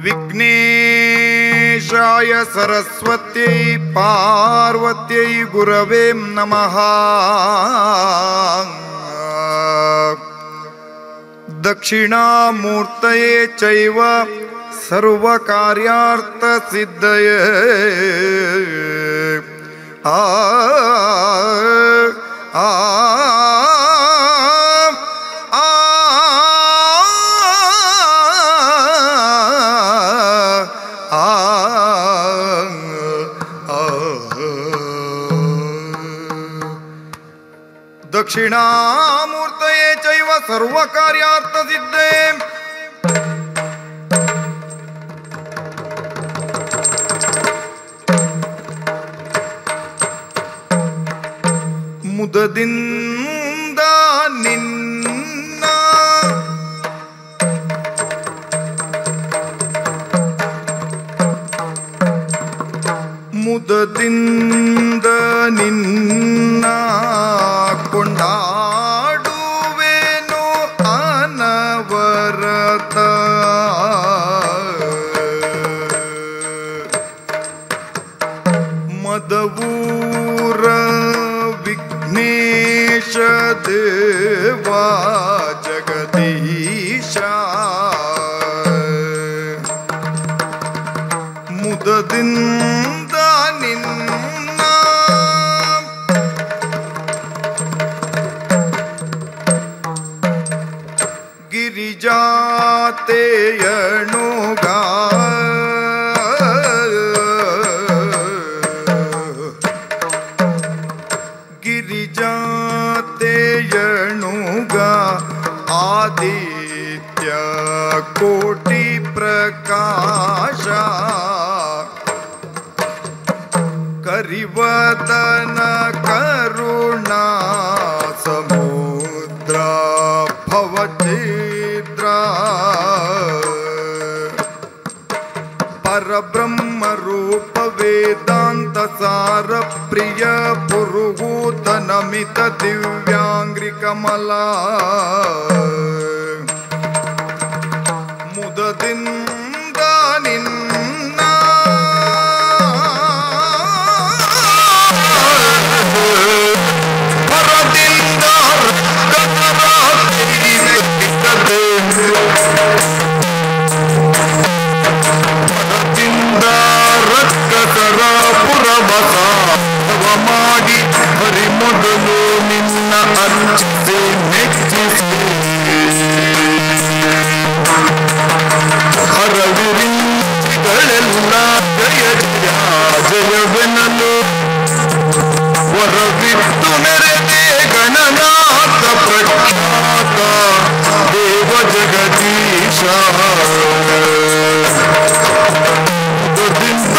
विघ्नेशाय सरस्वत्यै पार्वत्यै गुरवे नमः दक्षिणामूर्तये चैव सर्वकार्यार्थसिद्धये आ आ आ दक्षिणामूर्तये चैव सर्वकार्यार्थसिद्धे ಮುದದಿಂದ ನಿನ್ನ ಮುದದಿಂದ ನಿನ್ನ ಕೊಂಡಾಡುವೆನು ಅನವರತ ಮದವೂರ ವಿಘ್ನೇಶ ದೇವಾ ಜಗದೀಶ ಮುದದಿಂದ ನಿನ್ನ ಗಿರಿಜಾತೆಯಣುಗ ಗಿರಿಜಾತೆಯಣುಗ ಆದಿತ್ಯ ಕೋಟಿ ಪ್ರಕಾಶ ಕರಿವದನ ಕರುಣ ಸಮುದ್ರ ಭವಚಿದ್ರ ಪರಬ್ರಹ್ಮ ರೂಪ ವೇದಾಂತ ಸಾರ ಪ್ರಿಯ ಪುರುಹೂತ ನಮಿತ ದಿವ್ಯಾಂಗ್ರಿ ಕಮಲ ಮುದದಿಂದ ನಿನ್ನ ಪರದಿಂದ ಪರದಿಂದ ರಕ್ಕಸರ ಪುರಬಸಾವ ಮಾಡಿ ಹರಿ ಮೊದಲು ನಿನ್ನ ಅರ್ಚಿಸಿ ಮೆಚ್ಚಿಸಿ ಹರವಿರಿಂಚಿಗಳೆಲ್ಲ ಜಯ ಜಯ ಜಯವೆನಲು ವರವಿತ್ತು ನೆರೆದೆ ಗಣನಾಥ ಪ್ರಖ್ಯಾತ ದೇವ ಜಗದೀಶ ದುರ್ದಿಂದ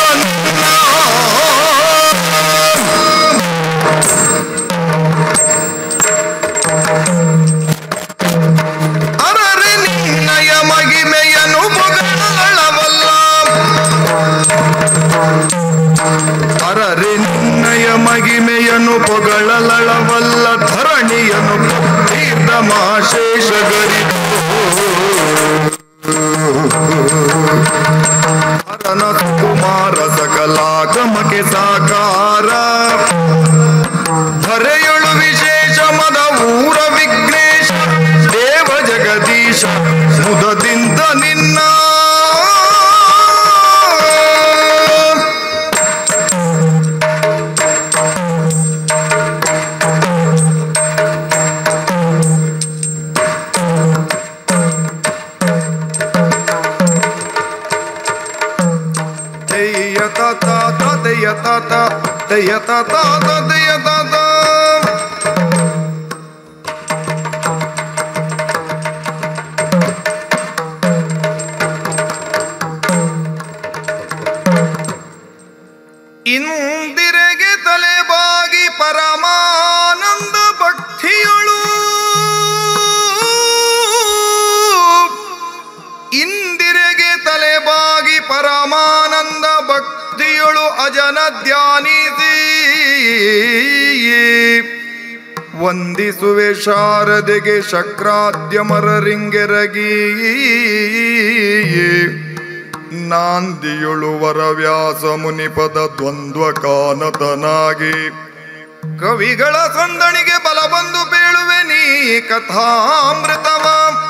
ಅರರೆ ನಿನ್ನಯ ಮಗಿಮೆಯನು ಮೊಗಳವಲ್ಲ ಅರರೆ ನಿನ್ನಯ ಮಗಿಮೆಯನು ಪೊಗಳಲಳವಲ್ಲ ಧರಣಿಯನು ತೀರ್ಥಮಾಶೇಷ ಗರಿತು ಹರನ ಕುಮಾರ ಸಕಲಾಗಮಕ್ಕೆ ಸಾಕಾರ ಧರೆಯೊಳು ವಿಶೇಷ ಮದ ಊರ ವಿಘ್ನೇಶ ದೇವ ಜಗದೀಶ ಮುದದಿಂದ ನಿನ್ನ ತೆಯ್ಯ ತಾತ ತೆಯ್ಯ ತಾತ ತೆಯ್ಯ ತಾತ ತೆಯ್ಯ ತಾತ ಇಂದಿರೆಗೆ ತಲೆಬಾಗಿ ಪರಮಾನಂದ ಭಕ್ತಿಯೊಳು ಇಂದಿರೆಗೆ ತಲೆಬಾಗಿ ಪರಮಾನಂದ ಭಕ್ತಿಯೊಳು ಅಜನ ಧ್ಯಾನಿಸಿ ವಂದಿಸುವೆ ಶಾರದೆಗೆ ಶಕ್ರಾದ್ಯಮರ ರಿಂಗೆರಗಿ ನಾಂದಿಯುಳುವರ ವ್ಯಾಸ ಮುನಿಪದ ದ್ವಂದ್ವ ಕಾನತನಾಗಿ ಕವಿಗಳ ಸಂದಣಿಗೆ ಬಲ ಬಂದು ಬೇಳುವೆ ನೀ ಕಥಾಮೃತವ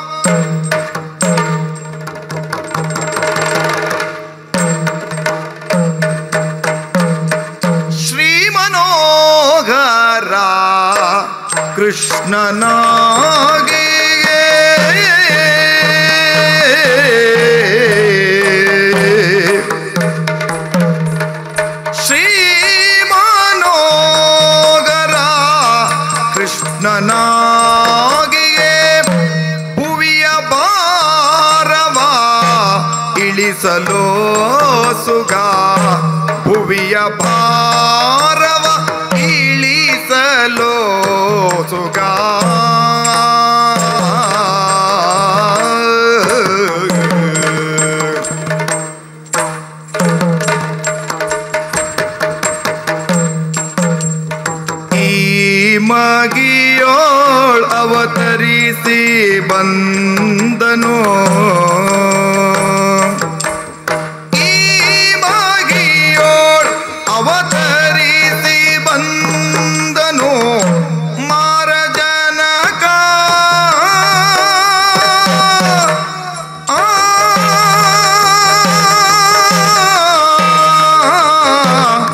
ಶ್ರೀ ಮನೋಗರ ಕೃಷ್ಣನಾಗಿ ಶ್ರೀ ಮನೋಗರ ಕೃಷ್ಣನಾಗಿಯೇ ಭುವಿಯ ಭಾರವ ಇಳಿಸಲೋ ಸುಗ ಭುವಿಯ ಭಾರವ ಇಳಿಸಲೋ ಸುಗ ಈ ಮಗಿಯೋಳ್ ಅವತರಿಸಿ ಬಂದನು ಈ ಮಗಿಯೋಳ್ ಅವತರಿಸಿ ಬಂದನು ಮಾರಜನಕ ಆ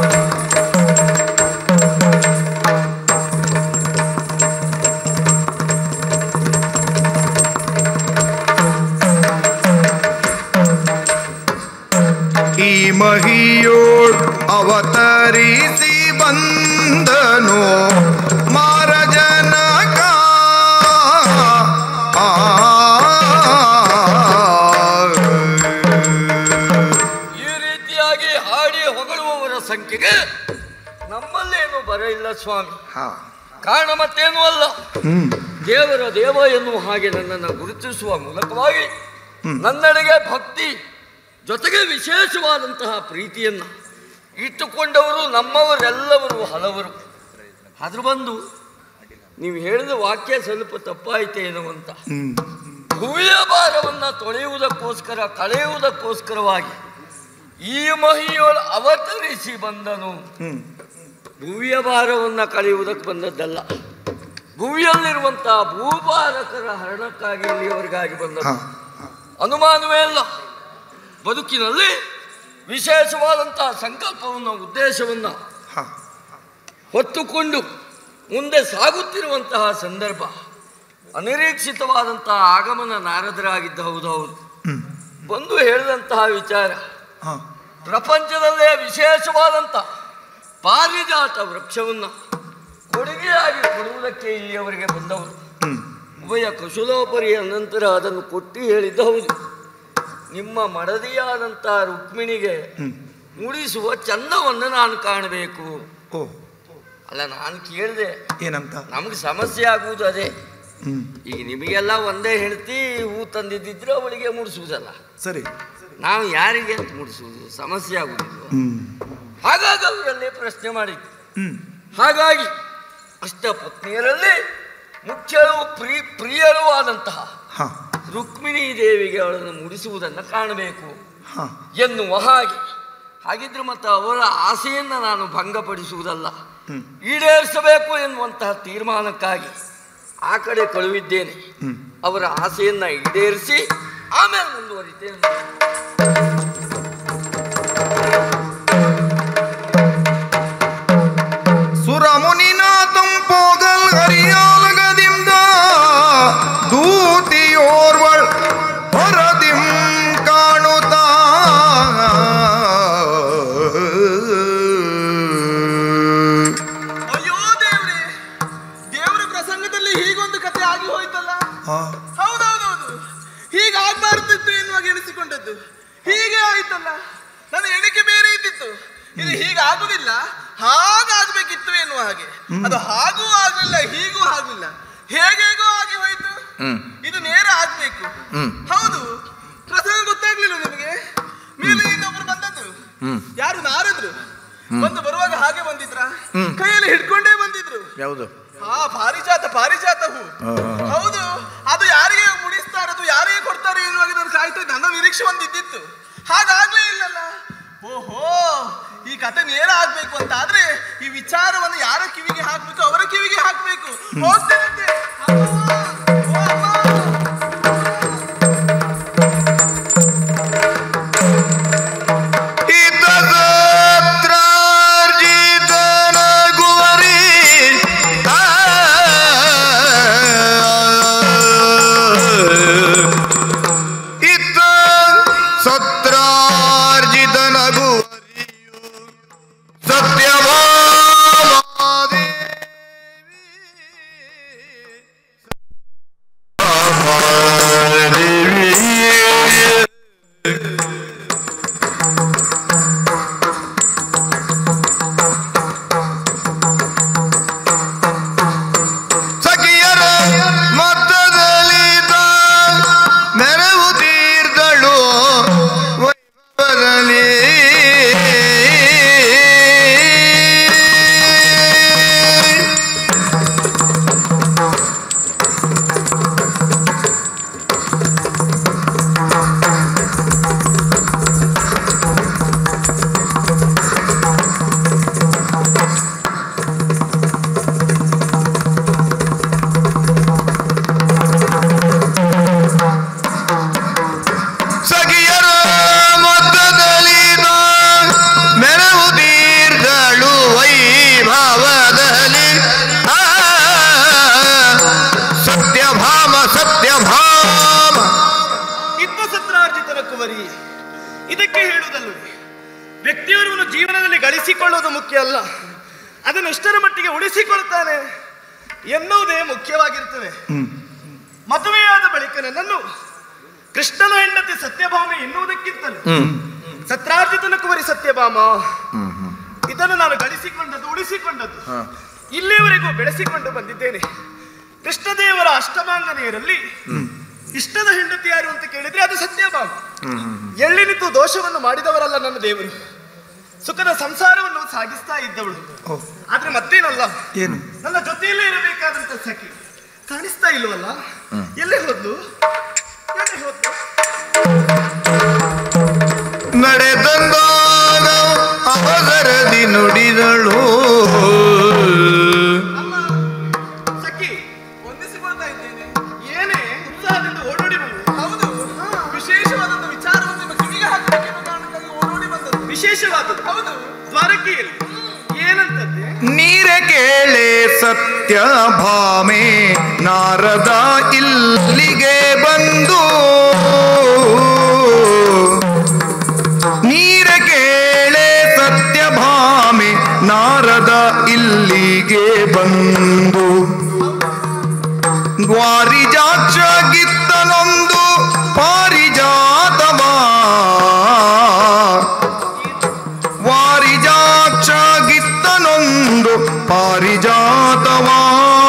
ಈ ಮಹಿಯೋಳ್ ಅವತರಿಸಿ ಬಂದನು ಮಾರಜನಕ ಆ. ಈ ರೀತಿಯಾಗಿ ಹಾಡಿ ಹೊಗಳುವವರ ಸಂಖ್ಯೆಗೆ ನಮ್ಮಲ್ಲೇನು ಬರ ಇಲ್ಲ ಸ್ವಾಮಿ ಹಾ. ಕಾರಣ ಮತ್ತೇನು ಅಲ್ಲ ಹ್ಮ್. ದೇವರ ದೇವ ಎನ್ನುವ ಹಾಗೆ ನನ್ನನ್ನು ಗುರುತಿಸುವ ಮೂಲಕವಾಗಿ ನನ್ನಡೆಗೆ ಭಕ್ತಿ ಜೊತೆಗೆ ವಿಶೇಷವಾದಂತಹ ಪ್ರೀತಿಯನ್ನ ಇಟ್ಟುಕೊಂಡವರು ನಮ್ಮವರೆಲ್ಲವರು ಹಲವರು ಆದ್ರೂ ಬಂದು ನೀವು ಹೇಳಿದ ವಾಕ್ಯ ಸ್ವಲ್ಪ ತಪ್ಪಾಯಿತೆ ಎನ್ನುವಂತ ಹ್ಮ್. ಭುವಿಯ ಭಾರವನ್ನ ತೊಳೆಯುವುದಕ್ಕೋಸ್ಕರ ಕಳೆಯುವುದಕ್ಕೋಸ್ಕರವಾಗಿ ಈ ಮಹಿಯೊಳ ಅವತರಿಸಿ ಬಂದನು ಹ್ಮ್. ಭುವಿಯ ಭಾರವನ್ನ ಕಳೆಯುವುದಕ್ಕೆ ಬಂದದ್ದಲ್ಲ ಭುವಿಯಲ್ಲಿರುವಂತಹ ಭೂಭಾರಕರ ಹರಣಕ್ಕಾಗಿ ಇಲ್ಲಿಯವರೆಗಾಗಿ ಹಾ. ಬಂದದ್ದು ಅನುಮಾನವೇ ಇಲ್ಲ ಬದುಕಿನಲ್ಲಿ ವಿಶೇಷವಾದಂತಹ ಸಂಕಲ್ಪವನ್ನು ಉದ್ದೇಶವನ್ನು ಹಾ. ಹೊತ್ತುಕೊಂಡು ಮುಂದೆ ಸಾಗುತ್ತಿರುವಂತಹ ಸಂದರ್ಭ ಅನಿರೀಕ್ಷಿತವಾದಂತಹ ಆಗಮನ ನಾರದರಾಗಿದ್ದ ಹೌದು ಹೌದು ಹ್ಮ್. ಬಂದು ಹೇಳಿದಂತಹ ವಿಚಾರ ಹಾ. ಪ್ರಪಂಚದಲ್ಲೇ ವಿಶೇಷವಾದಂಥ ಪಾರಿಜಾತ ವೃಕ್ಷವನ್ನು ಕೊಡುಗೆಯಾಗಿ ಕೊಡುವುದಕ್ಕೆ ಇಲ್ಲಿಯವರೆಗೆ ಬಂದವರು ಹ್ಮ್. ಉಭಯ ಕುಶಲೋಪರಿಯ ನಂತರ ಅದನ್ನು ಕೊಟ್ಟು ಹೇಳಿದ್ದ ಹೌದು ನಿಮ್ಮ ಮಡದಿಯಾದಂಥ ರುಕ್ಮಿಣಿಗೆ ಹ್ಮ್. ಮೂಡಿಸುವ ಚಂದವನ್ನು ನಾನು ಕಾಣಬೇಕು ಓ ಅಲ್ಲ ನಾನು ಕೇಳಿದೆ ಏನಂತ ನಮಗೆ ಸಮಸ್ಯೆ ಆಗುವುದು ಅದೇ ಹ್ಮ್. ಈಗ ನಿಮಗೆಲ್ಲ ಒಂದೇ ಹೆಂಡತಿ ಹೂ ತಂದಿದ್ದಿದ್ರೆ ಅವಳಿಗೆ ಮುಡಿಸುವುದಲ್ಲ ಸರಿ ನಾವು ಯಾರಿಗೆ ಅಂತ ಮುಡಿಸುವುದು ಸಮಸ್ಯೆ ಆಗುವುದಿಲ್ಲ ಹ್ಮ್. ಹಾಗಾಗಿ ಅವರಲ್ಲಿ ಪ್ರಶ್ನೆ ಮಾಡಿದ್ದು ಹ್ಮ್. ಹಾಗಾಗಿ ಅಷ್ಟಪತ್ನಿಯರಲ್ಲಿ ಮುಖ್ಯಳು ಪ್ರಿ ಪ್ರಿಯಳೂ ಆದಂತಹ ಹಾ. ರುಕ್ಮಿಣಿ ದೇವಿಗೆ ಅವಳನ್ನು ಮುಡಿಸುವುದನ್ನು ಕಾಣಬೇಕು ಹಾ. ಎನ್ನುವ ಹಾಗೆ ಹಾಗಿದ್ರೆ ಮತ್ತು ಅವರ ಆಸೆಯನ್ನು ನಾನು ಭಂಗಪಡಿಸುವುದಲ್ಲ ಹ್ಮ್. ಈಡೇರಿಸಬೇಕು ಎನ್ನುವಂತಹ ತೀರ್ಮಾನಕ್ಕಾಗಿ ಆ ಕಡೆ ಕಳುಹಿದ್ದೇನೆ ಹ್ಮ್. ಅವರ ಆಸೆಯನ್ನ ಈಡೇರಿಸಿ ಆಮೇಲೆ ಮುಂದುವರಿತೇನೆ ಸುರಮುನಿನಾಥಂ ಪೋಗಲ್ ಹರಿಯಾಲಗದಿಂದ ದೂತಿಯೋರ್ವಳ್ ಹೊರದಿಂ ಕಾಣುತ್ತಾ ಅಯ್ಯೋ ದೇವ್ರೆ ದೇವರ ಪ್ರಸಂಗದಲ್ಲಿ ಹೀಗೊಂದು ಕಥೆ ಆಗಿ ಹೋಯ್ತಲ್ಲ ಆ, ಹೌದೌದೌದು ಹೀಗಾಗ್ಬಾರ್ದಿತ್ತು ಎನ್ನುವಾಗ ಎಣಿಸಿಕೊಂಡದ್ದು ಹೀಗೆ ಆಯ್ತಲ್ಲ ನನ್ನ ಎಣಿಕೆ ಬೇರೆ ಇದ್ದಿತ್ತು ಇದು ಹೀಗಾಗುದಿಲ್ಲ ಹಾಗಾಗ್ಬೇಕಿತ್ತು ಎನ್ನುವ ಹಾಗೆ ಅದು ಹಾಗೂ ಆಗ್ಲಿಲ್ಲ ಹೀಗೂ ಆಗ್ಲಿಲ್ಲ ಹೇಗೇಗೋ ಆಗಿ ಹೋಯ್ತು ಇದು ನೇರ ಆಗ್ಬೇಕು ಹೌದು ಪ್ರಸಂಗ ಗೊತ್ತಾಗ್ಲಿಲ್ಲ ನಿಮಗೆ ಮೇಲೆ ಇನ್ನೊಬ್ರು ಬಂದದ್ದು ಯಾರು ನಾರದ್ರು ಬಂದು ಬರುವಾಗ ಹಾಗೆ ಬಂದಿದ್ರ ಕೈಯಲ್ಲಿ ಹಿಡ್ಕೊಂಡೇ ಬಂದಿದ್ರು ಯಾವುದು ಹಾ ಪಾರಿಜಾತ ಪಾರಿಜಾತ ಹೂ ಹೌದು ಅದು ಯಾರಿಗೆ ಮುಡಿಸ್ತಾರೆ ಅದು ಯಾರಿಗೆ ಕೊಡ್ತಾರೆ ಎನ್ನುವಾಗ ನಾನು ಕಾಯ್ತಾ ಇದ್ದೆ. ನನ್ನ ನಿರೀಕ್ಷೆ ಒಂದಿದ್ದಿತ್ತು ಹಾಗಾಗ್ಲೇ ಇಲ್ಲಲ್ಲ ಓಹೋ ಈ ಕತೆ ನೇರ ಆಗ್ಬೇಕು ಅಂತ ಆದ್ರೆ ಈ ವಿಚಾರವನ್ನು ಯಾರ ಕಿವಿಗೆ ಹಾಕ್ಬೇಕು ಅವರ ಕಿವಿಗೆ ಹಾಕ್ಬೇಕು ಹೋಗ್ತೇನಂತೆ. ಅಮ್ಮ! ಓ ಅಮ್ಮ! ಇತರಾರ್ಜಿತನಗುವರಿ ಆ ಇತ್ತ ಸತ್ರಾರ್ಜಿತನಗುವರಿಯು ಸತ್ಯವಾದೇವಿ ಸಖಿಯರ ಮೊತ್ತದಲ್ಲಿದ್ದ ನೆರವು ತೀರ್ದಳು ವೈಭವದಲ್ಲಿ ಸಖಿಯರ ಮೊತ್ತದಲ್ಲಿದ್ದ ನೆರವು ತೀರ್ದಳು ವೈಭವದಲ್ಲಿ ಆ, ಸತ್ಯಭಾಮ ಸತ್ಯಭಾಮ ಇದ್ದ ಸತ್ರಾರ್ಜಿತನ ಕುವರಿ ಇದಕ್ಕೆ ಹೇಳುವುದಲ್ಲವೇ ವ್ಯಕ್ತಿಯವರನ್ನು ಜೀವನದಲ್ಲಿ ಗಳಿಸಿಕೊಳ್ಳುವುದು ಮುಖ್ಯ ಅಲ್ಲ ಅದನ್ನು ಎಷ್ಟರ ಮಟ್ಟಿಗೆ ಉಳಿಸಿಕೊಳ್ತಾನೆ ಎನ್ನುವುದೇ ಮುಖ್ಯವಾಗಿರ್ತದೆ ಮದುವೆಯಾದ ಬಳಿಕ ನನ್ನನ್ನು ಕೃಷ್ಣನ ಹೆಂಡತಿ ಸತ್ಯಭಾಮ ಎನ್ನುವುದಕ್ಕಿಂತಲೂ ಸತ್ರಾರ್ಜಿತನ ಕುವರಿ ಸತ್ಯಭಾಮ ಇದನ್ನು ನಾನು ಗಳಿಸಿಕೊಂಡದ್ದು ಉಳಿಸಿಕೊಂಡದ್ದು ಇಲ್ಲಿಯವರೆಗೂ ಬೆಳೆಸಿಕೊಂಡು ಬಂದಿದ್ದೇನೆ ಕೃಷ್ಣದೇವರ ಅಷ್ಟಮಾಂಗನೆಯರಲ್ಲಿ ಇಷ್ಟದ ಹೆಂಡತಿ ಯಾರು ಅಂತ ಕೇಳಿದ್ರೆ ಅದು ಸತ್ಯಭಾಮ ಎಳ್ಳಿನಿದ್ದು ದೋಷವನ್ನು ಮಾಡಿದವರಲ್ಲ ನನ್ನ ದೇವರು ಸುಖದ ಸಂಸಾರವನ್ನು ಸಾಗಿಸ್ತಾ ಇದ್ದವಳು ಆದ್ರೆ ಮತ್ತೇನಲ್ಲ ಏನು ನನ್ನ ಜೊತೆಯಲ್ಲೇ ಇರಬೇಕಾದಂತ ಸಖಿ ಕಾಣಿಸ್ತಾ ಇಲ್ವಲ್ಲ ಎಲ್ಲಿ ಹೋದ್ಲು ಎಲ್ಲಿ ಹೋದ್ಲು ನಡೆದಂದಾಗ ಅವಸರದಿ ನುಡಿದಳು ಅಮ್ಮ ಸಖಿ ವಂದಿಸಿಕೊಳ್ತಾ ಇದ್ದೇನೆ ಏನೇ ಉತ್ಸಾಹದಿಂದ ಓಡೋಡಿ ಬಂದು ಹೌದು ವಿಶೇಷವಾದಂತ ವಿಚಾರವನ್ನು ನಿಮ್ಮ ಕಿವಿಗೆ ಹಾಕಬೇಕೆಂಬ ಕಾರಣಕ್ಕಾಗಿ ಓಡೋಡಿ ಬಂದದ್ದು ವಿಶೇಷವಾದದ್ದು ಹೌದು ದ್ವಾರಕೆಯಲ್ಲಿ ಏನಂತದ್ದೆ ನೀರೆ ಕೇಳೆ ಸತ್ಯ ಭಾಮೆ ನಾರದ ಇಲ್ಲಿಗೆ ಬಂದು ನೀರ ಕೇಳೆ ಸತ್ಯ ಭಾಮೆ ನಾರದ ಇಲ್ಲಿಗೆ ಬಂದು ವಾರಿಜಾಕ್ಷಗಿತ್ತನೊಂದು ಪಾರಿಜಾತವಾ ವಾರಿಜಾಕ್ಷಗಿತ್ತನೊಂದು ಪಾರಿಜಾತವಾ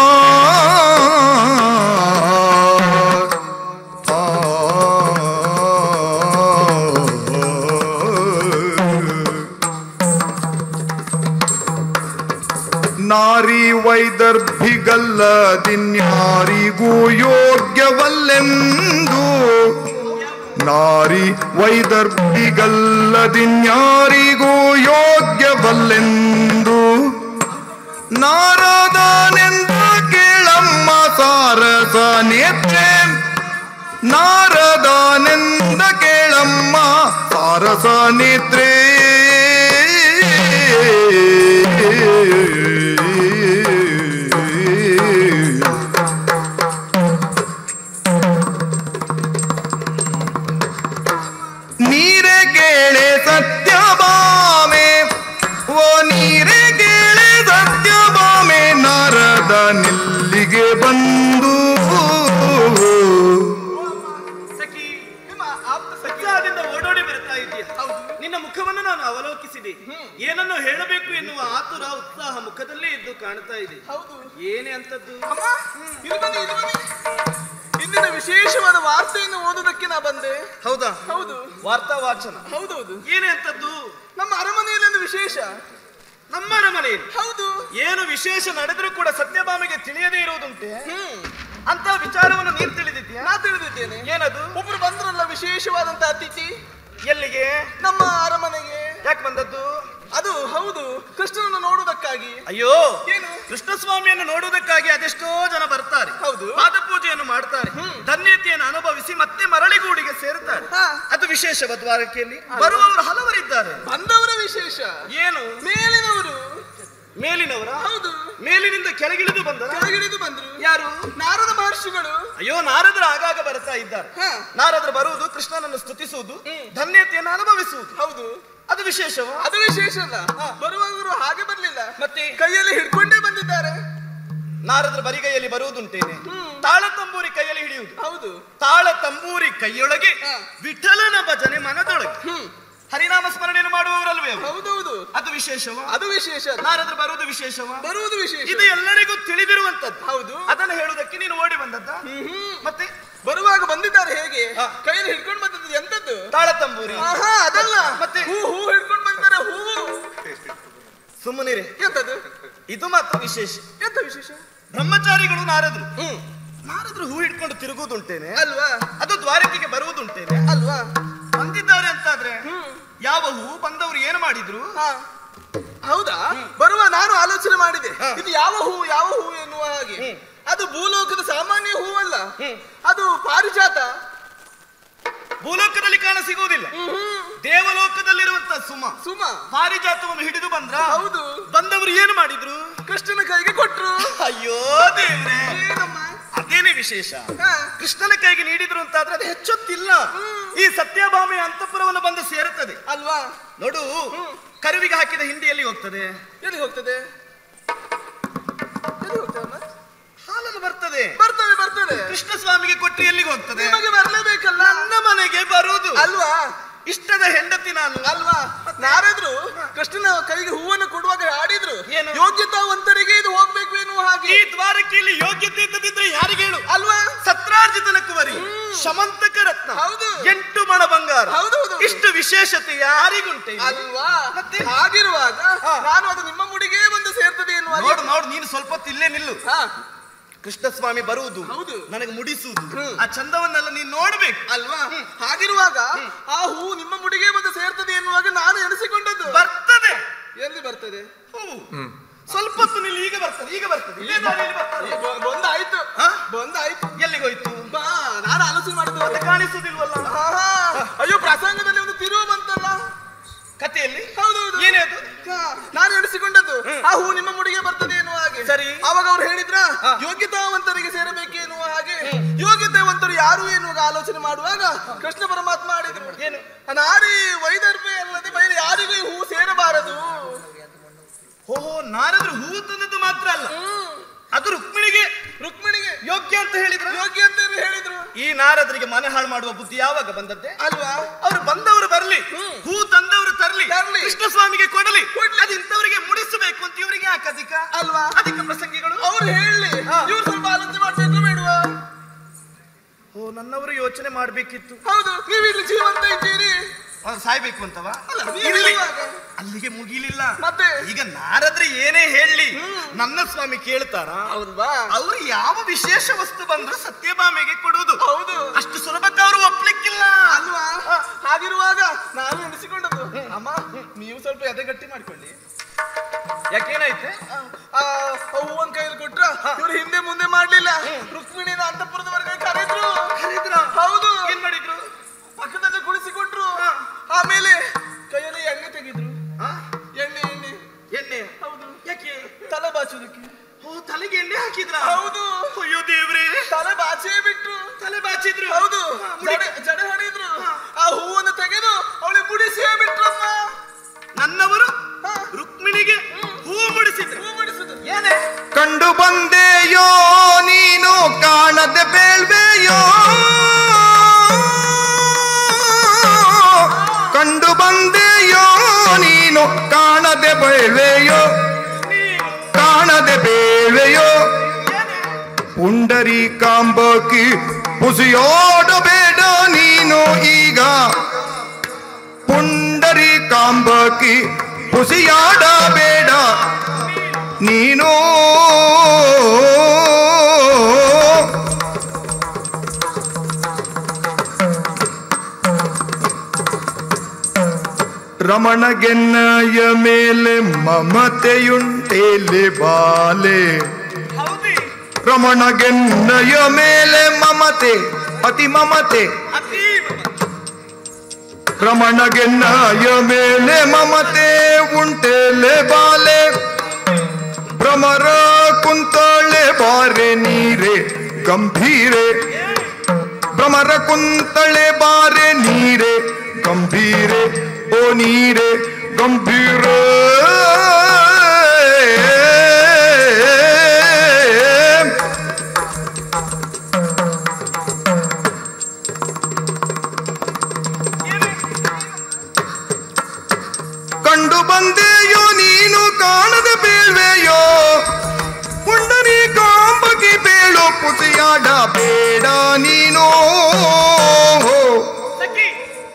ನಾರಿ ವೈದರ್ಭಿಗಲ್ಲದಿನ್ಯಾರಿಗೂ ಯೋಗ್ಯವಲ್ಲೆಂದು ನಾರಿ ವೈದರ್ಭಿಗಲ್ಲದಿನ್ಯಾರಿಗೂ ಯೋಗ್ಯವಲ್ಲೆಂದು ನಾರದನೆಂದ ಕೇಳಮ್ಮ ಸಾರಸ ನೇತ್ರೆ ನಾರದನೆಂದ ಕೇಳಮ್ಮ ಸಾರಸ ನೇತ್ರೇ ನೀರೆ ಕೇಳೆ ಸತ್ಯಭಾಮೆ ಓ ನೀರೆ ಕೇಳೆ ಸತ್ಯಭಾಮೆ ನಾರದ ನಿಲ್ಲಿಗೆ ಬಂದು ಸಖಿ ನಿಮ್ಮ ಆಪ್ತ ಸಖಿ ಉತ್ಸಾಹದಿಂದ ಓಡೋಡಿ ಬರ್ತಾ ಇದೆಯಾ ನಿನ್ನ ಮುಖವನ್ನು ನಾನು ಅವಲೋಕಿಸಿದೆ ಏನನ್ನು ಹೇಳಬೇಕು ಎನ್ನುವ ಆತುರ ಉತ್ಸಾಹ ಮುಖದಲ್ಲೇ ಇದ್ದು ಕಾಣ್ತಾ ಇದೆ ಹೌದು ಏನೇ ಅಂತದ್ದು ಅಮ್ಮ ಇಲ್ಲಿ ಬನ್ನಿ ಇಲ್ಲಿ ಬನ್ನಿ ಇಂದಿನ ವಿಶೇಷವಾದ ವಾರ್ತೆಯನ್ನು ಓದುವುದಕ್ಕೆ ನಾ ಬಂದೆ ಹೌದಾ ಹೌದು ವಾರ್ತಾ ವಾಚನ ಹೌದೌದು ಏನೇ ಅಂತದ್ದು ನಮ್ಮ ಅರಮನೆಯಲ್ಲಿ ಒಂದು ವಿಶೇಷ ನಮ್ಮ ಮನೆಯಲ್ಲಿ ಹೌದು ಏನು ವಿಶೇಷ ನಡೆದರೂ ಕೂಡ ಸತ್ಯಭಾಮಿಗೆ ತಿಳಿಯದೇ ಇರುವುದುಂಟೆ ಹ್ಮ್ ಅಂತ ವಿಚಾರವನ್ನು ನೀನು ತಿಳಿದಿದ್ಯಾ ನಾ ತಿಳಿದಿದ್ದೇನೆ ಏನದು ಒಬ್ರು ಬಂದ್ರಲ್ಲ ವಿಶೇಷವಾದಂತ ಅತಿಥಿ ಎಲ್ಲಿಗೆ ನಮ್ಮ ಅರಮನೆಗೆ ಯಾಕೆ ಬಂದದ್ದು ಅದು ಹೌದು ಕೃಷ್ಣನನ್ನು ನೋಡುವುದಕ್ಕಾಗಿ ಅಯ್ಯೋ ಏನು ಕೃಷ್ಣ ಸ್ವಾಮಿಯನ್ನು ನೋಡುವುದಕ್ಕಾಗಿ ಅದೆಷ್ಟೋ ಜನ ಬರ್ತಾರೆ ಹೌದು. ಪಾದ ಪೂಜೆಯನ್ನು ಮಾಡ್ತಾರೆ ಧನ್ಯತೆಯನ್ನು ಅನುಭವಿಸಿ ಮತ್ತೆ ಮರಳಿಗೂಡಿಗೆ ಸೇರುತ್ತಾರೆ ಹಾ. ಅದು ವಿಶೇಷ ದ್ವಾರಕೆಯಲ್ಲಿ ಬರುವವರು ಹಲವರಿದ್ದಾರೆ ಬಂದವರ ವಿಶೇಷ ಏನು ಮೇಲಿನವರು ಮೇಲಿನವರ ಹೌದು ಮೇಲಿನಿಂದ ಕೆಳಗಿಳಿದು ಬಂದರ ಕೆಳಗಿಳಿದು ಬಂದ್ರು ಯಾರು ನಾರದ ಮಹರ್ಷಿಗಳು ಅಯ್ಯೋ ನಾರದರು ಆಗಾಗ ಬರ್ತಾ ಇದ್ದಾರೆ ಹಾ. ನಾರದರು ಬರುವುದು ಕೃಷ್ಣನನ್ನು ಸ್ತುತಿಸುವುದು ಧನ್ಯತೆಯನ್ನು ಅನುಭವಿಸುವುದು ಹೌದು ಅದು ವಿಶೇಷವ ಅದು ವಿಶೇಷ ಅಲ್ಲ ಬರುವವರು ಹಾಗೆ ಬರ್ಲಿಲ್ಲ ಮತ್ತೆ ಕೈಯಲ್ಲಿ ಹಿಡ್ಕೊಂಡೇ ಬಂದಿದ್ದಾರೆ ನಾರದರು ಬರಿಗೈಯಲ್ಲಿ ಬರುವುದುಂಟೇನೆ ತಾಳ ತಂಬೂರಿ ಕೈಯಲ್ಲಿ ಹಿಡಿಯುವುದು ಹೌದು ತಾಳ ತಂಬೂರಿ ಕೈಯೊಳಗೆ ಹಾ. ವಿಠಲನ ಭಜನೆ ಮನದೊಳಗೆ ಹ್ಮ್ ಹರಿನಾಮ ಸ್ಮರಣೆಯನ್ನು ಮಾಡುವವರಲ್ವೇ ಅವರು? ಹೌದೌದು ಅದು ವಿಶೇಷವ ಅದು ವಿಶೇಷ ಅಲ್ಲ. ನಾರದ್ರು ಬರುವುದು ವಿಶೇಷವ ಬರುವುದು ವಿಶೇಷ ಇದು ಎಲ್ಲರಿಗೂ ತಿಳಿದಿರುವಂತದ್ದು ಹೌದು ಅದನ್ನು ಹೇಳುವುದಕ್ಕೆ ನೀನು ಓಡಿ ಬಂದದ್ದ ಹ್ಮ್ ಮತ್ತೆ ಬರುವಾಗ ಬಂದಿದ್ದಾರೆ ಹೇಗೆ ಹಾ. ಕೈಯಲ್ಲಿ ಹಿಡ್ಕೊಂಡು ಬಂದದ್ದು ಎಂತದ್ದು ತಾಳ ತಂಬೂರಿ ಆಹಾ ಅದಲ್ಲ ಮತ್ತೆ? ಹೂ ಹೂ ಹಿಡ್ಕೊಂಡು ಬಂದಿದ್ದಾರೆ ಹೂವು ಸುಮ್ಮನಿರೆ ಎಂತದ್ದು ಇದು ಮಾತ್ರ ವಿಶೇಷ ಎಂತ ವಿಶೇಷ ಬ್ರಹ್ಮಚಾರಿಗಳು ನಾರದ್ರು ಹ್ಮ್ ನಾರದ್ರು ಹೂ ಇಟ್ಕೊಂಡು ತಿರುಗುವುದುಂಟೇನೆ ಅಲ್ವಾ ಅದು ದ್ವಾರಕೆಗೆ ಬರುವುದುಂಟೇನೆ ಅಲ್ವಾ ಬಂದಿದ್ದಾರೆ ಅಂತಾದ್ರೆ ಹ್ಮ್ ಯಾವ ಹೂ ಬಂದವರು ಏನು ಮಾಡಿದ್ರು ಹಾ ಹೌದಾ ಬರುವ ನಾನು ಆಲೋಚನೆ ಮಾಡಿದೆ ಹಾ. ಇದು ಯಾವ ಹೂ ಯಾವ ಹೂ ಎನ್ನುವ ಹಾಗೆ ಹ್ಮ್. ಅದು ಭೂಲೋಕದ ಸಾಮಾನ್ಯ ಹೂವಲ್ಲ ಹ್ಮ್. ಅದು ಪಾರಿಜಾತ ಭೂಲೋಕದಲ್ಲಿ ಕಾಣ ಸಿಗುವುದಿಲ್ಲ ಹ್ಮ್ ಹ್ಮ್. ದೇವಲೋಕದಲ್ಲಿರುವಂತ ಸುಮ ಸುಮ ಪಾರಿಜಾತವನ್ನು ಹಿಡಿದು ಬಂದ್ರ ಹೌದು ಬಂದವರು ಏನು ಮಾಡಿದ್ರು ಕೃಷ್ಣನ ಕೈಗೆ ಕೊಟ್ರು ಅಯ್ಯೋ ದೇವ್ರೆ ಏನಮ್ಮ ಅದೇನೇ ವಿಶೇಷ ಹಾ. ಕೃಷ್ಣನ ಕೈಗೆ ನೀಡಿದ್ರು ಅಂತಾದ್ರೆ ಅದು ಹೆಚ್ಚೊತ್ತಿಲ್ಲ ಈ ಸತ್ಯಭಾಮೆಯ ಅಂತಃಪುರವನ್ನು ಬಂದು ಸೇರುತ್ತದೆ ಅಲ್ವಾ ನೋಡು ಕರುವಿಗೆ ಹಾಕಿದ ಹಿಂಡಿಯಲ್ಲಿ ಹೋಗ್ತದೆ ಎಲ್ಲಿ ಹೋಗ್ತದೆ ಎಲ್ಲಿ ಹೋಗ್ತದೆ ಅಮ್ಮ? ಹಾಲನ್ನು ಬರ್ತದೆ ಬರ್ತದೆ ಬರ್ತದೆ ಕೃಷ್ಣ ಸ್ವಾಮಿಗೆ ಕೊಟ್ಟು ಎಲ್ಲಿಗೆ ಹೋಗ್ತದೆ ನಿಮಗೆ ಬರ್ಲೇಬೇಕಲ್ಲ ನನ್ನ ಮನೆಗೆ ಬರುವುದು ಅಲ್ವಾ ಇಷ್ಟದ ಹೆಂಡತಿ ನಾನು ಅಲ್ವಾ ನಾರದ್ರು ಕೃಷ್ಣನ ಕೈಗೆ ಹೂವನ್ನು ಕೊಡುವಾಗ ಹಾಡಿದ್ರು ಏನು? ಯೋಗ್ಯತಾವಂತರಿಗೆ ಇದು ಹೋಗ್ಬೇಕು ಎನ್ನುವ ಹಾಗೆ ಈ ದ್ವಾರಕೆಯಲ್ಲಿ ಯೋಗ್ಯತೆ ಇದ್ದದಿದ್ರೆ ಯಾರಿಗೆ ಹೇಳು ಅಲ್ವಾ ಸತ್ರಾರ್ಜಿತನ ಕುವರಿ ಶಮಂತಕ ರತ್ನ ಹೌದು. ಎಂಟು ಮಣ ಬಂಗಾರ ಹೌದೌದು. ಇಷ್ಟು ವಿಶೇಷತೆ ಯಾರಿಗುಂಟೆ ಇಲ್ಲಿ? ಅಲ್ವಾ ಮತ್ತೆ? ಹಾಗಿರುವಾಗ ಹಾ. ನಾನು ಅದು ನಿಮ್ಮ ಮುಡಿಗೆ ಬಂದು ಸೇರ್ತದೆ ಎನ್ನುವ ಹಾಗೆ- ನೋಡು ನೋಡು ನೀನು ಸ್ವಲ್ಪ ಹೊತ್ತು ಇಲ್ಲೇ ನಿಲ್ಲು ಹಾ ಕೃಷ್ಣ ಸ್ವಾಮಿ ಬರುವುದು ಹೌದು. ನನಗೆ ಮುಡಿಸುವುದು ಹ್ಮ್. ಆ ಚಂದವನ್ನೆಲ್ಲ ನೀನು ನೋಡ್ಬೇಕು ಅಲ್ವಾ ಹಾಗಿರುವಾಗ ಆ ಹೂ ನಿಮ್ಮ ಮುಡಿಗೆ ಬಂದು ಸೇರ್ತದೆ ಎನ್ನುವಾಗ ನಾನು ಎಣಿಸಿಕೊಂಡದ್ದು ಬರ್ತದೆ ಎಲ್ಲಿ ಬರ್ತದೆ ಹೂ. ಸ್ವಲ್ಪ ಹೊತ್ತು ನಿಲ್ಲು ಈಗ ಬರ್ತದೆ ಈಗ ಬರ್ತದೆ ಇದೇ ದಾರಿಯಲ್ಲಿ ಬರ್ತದೆ ಬ- ಬಂದಾಯ್ತು ಹಾ? ಬಂದಾಯ್ತು ಎಲ್ಲಿಗೋಯ್ತು ಬಾ ನಾನು ಆಲೋಚನೆ ಮಾಡಿದ್ದು ಮತ್ತೆ ಕಾಣಿಸುವುದಿಲ್ವಲ್ಲ ಆಹಾ, ಅಯ್ಯೋ ಪ್ರಸಂಗದಲ್ಲಿ ಒಂದು ತಿರುವು ಬಂತಲ್ಲ ಕಥೆಯಲ್ಲಿ ಹೌದೌದು ಏನೇ ಅದು ಹಾ, ನಾನು ಎಣಿಸಿಕೊಂಡದ್ದು ಆ ಹೂ ನಿಮ್ಮ ಮುಡಿಗೆ ಬರ್ತದೆ ಎನ್ನುವ ಹಾಗೆ ಸರಿ. ಅವಾಗ ಅವ್ರು ಹೇಳಿದ್ರ ಹಾ. ಯೋಗ್ಯತಾವಂತರಿಗೆ ಸೇರಬೇಕು ಎನ್ನುವ ಹಾಗೆ ಯೋಗ್ಯತಾವಂತರು ಯಾರು ಎನ್ನುವಾಗ ಆಲೋಚನೆ ಮಾಡುವಾಗ ಕೃಷ್ಣ ಪರಮಾತ್ಮ ಆಡಿದ್ರು ಏನು? ನಾರಿ ವೈದರ್ಭೆ ಅಲ್ಲದೆ ಬೇರೆ ಯಾರಿಗೂ ಈ ಹೂ ಸೇರಬಾರದು ಓಹೋ ನಾರದ್ರು ಹೂವು ತಂದದ್ದು ಮಾತ್ರ ಅಲ್ಲ ಅದು ರುಕ್ಮಿಣಿಗೆ ರುಕ್ಮಿಣಿಗೆ ಯೋಗ್ಯ ಅಂತ ಹೇಳಿದ್ರು ಯೋಗ್ಯ ಅಂತ ಹೇಳಿದ್ರು ಈ ನಾರದರಿಗೆ ಮನೆ ಹಾಳು ಮಾಡುವ ಬುದ್ಧಿ ಯಾವಾಗ ಬಂದದ್ದೆ ಅಲ್ವಾ ಅವರು ಬಂದವರು ಬರ್ಲಿ ಹೂ ತಂದವರು ತರ್ಲಿ ತರ್ಲಿ. ಕೃಷ್ಣ ಸ್ವಾಮಿಗೆ ಕೊಡಲಿ ಕೊಡ್ಲಿ. ಅದು ಇಂಥವರಿಗೆ ಮುಡಿಸಬೇಕು ಅಂತ ಇವರಿಗೆ ಯಾಕೆ ಅಧಿಕ ಅಲ್ವಾ ಅಧಿಕ ಪ್ರಸಂಗಿಗಳು ಅವ್ರು ಹೇಳಿ ಹಾ. ಇವ್ರು ಸ್ವಲ್ಪ ಆಲೋಚನೆ ಮಾಡ್ಬೇಕು ಬೇಡುವ ಓ ನನ್ನವರು ಯೋಚನೆ ಮಾಡ್ಬೇಕಿತ್ತು ಹೌದು ನೀವು ಇಲ್ಲಿ ಜೀವಂತ ಇದ್ದೀರಿ ಅವ್ರು ಸಾಯ್ಬೇಕು ಅಂತವಾ ಅಲ್ಲ, ನೀವು ಇರ್ಲಿ. ಹೇಳುವಾಗ. ಅಲ್ಲಿಗೆ ಮುಗಿಲಿಲ್ಲ ಮತ್ತೆ? ಈಗ ನಾರದ್ರೆ ಏನೇ ಹೇಳಿ ನನ್ನ ಸ್ವಾಮಿ ಕೇಳ್ತಾರ ಹೌದಾ ಅವ್ರು ಯಾವ ವಿಶೇಷ ವಸ್ತು ಬಂದ್ರು ಸತ್ಯಭಾಮೆಗೆ ಕೊಡುವುದು ಹೌದು ಅಷ್ಟು ಸುಲಭಕ್ಕೆ ಅವರು ಒಪ್ಲಿಕ್ಕಿಲ್ಲ ಅಲ್ವಾ ಹಾಗಿರುವಾಗ ನಾನು ಎಣಿಸಿಕೊಂಡದ್ದು ಅಮ್ಮ ನೀವು ಸ್ವಲ್ಪ ಎದೆಗಟ್ಟಿ ಮಾಡ್ಕೊಳ್ಳಿ ಯಾಕೇನಾಯ್ತೆ ಆ ಹೂವನ್ ಕೈಯಲ್ಲಿ ಕೊಟ್ರ ಇವ್ರು ಹಿಂದೆ ಮುಂದೆ ಮಾಡ್ಲಿಲ್ಲ ರುಕ್ಮಿಣಿನ ಅಂತಃಪುರದವರೆಗೆ ಕರೆದ್ರು ಕರೆದ್ರ? ಹೌದು ಏನ್ ಮಾಡಿದ್ರು ಪಕ್ಕದಲ್ಲಿ ಕುಳಿಸಿಕೊಟ್ರು ಆಮೇಲೆ ಕೈಯಲ್ಲಿ ಎಣ್ಣೆ ತೆಗೆದ್ರು ಆ? ಎಣ್ಣೆ ಎಣ್ಣೆ ಎಣ್ಣೆ ಹೌದು ಯಾಕೆ ತಲೆ ಬಾಚುದಕ್ಕೆ ಓ ತಲೆಗೆ ಎಣ್ಣೆ ಹಾಕಿದ್ರ ಹೌದು ಅಯ್ಯೋ ದೇವ್ರೆ ತಲೆ ಬಾಚೇ ಬಿಟ್ರು ತಲೆ ಬಾಚಿದ್ರು ಹೌದು ಹಾ, ಮುಡಿ- ಜಡೆ ಜಡೆ ಹಣಿದ್ರು ಆ ಹೂವನ್ನು ತೆಗೆದು ಅವಳಿಗೆ ಮುಡಿಸಿಯೇ ಬಿಟ್ರಮ್ಮ ನನ್ನವರು ಹಾ. ರುಕ್ಮಿಣಿಗೆ ಹೂ ಮುಡಿಸಿದ್ರು ಹೂ ಮುಡಿಸಿದ್ರು ಏನೇ ಕಂಡು ಬಂದೆಯೋ ನೀನು ಕಾಣದೆ ಬೇಳ್ವೆಯೋ ಕಂಡು ಬಂದೆಯೋ ನೀನು ಕಾಣದೆ ಬೇಳ್ವೆಯೋ ಕಾಣದೆ ಬೇಳ್ವೆಯೋ ಪುಂಡರಿ ಕಾಂಬಕಿ ಪುಸಿಯೋಡಬೇಡ ನೀನು ಈಗ ಪುಂಡರಿ ಕಾಂಬಕಿ ಪುಸಿಯಾಡಬೇಡ ನೀನು ರಮಣಗೆನ್ನಯ ಮೇಲೆ ಮಮತೆಯುಂಟೇಲೆ ಬಾಲೆ ಹೌದೇ ರಮಣಗೆನ್ನಯ ಮೇಲೆ ಮಮತೆ ಅತಿ ಮಮತೆ ಅತೀವ ರಮಣಗೆನ್ನಯ ಮೇಲೆ ಮಮತೆ ಉಂಟೇಲೆ ಬಾಲೆ ಭ್ರಮರ ಕುಂತಳೆ ಬಾರೆ ನೀರೆ ಗಂಭೀರೆ ಭ್ರಮರ ಕುಂತಳೆ ಬಾರೆ ನೀರೆ ಗಂಭೀರೆ ಓ ನೀರೆ ಗಂಭೀರ ಕಂಡು ಬಂದೆಯೋ ನೀನು ಕಾಣದ ಬೇಳ್ವೆಯೋ ಪುಂಡರಿ ಕಾಂಬಗಿ ಬೇಳು ಪುಸಿಯಾಡ ಬೇಡ ನೀನು ಸಖಿ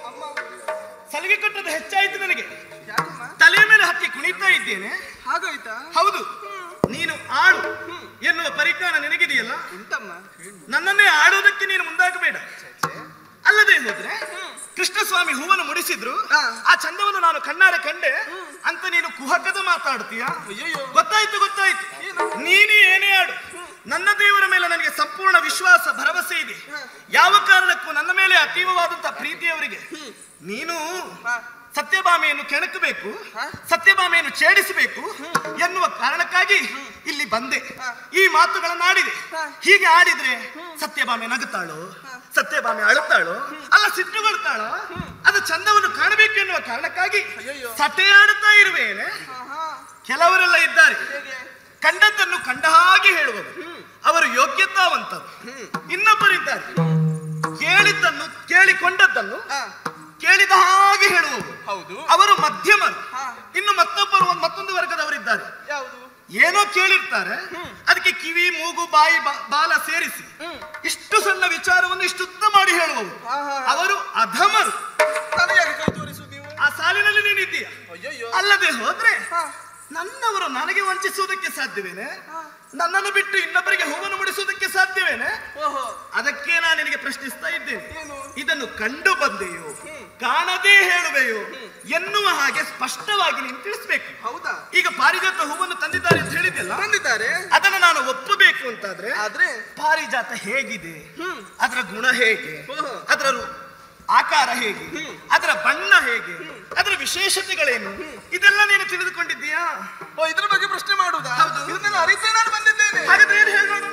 ಸಲಿಗೆ ಕೊಟ್ಟದ್ದು ಹೆಚ್ಚಾಯ್ತು ನನಗೆ ಯಾಕಮ್ಮ ತಲೆ ಮೇಲೆ ಹತ್ತಿ ಕುಣಿತಾ ಇದ್ದೇನೆ ಹಾಗಾಯ್ತಾ ಹೌದು ನೀನು ಆಡು ಎನ್ನುವ ಪರಿಜ್ಞಾನ ನಿನಗಿದೆಯಲ್ಲ ಉಂಟಮ್ಮ ನನ್ನನ್ನೇ ಆಡುವುದಕ್ಕೆ ನೀನು ಮುಂದಾಗಬೇಡ ಅಲ್ಲದೆ ಹೋದ್ರೆ ಕೃಷ್ಣಸ್ವಾಮಿ ಹೂವನ್ನು ಮುಡಿಸಿದ್ರು ಹಾ. ಆ ಚಂದವನ್ನು ನಾನು ಕಣ್ಣಾರೆ ಕಂಡೆ ಅಂತ ನೀನು ಕುಹಕದ ಮಾತಾಡ್ತೀಯ ಅಯ್ಯಯ್ಯೋ. ಗೊತ್ತಾಯ್ತು ಗೊತ್ತಾಯ್ತು ನೀನೇ ಏನೇ ಆಡು ನನ್ನ ದೇವರ ಮೇಲೆ ನನಗೆ ಸಂಪೂರ್ಣ ವಿಶ್ವಾಸ ಭರವಸೆ ಇದೆ ಯಾವ ಕಾರಣಕ್ಕೂ ನನ್ನ ಮೇಲೆ ಅತೀವವಾದಂತಹ ಪ್ರೀತಿಯವರಿಗೆ ನೀನು ಹಾ. ಸತ್ಯಭಾಮೆಯನ್ನು ಕೆಣಕಬೇಕು ಹಾ? ಸತ್ಯಭಾಮೆಯನ್ನು ಛೇಡಿಸಬೇಕು ಎನ್ನುವ ಕಾರಣಕ್ಕಾಗಿ ಇಲ್ಲಿ ಬಂದೆ ಹಾ. ಈ ಮಾತುಗಳನ್ನು ಆಡಿದೆ ಹಾ. ಹೀಗೆ ಆಡಿದ್ರೆ ಸತ್ಯಭಾಮೆ ನಗುತ್ತಾಳು ಸತ್ಯಭಾಮೆ ಅಳುತ್ತಾಳು ಅಲ್ಲ ಸಿಟ್ಟುಗೊಳ್ತಾಳು ಅದು ಚಂದವನ್ನು ಕಾಣಬೇಕು ಎನ್ನುವ ಕಾರಣಕ್ಕಾಗಿ ಅಯ್ಯಯ್ಯೋ. ಸಟೆಯಾಡುತ್ತಾ ಇರುವೇನೆ ಆಹಾ. ಕೆಲವರೆಲ್ಲ ಇದ್ದಾರೆ ಹೇಗೆ ಕಂಡದ್ದನ್ನು ಕಂಡ ಹಾಗೆ ಹೇಳುವರು ಅವರು ಯೋಗ್ಯತಾವಂತರು ಇನ್ನೊಬ್ಬರಿದ್ದಾರೆ ಕೇಳಿದ್ದನ್ನು ಕೇಳಿಕೊಂಡದ್ದನ್ನು ಹಾ. ಕೇಳಿದ ಹಾಗೆ ಹೇಳುವವರು ಹೌದು ಅವರು ಮಧ್ಯಮರು ಹಾ. ಇನ್ನು ಮತ್ತೊಬ್ಬರು ಒಂದು ಮತ್ತೊಂದು ವರ್ಗದವರಿದ್ದಾರೆ ಯಾವುದು ಏನೋ ಕೇಳಿರ್ತಾರೆ ಅದಕ್ಕೆ ಕಿವಿ ಮೂಗು ಬಾಯಿ ಬಾ- ಬಾಲ ಸೇರಿಸಿ ಇಷ್ಟು ಸಣ್ಣ ವಿಚಾರವನ್ನು ಇಷ್ಟುದ್ದ ಮಾಡಿ ಹೇಳುವವರು ಆಹಾ. ಅವರು ಅಧಮರು ನನಗೆ ಯಾಕೆ ಕೈ ತೋರಿಸು ನೀವು ಆ ಸಾಲಿನಲ್ಲಿ ನೀನಿದ್ದೀಯ ಅಯ್ಯಯ್ಯೋ ಅಲ್ಲದೆ ಹೋದ್ರೆ ಹಾ. ನನ್ನವರು ನನಗೆ ವಂಚಿಸುವುದಕ್ಕೆ ಸಾಧ್ಯವೇನೆ ನನ್ನನ್ನು ಬಿಟ್ಟು ಇನ್ನೊಬ್ಬರಿಗೆ ಹೂವನ್ನು ಮುಡಿಸುವುದಕ್ಕೆ ಸಾಧ್ಯವೇನೆ ಓಹೋ ಅದಕ್ಕೆ ನಾನು ನಿನಗೆ ಪ್ರಶ್ನಿಸ್ತಾ ಇದ್ದೇನೆ ಏನು? ಇದನ್ನು ಕಂಡು ಬಂದೆಯೋ ಕಾಣದೇ ಹೇಳುವೆಯೋ ಎನ್ನುವ ಹಾಗೆ ಸ್ಪಷ್ಟವಾಗಿ ನೀನು ತಿಳಿಸ್ಬೇಕು ಹೌದಾ ಈಗ ಪಾರಿಜಾತ ಹೂವನ್ನು ತಂದಿದ್ದಾರೆ ಅಂತ ಹೇಳಿದ್ದೆಲ್ಲ ಬಂದಿದ್ದಾರೆ ಅದನ್ನು ನಾನು ಒಪ್ಪಬೇಕು ಅಂತಾದ್ರೆ ಆದ್ರೆ ಪಾರಿಜಾತ ಹೇಗಿದೆ ಹ್ಮ್. ಅದರ ಗುಣ ಹೇಗೆ ಓಹೋ. ಅದರ ರು- ಆಕಾರ ಹೇಗೆ ಅದರ ಬಣ್ಣ ಹೇಗೆ ಅದರ ವಿಶೇಷತೆಗಳೇನು ಇದೆಲ್ಲ ನೀನು ತಿಳಿದುಕೊಂಡಿದ್ದೀಯಾ ಓ ಇದ್ರ ಬಗ್ಗೆ ಪ್ರಶ್ನೆ ಮಾಡುದಾ ಹೌದು. ಇದನ್ನೆಲ್ಲ ಅರಿತೇ ನಾನು ಬಂದಿದ್ದೇನೆ ಹಾಗಾದ್ರೆ ಏನು ಹೇಳೋಣ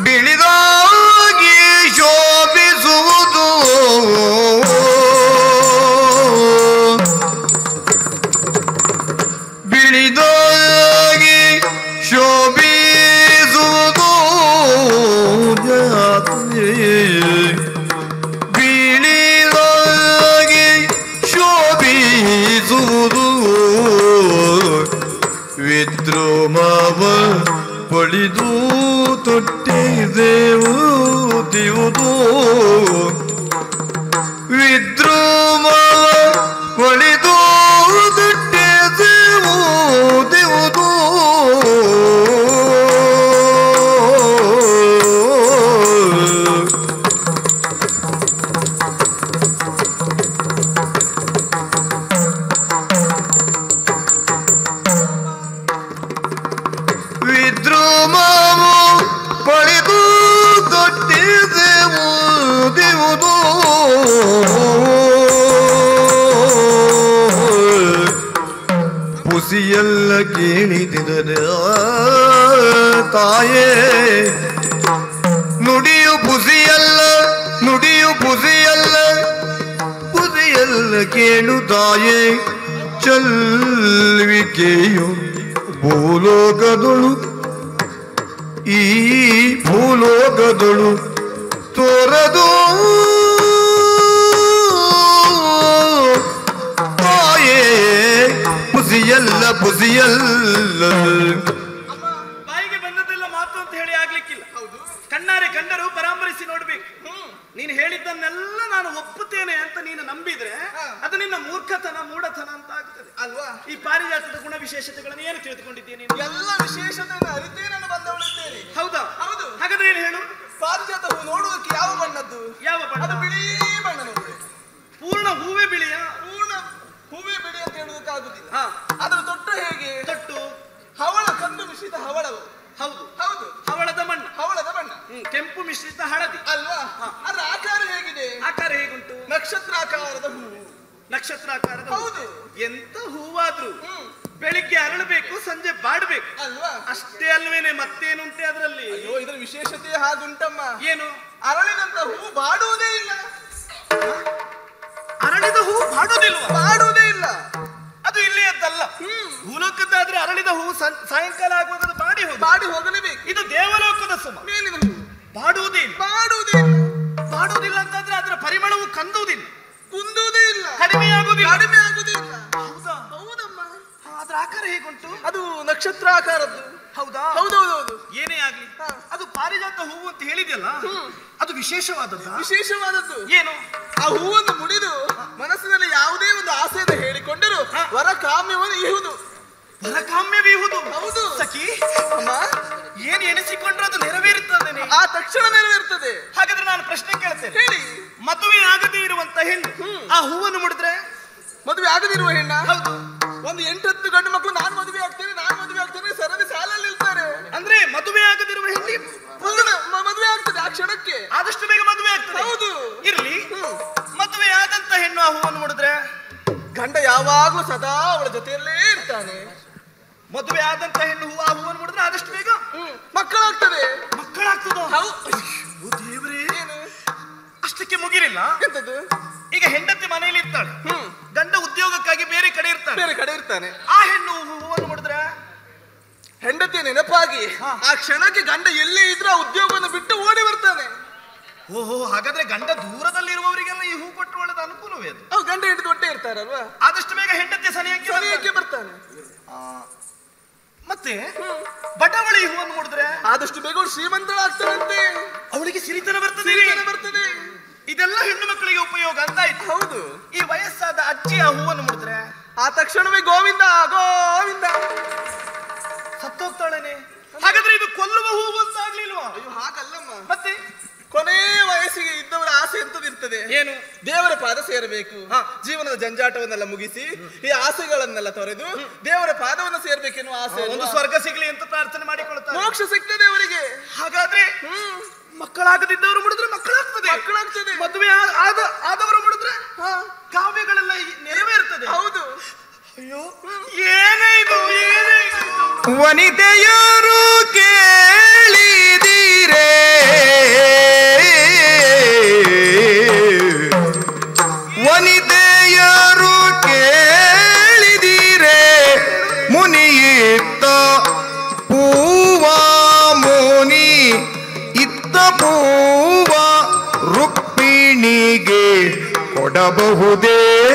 ಬಿಳಿದಾಗಿ ಶೋಭಿಸುವುದು ಬಿಳಿದಾಗಿ ಶೋಭಿಸುವುದು ಜಾತಿ ಬಿಳಿದಾಗಿ ಶೋಭಿಸುವುದು ವಿದ್ರೋಮವ ಪಡಿದು ತೊಟ್ಟಿದೆವು ದಿವುದು ವಿದ್ರೋಮವ ಪಡಿದು ತೊಟ್ಟಿದೆವು ದಿವುದು ವಿದ್ರೋಮವು ಪಡೆದು ಕೊಟ್ಟಿದೆವು ದಿವುದು ಪುಸಿಯೆಲ್ಲ ಕೇಳಿದರೆ ತಾಯೇ ನುಡಿಯು ಪುಸಿಯಲ್ಲ ನುಡಿಯು ಪುಸಿಯಲ್ಲ ಪುಸಿಯಲ್ಲ ಕೇಳು ತಾಯೇ ಚಲ್ವಿಕೆಯು ಭೂಲೋಕದೊಳು ಈ ಭೂಲೋಕದೊಳು ತೋರದು ತಾಯೇ ಪುಸಿಯಲ್ಲ ಪುಸಿಯಲ್ಲ ಬಾಯಿಗೆ ಬಂದದ್ದೆಲ್ಲ ಮಾತು ಅಂತ ಹೇಳಿ ಆಗ್ಲಿಕ್ಕಿಲ್ಲ ಹೌದು ಕಣ್ಣಾರೆ ಕಂಡರು ಪರಾಮರಿಸಿ ನೋಡ್ಬೇಕು ನೀನು ಹೇಳಿದ್ದನ್ನೆಲ್ಲ ನಾನು ಒಪ್ಪುತ್ತೇನೆ ಅಂತ ನೀನು ನಂಬಿದ್ರೆ ಅದು ನಿನ್ನ ಮೂರ್ಖತನ ಮೂಢತನ ಅಂತ ಆಗ್ತದೆ ಅಲ್ವಾ ಈ ಪಾರಿಜಾತದ ಗುಣ ವಿಶೇಷತೆಗಳನ್ನು ಏನು ತಿಳಿದುಕೊಂಡಿದ್ದೀಯ ನೀನು ಎಲ್ಲ ವಿಶೇಷತೆಯನ್ನು ಅರಿತೇ ನಾನು ಬಂದವಳಿದ್ದೇನೆ ಹೌದಾ ಹೌದು. ಹಾಗಾದ್ರೆ ಏನು ಹೇಳು ಪಾರಿಜಾತ ಹೂ ನೋಡುವುದಕ್ಕೆ ಯಾವ ಬಣ್ಣದ್ದು ಯಾವ ಬಣ್ಣ ಅದು ಬಿಳಿ ಬಣ್ಣ ನೋಡಿ ಪೂರ್ಣ ಹೂವೇ ಬಿಳಿಯ ಪೂರ್ಣ ಹೂವೇ ಬಿಳಿ ಅಂತ ಹೇಳುದು ನಕ್ಷತ್ರಾಕಾರದ ಹೂವು ನಕ್ಷತ್ರಾಕಾರದ ಹೂವು. ಹೌದು ಎಂತ ಹೂವಾದ್ರು ಹ್ಮ್. ಬೆಳಿಗ್ಗೆ ಅರಳಬೇಕು ಸಂಜೆ ಬಾಡ್ಬೇಕು ಅಲ್ವಾ ಅಷ್ಟೇ ಅಲ್ವೇನೆ ಮತ್ತೇನುಂಟೆ ಅದರಲ್ಲಿ ಅಯ್ಯೋ ಇದರ ವಿಶೇಷತೆ ಹಾಗುಂಟಮ್ಮ ಏನು ಅರಳಿದಂತ ಹೂ ಬಾಡುವುದೇ ಇಲ್ಲ ಅರಳಿದ ಹೂ ಬಾಡೋದಿಲ್ವಾ ಬಾಡುವುದೇ ಇಲ್ಲ ಅದು ಇಲ್ಲಿಯದ್ದಲ್ಲ ಭೂಲೋಕದ್ದಾದ್ರೆ ಅರಳಿದ ಹೂ ಸಂ- ಸಾಯಂಕಾಲ ಆಗುವಾಗ ಅದು ಬಾಡಿ ಹೋಗಿ ಬಾಡಿ ಹೋಗಲೇಬೇಕು ಇದು ದೇವಲೋಕದ ಸುಮ ಮೇಲಿನ ಹೂ ಬಾಡುವುದೇ ಇಲ್ಲ ಬಾಡುವುದೇ ಇಲ್ಲ ಬಾಡುವುದಿಲ್ಲ ಅಂತಂದ್ರೆ ಅದರ ಪರಿಮಳವು ಕಂದುವುದಿಲ್ಲ ಕುಂದುವುದೇ ಇಲ್ಲ ಕಡಿಮೆಯಾಗುವುದಿಲ್ಲ ಕಡಿಮೆ ಆಗುವುದೇ ಇಲ್ಲ ಹೌದಾ ಹೌದಮ್ಮ ಅದರ ಆಕಾರ ಹೇಗುಂಟು ಅದು ನಕ್ಷತ್ರಾಕಾರದ್ದು ಹೌದಾ ಹೌದೌದೌದು ಏನೇ ಆಗ್ಲಿ ಹಾ. ಅದು ಪಾರಿಜಾತ ಹೂವು ಅಂತ ಹೇಳಿದ್ಯಲ್ಲ ಅದು ವಿಶೇಷವಾದದ್ದ ವಿಶೇಷವಾದದ್ದು ಏನು ಆ ಹೂವನ್ನು ಮುಡಿದು ಮನಸ್ಸಿನಲ್ಲಿ ಯಾವುದೇ ಒಂದು ಆಸೆಯನ್ನು ಹೇಳಿಕೊಂಡರೂ ಹಾ. ವರ ಕಾಮ್ಯವನ್ನು ಇಹುದು ವರಕಾಮ್ಯವೀಹುದು ಹೌದು. ಸಖಿ ಅಮ್ಮ ಏನ್ ಎಣಿಸಿಕೊಂಡ್ರೆ ಅದು ನೆರವೇರುತ್ತದೆ ಆ ತಕ್ಷಣ ನೆರವೇರ್ತದೆ ಹಾಗಾದ್ರೆ ನಾನು ಪ್ರಶ್ನೆ ಕೇಳ್ತೇನೆ ಹೇಳಿ ಮದುವೆ ಆಗದೇ ಇರುವಂತ ಹೆಣ್ಣು ಆ ಹೂವನ್ನು ಮುಡಿದ್ರೆ ಮದುವೆ ಆಗದಿರುವ ಹೆಣ್ಣ ಹೌದು ಒಂದು ಎಂಟತ್ತು ಗಂಡು ಮಕ್ಕಳು ನಾನು ಮದುವೆ ಆಗ್ತೇನೆ ನಾನು ಮದುವೆ ಆಗ್ತೇನೆ ಸರದಿ ಸಾಲಲ್ಲಿ ನಿಲ್ತಾರೆ ಅಂದ್ರೆ ಮದುವೆ ಆಗದಿರುವ ಹೆಣ್ಣಿ ಪೂರ್ಣ ಮ- ಮದುವೆ ಆಗ್ತದೆ ಆ ಕ್ಷಣಕ್ಕೆ ಆದಷ್ಟು ಬೇಗ ಮದುವೆ ಆಗ್ತದೆ ಹೌದು. ಇರ್ಲಿ ಹ್ಮ್. ಮದುವೆ ಆದಂತ ಹೆಣ್ಣು ಆ ಹೂವನ್ನು ಮುಡಿದ್ರೆ ಗಂಡ ಯಾವಾಗ್ಲೂ ಸದಾ ಅವಳ ಜೊತೆಯಲ್ಲೇ ಇರ್ತಾನೆ ಮದುವೆ ಆದಂತ ಹೆಣ್ಣು ಹೂ ಆ ಹೂವನ್ನು ಮುಡಿದ್ರೆ ಆದಷ್ಟು ಬೇಗ ಹ್ಮ್ ಮಕ್ಕಳಾಗ್ತದೆ ಮಕ್ಕಳಾಗ್ತದ ಹೌದು ದೇವರೇ ಏನು ಅಷ್ಟಕ್ಕೆ ಮುಗಿಲಿಲ್ಲ ಎಂತದ್ದು ಈಗ ಹೆಂಡತಿ ಮನೆಯಲ್ಲಿ ಇರ್ತಾಳೆ ಹ್ಮ್ ಗಂಡ ಉದ್ಯೋಗಕ್ಕಾಗಿ ಬೇರೆ ಕಡೆ ಇರ್ತಾನೆ ಬೇರೆ ಕಡೆ ಇರ್ತಾನೆ ಆ ಹೆಣ್ಣು ಹೂವನ್ನು ಮುಡಿದ್ರೆ ಹೆಂಡತಿಯ ನೆನಪಾಗಿ ಆ ಕ್ಷಣಕ್ಕೆ ಗಂಡ ಎಲ್ಲೇ ಇದ್ರೂ ಆ ಉದ್ಯೋಗವನ್ನು ಬಿಟ್ಟು ಓಡಿ ಬರ್ತಾನೆ ಓಹೋ ಹಾಗಾದ್ರೆ ಗಂಡ ದೂರದಲ್ಲಿರುವವರಿಗೆಲ್ಲ ಈ ಹೂ ಕೊಟ್ಟು ಒಳ್ಳೆದ ಅನುಕೂಲವೇ ಅದು ಅವ್ ಗಂಡ ಹಿಡಿದು ಹೊಟ್ಟೆ ಇರ್ತಾರಲ್ವಾ ಆದಷ್ಟು ಬೇಗ ಹೆಂಡತಿ ಸನಿಯಕ್ಕೆ ಸಮಯಕ್ಕೆ ಬರ್ತಾಳೆ. ಬರ್ತಾನೆ ಮತ್ತೆ ಬಡವಳಿ ಈ ಹೂವನ್ನು ಮುಡಿದ್ರೆ ಆದಷ್ಟು ಬೇಗ ಅವ್ಳು ಶ್ರೀಮಂತಳಾಗ್ತಾಳಂತೆ ಅವಳಿಗೆ ಸಿರಿತನ ಬರ್ತದೆ ಸಿರಿತನ ಬರ್ತದೆ ಇದೆಲ್ಲ ಹೆಣ್ಣು ಮಕ್ಕಳಿಗೆ ಉಪಯೋಗ ಅಂತ ಆಯ್ತು ಹೌದು ಈ ವಯಸ್ಸಾದ ಅಜ್ಜಿ ಆ ಹೂವನ್ನು ಮುಡಿದ್ರೆ ಆ ತಕ್ಷಣವೇ ಗೋವಿಂದ ಗೋವಿಂದ ಸತ್ತೋಗ್ತಾಳೇನೆ ಹಾಗಾದ್ರೆ ಇದು ಕೊಲ್ಲುವ ಹೂವು ಅಂತ ಆಗ್ಲಿಲ್ವಾ ಅಯ್ಯೋ ಹಾಗಲ್ಲಮ್ಮ ಮತ್ತೆ ಕೊನೆ ವಯಸ್ಸಿಗೆ ಇದ್ದವರ ಆಸೆ ಎಂತದಿರ್ತದೆ ಏನು ದೇವರ ಪಾದ ಸೇರಬೇಕು ಹಾ. ಜೀವನದ ಜಂಜಾಟವನ್ನೆಲ್ಲ ಮುಗಿಸಿ ಈ ಆಸೆಗಳನ್ನೆಲ್ಲ ತೊರೆದು ದೇವರ ಪಾದವನ್ನು ಸೇರ್ಬೇಕೆನ್ನುವ ಆಸೆ ಒಂದು ಅಲ್ವಾ? ಸ್ವರ್ಗ ಸಿಗ್ಲಿ ಅಂತ ಪ್ರಾರ್ಥನೆ ಮಾಡಿಕೊಳ್ತಾರೆ ಮೋಕ್ಷ ಸಿಗ್ತದೆ ಅವರಿಗೆ ಹಾಗಾದ್ರೆ ಹ್ಮ್ ಮಕ್ಕಳಾಗದಿದ್ದವರು ಮುಡಿದ್ರೆ ಮಕ್ಕಳಾಗ್ತದೆ ಮಕ್ಕಳಾಗ್ತದೆ ಮದುವೆ ಆ- ಆದ ಆದವರು ಮುಡಿದ್ರೆ ಹಾ, ಕಾವ್ಯಗಳೆಲ್ಲ ಈ- ನೆರವೇರ್ತದೆ ಹೌದು ಅಯ್ಯೋ ಏನೇ ಇದು ಏನೇ ಇದು ವನಿತೆಯರು ಕೇಳಿದಿರೇ ವನಿತೆಯರು ಕೇಳಿದಿರೇ ಮುನಿಯಿತ್ತ ಪೂವ ಮುನಿ ಇತ್ತ ಪೂವ ರುಕ್ಮಿಣಿಗೆ ಕೊಡಬಹುದೇ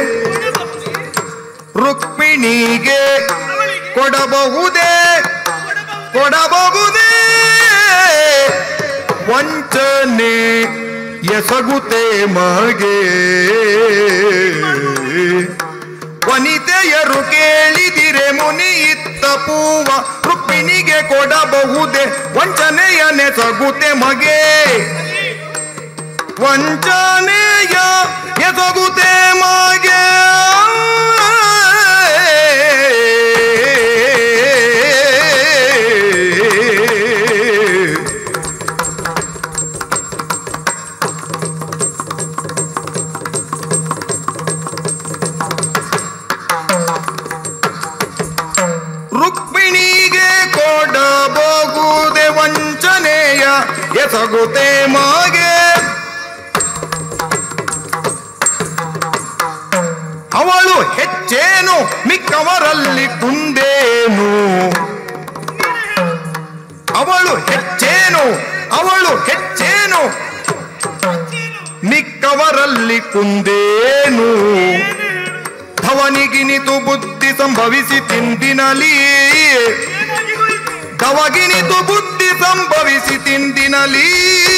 ರುಕ್ಮಿಣಿಗೆ ಕೊಡಬಹುದೇ ಕೊಡಬಹುದೇ ವಂಚನೆ ಎಸಗುತ್ತೆ ಮಗೆ ವನಿತೆಯರು ಕೇಳಿದಿರೆ ಮುನಿ ಇತ್ತ ಪೂವ ರುಕ್ಮಿಣಿಗೆ ಕೊಡಬಹುದೇ ವಂಚನೆಯ ನೆಸಗುತ್ತೆ ಮಗೆ ವಂಚನೆಯ ಎಸಗುತ್ತೆ ಮಗೆ ರುಕ್ಮಿಣಿಗೆ ಕೊಡಬಹುದೆ ವಂಚನೆಯ ಎಸಗುತ್ತೆ ಮಾಗೆ ಅವಳು ಹೆಚ್ಚೇನು ಮಿಕ್ಕವರಲ್ಲಿ ಕುಂದೇನು ಅವಳು ಹೆಚ್ಚೇನು ಅವಳು ಹೆಚ್ಚೇನು ಮಿಕ್ಕವರಲ್ಲಿ ಕುಂದೇನು ಧವನಿಗಿನಿತು ಬುದ್ಧಿ ಸಂಭವಿಸಿ ತಿಂದಿನಲಿ ಧವಗಿನಿತು ಬುದ್ಧಿ ಸಂಭವಿಸಿ ತಿಂದಿನಲಿ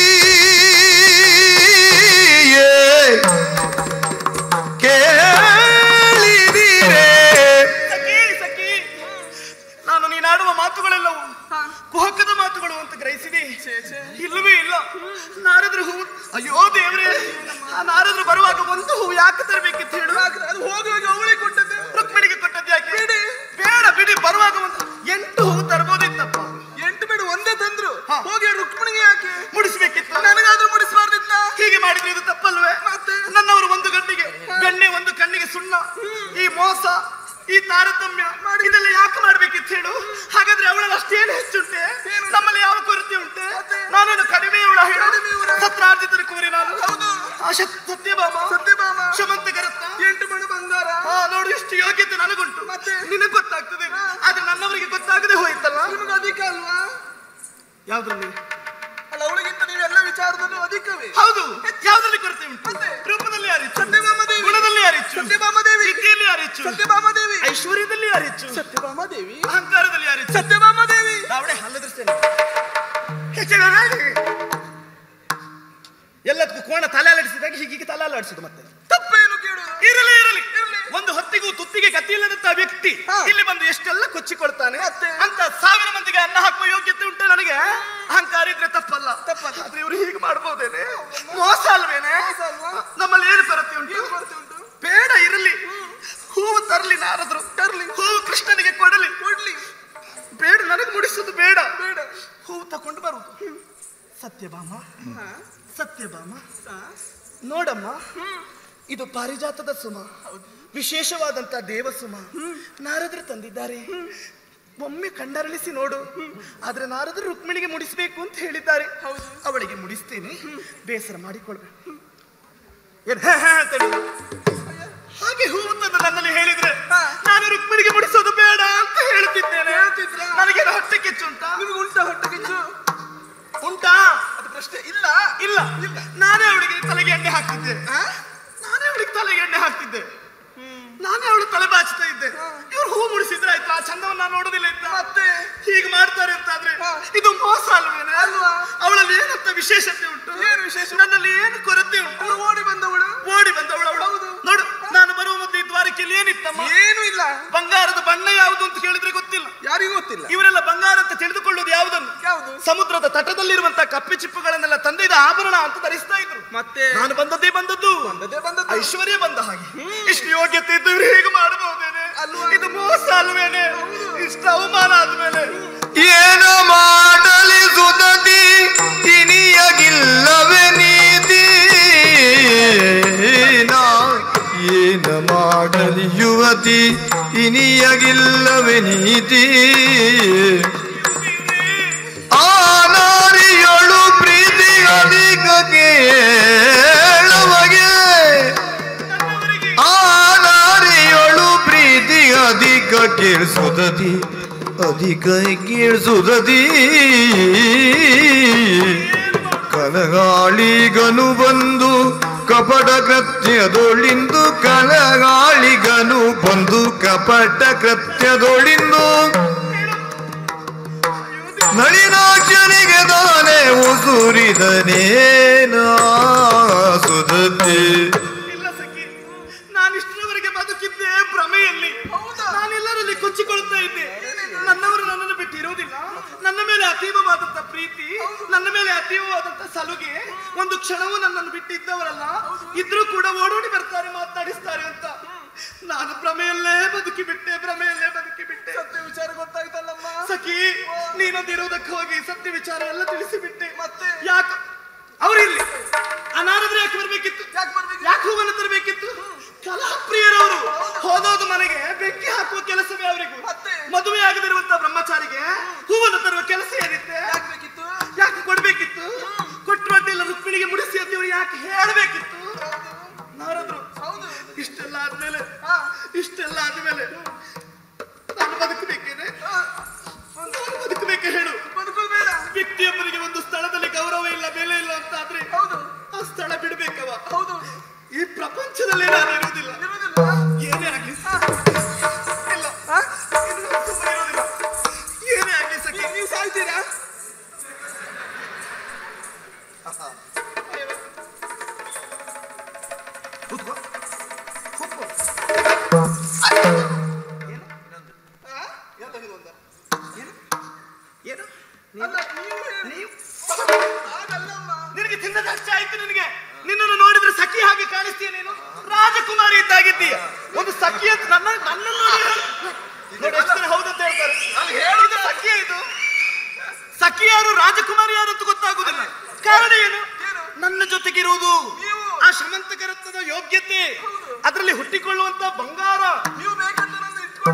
ಕೇಳಿದಿರೇ ಸಖಿ ಸಖಿ ನಾನು ನೀನಾಡುವ ಮಾತುಗಳೆಲ್ಲವೂ ಕುಹಕದ ಮಾತುಗಳು ಅಂತ ಗ್ರಹಿಸಿದೆ ಇಲ್ಲವೇ ಇಲ್ಲ ನಾರದ್ರು ಹೂ ಅಯ್ಯೋ ದೇವ್ರೆ ಆ ನಾರದ್ರು ಬರುವಾಗ ಒಂದು ಹೂ ಯಾಕೆ ತರಬೇಕಿತ್ತು ಹೇಳು ಅದು ಹೋಗುವಾಗ ಅವಳಿಗೆ ಕೊಟ್ಟದ್ದು ರುಕ್ಮಿಣಿಗೆ ಕೊಟ್ಟದ್ದು ಯಾಕೆ ಬಿಡಿ. ಬೇಡ ಬಿಡಿ ಬರುವಾಗ ಒಂದು ಎಂಟು ಹೂ ತರ್ಬೋದಿತ್ತಪ್ಪ ಎಂಟು ಬೇಡ ಒಂದೇ ತಂದ್ರು ಹಾ. ಹೋಗಿ ರುಕ್ಮಿಣಿಗೆ ಯಾಕೆ ಮುಡಿಸ್ಬೇಕಿತ್ತು ನನಗಾದ್ರೂ ಮುಡಿಸಬಾರ್ದಿತ್ತ ಹೀಗೆ ಮಾಡಿದ್ರೆ ಇದು ತಪ್ಪಲ್ವೇ ಮತ್ತೆ? ನನ್ನವರು ಒಂದು ಗಂಟೆಗೆ ಈ ತಾರತಮ್ಯ ಇದೆಲ್ಲ ಯಾಕೆ ಮಾಡ್ಬೇಕಿತ್ತು ಹೇಳು ಹಾಗಾದ್ರೆ ಅವಳಲ್ಲಿ ಅಷ್ಟೇನು ಹೆಚ್ಚುಂಟೆ ನಮ್ಮಲ್ಲಿ ಯಾವ ಕೊರತೆ ಉಂಟೆ ನಾನೇನು ಕಡಿಮೆ ಅವಳ ಹೇಳು ಕಡಿಮೆಯವಳ? ಸತ್ರಾರ್ಜಿತರ ಕೂರಿ ನಾನು ಹೌದು. ಆ ಶಕ್- ಸತ್ಯಭಾಮ ಸತ್ಯಭಾಮ ಶಮಂತಕರತ್ನ ಎಂಟು ಮಣ ಬಂಗಾರ ಆ ನೋಡು ಇಷ್ಟು ಯೋಗ್ಯತೆ ನನಗುಂಟು ಮತ್ತೆ? ನಿನಗೆ ಗೊತ್ತಾಗ್ತದೆ ಆದ್ರೆ ನನ್ನವರಿಗೆ ಗೊತ್ತಾಗದೆ ಹೋಯ್ತಲ್ಲ ನಿಮ್ಗೆ ಅಧಿಕ ಅಲ್ವಾ ಯಾವ್ದ್ರಲ್ಲಿ ಅಲ್ಲ ಅವಳಿಗಿಂತ ನೀವೆಲ್ಲ ವಿಚಾರದಲ್ಲೂ ಅಧಿಕವೇ ಹೌದು ಯಾವ್ದ್ರಲ್ಲಿ ಕೊರತೆ ಉಂಟು ಮತ್ತೆ? ರೂಪದಲ್ಲಿ ಯಾರಿಚ್ಚು ಸತ್ಯಭಾಮ ದೇವಿ ಗುಣದಲ್ಲಿ ಯಾರಿಚ್ಚು ಸತ್ಯಭಾಮ ದೇವಿ ವಿದ್ಯೆಯಲ್ಲಿ ಯಾರಿಚ್ಚು ಸತ್ಯಭಾಮ ದೇವಿ ಐಶ್ವರ್ಯದಲ್ಲಿ ಯಾರಿಚ್ಚು ಸತ್ಯಭಾಮ ದೇವಿ ಅಹಂಕಾರದಲ್ಲಿ ಯಾರಿಚ್ಚು ಸತ್ಯಭಾಮ ದೇವಿ ದಾವಣೆ ಹಲ್ಲದ್ರಸ್ತೇನೆ ಹೆಚ್ಚಿನ ನಾಯಿ. ಎಲ್ಲದಕ್ಕೂ ಕೋಣ ತಲೆ ಅಲಾಡಿಸಿದಾಗ ಹೀಗೆ ತಲೆ ಅಲಾಡಿಸುದು ಮತ್ತೆ ತಪ್ಪೇನು ಕೇಳುದು ಇರಲಿ ಇರಲಿ ಒಂದು ಹೊತ್ತಿಗೂ ತುತ್ತಿಗೆ ಗತಿ ಇಲ್ಲದಂತ ವ್ಯಕ್ತಿ ಹಾ. ಇಲ್ಲಿ ಬಂದು ಎಷ್ಟೆಲ್ಲ ಕೊಚ್ಚಿಕೊಳ್ತಾನೆ ಮತ್ತೆ? ಅಂತ ಸಾವಿರ ಮಂದಿಗೆ ಅನ್ನ ಹಾಕುವ ಯೋಗ್ಯತೆ ಉಂಟು ನನಗೆ ಅಹಂಕಾರ ಇದ್ರೆ ತಪ್ಪಲ್ಲ ತಪ್ಪಲ್ಲ. ಆದ್ರೆ ಇವರು ಹೀಗೆ ಮಾಡ್ಬೋದೇನೆ ಮೋಸ ಅಲ್ವೇನೆ ಮೋಸ ಅಲ್ವಾ? ನಮ್ಮಲ್ಲಿ ಏನು ಕೊರತೆ ಉಂಟು ಏನು ಕೊರತೆ ಉಂಟು? ಬೇಡ ಇರಲಿ ಹೂವು ತರಲಿ ನಾರದ್ರು ತರ್ಲಿ. ಹೂವು ಕೃಷ್ಣನಿಗೆ ಕೊಡಲಿ ಕೊಡ್ಲಿ ಬೇಡ ನನಗೆ ಮುಡಿಸುದು ಬೇಡ ಬೇಡ ಹೂವು ತಕೊಂಡು ಬರುವುದು ಸತ್ಯಭಾಮ ಹಾ? ಸತ್ಯಭಾಮ ಹಾ? ನೋಡಮ್ಮ ಇದು ಪಾರಿಜಾತದ ಸುಮ ವಿಶೇಷವಾದಂತ ದೇವಸುಮ ನಾರದರು ತಂದಿದ್ದಾರೆ ಒಮ್ಮೆ ಕಂಡರಳಿಸಿ ನೋಡು ಆದ್ರೆ ನಾರದರು ರುಕ್ಮಿಣಿಗೆ ಮುಡಿಸ್ಬೇಕು ಅಂತ ಹೇಳಿದ್ದಾರೆ ಹೌದು. ಅವಳಿಗೆ ಮುಡಿಸ್ತೇನೆ ಬೇಸರ ಮಾಡಿಕೊಳ್ಬೇಕು ಏನ್ ಹೇ ಹೇ ಅಂತ ಹೇಳುದು? ಹಾಗೆ ಹೂವು ತಂದು ನನ್ನಲ್ಲಿ ಹೇಳಿದ್ರೆ ಹಾ. ನಾನು ರುಕ್ಮಿಣಿಗೆ ಮುಡಿಸೋದು ಬೇಡ ಅಂತ ಹೇಳ್ತಿದ್ದೇನೆ ಹೇಳ್ತಿದ್ರಾ? ನನಗೇನು ಹೊಟ್ಟೆ ಕಿಚ್ಚುಂಟಾ ನಿಮ್ಗೆ ಉಂಟ ಹೊಟ್ಟೆ ಕಿಚ್ಚು ಉಂಟಾ ಅದು ಪ್ರಶ್ನೆ ಇಲ್ಲ ಇಲ್ಲ ನಾನೇ ಅವಳಿಗೆ ತಲೆಗೆ ಎಣ್ಣೆ ಹಾಕ್ತಿದ್ದೆ ನಾನೇ ಅವಳಿಗೆ ತಲೆಗೆ ಎಣ್ಣೆ ಹಾಕ್ತಿದ್ದೆ ನಾನೇ ಅವಳು ತಲೆ ಬಾಚ್ತಾ ಇದ್ದೆ ಇವ್ರು ಹೂ ಮುಡಿಸಿದ್ರೆ ಆಯ್ತು ಆ ಚಂದವನ್ನ ನಾನು ನೋಡೋದಿಲ್ಲ ಇತ್ತ ಮತ್ತೆ ಹೀಗೆ ಮಾಡ್ತಾರೆ ಅಂತಾದ್ರೆ ಹಾ. ಇದು ಮೋಸ ಅಲ್ವೇನೆ ಅಲ್ವಾ? ಅವಳಲ್ಲಿ ಏನಂತ ವಿಶೇಷತೆ ಉಂಟು ಏನು ವಿಶೇಷ? ನನ್ನಲ್ಲಿ ಏನು ಕೊರತೆ ಉಂಟು ಅವಳು ಓಡಿ ಬಂದವಳು ಓಡಿ ಬಂದವಳು ಅವಳು ಹೌದು. ನೋಡು ನಾನು ಬರುವ ಮೊದಲು ಈ ದ್ವಾರಕೆಯಲ್ಲಿ ಏನಿತ್ತಮ್ಮ ಏನು ಇಲ್ಲ ಬಂಗಾರದ ಬಣ್ಣ ಯಾವುದು ಅಂತ ಕೇಳಿದ್ರೆ ಗೊತ್ತಿಲ್ಲ ಯಾರಿಗೂ ಗೊತ್ತಿಲ್ಲ ಇವರೆಲ್ಲ ಬಂಗಾರ ಅಂತ ತಿಳಿದುಕೊಳ್ಳೋದು ಯಾವುದನ್ನು ಯಾವುದು ಸಮುದ್ರದ ತಟದಲ್ಲಿರುವಂತಹ ಕಪ್ಪೆ ಚಿಪ್ಪುಗಳನ್ನೆಲ್ಲ ತಂದಿದ ಆಭರಣ ಅಂತ ಧರಿಸ್ತಾ ಇದ್ರು ಮತ್ತೆ ನಾನು ಬಂದದ್ದೇ ಬಂದದ್ದು ಬಂದದ್ದೇ ಬಂದದ್ದು ಐಶ್ವರ್ಯ ಬಂದ ಹಾಗೆ ಇಷ್ಟು ಯೋಗ್ಯತೆ ಇದ್ದು ಇವ್ರು ಹೇಗೆ ಮಾಡಬಹುದೇನೆ ಅಲ್ವಾ? ಇದು ಮೋಸ ಅಲ್ವೇನೆ ಇಷ್ಟು ಅವಮಾನ ಆದ್ಮೇಲೆ ಏನು ಮಾಡಲಿ ಸುದತಿ ಇನಿಯಗಿಲ್ಲವೇ ನೀತಿ ನಾ ಏನು ಮಾಡಲಿ ಯುವತಿ ಇನಿಯಗಿಲ್ಲವೇ ನೀತಿ ಆ ನಾರಿಯಳು ಪ್ರೀತಿ ಅಧಿಕ ಕೇಳುವಗೆ ನನ್ನವರಿಗೆ ಆ ನಾರಿಯಳು ಪ್ರೀತಿ ಅಧಿಕ ಕೇಳಿಸುದದಿ ಅಧಿಕ ಕೇಳಿಸುದದಿ ಕಲಗಾಳಿಗನು ಬಂದು ಕಪಟ ಕೃತ್ಯದೊಳಿಂದು ಕಲಗಾಳಿಗನು ಬಂದು ಕಪಟ ಕೃತ್ಯದೊಳಿಂದು ನಳಿನಾಕ್ಷನಿಗೆ ತಾನೇ ಉಸುರಿದನೇನ ಸುದತಿ ಇಲ್ಲ ಸಖಿ ನಾನು ಇಷ್ಟರವರೆಗೆ ಬದುಕಿದ್ದೆ ಭ್ರಮೆಯಲ್ಲಿ ನಾನೆಲ್ಲರಲ್ಲಿ ಕೊಚ್ಚಿಕೊಳ್ತಾ ಇದ್ದೆ ನನ್ನವರು ನನ್ನನ್ನು ಬಿಟ್ಟು ಇರುವುದಿಲ್ಲ ನನ್ನ ಮೇಲೆ ಅತೀವವಾದಂತ ಪ್ರೀತಿ ನನ್ನ ಮೇಲೆ ಅತೀವವಾದಂತ ಸಲುಗೆ ಒಂದು ಕ್ಷಣವೂ ನನ್ನನ್ನು ಬಿಟ್ಟಿದ್ದವರಲ್ಲ ಇದ್ರೂ ಕೂಡ ಓಡೋಡಿ ಬರ್ತಾರೆ ಮಾತನಾಡಿಸ್ತಾರೆ ಅಂತ ನಾನು ಭ್ರಮೆಯಲ್ಲೇ ಬದುಕಿ ಬಿಟ್ಟೆ ಭ್ರಮೆಯಲ್ಲೇ ಬದುಕಿ ಬಿಟ್ಟೆ ಸತ್ಯ ವಿಚಾರ ಗೊತ್ತಾಯ್ತಲ್ಲಮ್ಮ ಸಖಿ ನೀನೊಂದಿರುವುದಕ್ಕೆ ಹೋಗಿ ಸತ್ಯ ವಿಚಾರ ಎಲ್ಲ ತಿಳಿಸಿಬಿಟ್ಟೆ ಮತ್ತೆ? ಯಾಕೆ ಅವರಿಲ್ಲಿ ಅನಾರದ್ರೆ ಯಾಕೆ ಬರ್ಬೇಕಿತ್ತು ಯಾಕೆ ಬರ್ಬೇಕು ಯಾಕೆ ಹೂವನ್ನು ತರಬೇಕಿತ್ತು ಕಲಾಪ್ರಿಯರವರು ಹೋದೋದು ಮನೆಗೆ ಬೆಂಕಿ ಹಾಕುವ ಕೆಲಸವೇ ಅವರಿಗೂ ಮತ್ತೆ? ಮದುವೆ ಆಗದಿರುವಂತ ಬ್ರಹ್ಮಚಾರಿಗೆ ಹೂವನ್ನು ತರುವ ಕೆಲಸ ಏನಿತ್ತೆ ಯಾಕೆ ಬೇಕಿತ್ತು ಯಾಕೆ ಕೊಡ್ಬೇಕಿತ್ತು ಕೊಟ್ಟು ಅಡ್ಡಿಲ್ಲ ರುಕ್ಮಿಣಿಗೆ ಮುಡಿಸಿ ಅಂತ ಇವ್ರು ಯಾಕೆ ಹೇಳಬೇಕಿತ್ತು ನಾರದ್ರು ಹೌದು ಇಷ್ಟೆಲ್ಲ ಆದ್ಮೇಲೆ ಹಾ. ಇಷ್ಟೆಲ್ಲ ಆದ್ಮೇಲೆ ನಾನು ಬದುಕಬೇಕೇನೆ ನಾನು ಬದುಕಬೇಕೆ ಹೇಳು ಬದುಕುದು ಬೇಡ ವ್ಯಕ್ತಿಯೊಬ್ಬರಿಗೆ ಒಂದು ಸ್ಥಳದಲ್ಲಿ ಗೌರವ ಇಲ್ಲ ಬೆಲೆ ಇಲ್ಲ ಅಂತ ಆದ್ರೆ ಹೌದು ಆ ಸ್ಥಳ ಬಿಡ್ಬೇಕವ ಹೌದು ಈ ಪ್ರಪಂಚದಲ್ಲಿ ನಾನು ಇರುವುದಿಲ್ಲ ಇರುವುದಿಲ್ಲ ಏನೇ ಆಗ್ಲಿ ಇಲ್ಲ ಹಾ? ಇನ್ನು ನಾನು ಸುಮ್ಮನೆ ಇರೋದಿಲ್ಲ ಏನೇ ಆಗ್ಲಿ ಸಖಿ ನೀವು- ನೀವು ಸಾಯ್ತೀರಾ ಕೂತ್ಕೋ ಕೂತ್ಕೋ ಹಾ? ಏನು ಅಲ್ಲ ನೀವು ಹೇಳಿ. ನೀವು ಹಾಗಲ್ಲಮ್ಮ ನಿನಗೆ ತಿನ್ನದ ಅಷ್ಟೇ ಆಯ್ತು ನಿನಗೆ ನಿನ್ನನ್ನು ನೋಡಿದ್ರೆ ಸಖಿ ಹಾಗೆ ಕಾಣಿಸ್ತೀಯ ನೀನು ರಾಜಕುಮಾರಿ ಇದ್ದಾಗಿದ್ದೀಯ ಒಂದು ಸಖಿ ಅಂತ ನನ್ನ ನನ್ನನ್ನು ನೋಡಿ ಹೇಳು. ನೋಡಿ ಎಷ್ಟು ಜನ ಹೌದು ಅಂತ ಹೇಳ್ತಾರೆ ಇದು ಸಖಿಯೇ ಇದು ಸಖಿ ಯಾರು ರಾಜಕುಮಾರಿ ಯಾರು ಅಂತ ಗೊತ್ತಾಗುದಿಲ್ಲ ಕಾರಣ ಏನು ನನ್ನ ಜೊತೆಗಿರುವುದು ನೀವು. ಆ ಶ್ರಮಂತಕರತ್ವದ ಯೋಗ್ಯತೆ ಅದರಲ್ಲಿ ಹುಟ್ಟಿಕೊಳ್ಳುವಂತ ಬಂಗಾರ ನೀವು ಬೇಕಂತ ನನ್ನ ಇಟ್ಕೊಂಡು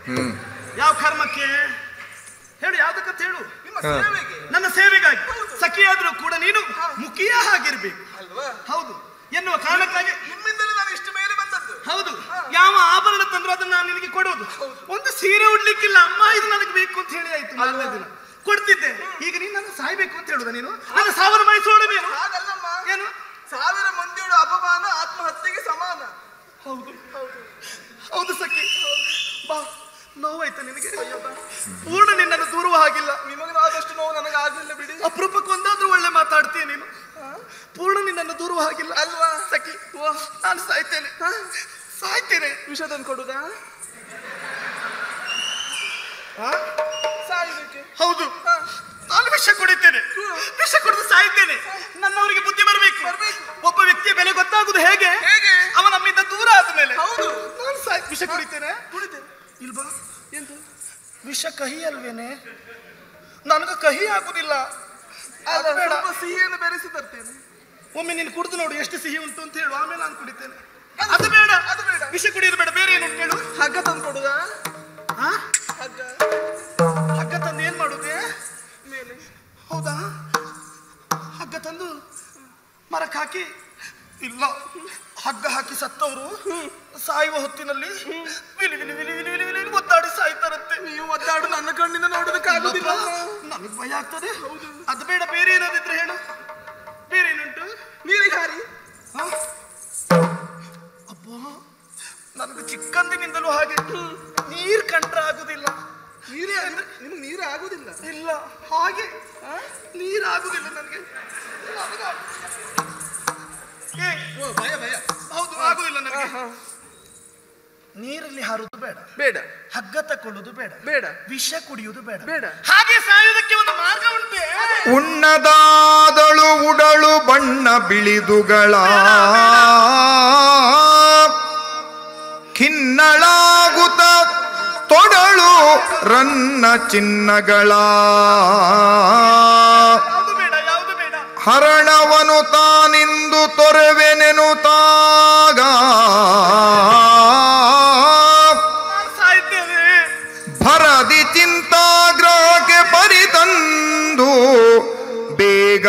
ಹ್ಮ್ ಯಾವ ಕರ್ಮಕ್ಕೆ ಹೇಳು ಯಾವ್ದಕ್ಕಂತ ಹೇಳು ನಿಮ್ಮ ಹಾ. ಸೇವೆಗೆ ನನ್ನ ಸೇವೆಗಾಗಿ ಸಖಿಯಾದ್ರೂ ಕೂಡ ನೀನು ಮುಖಿಯ ಹಾಗಿರ್ಬೇಕು ಅಲ್ವಾ ಹೌದು ಎನ್ನುವ ಕಾರಣಕ್ಕಾಗಿ ನಿಮ್ಮಿಂದಲೇ ನಾನು ಇಷ್ಟು ಮೇಲೆ ಬಂದದ್ದು ಹೌದು ಯಾವ ಆಭರಣ ತಂದ್ರು ಅದನ್ನ ನಾನು ನಿನಗೆ ಕೊಡೋದು ಒಂದು ಸೀರೆ ಉಡ್ಲಿಕ್ಕಿಲ್ಲ ಅಮ್ಮ ಇದು ನನಗೆ ಬೇಕು ಅಂತ ಹೇಳಿ ಆಯ್ತು ಮಾರನೇ ದಿನ ಕೊಡ್ತಿದ್ದೆ ಈಗ ನೀನು ನನ್ನ ಸಾಯ್ಬೇಕು ಅಂತ ಹೇಳುದ ನೀನು ನನ್ನ ಸಾವಿರ ಮೈಸೂರು ನೀನು ಹಾಗಲ್ಲಮ್ಮ ಏನು ಸಾವಿರ ಮಂದಿಯೋಡ ಅಪಮಾನ ಆತ್ಮಹತ್ಯೆಗೆ ಸಮಾನ ಹೌದು ಹೌದು ಸಖಿ ಬಾ ನೋವಾಯ್ತಾ ನಿನಗೆ ಪೂರ್ಣ ನಿನ್ನನ್ನು ದೂರುವ ಹಾಗಿಲ್ಲ ನಿಮಗೆ ಆದಷ್ಟು ನೋವು ನನಗೆ ಆಗ್ಲಿಲ್ಲ ಬಿಡಿ ಅಪರೂಪಕ್ಕೆ ಒಂದಾದ್ರೂ ಒಳ್ಳೆ ಮಾತಾಡ್ತೀಯ ನೀನು ಪೂರ್ಣ ನಿನ್ನನ್ನು ದೂರುವ ಹಾಗಿಲ್ಲ ಅಲ್ವಾ ಸಖಿ ನಾನು ಸಾಯ್ತೇನೆ ಸಾಯ್ತೇನೆ ವಿಷ ತಂದು ಕೊಡುದಾ ಆ? ಸಾಯುವುದಕ್ಕೆ ಹೌದು ನಾನು ವಿಷ ಕುಡಿತೇನೆ ವಿಷ ಕುಡಿದು ಸಾಯ್ತೇನೆ ನನ್ನವರಿಗೆ ಬುದ್ಧಿ ಬರಬೇಕು ಬರ್ಬೇಕು. ಒಬ್ಬ ವ್ಯಕ್ತಿಯ ಬೆಲೆ ಗೊತ್ತಾಗುದು ಹೇಗೆ ಹೇಗೆ? ಅವ ನಮ್ಮಿಂದ ದೂರ ಆದ ಮೇಲೆ ಹೌದು. ನಾನು ಸಾಯ್ ವಿಷ ಕುಡಿತೇನೆ ಕುಡಿತೇನೆ ಇಲ್ವಾ ಎಂತ ವಿಷ ಕಹಿ ಅಲ್ವೇನೆ ನನಗೆ ಕಹಿ ಆಗುದಿಲ್ಲ ಅಲ್ಲ ಅದು ಬೇಡ ಸ್ವಲ್ಪ ಸಿಹಿಯನ್ನು ಬೆರೆಸಿ ತರ್ತೇನೆ ಒಮ್ಮೆ ನೀನು ಕುಡಿದು ನೋಡು ಎಷ್ಟು ಸಿಹಿ ಉಂಟು ಅಂತ ಹೇಳು ಆಮೇಲೆ ನಾನು ಕುಡಿತೇನೆ ಅದು ಬೇಡ ಅದು ಬೇಡ. ವಿಷ ಕುಡಿಯೋದು ಬೇಡ ಬೇರೆ ಏನು ಉಂಟು ಹೇಳು ಹಗ್ಗ ತಂದು ಕೊಡುದಾ ಆ? ಹಗ್ಗ ಹಗ್ಗ ತಂದು ಏನ್ ಮಾಡುದೆ ಮೇಲೆ ಹೌದಾ ಹಗ್ಗ ತಂದು ಮರಕ್ಕೆ ಹಾಕಿ ಇಲ್ಲ ಹಗ್ಗ ಹಾಕಿ ಸತ್ತವರು ಸಾಯುವ ಹೊತ್ತಿನಲ್ಲಿ ವಿಲಿ ವಿಲಿ ವಿಲಿ ವಿಲಿ ವಿಲಿ ವಿಲಿ ಒದ್ದಾಡಿ ಸಾಯ್ತಾರಂತೆ ನೀವು ಒದ್ದಾಡು ನನ್ನ ಕಣ್ಣಿಂದ ನೋಡೋದಕ್ಕಾಗುದಿಲ್ಲ ನನಗೆ ಭಯ ಆಗ್ತದೆ ಅದು ಬೇಡ ಬೇರೆ ಏನಾದಿದ್ರೆ ಹೇಳು ಬೇರೆ ಏನುಂಟು ನೀರಿಗೆ ಹಾರಿ ಹ? ಅಬ್ಬಾ ನನಗೆ ಚಿಕ್ಕಂದಿನಿಂದಲೂ ಹಾಗೆ ನೀರ್ ಕಂಡ್ರೆ ಆಗುದಿಲ್ಲ ನೀರೇ ಅಂದ್ರೆ ನಿಮ್ಗೆ ನೀರೇ ಆಗುದಿಲ್ಲ ಇಲ್ಲ ಹಾಗೆ ನೀರ್ ಆಗುದಿಲ್ಲ ನನಗೆ ನನಗೆ- ಏ, ಓ ಭಯ ಭಯ ಹೌದು ಆಗುದಿಲ್ಲ ನನಗೆ ನೀರಲ್ಲಿ ಹಾರುವುದು ಬೇಡ ಬೇಡ ಹಗ್ಗ ತಕೊಳ್ಳುವುದು ಬೇಡ ಬೇಡ ವಿಷ ಕುಡಿಯುವುದು ಬೇಡ ಬೇಡ. ಹಾಗೆ ಸಾಯುವುದಕ್ಕೆ ಒಂದು ಮಾರ್ಗ ಉಂಟೆ ಉಣ್ಣದಾದಳು ಉಡಳು ಬಣ್ಣ ಬಿಳಿದುಗಳ ಖಿನ್ನಳಾಗುತ್ತ ತೊಡಳು ರನ್ನ ಚಿನ್ನಗಳ ಯಾವುದು ಬೇಡ ಯಾವುದು ಬೇಡ ಹರಣವನು ತಾನಿಂದು ತೊರೆವೆನೆನುತ್ತಾಗ ನಾನು ಸಾಯ್ತೇನೆ ಭರದಿ ಚಿಂತಾಗ್ರಹಕ್ಕೆ ಪರಿತಂದು ಬೇಗ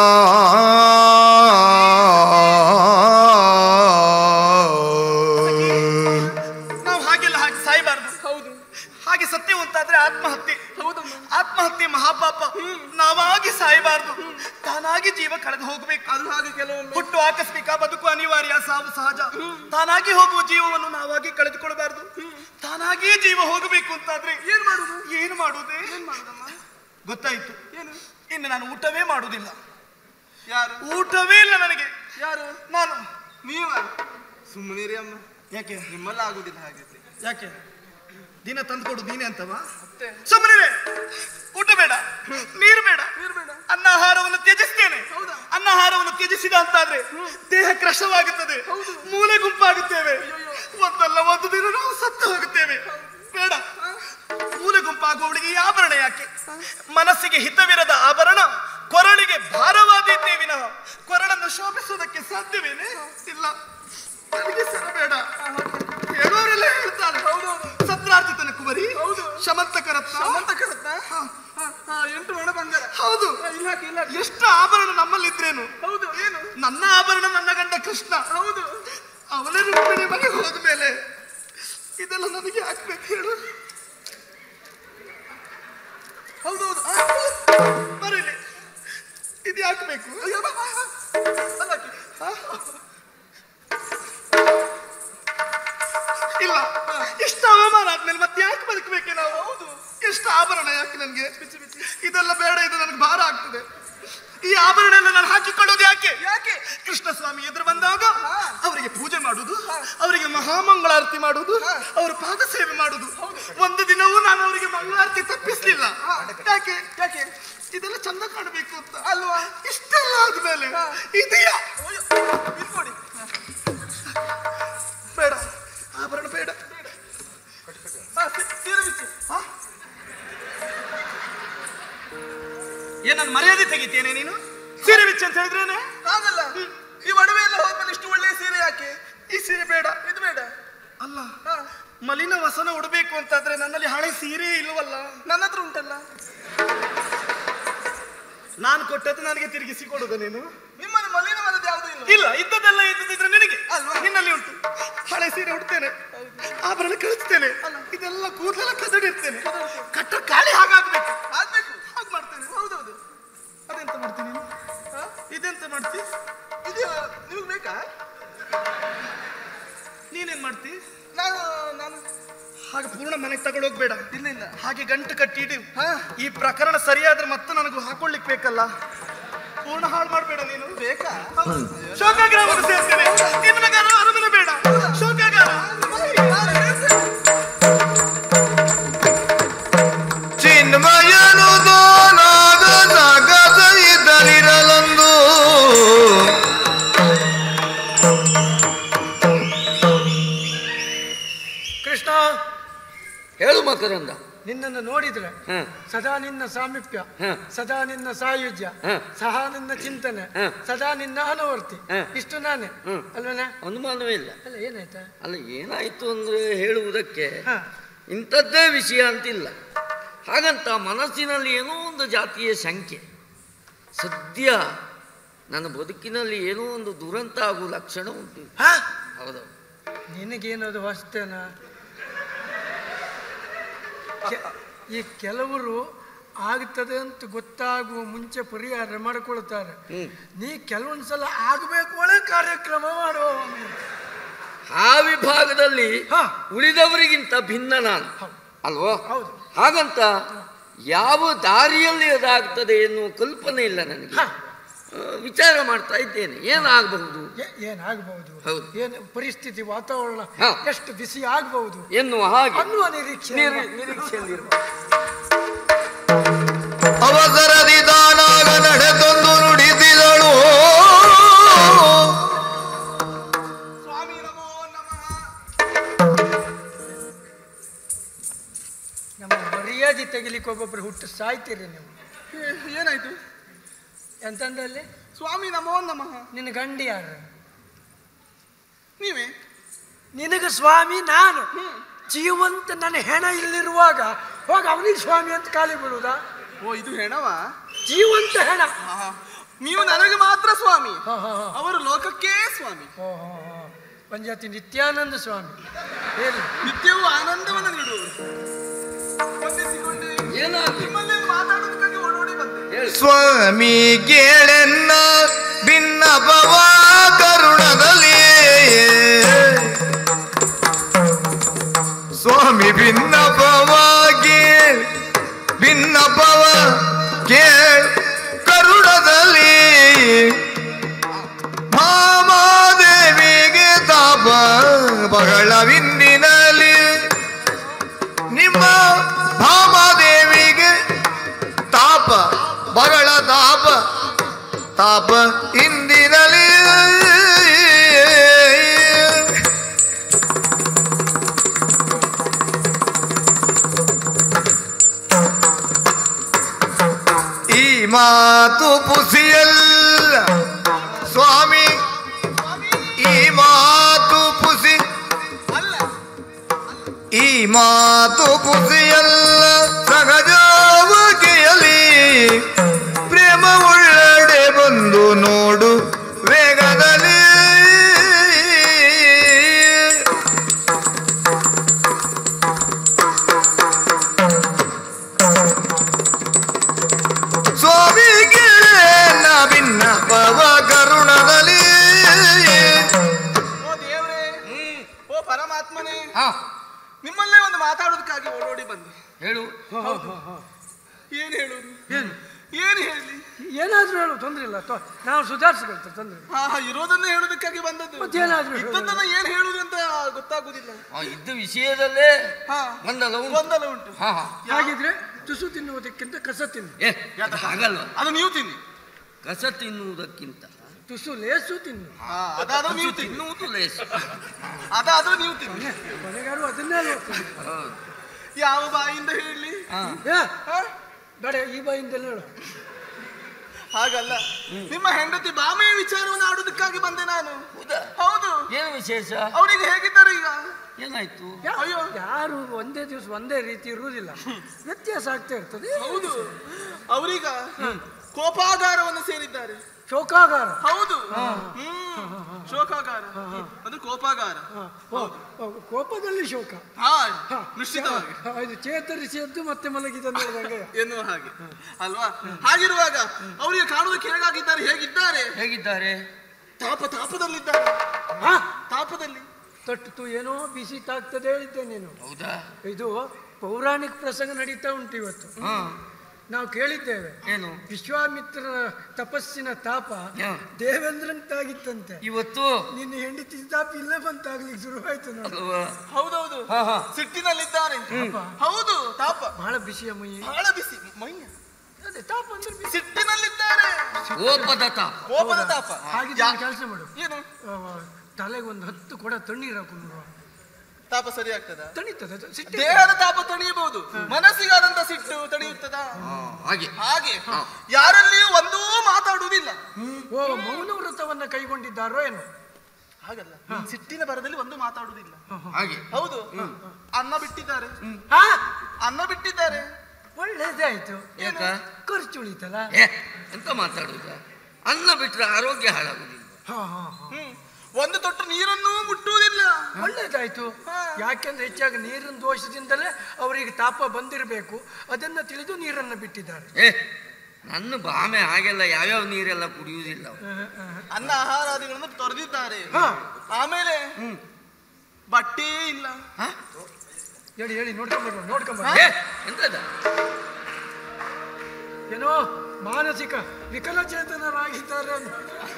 ನಾವು ಹಾಗೆಲ್ಲ ಹಾಗೆ ಸಾಯಬಾರ್ದು ಹೌದು ಹಾಗೆ ಸತ್ಯ ಅಂತಾದ್ರೆ ಆತ್ಮಹತ್ಯೆ ಹೌದಮ್ಮ ಆತ್ಮಹತ್ಯೆ ಮಹಾಪಾಪ ನಾವಾಗಿ ಸಾಯಬಾರ್ದು ತಾನಾಗಿ ಜೀವ ಕಳೆದು ಹೋಗ್ಬೇಕು ಅದು ಹಾಗೆ ಕೆಲವೊಮ್ಮೆ ಹುಟ್ಟು ಆಕಸ್ಮಿಕ ಬದುಕು ಅನಿವಾರ್ಯ ಸಾವು ಸಹಜ ತಾನಾಗಿ ಹೋಗುವ ಜೀವವನ್ನು ನಾವಾಗಿ ಕಳೆದುಕೊಳ್ಬಾರ್ದು ತಾನಾಗಿಯೇ ಜೀವ ಹೋಗಬೇಕು ಅಂತಾದ್ರೆ ಏನ್ ಮಾಡುದು ಏನು ಮಾಡುವುದೇ ಏನ್ ಮಾಡುದಮ್ಮ ಗೊತ್ತಾಯ್ತು ಏನು ಇನ್ನು ನಾನು ಊಟವೇ ಮಾಡುವುದಿಲ್ಲ ಯಾರು ಊಟವೇ ಇಲ್ಲ ನನಗೆ ಯಾರು ನಾನು ನೀವ ಸುಮ್ಮನಿರಿ ಅಮ್ಮ ಯಾಕೆ ನಿಮ್ಮಲ್ಲ ಆಗುದಿಲ್ಲ ಹಾಗೆ ಯಾಕೆ ದಿನ ತಂದ್ಕೊಡು ನೀನೆ ಅಂತವಾ ಮತ್ತೆ ಸುಮ್ಮನೆ ಊಟ ಬೇಡ ನೀರು ಬೇಡ ನೀರು ಬೇಡ ಅನ್ನಹಾರವನ್ನು ತ್ಯಜಿಸ್ತೇನೆ ಹೌದಾ? ಅನ್ನಹಾರವನ್ನು ತ್ಯಜಿಸಿದ ಅಂತಾದ್ರೆ ದೇಹ ಕೃಶವಾಗುತ್ತದೆ ಹೌದು. ಮೂಲೆ ಗುಂಪಾಗುತ್ತೇವೆ ಅಯ್ಯಯ್ಯೋ. ಒಂದಲ್ಲ ಒಂದು ದಿನ ನಾವು ಸತ್ತು ಹೋಗುತ್ತೇವೆ ಬೇಡ ಮೂಲೆ ಗುಂಪಾಗುವವಳಿಗೆ ಈ ಆಭರಣ ಯಾಕೆ ಮನಸ್ಸಿಗೆ ಹಿತವಿರದ ಆಭರಣ ಕೊರಳಿಗೆ ಭಾರವಾದಿದ್ದೇ ವಿನಃ ಕೊರಳನ್ನು ಶೋಭಿಸುವುದಕ್ಕೆ ಸಾಧ್ಯವೇನೆ ಇಲ್ಲ ನನಗೆ ಸರ ಬೇಡ ಹೇಳೋರೆಲ್ಲ ಹೇಳ್ತಾಳೆ ಹೌದೌದು ಸತ್ರಾರ್ಜಿತನ ಕುವರಿ ಹೌದು. ಶಮಂತಕರತ್ನ ಸಮಂತಕರತ್ನ ಹಾ, ಹಾ, ಎಂಟು ಹಣ ಬಂಗಾರ ಹೌದು ಹಾ, ಇಲ್ಲ ಹಾಕಿ, ಇಲ್ಲ ಹಾಕಿ. ಎಷ್ಟು ಆಭರಣ ನಮ್ಮಲ್ಲಿದ್ರೇನು ಹೌದು ಏನು ನನ್ನ ಆಭರಣ ನನ್ನ ಗಂಡ ಕೃಷ್ಣ ಹೌದು ಅವನೇ ರುಕ್ಮಿಣಿ ಮನೆಗೆ ಹೋದ ಮೇಲೆ ಇದೆಲ್ಲ ನನಗೆ ಹಾಕ್ಬೇಕು ಹೇಳು ಹೌದೌದು ಬರೀಲಿ ಇದು ಹಾಕ್ಬೇಕು ಅಯ್ಯೋ, ಬಾ, ಬಾ, ಬಾ. ಅಲ್ಲ ಹಾಕಿ. ಇಲ್ಲ ಎಷ್ಟು ಅವಮಾನ ಆದ್ಮೇಲೆ ಮತ್ತೆ ಯಾಕೆ ಬದುಕಬೇಕೆ ನಾವು ಹೌದು ಎಷ್ಟು ಆಭರಣ ಯಾಕೆ ನನಗೆ ಇದೆಲ್ಲ ಬೇಡ ಇದು ನನಗೆ ಭಾರ ಆಗ್ತದೆ ಈ ಆಭರಣ ಎಲ್ಲ ನಾನು ಹಾಕಿಕೊಳ್ಳೋದು ಯಾಕೆ ಯಾಕೆ ಕೃಷ್ಣ ಸ್ವಾಮಿ ಎದುರು ಬಂದಾಗ ಹಾ. ಅವರಿಗೆ ಪೂಜೆ ಮಾಡುದು ಅವರಿಗೆ ಮಹಾಮಂಗಳಾರತಿ ಮಾಡುದು ಹಾ. ಅವರ ಪಾದ ಸೇವೆ ಮಾಡುದು ಒಂದು ದಿನವೂ ನಾನು ಅವರಿಗೆ ಮಂಗಳಾರತಿ ತಪ್ಪಿಸ್ಲಿಲ್ಲ ಯಾಕೆ ಯಾಕೆ ಇದೆಲ್ಲ ಚಂದ ಕಾಣಬೇಕು ಅಂತ ಅಲ್ವಾ ಇಷ್ಟೆಲ್ಲ ಆದ್ಮೇಲೆ ಹಾ. ಇದೆಯಾ ಅಯ್ಯೋ, ಇಲ್ಲಿ ಕೊಡಿ ಬೇಡ ಆಭರಣ ಬೇಡ ಹಾ, ಸಿ- ಸೀರೆ ಬಿಚ್ಚು ಹಾ? ಏನ್ ನಾನು ಮರ್ಯಾದೆ ತೆಗಿತೇನೆ ನೀನು ಸೀರೆ ಬಿಚ್ಚ ಅಂತ ಹೇಳಿದ್ರೇನೆ ಹಾಗಲ್ಲ ಈ ಒಡವೆ ಎಲ್ಲ ಹೋದ್ಮೇಲೆ ಇಷ್ಟು ಒಳ್ಳೆಯ ಸೀರೆ ಯಾಕೆ ಈ ಸೀರೆ ಬೇಡ ಇದು ಬೇಡ ಅಲ್ಲ ಹಾ ಮಲಿನ ವಸನ ಉಡಬೇಕು ಅಂತಾದ್ರೆ ನನ್ನಲ್ಲಿ ಹಳೆ ಸೀರೆ ಇಲ್ವಲ್ಲ ನನ್ನ ಹತ್ರ ಉಂಟಲ್ಲ ನಾನು ಕೊಟ್ಟದ್ದು ನನಗೆ ತಿರುಗಿಸಿ ಕೊಡುದ ನೀನು ನಿಮ್ಮಲ್ಲಿ ಮಲಿನ ಮನದ ಯಾವುದು ಇಲ್ಲ ಇಲ್ಲ ಇದ್ದದೆಲ್ಲ ಇದ್ದದಿದ್ರೆ ನಿನಗೆ ಅಲ್ವಾ? ನಿನ್ನಲ್ಲಿ ಉಂಟು ಹಳೆ ಸೀರೆ ಉಡ್ತೇನೆ ಆಭರಣ ಕಳಿಸ್ತೇನೆ ಇದೆಲ್ಲ ಕೂದಲೆಲ್ಲ ಕದಡಿರ್ತೇನೆ ಕಟ್ಟ ಕಾಳಿ ಹಾಗಾಗ್ಬೇಕು ಆಗ್ಬೇಕು ಹಾಗೆ ಮಾಡ್ತೇನೆ ಹೌದೌದು ಅದೆಂತ ಮಾಡ್ತೀನಿ ನೀನು ಹಾ? ಇದೆಂತ ಮಾಡ್ತಿ ಇದು ನಿಮಗೆ ಬೇಕಾ ನೀನೇನ್ ಮಾಡ್ತಿ ನಾನು ನಾನು ಹಾಗೆ ಪೂರ್ಣ ಮನೆಗೆ ತಗೊಂಡೋಗ್ಬೇಡ ಇಲ್ಲ ಇಲ್ಲ ಹಾಗೆ ಗಂಟು ಕಟ್ಟಿ ಇಡು ಹಾ. ಈ ಪ್ರಕರಣ ಸರಿಯಾದ್ರೆ ಮತ್ತೆ ನನಗೂ ಹಾಕೊಳ್ಳಿಕ್ ಬೇಕಲ್ಲ ಪೂರ್ಣ ಹಾಳು ಮಾಡ್ಬೇಡ ನೀನು ಬೇಕಾ ಶೋಕಾಗ್ರಹವನ್ನು ಸೇರ್ತೇನೆ ಇನ್ನು ನಗಾರ ಅರಮನೆ ಬೇಡ ಶೋಕಾಗಾರ ಚಿನ್ಮಯನು ದೋನಾಗ ನಗದ ಇದ್ದಲಿರಲಂದು ಕೃಷ್ಣ ಹೇಳು ಮಕರಂದ ನಿನ್ನನ್ನು ನೋಡಿದ್ರೆ ಹ. ಸದಾ ನಿನ್ನ ಸಾಮೀಪ್ಯ ಹ. ಸದಾ ನಿನ್ನ ಸಾಯುಜ್ಯ ಹ. ಸದಾ ನಿನ್ನ ಚಿಂತನೆ ಹ. ಸದಾ ನಿನ್ನ ಅನುವರ್ತಿ ಹ. ಇಷ್ಟು ನಾನೇ ಹ್ಮ್. ಅಲ್ವನ ಅನುಮಾನವೇ ಇಲ್ಲ ಅಲ್ಲ ಏನಾಯ್ತಾ ಅಲ್ಲ ಏನಾಯ್ತು ಅಂದ್ರೆ ಹೇಳುವುದಕ್ಕೆ ಹ. ಇಂಥದ್ದೇ ವಿಷಯ ಅಂತಿಲ್ಲ ಹಾಗಂತ ಮನಸ್ಸಿನಲ್ಲಿ ಏನೋ ಒಂದು ಜಾತಿಯ ಶಂಕೆ ಸದ್ಯ ನನ್ನ ಬದುಕಿನಲ್ಲಿ ಏನೋ ಒಂದು ದುರಂತ ಆಗುವ ಲಕ್ಷಣ ಉಂಟು ಹ? ಹೌದು ನಿನಗೇನದು ಹೊಸ್ತೇನ ಕೆ- ಈ ಕೆಲವರು ಆಗ್ತದೆ ಅಂತ ಗೊತ್ತಾಗುವ ಮುಂಚೆ ಪರಿಹಾರ ಮಾಡಿಕೊಳ್ತಾರೆ ಹ್ಮ್. ನೀ ಕೆಲವೊಂದ್ಸಲ ಆಗಬೇಕು ಒಳ್ಳೆ ಕಾರ್ಯಕ್ರಮ ಮಾಡುವ ಆ ವಿಭಾಗದಲ್ಲಿ ಹ. ಉಳಿದವರಿಗಿಂತ ಭಿನ್ನ ನಾನು ಹೌದು. ಅಲ್ವೋ ಹೌದು. ಹಾಗಂತ ಯಾವ ದಾರಿಯಲ್ಲಿ ಅದಾಗ್ತದೆ ಎನ್ನುವ ಕಲ್ಪನೆ ಇಲ್ಲ ನನಗೆ ಹ. ಆ, ವಿಚಾರ ಮಾಡ್ತಾ ಇದ್ದೇನೆ ಏನಾಗಬಹುದು ಏ- ಏನಾಗಬಹುದು ಹೌದು. ಏನು ಪರಿಸ್ಥಿತಿ ವಾತಾವರಣ ಹ. ಎಷ್ಟು ಬಿಸಿ ಆಗಬಹುದು ಎನ್ನುವ ಹಾಗೆ ಅನ್ನುವ ನಿರೀಕ್ಷೆ ನಿರೀ- ನಿರೀಕ್ಷೆಯಲ್ಲಿರುವ ಅವಸರದಿ ದಾನಾಗ ನಡೆದೊಂದು ನುಡಿದಿದಳು ಸ್ವಾಮಿ ನಮೋ ನಮಃ ನಮ್ಮ ಮರ್ಯಾದೆ ತೆಗಿಲಿಕ್ಕೆ ಒಬ್ಬೊಬ್ರು ಹುಟ್ಟು ಸಾಯ್ತೀರಿ ನೀವು ಏ- ಏನಾಯ್ತು ಎಂತಂದಲ್ಲಿ ಸ್ವಾಮಿ ನಮೋ ನಮಃ ನಿನ್ನ ಗಂಡಿ ಯಾರು ನೀವೇ ನಿನಗೆ ಸ್ವಾಮಿ ನಾನು ಜೀವಂತ ನನ್ನ ಹೆಣ ಇಲ್ಲಿರುವಾಗ ಹೋಗ ಅವನಿಗೆ ಸ್ವಾಮಿ ಅಂತ ಖಾಲಿ ಬಿಡುವುದಾ ಓ ಇದು ಹೆಣವಾ ಜೀವಂತ ಹೆಣ ಆಹಾ. ನೀವು ನನಗೆ ಮಾತ್ರ ಸ್ವಾಮಿ ಹ, ಹ, ಹ. ಅವರು ಲೋಕಕ್ಕೇ ಸ್ವಾಮಿ ಓ, ಹ, ಹ. ಪಂಜಾತಿ ನಿತ್ಯಾನಂದ ಸ್ವಾಮಿ ಹೇಳಿ ನಿತ್ಯವೂ ಆನಂದವನ್ನು ನೀಡುವರು ವಂದಿಸಿಕೊಂಡೆ ಏನಾಗ್ಲಿ ನಿಮ್ಮಲ್ಲಿ ಮಾತಾಡೋದಕ್ಕಾಗಿ ಓಡೋಡಿ ಬಂದೆ ಹೇಳು ಸ್ವಾಮಿ ಕೇಳೆನ್ನ ಭಿನ್ನಪವ ಕರುಣದಲ್ಲಿ ಸ್ವಾಮಿ ಭಿನ್ನಪವಾಗಿ ಭಿನ್ನಪವ ಕೇಳ್ ಕರುಣದಲ್ಲಿ ಮಾಮಾದೇವಿಗೆ ತಾಪ ಬಹಳವಿಂದಿನಲ್ಲಿ ನಿಮ್ಮ ಭಾಮಾದೇವಿಗೆ ತಾಪ ಬಗಳ ತಾಪ ತಾಪ ಇಂದಿನಲಿ ಈ ಮಾತು ಪುಸಿಯಲ್ಲ ಸ್ವಾಮಿ ಈ ಮಾತು ಪುಸಿ ಅಲ್ಲ ಈ ಮಾತು ಪುಸಿಯಲ್ಲ ಸಹಜವಾಗಿಯಲಿ ಪ್ರೇಮ ಉಳ್ಳಡೆ ಬಂದು ನೋಡು ವೇಗದಲ್ಲಿ ಸ್ವಾಮಿಗೆ ಭಿನ್ನ ಪವ ಕರುಣದಲ್ಲಿ ಓ ದೇವ್ರೇ ಓ ಪರಮಾತ್ಮನೇ ಹಾ ನಿಮ್ಮಲ್ಲೇ ಒಂದು ಮಾತಾಡೋದಕ್ಕಾಗಿ ಓಡೋಡಿ ಬಂದೆ ಹೇಳು ಏನ್ ಹೇಳೋದು ಏನ್ ಹೇಳಿ ಏನಾದ್ರೂ ಹೇಳು ತೊಂದ್ರೆ ಇಲ್ಲ ತೊ- ನಾವು ಸುಧಾರಿಸ್ಕೊಳ್ತೇವೆ ತೊಂದ್ರೆ ಇಲ್ಲ. ಹಾ ಹಾ, ಇರೋದನ್ನೇ ಹೇಳೋದಕ್ಕಾಗಿ ಬಂದದ್ದು ಮತ್ತೇನಾದ್ರೂ ಹೇಳು. ಇದ್ದದ್ದನ್ನ ಏನ್ ಹೇಳುದು ಅಂತ ಗೊತ್ತಾಗುದಿಲ್ಲ ಆ, ಇದ್ದ ವಿಷಯದಲ್ಲೇ ಹಾ ಗೊಂದಲ ಉಂಟು. ಗೊಂದಲ ಉಂಟು ಹಾ ಹಾ ಹಾಗಿದ್ರೆ ತುಸು ತಿನ್ನುವುದಕ್ಕಿಂತ ಕಸ ತಿನ್ನು ಏ ಅದು ಹಾಗಲ್ವ ಅದು ನೀವು ತಿನ್ನಿ ಕಸ ತಿನ್ನುವುದಕ್ಕಿಂತ ತುಸು ಲೇಸು ತಿನ್ನು ಹಾ ಅದಾದ್ರೂ ನೀವು ತಿನ್ನಿ ತಿನ್ನುವುದು ಲೇಸು ಅದಾದ್ರೂ ನೀವು ತಿನ್ನಿ ಕೊನೆಗಾರು ಅದನ್ನೇ ನೋಡ್ತೀನಿ ಹೌದು. ಯಾವ ಬಾಯಿಂದ ಹೇಳಿ ಹಾ. ಏ, ಹಾ? ಬೇಡ ಈ ಬಾಯಿಂದಲೇ ಹೇಳು ಹಾಗಲ್ಲ ನಿಮ್ಮ ಹೆಂಡತಿ ಬಾಮೆಯ ವಿಚಾರವನ್ನು ಆಡೋದಕ್ಕಾಗಿ ಬಂದೆ ನಾನು ಹೌದಾ ಹೌದು ಏನು ವಿಶೇಷ ಅವನಿಗೆ ಹೇಗಿದ್ದಾರೆ ಈಗ ಏನಾಯ್ತು ಯಾ- ಅಯ್ಯೋ. ಯಾರು ಒಂದೇ ದಿವಸ ಒಂದೇ ರೀತಿ ಇರುವುದಿಲ್ಲ ವ್ಯತ್ಯಾಸ ಆಗ್ತಾ ಇರ್ತದೆ ಹೌದು ಅವರೀಗ ಕೋಪಾಗಾರವನ್ನು ಸೇರಿದ್ದಾರೆ ಶೋಕಾಗಾರ ಹೌದು ಹ್ಮ್ ಶೋಕಾಗಾರ ಅದು ಕೋಪಾಗಾರ ಹ, ಓ, ಓ, ಕೋಪದಲ್ಲಿ ಶೋಕ ಹಾ ಹ, ನಿಶ್ಚಿತವಾಗಿ ಹ, ಇದು ಚೇತರಿಸಿ ಎದ್ದು ಮತ್ತೆ ಮಲಗಿದ ನೋಡಿದಂಗೆ ಎನ್ನುವ ಹಾಗೆ ಅಲ್ವಾ ಹಾಗಿರುವಾಗ ಅವರಿಗೆ ಕಾಣುವುದಕ್ಕೆ ಹೇಗಾಗಿದ್ದಾರೆ ಹೇಗಿದ್ದಾರೆ ಹೇಗಿದ್ದಾರೆ ತಾಪ ತಾಪದಲ್ಲಿದ್ದಾರೆ ಹಾ ತಾಪದಲ್ಲಿ ತೊಟ್ಟು ಏನೋ ಬಿಸಿ ತಾಗ್ತದೆ ಹೇಳಿದ್ದೆ ನೀನು ಹೌದಾ ಇದು ಪೌರಾಣಿಕ ಪ್ರಸಂಗ ನಡೀತಾ ಉಂಟು ಇವತ್ತು ಹಾ ನಾವು ಕೇಳಿದ್ದೇವೆ ಏನು ವಿಶ್ವಾಮಿತ್ರನ ತಪಸ್ಸಿನ ತಾಪ ಹಾ. ದೇವೇಂದ್ರಂತಾಗಿತ್ತಂತೆ ಇವತ್ತು ನಿನ್ನ ಹೆಂಡತಿ ತಾಪ ಇಲ್ಲೇ ಬಂತಾಗ್ಲಿಕ್ಕೆ ಶುರುವಾಯ್ತು ನೋಡಿ ಅಲ್ವಾ? ಹೌದೌದು ಹಾ, ಹಾ. ಸಿಟ್ಟಿನಲ್ಲಿದ್ದಾರೆ ತಾಪ ಹೌದು ತಾಪ ಬಹಳ ಬಿಸಿಯ ಮೈ ಬಹಳ ಬಿಸಿ ಮೈಯ ಅದೇ ತಾಪ ಅಂದ್ರೆ ಬಿಸಿ ಸಿಟ್ಟಿನಲ್ಲಿದ್ದಾರೆ ಕೋಪದ ತಾಪ ಕೋಪದ ತಾಪ ಹಾಗಿದ್ರೆ ಯಾ- ಕೆಲಸ ಮಾಡು ಏನು ಆ, ತಲೆಗೆ ಒಂದು ಹತ್ತು ಕೊಡ ತಣ್ಣೀರು ಹಾಕು ನೋಡುವ ತಾಪ ಸರಿ ಆಗ್ತದ ತಣಿತದೆ ಅದು ಸಿಟ್ಟು ದೇಹದ ತಾಪ ತಣಿಯಬಹುದು ಮನಸ್ಸಿಗಾದಂತ ಸಿಟ್ಟು ತಣಿಯುತ್ತದ ಹಾ, ಹಾಗೆ ಹಾಗೆ ಯಾರಲ್ಲಿಯೂ ಒಂದೂ ಮಾತಾಡುವುದಿಲ್ಲ ಓ ಮೌನ ವ್ರತವನ್ನ ಕೈಗೊಂಡಿದ್ದಾರೋ ಏನು ಹಾಗಲ್ಲ ಸಿಟ್ಟಿನ ಬರದಲ್ಲಿ ಒಂದು ಮಾತಾಡುವುದಿಲ್ಲ ಹಾಗೆ ಹೌದು ಅನ್ನ ಬಿಟ್ಟಿದ್ದಾರೆ ಹಾ ಅನ್ನ ಬಿಟ್ಟಿದ್ದಾರೆ ಒಳ್ಳೇದೇ ಆಯ್ತು ಯಾಕ ಖರ್ಚು ಉಳಿತಲ್ಲ ಏ ಎಂತ ಮಾತಾಡುದ ಅನ್ನ ಬಿಟ್ರೆ ಆರೋಗ್ಯ ಹಾಳಾಗುದಿಲ್ಲ ಹಾ ಹಾ ಹಾ ಹ್ಮ್ ಒಂದು ತೊಟ್ಟು ನೀರನ್ನೂ ಮುಟ್ಟುವುದಿಲ್ಲ ಒಳ್ಳೇದಾಯ್ತು ಯಾಕೆಂದ್ರೆ ಹೆಚ್ಚಾಗಿ ನೀರಿನ ದೋಷದಿಂದಲೇ ಅವರಿಗೆ ತಾಪ ಬಂದಿರಬೇಕು ಅದನ್ನ ತಿಳಿದು ನೀರನ್ನು ಬಿಟ್ಟಿದ್ದಾರೆ ಏ ನನ್ನ ಬಾಮೆ ಹಾಗೆಲ್ಲ ಯಾವ್ಯಾವ ನೀರೆಲ್ಲ ಕುಡಿಯುವುದಿಲ್ಲ ಅವ್ರು. ಆ, ಆ, ಅನ್ನ ಆಹಾರಾದಿಗಳನ್ನು ತೊರೆದಿದ್ದಾರೆ ಹಾ ಆಮೇಲೆ ಬಟ್ಟೆ ಇಲ್ಲ ಹ? ಹೇಳಿ ಹೇಳಿ ನೋಡ್ಕೊಂಬರ್ವ ನೋಡ್ಕೊಂಬರ್ವ ಏ ಎಂತದ ಏನೋ ಮಾನಸಿಕ ವಿಕಲಚೇತನರಾಗಿದ್ದಾರೆ ಅಂತ.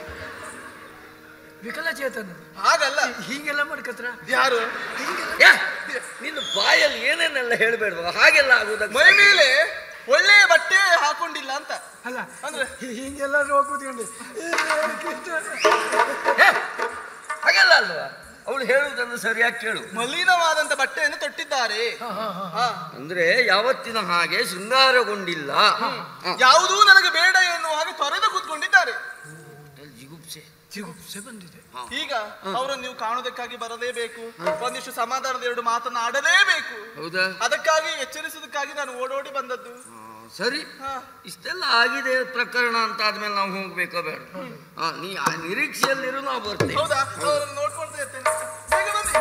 ವಿಕಲಚೇತನರು ಹಾಗಲ್ಲ ಹೀಗೆಲ್ಲ ಮಾಡ್ಕತ್ರ ಯಾರು ಏ ನಿನ್ನ ಬಾಯಲ್ಲಿ ಏನೇನೆಲ್ಲ ಹೇಳ್ಬೇಡ್ವ ಹಾಗೆಲ್ಲ ಆಗುದಕ್ಕೆ ಮೈ ಮೇಲೆ ಒಳ್ಳೆ ಬಟ್ಟೆ ಹಾಕೊಂಡಿಲ್ಲ ಅಂತ ಅಲ್ಲ ಅಂದ್ರೆ? ಹೀ- ಹೀಗೆಲ್ಲ ರೋಗ ಕೂತ್ಕೊಂಡು ಏ, ಕೃಷ್ಣ. ಏ, ಹಾಗೆಲ್ಲ ಅಲ್ವಾ ಅವಳು ಹೇಳುವುದನ್ನು ಸರಿಯಾಗಿ ಕೇಳು ಮಲಿನವಾದಂತ ಬಟ್ಟೆಯನ್ನು ತೊಟ್ಟಿದ್ದಾರೆ ಹಾ, ಹಾ, ಹಾ. ಹಾ. ಅಂದ್ರೆ ಯಾವತ್ತಿನ ಹಾಗೆ ಶೃಂಗಾರಗೊಂಡಿಲ್ಲ ಹ. ಯಾವುದೂ ನನಗೆ ಬೇಡ ಎನ್ನುವ ಹಾಗೆ ತೊರೆದು ಕೂತ್ಕೊಂಡಿದ್ದಾರೆ ಜಿಗುಪ್ಸೆ ಜಿಗುಪ್ಸೆ ಬಂದಿದೆ ಈಗ ಅವರನ್ನು ನೀವು ಕಾಣುವುದಕ್ಕಾಗಿ ಬರಲೇಬೇಕು ಒಂದಿಷ್ಟು ಸಮಾಧಾನದ ಎರಡು ಮಾತನ್ನ ಆಡಲೇಬೇಕು ಹೌದಾ ಅದಕ್ಕಾಗಿ ಎಚ್ಚರಿಸುವುದಕ್ಕಾಗಿ ನಾನು ಓಡೋಡಿ ಬಂದದ್ದು ಆ, ಸರಿ ಹಾ. ಇಷ್ಟೆಲ್ಲ ಆಗಿದೆ ಪ್ರಕರಣ ಅಂತ ಆದ್ಮೇಲೆ ನಾವು ಹೋಗ್ಬೇಕೋ ಬೇಡ ಹಾ ನೀ ಆ ನಿರೀಕ್ಷೆಯಲ್ಲಿರು ನಾವು ಬರ್ತೇವೆ ಹೌದಾ ಅವರನ್ನು ನೋಡ್ಕೊಳ್ತಾ ಇರ್ತೇನೆ ಬೇಗ ಬನ್ನಿ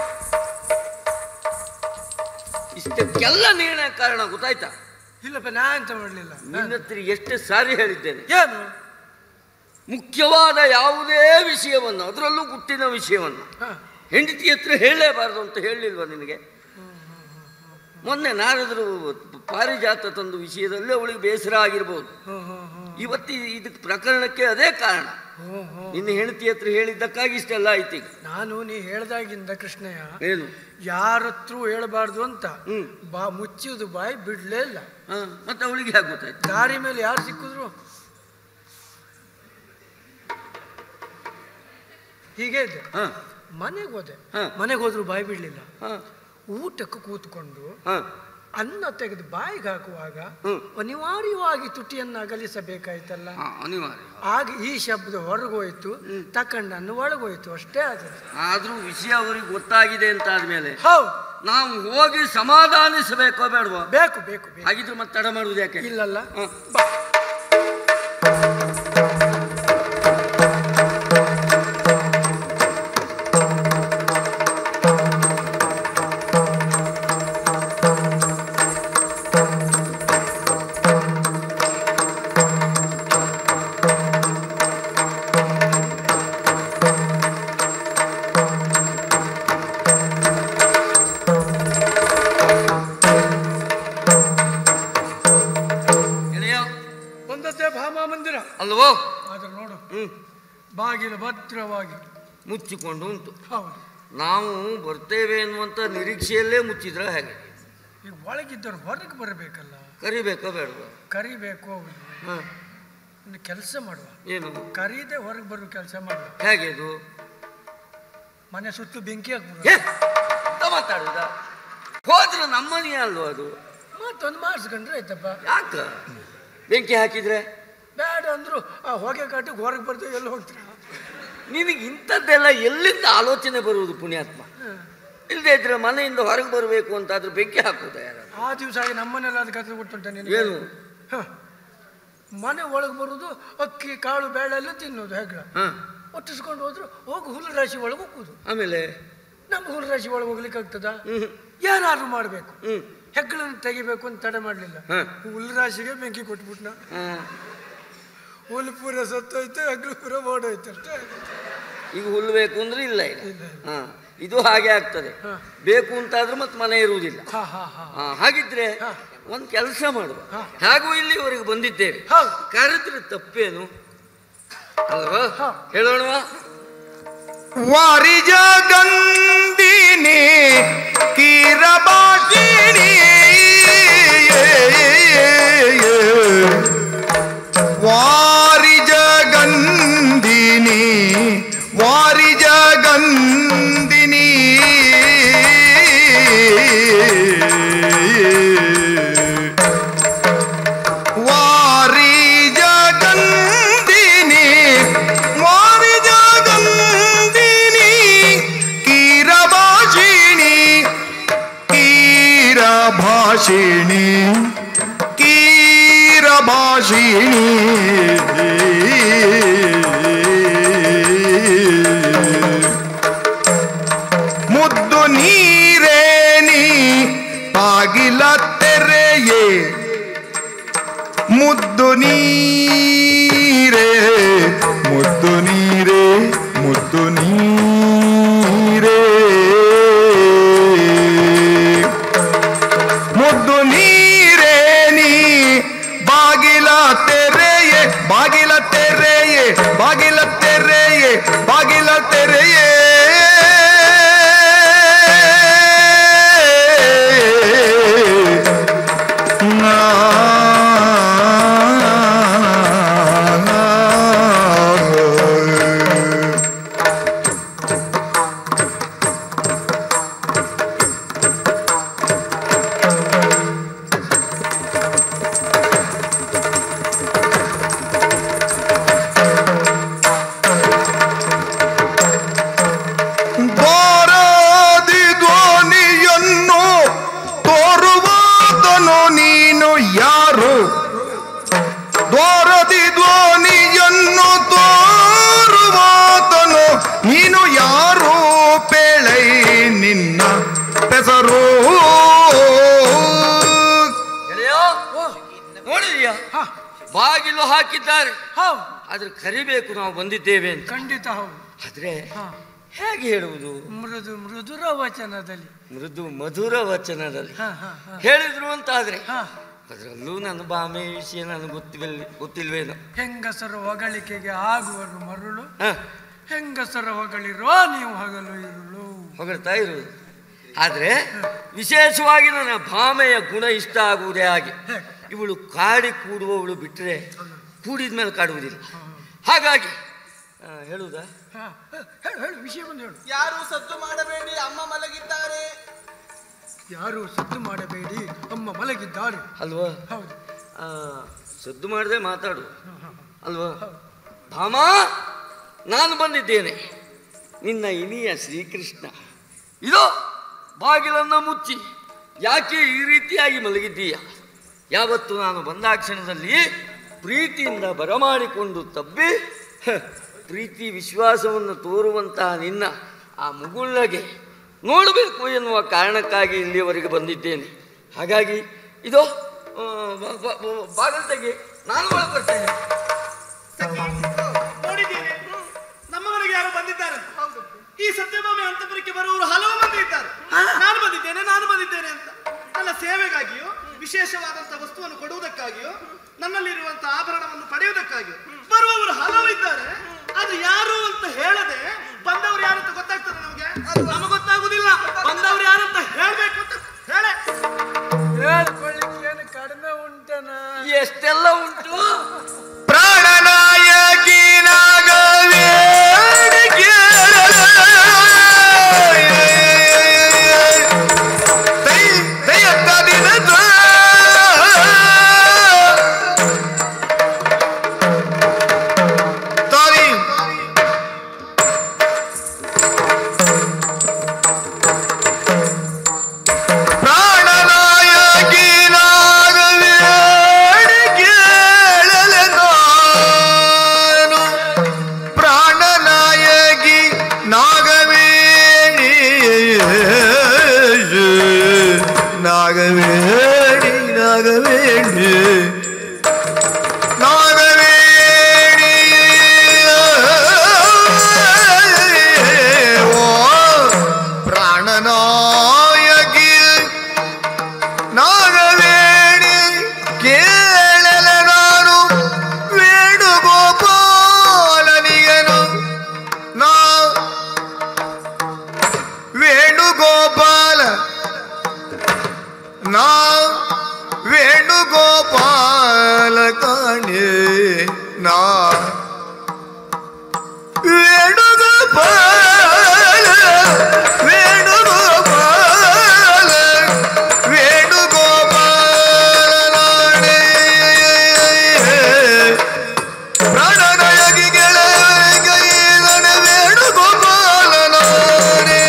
ಇಷ್ಟಕ್ಕೆಲ್ಲ ನೀನೇ ಕಾರಣ ಗೊತ್ತಾಯ್ತಾ ಇಲ್ಲಪ್ಪ ನಾ ಅಂತ ಮಾಡಲಿಲ್ಲ ನಿನ್ನ ಹತ್ರ ಎಷ್ಟು ಸಾರಿ ಹೇಳಿದ್ದೇನೆ ಏನು ಮುಖ್ಯವಾದ ಯಾವುದೇ ವಿಷಯವನ್ನು ಅದರಲ್ಲೂ ಗುಟ್ಟಿನ ವಿಷಯವನ್ನು ಹಾ. ಹೆಂಡತಿ ಹತ್ರ ಹೇಳಲೇಬಾರದು ಅಂತ ಹೇಳಿಲ್ವಾ ನಿನಗೆ ಮೊನ್ನೆ ನಾರದರು ಪಾರಿಜಾತ ತಂದು ವಿಷಯದಲ್ಲಿ ಅವಳಿಗೆ ಬೇಸರ ಆಗಿರ್ಬೋದು ಹ್ಮ್, ಹ್ಮ್, ಹ್ಮ್. ಇವತ್ತಿ ಇದಕ್ಕೆ ಪ್ರಕರಣಕ್ಕೆ ಅದೇ ಕಾರಣ ಹ್ಮ್, ಹ್ಮ್. ನಿನ್ನ ಹೆಂಡತಿ ಹತ್ರ ಹೇಳಿದ್ದಕ್ಕಾಗಿ ಇಷ್ಟೆಲ್ಲ ಆಯ್ತು ಈಗ ನಾನು ನೀ ಹೇಳ್ದಾಗಿಂದ ಕೃಷ್ಣಯ್ಯ ಏನು ಯಾರ ಹತ್ರ ಹೇಳಬಾರ್ದು ಅಂತ ಹ್ಮ್. ಬಾ ಮುಚ್ಚಿದ ಬಾಯಿ ಬಿಡ್ಲೇ ಇಲ್ಲ ಹಾ, ಮತ್ತೆ ಅವಳಿಗೆ ಹೇಗೆ ಗೊತ್ತಾಯ್ತು ದಾರಿ ಮೇಲೆ ಯಾರು ಸಿಕ್ಕಿದ್ರು ಹೀಗೆ ಇದೆ ಹಾ ಮನೆಗೆ ಹೋದೆ ಹಾ. ಮನೆಗೆ ಹೋದ್ರು ಬಾಯಿ ಬಿಡ್ಲಿಲ್ಲ ಹಾ ಊಟಕ್ಕೆ ಕೂತ್ಕೊಂಡು ಹಾ ಅನ್ನ ತೆಗೆದು ಬಾಯಿಗೆ ಹಾಕುವಾಗ ಹ್ಮ್. ಅನಿವಾರ್ಯವಾಗಿ ತುಟಿಯನ್ನು ಅಗಲಿಸಬೇಕಾಯ್ತಲ್ಲ ಹಾ, ಅನಿವಾರ್ಯ ಆಗ ಈ ಶಬ್ದ ಹೊರಗೋಯ್ತು ತಕೊಂಡನ್ನು ಒಳಗೋಯ್ತು ಅಷ್ಟೇ ಆದದ್ದು ಆದ್ರೂ ವಿಷಯ ಅವರಿಗೆ ಗೊತ್ತಾಗಿದೆ ಅಂತ ಆದ್ಮೇಲೆ ಹೌದು ನಾವು ಹೋಗಿ ಸಮಾಧಾನಿಸಬೇಕೋ ಬೇಡವಾ ಬೇಕು ಬೇಕು ಬೇಕು ಹಾಗಿದ್ರೆ ಮತ್ತೆ ತಡ ಮಾಡುವುದು ಯಾಕೆ ಇಲ್ಲಲ್ಲ ಹಾ. ಬಾ. ಗೆಳೆಯ ಬಂದದ್ದೇ ಭಾಮಾ ಮಂದಿರ ಅಲ್ವೋ ಆದ್ರೆ ನೋಡು ಹ್ಮ್ ಬಾಗಿಲು ಭದ್ರವಾಗಿ ಮುಚ್ಚಿಕೊಂಡು ಉಂಟು ಹೌದು ನಾವು ಬರ್ತೇವೆ ಎನ್ನುವಂತ ನಿರೀಕ್ಷೆಯಲ್ಲೇ ಮುಚ್ಚಿದ್ರೆ ಹೇಗೆ ಈಗ ಒಳಗಿದ್ದವ್ರು ಹೊರಗೆ ಬರಬೇಕಲ್ಲ ಕರಿಬೇಕೋ ಬೇಡವಾ ಕರಿಬೇಕು ಹೌದು ಹಾ ಒಂದು ಕೆಲಸ ಮಾಡುವ ಏನು ಕರೀದೆ ಹೊರಗೆ ಬರೋ ಕೆಲಸ ಮಾಡುವ ಹೇಗೆ ಅದು ಮನೆ ಸುತ್ತು ಬೆಂಕಿ ಹಾಕ್ಬಿಡುವ ಏ ಎಂತ ಮಾತಾಡುದ ಹೋದ್ರೆ ನಮ್ಮನೆಯ ಅಲ್ವಾ ಅದು ಮತ್ತೊಂದು ಮಾಡಿಸ್ಕೊಂಡ್ರೆ ಆಯ್ತಪ್ಪ ಯಾಕ ಬೆಂಕಿ ಹಾಕಿದ್ರೆ ಬೇಡ ಅಂದ್ರು ಆ ಹೊಗೆ ಕಾಟಿಗೆ ಹೊರಗೆ ಬರ್ದು ಎಲ್ಲಿ ಹೋಗ್ತೀರ ನಿನಗೆ ಇಂಥದ್ದೆಲ್ಲ ಎಲ್ಲಿಂದ ಆಲೋಚನೆ ಬರುವುದು ಪುಣ್ಯಾತ್ಮ ಇಲ್ಲದೆ ಇದ್ರೆ ಮನೆಯಿಂದ ಹೊರಗೆ ಬರಬೇಕು ಅಂತಾದ್ರೂ ಬೆಂಕಿ ಹಾಕುದ ಯಾರು ಆ ದಿವಸ ಆಗಿ ನಮ್ಮನೆಲ್ಲ ಅದು ಕಥೆ ಗೊತ್ತುಂಟ ನಿನಗೆ ಏನು ಹ. ಮನೆ ಒಳಗೆ ಬರುವುದು ಅಕ್ಕಿ ಕಾಳು ಬೇಳೆ ಎಲ್ಲ ತಿನ್ನೋದು ಹೇಗೆ ಹಾ ಒಟ್ಟಿಸ್ಕೊಂಡು ಹೋದ್ರು ಹೋಗಿ ಹುಲ್ಲು ರಾಶಿ ಒಳಗೆ ಹೋಗುದು ಆಮೇಲೆ ನಮ್ಮ ಹುಲ್ಲು ರಾಶಿ ಒಳಗೆ ಹೋಗ್ಲಿಕ್ಕೆ ಆಗ್ತದ ಹ್ಮ್ ಯಾರು ಮಾಡಬೇಕು ಹ್ಮ್ ಹೆಗ್ಗಳನ್ನು ತೆಗಿಬೇಕು ಅಂತ ತಡೆ ಮಾಡಲಿಲ್ಲ ಹ. ಹುಲ್ಲು ರಾಶಿಗೆ ಬೆಂಕಿ ಕೊಟ್ಬಿಟ್ನ ಹಾ. ಹುಲ್ಲು ಪೂರ ಸತ್ತೋಯ್ತು ಹೆಗ್ಗಳು ಪೂರ ಓಡೋಯ್ತು ಅಷ್ಟೇ ಈಗ ಹುಲ್ಲು ಬೇಕು ಅಂದ್ರೆ ಇಲ್ಲ ಈಗ ಹಾ ಇದು ಹಾಗೆ ಆಗ್ತದೆ ಹಾ. ಬೇಕು ಅಂತಾದ್ರೂ ಮತ್ತೆ ಮನೆ ಇರುವುದಿಲ್ಲ ಹಾ ಹಾ ಹಾ ಹಾ, ಹಾಗಿದ್ರೆ ಹಾ. ಒಂದು ಕೆಲಸ ಮಾಡುವ ಹಾ. ಹೇಗೂ ಇಲ್ಲಿವರೆಗೆ ಬಂದಿದ್ದೇವೆ ಹೌದು. ಕರೆದ್ರೆ ತಪ್ಪೇನು ಅಲ್ವಾ ಹಾ. ಹೇಳೋಣವಾ ವಾರಿಜ ಗಂದಿನಿ ಕೀರಬಾಟಿನಿ ವಾರಿಜ ಗಂದಿನಿ ವಾರಿಜ ಗಂದಿನಿ ವಾರಿ ಜಗಂದಿನಿ ವಾರಿ ಜಗಂದಿನಿ ಕೀರಭಾಷಿಣಿ ಕೀರಭಾಷಿಣಿ ಕೀರಭಾಷಿಣಿ ಮುದ್ದು ನೀರೇನಿ ಬಾಗಿಲ ತೆರೆಯೇ ಮುದ್ದು ನೀರೇ ಮುದ್ದು ನೀರೇ ಮುದ್ದು ನೀರೇ ಮುದ್ದು ನೀರೇ ನೀ ಬಾಗಿಲ ತೆರೆಯೇ ಬಾಗಿಲ ತೆರೆಯೇ ಬಾಗಿಲ ತೆರೆಯೇ ಬಾಗಿಲ ತೆರೆಯೇ ದ್ವಾರಾದಿ ಧ್ವನಿಯನ್ನು ತೋರುವಾತನು ನೀನು ಯಾರು ದ್ವಾರದಿ ಧ್ವನಿಯನ್ನು ತೋರುವಾತನು ನೀನು ಯಾರು ಪೇಳೈ ನಿನ್ನ ಹೆಸರು ಗೆಳೆಯೋ ನೋಡಿದ್ಯಾ ಹಾ ಬಾಗಿಲು ಹಾಕಿದ್ದಾರೆ ಹೌದು ಆದ್ರೆ ಕರಿಬೇಕು ನಾವು ಬಂದಿದ್ದೇವೆ ಅಂತ ಖಂಡಿತ ಹೌದು ಆದ್ರೆ ಹಾ ಹೇಗೆ ಹೇಳುವುದು ಮೃದು ಮೃದುರ ವಚನದಲ್ಲಿ ಮೃದು ಮಧುರ ವಚನದಲ್ಲಿ ಹಾ ಹಾ ಹಾ ಹೇಳಿದ್ರು ಅಂತಾದ್ರೆ ಹಾ ಅದರಲ್ಲೂ ನನ್ನ ಬಾಮೆ ವಿಷಯ ನನಗೆ ಗೊತ್ತಿಲ್ಲ ಗೊತ್ತಿಲ್ವೇನೋ ಹೆಂಗಸರ ಹೊಗಳಿಕೆಗೆ ಆಗುವರು ಮರುಳು ಹ ಹೆಂಗಸರ ಹೊಗಳಿರೋ ನೀವು ಹಗಲು ಇರುಳು ಹೊಗಳ್ತಾ ಇರುವುದು ಆದ್ರೆ ವಿಶೇಷವಾಗಿ ನನ್ನ ಭಾಮೆಯ ಗುಣ ಇಷ್ಟ ಆಗುವುದೇ ಹಾಗೆ ಇವಳು ಕಾಡಿ ಕೂಡುವವಳು ಬಿಟ್ಟರೆ ಕೂಡಿದ ಮೇಲೆ ಕಾಡುವುದಿಲ್ಲ ಹಾಗಾಗಿ ಆ, ಹೇಳುವುದಾ ಹಾ, ಹೇಳು ಹೇಳು ವಿಷಯ ಬಂದು ಹೇಳು ಯಾರು ಸದ್ದು ಮಾಡಬೇಡಿ ಅಮ್ಮ ಮಲಗಿದ್ದಾರೆ ಯಾರು ಸದ್ದು ಮಾಡಬೇಡಿ ಅಮ್ಮ ಮಲಗಿದ್ದಾರೆ ಅಲ್ವಾ ಹೌದು ಆ, ಸದ್ದು ಮಾಡದೆ ಮಾತಾಡು ಅಲ್ವಾ ಭಾಮ ನಾನು ಬಂದಿದ್ದೇನೆ ನಿನ್ನ ಇನಿಯ ಶ್ರೀಕೃಷ್ಣ ಇದೋ ಬಾಗಿಲನ್ನ ಮುಚ್ಚಿ ಯಾಕೆ ಈ ರೀತಿಯಾಗಿ ಮಲಗಿದ್ದೀಯ ಯಾವತ್ತು ನಾನು ಬಂದ ಕ್ಷಣದಲ್ಲಿ ಪ್ರೀತಿಯಿಂದ ಬರಮಾಡಿಕೊಂಡು ತಬ್ಬಿ ಹ, ಪ್ರೀತಿ ವಿಶ್ವಾಸವನ್ನು ತೋರುವಂತಹ ನಿನ್ನ ಆ ಮುಗುಳ್ನಗೆ ನೋಡಬೇಕು ಎನ್ನುವ ಕಾರಣಕ್ಕಾಗಿ ಇಲ್ಲಿಯವರೆಗೆ ಬಂದಿದ್ದೇನೆ ಹಾಗಾಗಿ ಇದು ಆ, ಬ- ಬ- ಬ- ಬಾಗಿಲು ತೆಗಿ ನಾನು ಒಳಗೆ ಬರ್ತೇನೆ ನೋಡಿದ್ದೇನೆ ನಮ್ಮ ಮನೆಗೆ ಯಾರೋ ಬಂದಿದ್ದಾರೆ ಹೌದು ಈ ಸತ್ಯಭಾಮೆ ಅಂತಪುರಕ್ಕೆ ಬರುವವರು ಹಲವು ಮಂದಿ ಇದ್ದಾರೆ ನಾನು ಬಂದಿದ್ದೇನೆ ನಾನು ಬಂದಿದ್ದೇನೆ ಅಂತ ನನ್ನ ಸೇವೆಗಾಗಿಯೋ ವಿಶೇಷವಾದಂತಹ ವಸ್ತುವನ್ನು ಕೊಡುವುದಕ್ಕಾಗಿಯೋ ನನ್ನಲ್ಲಿರುವಂತಹ ಆಭರಣವನ್ನು ಪಡೆಯುವುದಕ್ಕಾಗಿಯೋ ಬರುವವರು ಹಲವು ಇದ್ದಾರೆ ಅದು ಯಾರು ಅಂತ ಹೇಳದೆ ಬಂದವರು ಯಾರು ಅಂತ ಗೊತ್ತಾಗ್ತದೆ ನಮಗೆ ನಮಗೆ ಗೊತ್ತಾಗುದಿಲ್ಲ ಬಂದವರು ಯಾರು ಅಂತ ಹೇಳ್ಬೇಕು ಅಂತ ಹೇಳೆ ಹೇಳ್ಕೊಳ್ಳಿಕ್ಕೆ ಏನು ಕಡಿಮೆ ಉಂಟನ ಎಷ್ಟೆಲ್ಲ ಉಂಟು ಪ್ರಾಣನಾಯಕಿ ನಾಗವೇಣಿಕೆ ದೈ ದಯತ್ತ ದಿನದ ತಾರಿ ನಾಗವೇಣಿ ನಾಗವೇಣಿ ನಾಗವೇಣಿ ಓ ಪ್ರಾಣನಾಯಕಿ ನಾಗವೇಣಿ ಕೇಳಲ ನಾನು ವೇಣುಗೋಪಾಲನಿಗನು ನಾ ವೇಣುಗೋಪಾಲ ನಾ ವೇಣುಗೋಪಾಲ ಕಾಣೆ ನಾ ವೇಣುಗೋಪಾಲ ವೇಣುಗೋಪಾಲ ವೇಣುಗೋಪಾಲ ನಾಣೆ ಪ್ರಾಣನಾಯಕಿ ಗೆಳೆಯನ ವೇಣುಗೋಪಾಲ ನಾಣೆ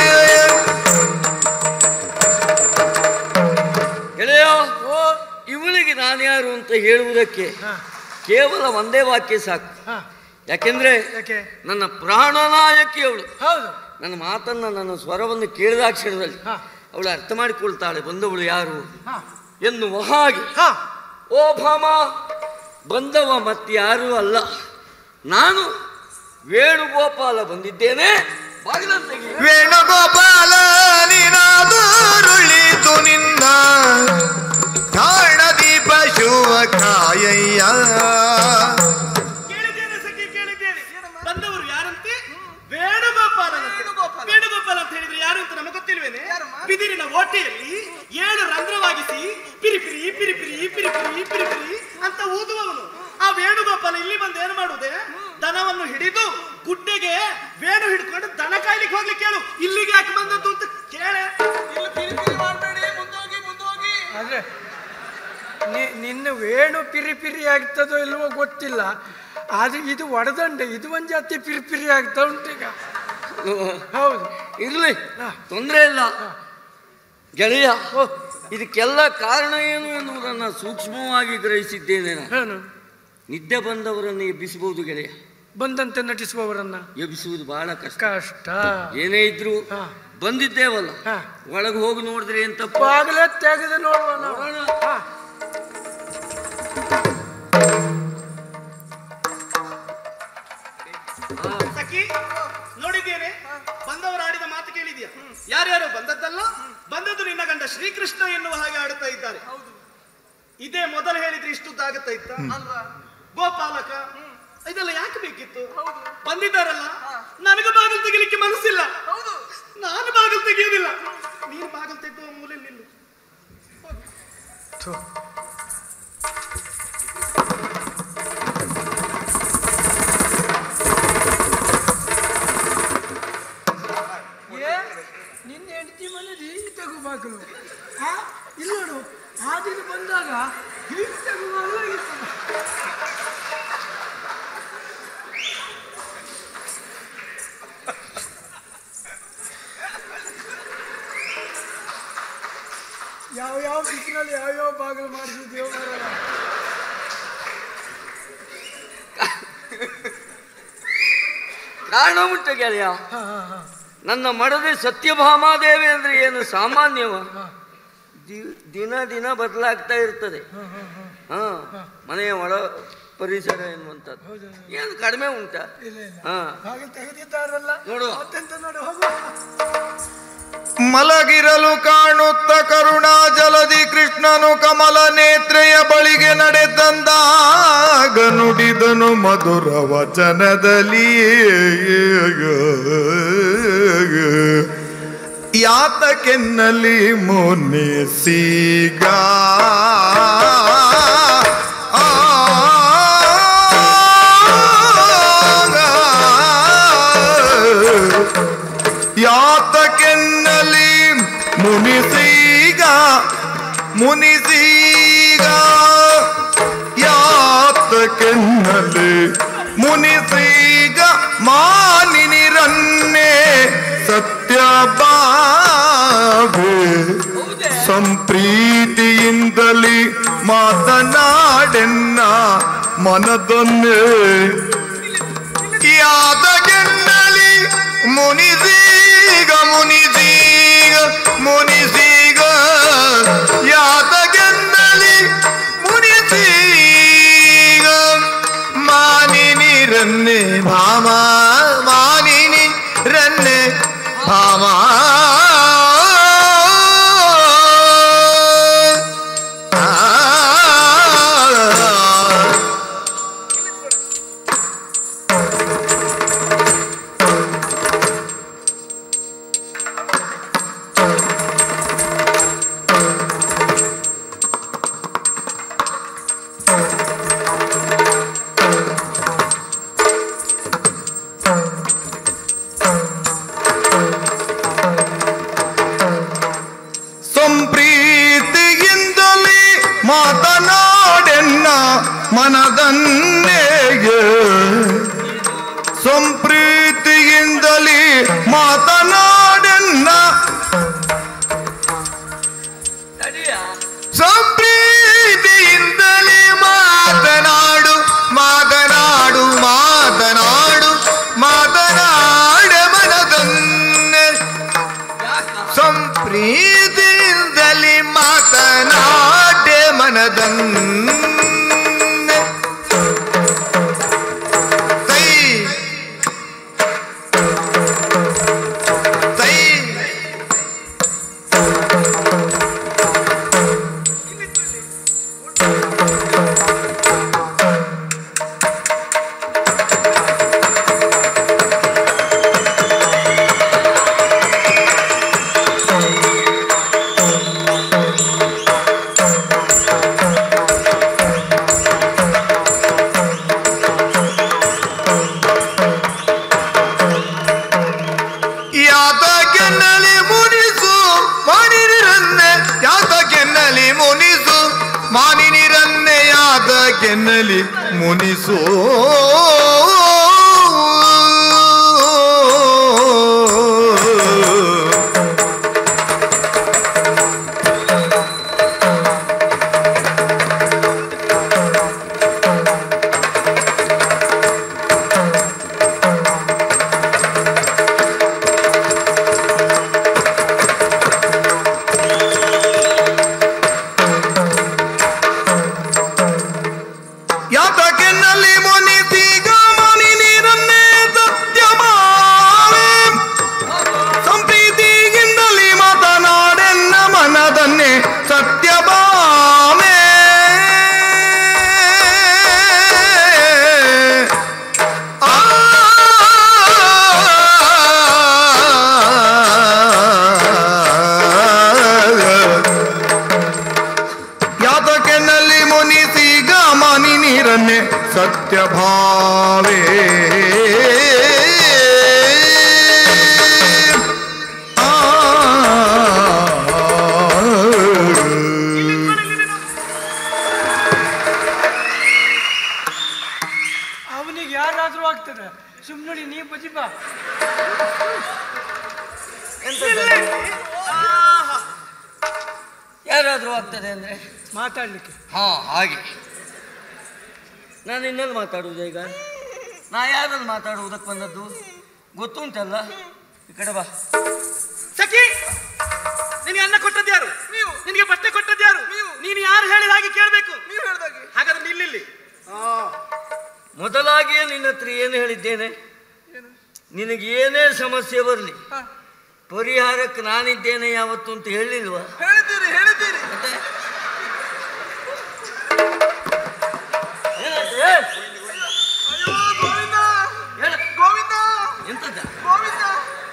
ಗೆಳೆಯ ಇವಳಿಗೆ ನಾನ್ಯಾರು ಅಂತ ಹೇಳುವುದಕ್ಕೆ ಹಾ, ಕೇವಲ ಒಂದೇ ವಾಕ್ಯ ಸಾಕು ಹಾ. ಯಾಕೆಂದ್ರೆ ಯಾಕೆ ನನ್ನ ಪ್ರಾಣನಾಯಕಿ ಅವಳು ಹೌದು ನನ್ನ ಮಾತನ್ನ ನನ್ನ ಸ್ವರವನ್ನು ಕೇಳಿದ ಕ್ಷಣದಲ್ಲಿ ಹಾ. ಅವಳು ಅರ್ಥ ಮಾಡಿಕೊಳ್ತಾಳೆ ಬಂದವಳು ಯಾರು ಹಾ, ಎನ್ನುವ ಹಾಗೆ ಹಾ. ಓ ಭಾಮ ಬಂದವ ಮತ್ತಾರೂ ಅಲ್ಲ ನಾನು ವೇಣುಗೋಪಾಲ ಬಂದಿದ್ದೇನೆ ಬಾಗಿಲನ್ನು ತೆಗಿ. ವೇಣುಗೋಪಾಲ ನಿನಾದರುಳಿತು ನಿನ್ನ ಕಾರಣ ದೀಪ ಶುವ ಕಾಯಯ್ಯ ಕೇಳಿದ್ದೇನೆ ಸಖಿ ಕೇಳಿದ್ದೇನೆ ಬಂದವರು ಯಾರಂತೆ ವೇಣುಗೋಪಾಲ ವೇಣುಗೋಪಾಲ. ವೇಣುಗೋಪಾಲ ಅಂತ ಹೇಳಿದ್ರೆ ಯಾರು ಅಂತ ನಮಗೆ ಗೊತ್ತಿಲ್ವೇನೆ ಯಾರಮ್ಮ? ಬಿದಿರಿನ ಓಟೆಯಲ್ಲಿ ಏಳು ರಂಧ್ರವಾಗಿಸಿ ಪಿರಿಪಿರಿ ಪಿರಿಪಿರಿ ಪಿರಿಪಿರಿ ಪಿರಿಪಿರಿ ಅಂತ ಊದುವವನು ಆ ವೇಣುಗೋಪಾಲ ಇಲ್ಲಿ ಬಂದು ಏನು ಮಾಡುವುದೇ ದನವನ್ನು ಹಿಡಿದು ಗುಡ್ಡೆಗೆ ವೇಣು ಹಿಡ್ಕೊಂಡು ದನ ಕಾಯ್ಲಿಕ್ಕೆ ಹೋಗ್ಲಿಕ್ಕೆ ಹೇಳು ಇಲ್ಲಿಗೆ ಯಾಕೆ ಬಂದದ್ದು ಅಂತ ಕೇಳೆ ಇಲ್ಲಿ ಪಿರಿಪಿರಿ ಮಾಡಬೇಡಿ ಮುಂದೋಗಿ ಮುಂದೋಗಿ ಆದ್ರೆ ನಿ- ನಿನ್ನ ವೇಣು ಪಿರಿ ಪಿರಿ ಆಗ್ತದೋ ಇಲ್ವೋ ಗೊತ್ತಿಲ್ಲ ಆದ್ರೆ ಇದು ಒಡದಂಡೆ ಇದು ಒಂದ್ ಜಾತಿ ಪಿರಿ ಪಿರಿ ಆಗ್ತಾ ಉಂಟೀಗ ಹೌದು ಇರ್ಲಿ ಹಾ. ತೊಂದರೆ ಇಲ್ಲ ಗೆಳೆಯ ಇದಕ್ಕೆಲ್ಲ ಕಾರಣ ಏನು ಎನ್ನುವುದನ್ನು ಸೂಕ್ಷ್ಮವಾಗಿ ಗ್ರಹಿಸಿದ್ದೇನೆ ನಾನು. ಏನು ನಿದ್ದೆ ಬಂದವರನ್ನು ಎಬ್ಬಿಸಬಹುದು ಗೆಳೆಯ ಬಂದಂತೆ ನಟಿಸುವವರನ್ನ ಎಬ್ಬಿಸುವುದು ಬಹಳ ಕಷ್ಟ ಕಷ್ಟ ಏನೇ ಇದ್ರು ಹಾ. ಬಂದಿದ್ದೇವಲ್ಲ ಹಾ. ಒಳಗೆ ಹೋಗಿ ನೋಡಿದ್ರೆ ಏನ್ ತಪ್ಪು ಬಾಗಿಲೇ ತೆಗೆದು ನೋಡುವ ನಾವು. ನೋಡೋಣ. ಹಾ. ಸಖಿ ನೋಡಿದ್ದೇನೆ ಬಂದವರು ಆಡಿದ ಮಾತು ಕೇಳಿದ್ಯಾ ಯಾರ್ಯಾರು ಬಂದದ್ದಲ್ಲ ಬಂದದ್ದು ನಿನ್ನ ಗಂಡ ಶ್ರೀಕೃಷ್ಣ ಎನ್ನುವ ಹಾಗೆ ಆಡುತ್ತಾ ಇದ್ದಾರೆ ಇದೇ ಮೊದಲು ಹೇಳಿದ್ರೆ ಇಷ್ಟುದ್ದಾಗುತ್ತಾ ಇತ್ತ ಅಲ್ವಾ ಗೋಪಾಲಕ ಇದೆಲ್ಲ ಯಾಕೆ ಬೇಕಿತ್ತು ಬಂದಿದ್ದಾರಲ್ಲ ನನಗೆ ಬಾಗಿಲು ತೆಗಿಲಿಕ್ಕೆ ಮನಸ್ಸಿಲ್ಲ ಹೌದು ನಾನು ಬಾಗಿಲು ತೆಗೆಯುವುದಿಲ್ಲ ನೀನು ಬಾಗಿಲು ತೆಗೆದುವ ಮೂಲೆ ನಿಲ್ಲು ಥು. ಏ ನಿನ್ನ ಹೆಂಡತಿ ಮನೇಲಿ ಹೀಗೆ ತೆಗು ಬಾಗಿಲು ಆ ಇಲ್ಲ ನೋಡು ಆ ದಿನ ಬಂದಾಗ ಹೀಗೆ ತೆಗುವಾಗ ಯಾವ ಯಾವ ದಿಕ್ಕಿನಲ್ಲಿ ಯಾವ ಯಾವ ಬಾಗಿಲು ಮಾಡಿಸಿದ್ಯೋ ಮಾರಾಯ. ಕಾರಣ ಉಂಟು ಗೆಳೆಯ ಹಾ ಹಾ ಹಾ ನನ್ನ ಮಡದಿ ಸತ್ಯಭಾಮಾದೇವಿ ಅಂದ್ರೆ ಏನು ಸಾಮಾನ್ಯವ ಹಾ. ದಿ- ದಿನ ದಿನ ಬದಲಾಗ್ತಾ ಇರ್ತದೆ ಹಾ ಹಾ ಹಾ ಹಾ ಮನೆಯ ಒಳ ಪರಿಸರ ಎನ್ನುವಂಥದ್ದು ಹೌದು ಹೌದು. ಏನು ಕಡಿಮೆ ಉಂಟಾ ಇಲ್ಲ ಇಲ್ಲ ಹಾ ಹಾಗೆ ತೆಗೆದಿದ್ದಾರಲ್ಲ ನೋಡು. ಮತ್ತೆಂತ ನೋಡು ಹೋಗುವ ಮಲಗಿರಲು ಕಾಣುತ್ತ ಕರುಣಾ ಜಲದಿ ಕೃಷ್ಣನು ಕಮಲ ನೇತ್ರೆಯ ಬಳಿಗೆ ನಡೆದಂದಾಗ ನುಡಿದನು ಮಧುರ ವಚನದಲ್ಲಿ ಯಾತಕೆನ್ನಲಿ ಮುನಿಸಿಗ ಯಾತಕೆನ್ನಲಿ ಮುನಿಸೀಗ ಮುನಿಸೀಗ ಯಾತಕೆನ್ನಲಿ ಮುನಿಸೀಗ ಮಾನಿನಿರನ್ನೇ ಸತ್ಯ ಬಾಗೆ ಸಂಪ್ರೀತಿಯಿಂದಲಿ ಮಾತನಾಡೆನ್ನ ಮನದನ್ನೇ ಯಾದಗೆನ್ನಲಿ ಮುನಿಸೀಗ ಮುನಿಸೀಗ ಮುನಿಸೀಗ ಯಾ ರಾಮ ಆ ಸಂಪ್ರೀತಿಯಿಂದಲೇ ಮಾತನಾಡೆನ್ನ ಮನದನ್ನೇಗೆ ಸಂಪ್ರೀತಿಯಿಂದಲೇ ಮಾತನಾಡೆನ್ನ ತಡಿಯ ಸಂಪ್ರೀತಿಯಿಂದಲೇ ಮಾತನಾಡು ಮಾತನಾಡು ಮಾತನಾಡು ಮಾತನಾಡ ಮನದನ್ನೇ ಯಾಕ ಸಂಪ್ರೀತಿಯಿಂದಲೇ ಮಾತನಾಡೆ ಮನದನ್ನೇ ತೈ ತೈ ಯಾತಕ್ಕೆನ್ನಲಿ ಮುನಿಸು ಮಾನಿನಿರನ್ನೆ ಯಾತಕ್ಕೆನ್ನಲಿ ಮುನಿಸು ಮಾನಿನಿರನ್ನೆ ಯಾತಕ್ಕೆನ್ನಲಿ ಮುನಿಸು ಯಾತಕ್ಕೆನ್ನಲಿ ಮುನಿಸೀಗ ಮನಿ ನೀರನ್ನೇ ಸತ್ಯಮಾವೆ ಸಂಪ್ರೀತಿಯಿಂದಲೇ ಮಾತನಾಡೆನ್ನ ಮನದನ್ನೇ ಸತ್ಯಭಾಮೆ ಆ ಯಾತಕ್ಕೆನ್ನಲ್ಲಿ ಮುನಿಸೀಗ ಮನಿ ನೀರನ್ನೇ ಸತ್ಯಭಾವೇ ಆ. ಅವನಿಗೆ ಯಾರಾದ್ರೂ ಆಗ್ತದೆ ಸುಮ್ಮನೆ ನೀ ಬಜಿ ಬಾ ಯಾರಾದ್ರೂ ಆಗ್ತದೆ ಅಂದ್ರೆ ಮಾತಾಡ್ಲಿಕ್ಕೆ ಹಾ ಹಾಗೆ ನಾನು ಇನ್ನೆಲ್ಲಿ ಮಾತಾಡುವುದು ಈಗ ನಾ ಯಾರಲ್ಲಿ ಮಾತಾಡುವುದಕ್ಕೆ ಬಂದದ್ದು ಗೊತ್ತುಂಟಲ್ಲ ಈ ಕಡೆ ಬಾ ಸಖಿ ನಿನಗೆ ಅನ್ನ ಕೊಟ್ಟದ್ದು ಯಾರು ನೀವು ನಿನಗೆ ಬಟ್ಟೆ ಕೊಟ್ಟದ್ದು ಯಾರು ನೀವು ನೀನು ಯಾರು ಹೇಳಿದ ಹಾಗೆ ಕೇಳಬೇಕು ನೀವು ಹೇಳ್ದಾಗೆ ಹಾಗಾದ್ರೆ ನಿಲ್ಲಿಲ್ಲಿ ಮೊದಲಾಗಿಯೇ ನಿನ್ನ ಹತ್ರ ಏನು ಹೇಳಿದ್ದೇನೆ ನಿನಗೆ ಏನೇ ಸಮಸ್ಯೆ ಬರಲಿ ಹಾ. ಪರಿಹಾರಕ್ಕೆ ನಾನಿದ್ದೇನೆ ಯಾವತ್ತು ಅಂತ ಹೇಳಿಲ್ವಾ ಹೇಳಿದ್ದೀರಿ ಹೇಳಿದ್ದೀರಿ ಮತ್ತೆ ಏನಾಯ್ತು? ಏ, ಅಯ್ಯೋ ಗೋವಿಂದ ಹೇಳು. ಗೋವಿಂದ ಎಂತದ ಗೋವಿಂದ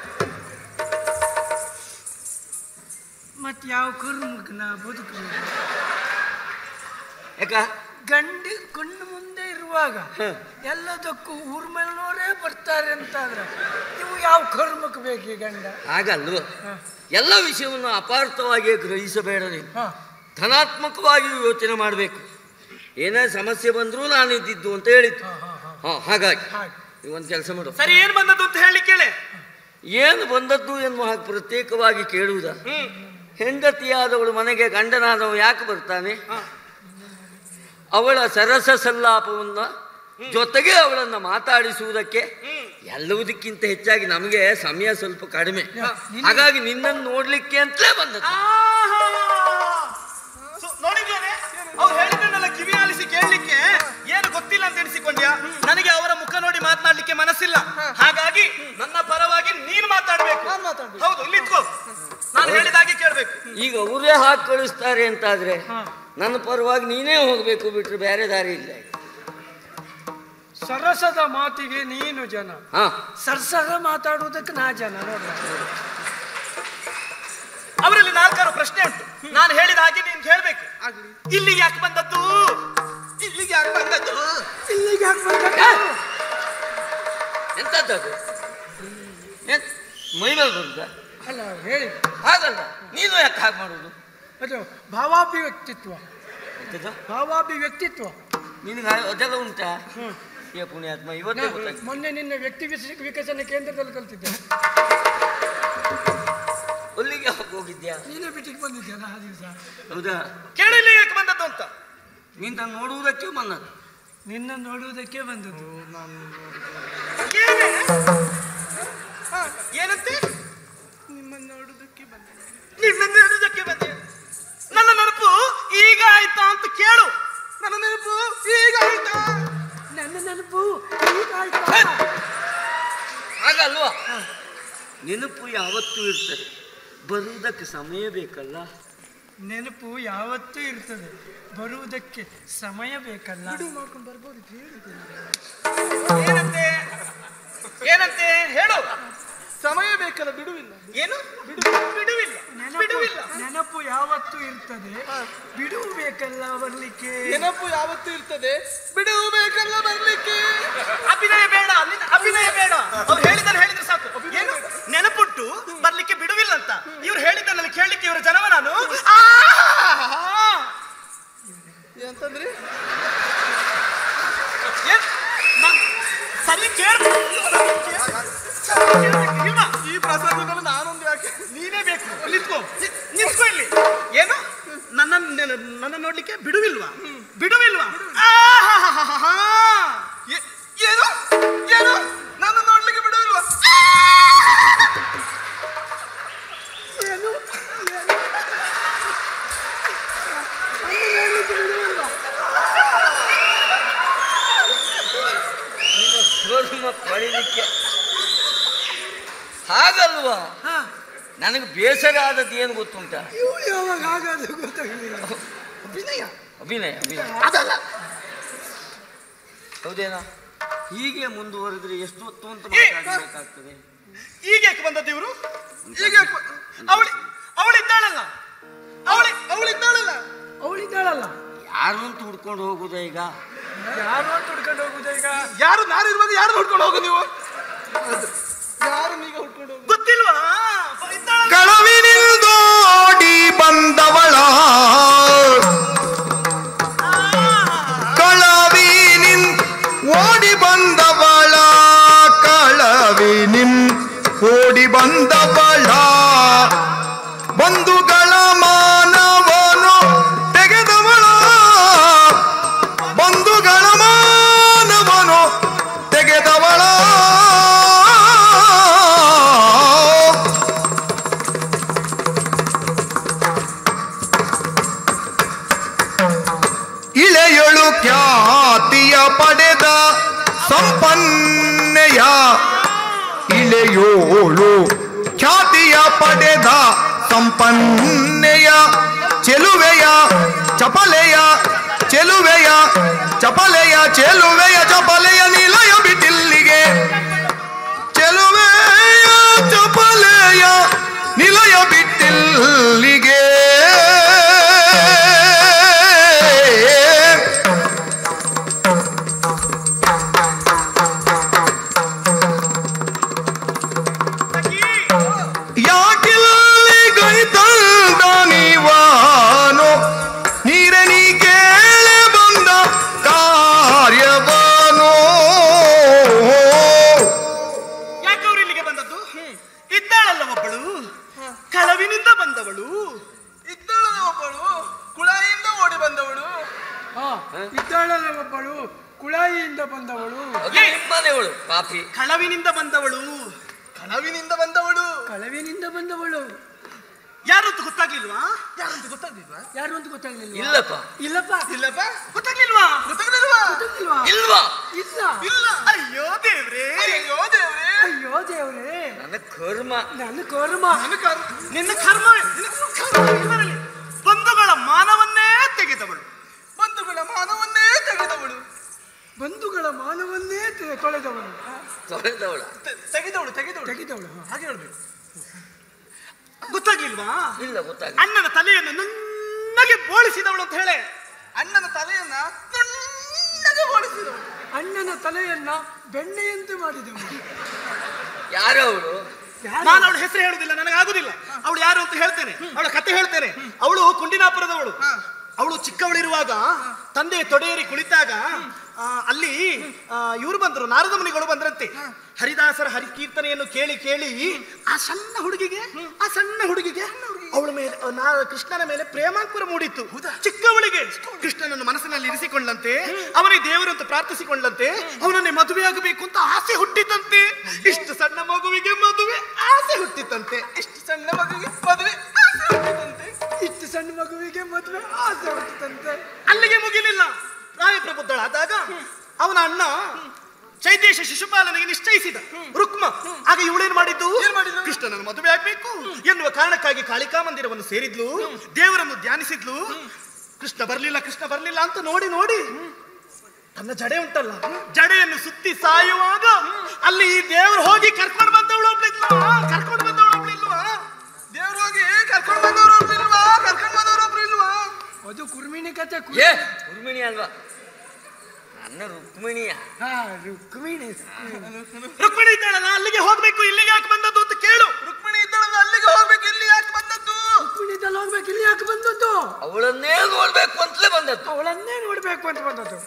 ಮತ್ತೆ ಯಾವ ಕರ್ಮಕ್ಕೆ ನಾ ಬದುಕಬೇಕು ಯಾಕ ಗಂಡಿ ಕಣ್ಣು ಮುಂದೆ ಇರುವಾಗ ಎಲ್ಲದಕ್ಕೂ ಊರ್ ಮೇಲ್ನವರೇ ಬರ್ತಾರೆ ಅಂತಾದ್ರೆ ನೀವು ಯಾವ ಕರ್ಮಕ್ಕೆ ಬೇಕು ಈ ಗಂಡ ಹಾಗಲ್ವ ಹ. ಎಲ್ಲ ವಿಷಯವನ್ನು ಅಪಾರ್ಥವಾಗಿ ಗ್ರಹಿಸಬೇಡ ನೀನು ಹ. ಧನಾತ್ಮಕವಾಗಿಯೂ ಯೋಚನೆ ಮಾಡಬೇಕು ಏನೇ ಸಮಸ್ಯೆ ಬಂದರೂ ನಾನು ಇದ್ದಿದ್ದು ಅಂತ ಹೇಳಿದ್ದು ಹ, ಹ, ಹ. ಹಾ ಹಾಗಾಗಿ ಹಾಗೆ ನೀವು ಒಂದು ಕೆಲಸ ಮಾಡು ಸರಿ ಏನ್ ಬಂದದ್ದು ಅಂತ ಹೇಳಿ ಕೇಳೆ ಏನು ಬಂದದ್ದು ಎನ್ನುವ ಹಾಗೆ ಪ್ರತ್ಯೇಕವಾಗಿ ಕೇಳುವುದ ಹೆಂಡತಿಯಾದವಳು ಮನೆಗೆ ಗಂಡನಾದವ ಯಾಕೆ ಬರ್ತಾನೆ ಅವಳ ಸರಸ ಸಲ್ಲಾಪವನ್ನ ಜೊತೆಗೆ ಅವಳನ್ನ ಮಾತಾಡಿಸುವುದಕ್ಕೆ ಎಲ್ಲವುದಕ್ಕಿಂತ ಹೆಚ್ಚಾಗಿ ನಮಗೆ ಸಮಯ ಸ್ವಲ್ಪ ಕಡಿಮೆ ಹಾಗಾಗಿ ನಿನ್ನನ್ನು ನೋಡ್ಲಿಕ್ಕೆ ಅಂತಲೇ ಬಂದದ್ದು ಸು- ನೋಡಿದ್ದೇನೆ ಅವ್ರು ಹೇಳಿದ್ದನ್ನೆಲ್ಲ ಕಿವಿ ಆಲಿಸಿ ಕೇಳಲಿಕ್ಕೆ ಏನು ಗೊತ್ತಿಲ್ಲ ಅಂತ ಎಣಿಸಿಕೊಂಡ್ಯಾ ನನಗೆ ಅವರ ಮುಖ ನೋಡಿ ನೋಡಿ ಮಾತನಾಡ್ಲಿಕ್ಕೆ ಮನಸ್ಸಿಲ್ಲ ಹಾಗಾಗಿ ನನ್ನ ಪರವಾಗಿ ನೀನು ಮಾತಾಡ್ಬೇಕು ನಾನ್ ಮಾತಾಡ್ಬೇಕು. ಹೌದು ಇಲ್ಲಿ ಇಟ್ಕೋ ನಾನು ಹೇಳಿದಾಗೆ ಕೇಳ್ಬೇಕು ಈಗ ಅವರೇ ಹಾಕಿ ಕಳಿಸ್ತಾರೆ ಅಂತಾದ್ರೆ ನನ್ನ ಪರವಾಗಿ ನೀನೇ ಹೋಗ್ಬೇಕು ಬಿಟ್ರೆ ಬೇರೆ ದಾರಿ ಇಲ್ಲ ಸರಸದ ಮಾತಿಗೆ ನೀನು ಜನ ಹಾ ಸರ್ಸರ ಮಾತಾಡುವುದಕ್ಕೆ ನಾ ಜನ ನೋಡ್ರ ಅವರಲ್ಲಿ ನಾಲ್ಕಾರು ಪ್ರಶ್ನೆ ಉಂಟು ನಾನು ಹೇಳಿದ ಹಾಗೆ ನೀನು ಹೇಳ್ಬೇಕು ಆಗ್ಲಿ ಇಲ್ಲಿಗೆ ಯಾಕೆ ಬಂದದ್ದು ಇಲ್ಲಿಗೆ ಯಾಕೆ ಬಂದದ್ದು ಇಲ್ಲಿಗೆ ಯಾಕೆ ಬಂದದ್ದು? ಎಂತದ್ದು ಎಂತ ಮೈ ಮೇಲೆ ಬರುದ ಅಲ್ಲ ಹೇಳಿ ಹಾಗಲ್ಲ ನೀನು ಯಾಕೆ ಹಾಗೆ ಮಾಡುದು ಅದು ಭಾವಾಭಿವ್ಯಕ್ತಿತ್ವ ಎಂತದ್ದು ಭಾವಾಭಿವ್ಯಕ್ತಿತ್ವ ನಿನಗೆ ಅದೆಲ್ಲ ಉಂಟಾ ಏ ಪುಣ್ಯಾತ್ಮ ಇವತ್ತೇ ನಾನು ಗೊತ್ತಾಯ್ತು ಮೊನ್ನೆ ನಿನ್ನ ವ್ಯಕ್ತಿ ವಿಸ- ವಿಕಸನ ಕೇಂದ್ರದಲ್ಲಿ ಕಲ್ತಿದ್ದೆ ಅಲ್ಲಿಗೆ ಯಾವಾಗ ಹೋಗಿದ್ಯಾ ನೀನೇ ಬಿಟ್ಟಿಗೆ ಬಂದಿದ್ಯಲ್ಲ ಆ ದಿವಸ ಹೌದಾ ಕೇಳು ಇಲ್ಲಿಗೆ ಯಾಕೆ ಬಂದದ್ದು ಅಂತ ನಿಂತ ನೋಡುವುದಕ್ಕೆ ಬಂದದ್ದು ನಿನ್ನ ನೋಡುವುದಕ್ಕೆ ಬಂದದ್ದು ಏನೇ? ಹ, ಏನಂತೆ ನಿಮ್ಮನ್ನು ನೋಡುದಕ್ಕೆ ಬಂದೆ ನಿನ್ನ ಹೇಳುದಕ್ಕೆ ಬಂದೆ ನನ್ನ ನೆನಪು ಈಗ ಆಯ್ತಾ ಅಂತ ಕೇಳು ನನ್ನ ನೆನಪು ಈಗ ಆಯ್ತಾ ನನ್ನ ನೆನಪು ಈಗ ಆಯ್ತಾ? ಹಾಗಲ್ವಾ ನೆನಪು ಯಾವತ್ತೂ ಇರ್ತದೆ ಬರುವುದಕ್ಕೆ ಸಮಯ ಬೇಕಲ್ಲ ನೆನಪು ಯಾವತ್ತೂ ಇರ್ತದೆ ಬರುವುದಕ್ಕೆ ಸಮಯ ಬೇಕಲ್ಲ ಮಾಡ್ಕೊಂಡು ಬರ್ಬೋದು ಹೇಳಿದೆ ಏನಂತೆ ಏನಂತೆ ಹೇಳು ಸಮಯ ಬೇಕಲ್ಲ ಬಿಡುವಿಲ್ಲ ಏನು ಬಿಡುವಿಲ್ಲ ನೆನಪು ಬಿಡುವಿಲ್ಲ ನೆನಪು ಯಾವತ್ತೂ ಇರ್ತದೆ ಬಿಡುವು ಬೇಕಲ್ಲ ಬರ್ಲಿಕ್ಕೆ ನೆನಪು ಯಾವತ್ತೂ ಇರ್ತದೆ ಬಿಡುವು ಬೇಕಲ್ಲ ಬರ್ಲಿಕ್ಕೆ ಅಭಿನಯ ಬೇಡ ನಿನ್ನ ಅಭಿನಯ ಬೇಡ ಅವ್ರು ಹೇಳಿದ್ದನ್ನು ಹೇಳಿದ್ರೆ ಸಾಕು ಏನು ನೆನಪುಟ್ಟು ಬರ್ಲಿಕ್ಕೆ ಬಿಡುವಿಲ್ಲ ಅಂತ ಇವ್ರು ಹೇಳಿದ್ದನ್ನಲ್ಲಿ ಕೇಳಲಿಕ್ಕೆ ಇವರು ಜನವ ನಾನು ಆಹಾ! ಅಂತಂದ್ರೆ ಏನ್? ನ- ಸರಿ ಕೇಳು ಈ ಪ್ರಸಂಗದಲ್ಲಿ ನಾನೊಂದು ಯಾಕೆ ನೀನೇ ಬೇಕು ನಿಂತ್ಕೋ ನಿ- ನಿಂತ್ಕೋ ಇಲ್ಲಿ ಏನು ನನ್ನ ನನ್ನ ನೋಡ್ಲಿಕ್ಕೆ ಬಿಡುವಿಲ್ವಾ ಬಿಡುವಿಲ್ವಾ ಆಹಾಹಾಹಾಹಾ! ಏ- ಏನು ಏನು ನನ್ನ ನೋಡ್ಲಿಕ್ಕೆ ಬಿಡುವಿಲ್ವಾ ಏನು? ನಿಮ್ಮ ಸ್ವರ್ಮ ಪಡೀಲಿಕ್ಕೆ ಹಾಗಲ್ವಾ ಹಾ, ನನಗೆ ಬೇಸರ ಆದದ್ದು ಏನು ಗೊತ್ತುಂಟ ಇವ್ಳು ಯಾವಾಗ ಹಾಗಾದ್ರೆ ಗೊತ್ತಾಗಲಿಲ್ಲ ಅಭಿನಯ ಅಭಿನಯ ಅಭಿನಯ ಅದಲ್ಲ ಹೌದೇನಾ ಹೀಗೆ ಮುಂದುವರೆದ್ರೆ ಎಷ್ಟು ಹೊತ್ತು ಅಂತ ಏ, ಮಾತಾಡಬೇಕಾಗ್ತದೆ ಈಗ ಯಾಕೆ ಬಂದದ್ದು ಇವರು ಈಗ ಯಾಕೆ ಬ- ಅವಳಿ ಅವಳಿದ್ದಾಳಲ್ಲ ಅವಳಿ ಅವಳಿದ್ದಾಳಲ್ಲ ಅವಳಿದ್ದಾಳಲ್ಲ ಯಾರು ಅಂತ ಹುಡ್ಕೊಂಡು ಹೋಗುದ ಈಗ ಯಾರು ಅಂತ ಹುಡ್ಕೊಂಡು ಹೋಗುದ ಈಗ ಯಾರು ನಾನು ಇರುವಾಗ ಯಾರು ಹುಡ್ಕೊಂಡು ಹೋಗು ನೀವು ಯಾರು ಈಗ ಹುಡ್ಕೊಂಡು ಹೋಗು ಗೊತ್ತಿಲ್ವಾ ಇದ್ದಾಳಲ್ಲ ಕಳವಿನಿಲ್ದೋಡಿ ಬಂದವಳ ಕಳವಿನಿನ್ ಓಡಿ ಬಂದವಳ ಕಳವಿನಿನ್ ಓಡಿ ಬಂದವಳ ಬಂಧುಗಳ ಮಾನವನು ತೆಗೆದವಳ ಬಂಧುಗಳ ಮಾನವನು ತೆಗೆದವಳ ಇಳೆಯಳು ಖ್ಯಾತಿಯ ಪಡೆದ ಸಂಪನ್ನೆಯ ಇಳೆಯೋಳು ಖ್ಯಾತಿಯ ಪಡೆದ ಸಂಪನ್ನೆಯ ಚೆಲುವೆಯ ಚಪಲೆಯ ಚೆಲುವೆಯ ಚಪಲೆಯ ಚೆಲುವೆಯ ಚಪಲೆಯ ನಿಲಯ ಬಿಟ್ಟಿಲ್ಲಿಗೆ ಚೆಲುವೆಯ ಚಪಲೆಯ ನಿಲಯ ಬಿಟ್ಟಿಲ್ಲಿಗೆ ಯಾಕಿಲ್ಲಿ ಗೈತಂದ ನೀವಾನು ನೀರೆ ನೀ ಕೇಳೆ ಬಂದ ಕಾರ್ಯವಾನು ಯಾಕೆ ಅವ್ರು ಇಲ್ಲಿಗೆ ಬಂದದ್ದು ಇದ್ದಾಳಲ್ಲ ಒಬ್ಬಳು ಕಳವಿನಿಂದ ಬಂದವಳು ಇದ್ದಾಳಲ್ಲ ಒಬ್ಬಳು ಕುಳಾಯಿಯಿಂದ ಓಡಿ ಬಂದವಳು ಹಾ ಇದ್ದಾಳಲ್ಲ ಒಬ್ಬಳು ಕುಳಾಯಿಯಿಂದ ಬಂದವಳು ಅದು ನಿಮ್ಮನೆಯವಳು ಪಾಪಿ ಕಳವಿನಿಂದ ಬಂದವಳು ಕಳವಿನಿಂದ ಬಂದವಳು ಕಳವಿನಿಂದ ಬಂದವಳು ಯಾರು ಅಂತ ಗೊತ್ತಾಗ್ಲಿಲ್ವಾ ಯಾರಂತ ಗೊತ್ತಾಗ್ಲಿಲ್ವಾ ಯಾರು ಅಂತ ಗೊತ್ತಾಗ್ಲಿಲ್ಲ ಇಲ್ಲಪ್ಪ ಇಲ್ಲಪ್ಪ ಇಲ್ಲಪ್ಪ ಗೊತ್ತಾಗ್ಲಿಲ್ವಾ ಗೊತ್ತಾಗ್ಲಿಲ್ವಾ ಗೊತ್ತಾಗ್ಲಿಲ್ವಾ ಇಲ್ವಾ ಇಲ್ಲ ಇಲ್ಲ ಅಯ್ಯೋ ದೇವ್ರೇ ಅಯ್ಯೋ ದೇವ್ರೇ ಅಯ್ಯೋ ದೇವ್ರೇ ನನ್ನ ಕರ್ಮ ನನ್ನ ಕರ್ಮ ನನ್ನ ಕರ್ ನಿನ್ನ ಕರ್ಮ ನಿನ್ನ ಕರ್ಮ ಇದರಲ್ಲಿ ಬಂಧುಗಳ ಮಾನವನ್ನೇ ತೆಗೆದವಳು ಬಂಧುಗಳ ಮಾನವನ್ನೇ ತೆಗೆದವಳು ಬಂಧುಗಳ ಮಾನವನ್ನೇ ತೆ- ತೊಳೆದವನು ತೊಳೆದವಳ ತೆ- ತೆಗೆದವಳು ತೆಗೆದವಳು ತೆಗೆದವಳು ಹ. ಹಾಗೆ ಹೇಳ್ಬೇಕು ಗೊತ್ತಾಗ್ಲಿಲ್ವಾ ಇಲ್ಲ ಗೊತ್ತಾಗ ಅಣ್ಣನ ತಲೆಯನ್ನು ನುಣ್ಣಗೆ ಬೋಳಿಸಿದವಳು ಅಂತ ಹೇಳಿ ಅಣ್ಣನ ತಲೆಯನ್ನ ನುಣ್ಣಗೆ ಓಡಿಸಿದವಳು ಅಣ್ಣನ ತಲೆಯನ್ನ ಬೆಣ್ಣೆಯಂತೆ ಮಾಡಿದವನು ಯಾರು ಅವಳು ಯಾರು? ನಾನು ಅವಳ ಹೆಸರು ಹೇಳುದಿಲ್ಲ ನನಗಾಗುದಿಲ್ಲ ಅವಳು ಯಾರು ಅಂತ ಹೇಳ್ತೇನೆ ಅವಳ ಕತೆ ಹೇಳ್ತೇನೆ ಅವಳು ಕುಂಡಿನಾಪುರದವಳು ಅವಳು ಚಿಕ್ಕವಳಿರುವಾಗ ತಂದೆ ತೊಡೆಯರಿ ಕುಳಿತಾಗ ಆ, ಅಲ್ಲಿ ಇವರು ಬಂದರು ನಾರದ ಮುನಿಗಳು ಬಂದ್ರಂತೆ ಹರಿದಾಸರ ಹರಿಕೀರ್ತನೆಯನ್ನು ಕೇಳಿ ಕೇಳಿ ಆ ಸಣ್ಣ ಹುಡುಗಿಗೆ ಆ ಸಣ್ಣ ಹುಡುಗಿಗೆ ಅವಳ ಮೇಲೆ ಆ, ನಾ ಕೃಷ್ಣನ ಮೇಲೆ ಪ್ರೇಮಾಂಕುರ ಮೂಡಿತ್ತು ಚಿಕ್ಕವಳಿಗೆ ಕೃಷ್ಣನನ್ನು ಮನಸ್ಸಿನಲ್ಲಿ ಇರಿಸಿಕೊಂಡಂತೆ ಅವನಿಗೆ ದೇವರು ಅಂತ ಪ್ರಾರ್ಥಿಸಿಕೊಂಡಂತೆ ಅವನನ್ನೇ ಮದುವೆಯಾಗಬೇಕು ಅಂತ ಆಸೆ ಹುಟ್ಟಿತಂತೆ ಇಷ್ಟು ಸಣ್ಣ ಮಗುವಿಗೆ ಮದುವೆ ಆಸೆ ಹುಟ್ಟಿತಂತೆ ಇಷ್ಟು ಸಣ್ಣ ಮಗುವಿಗೆ ಮದುವೆ ಆಸೆ ಹುಟ್ಟಿದಂತೆ. ಇಷ್ಟು ಸಣ್ಣ ಮಗುವಿಗೆ ಮದುವೆ ಆಸೆ ಹುಟ್ಟಿತಂತೆ ಅಲ್ಲಿಗೆ ಮುಗಿಲಿಲ್ಲ ಪ್ರಾಯಪ್ರಬುದ್ಧಳಾದಾಗ ಅವನ ಅಣ್ಣ ಚೈತೇಶ ಶಿಶುಪಾಲನಿಗೆ ನಿಶ್ಚಯಿಸಿದ ರುಕ್ಮ ಆಗ ಇವಳೇನ್ ಮಾಡಿದ್ದು ಏನ್ ಮಾಡಿದ್ಲು? ಕೃಷ್ಣನನ್ನು ಮದುವೆ ಆಗ್ಬೇಕು ಎನ್ನುವ ಕಾರಣಕ್ಕಾಗಿ ಕಾಳಿಕಾ ಮಂದಿರವನ್ನು ಸೇರಿದ್ಲು ದೇವರನ್ನು ಧ್ಯಾನಿಸಿದ್ಲು ಕೃಷ್ಣ ಬರ್ಲಿಲ್ಲ ಕೃಷ್ಣ ಬರ್ಲಿಲ್ಲ ಅಂತ ನೋಡಿ ನೋಡಿ ತನ್ನ ಜಡೆ ಉಂಟಲ್ಲ ಜಡೆಯನ್ನು ಸುತ್ತಿ ಸಾಯುವಾಗ ಅಲ್ಲಿ ಈ ದೇವರು ಹೋಗಿ ಕರ್ಕೊಂಡು ಬಂದವಳು ಒಬ್ಳಿಲ್ವಾ ಕರ್ಕೊಂಡು ಬಂದವಳು ಒಬ್ಳಿಲ್ವಾ ದೇವ್ರು ಹೋಗಿ ಕರ್ಕೊಂಡು ಬಂದವರು ಒಬ್ರು ಇಲ್ವಾ ಕರ್ಕೊಂಡು ಬಂದವರು ಒಬ್ರು ಇಲ್ವಾ ಅದು ಕುರ್ಮಿಣಿ ಕತೆ ಕು- ಏ ರುಕ್ಮಿಣಿ ಅಲ್ವಾ ನನ್ನ ರುಕ್ಮಿಣಿಯ ಹಾ ರುಕ್ಮಿಣಿ ರುಕ್ಮಿಣಿ ಇದ್ದಾಳಲ್ಲ ಅಲ್ಲಿಗೆ ಹೋಗ್ಬೇಕು ಇಲ್ಲಿಗೆ ಯಾಕೆ ಬಂದದ್ದು ಅಂತ ಕೇಳು ರುಕ್ಮಿಣಿ ಇದ್ದಳಲ್ಲ ಅಲ್ಲಿಗೆ ಹೋಗ್ಬೇಕು ಇಲ್ಲಿ ಯಾಕೆ ಬಂದದ್ದು ರುಕ್ಮಿಣಿದಲ್ಲಿ ಹೋಗ್ಬೇಕು ಇಲ್ಲಿ ಯಾಕೆ ಬಂದದ್ದು ಅವಳನ್ನೇ ನೋಡ್ಬೇಕು ಅಂತಲೇ ಬಂದದ್ದು ಅವಳನ್ನೇ ನೋಡ್ಬೇಕು ಅಂತ ಬಂದದ್ದು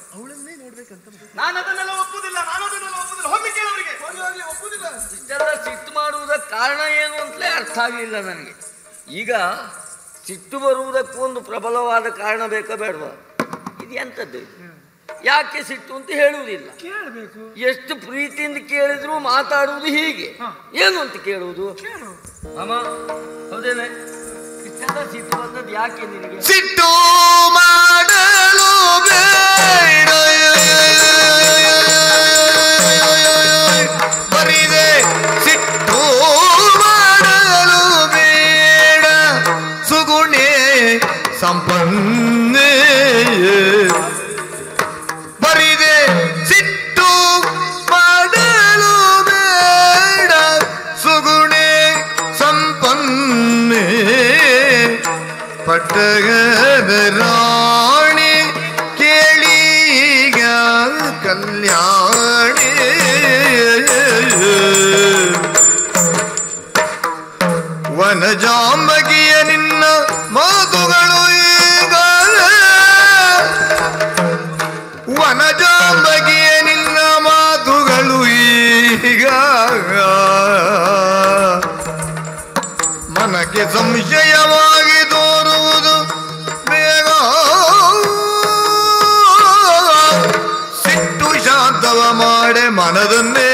ನಾನು ಅದನ್ನೆಲ್ಲ ಒಪ್ಪುದಿಲ್ಲ ನಾನು ಅದನ್ನೆಲ್ಲ ಒಪ್ಪುದಿಲ್ಲ ಹೋಗಿ ಕೇಳೋರಿಗೆ ಹೋಗಿ ಹೋಗಿ ಒಪ್ಪುದಿಲ್ಲ ಇಷ್ಟೆಲ್ಲ ಸಿಟ್ಟು ಮಾಡುವುದಕ್ಕೆ ಕಾರಣ ಏನು ಅಂತಲೇ ಅರ್ಥ ಆಗಲಿಲ್ಲ ನನಗೆ ಈಗ ಸಿಟ್ಟು ಬರುವುದಕ್ಕೂ ಒಂದು ಪ್ರಬಲವಾದ ಕಾರಣ ಬೇಕಾ ಬೇಡವಾ ಇದು ಎಂಥದ್ದು ಯಾಕೆ ಸಿಟ್ಟು ಅಂತ ಹೇಳುವುದಿಲ್ಲ ಕೇಳಬೇಕು ಎಷ್ಟು ಪ್ರೀತಿಯಿಂದ ಕೇಳಿದ್ರು ಮಾತಾಡುವುದು ಹೀಗೆ ಏನು ಅಂತ ಕೇಳುವುದು ಕೇಳು ಅಮ್ಮ ಹೌದೇನೆ ಇಷ್ಟೆಲ್ಲ ಸಿಟ್ಟು ಬಂದದ್ದು ಯಾಕೆ ನಿನಗೆ ಸಿಟ್ಟು ಮಾಡಲು ಬೇಡ ಬರಿದೆ ಸಿಟ್ಟು ಮಾಡಲು ಬೇಡ ಸುಗುಣೆ ಸಂಪನ್ನೆ ಬರಿದೆ ಸಿಟ್ಟು ಮಾಡಲು ಬೇಡ ಸುಗುಣೆ ಸಂಪನ್ನೆ ಪಟ್ಟಗದ ರಾಣಿ ಕೇಳೀಗ ಕಲ್ಯಾಣಿ ವನಜಾಂಬಗಿಯ ನಿನ್ನ ಮಾತುಗಳು ಈಗ ವನಜಾಂಬಗಿಯ ನಿನ್ನ ಮಾತುಗಳು ಈಗ ಮನಕ್ಕೆ ಸಂಶಯವಾಗಿ ತೋರುವುದು ಬೇಗ ಸಿಟ್ಟು ಶಾಂತವ ಮಾಡೆ ಮನದನ್ನೇ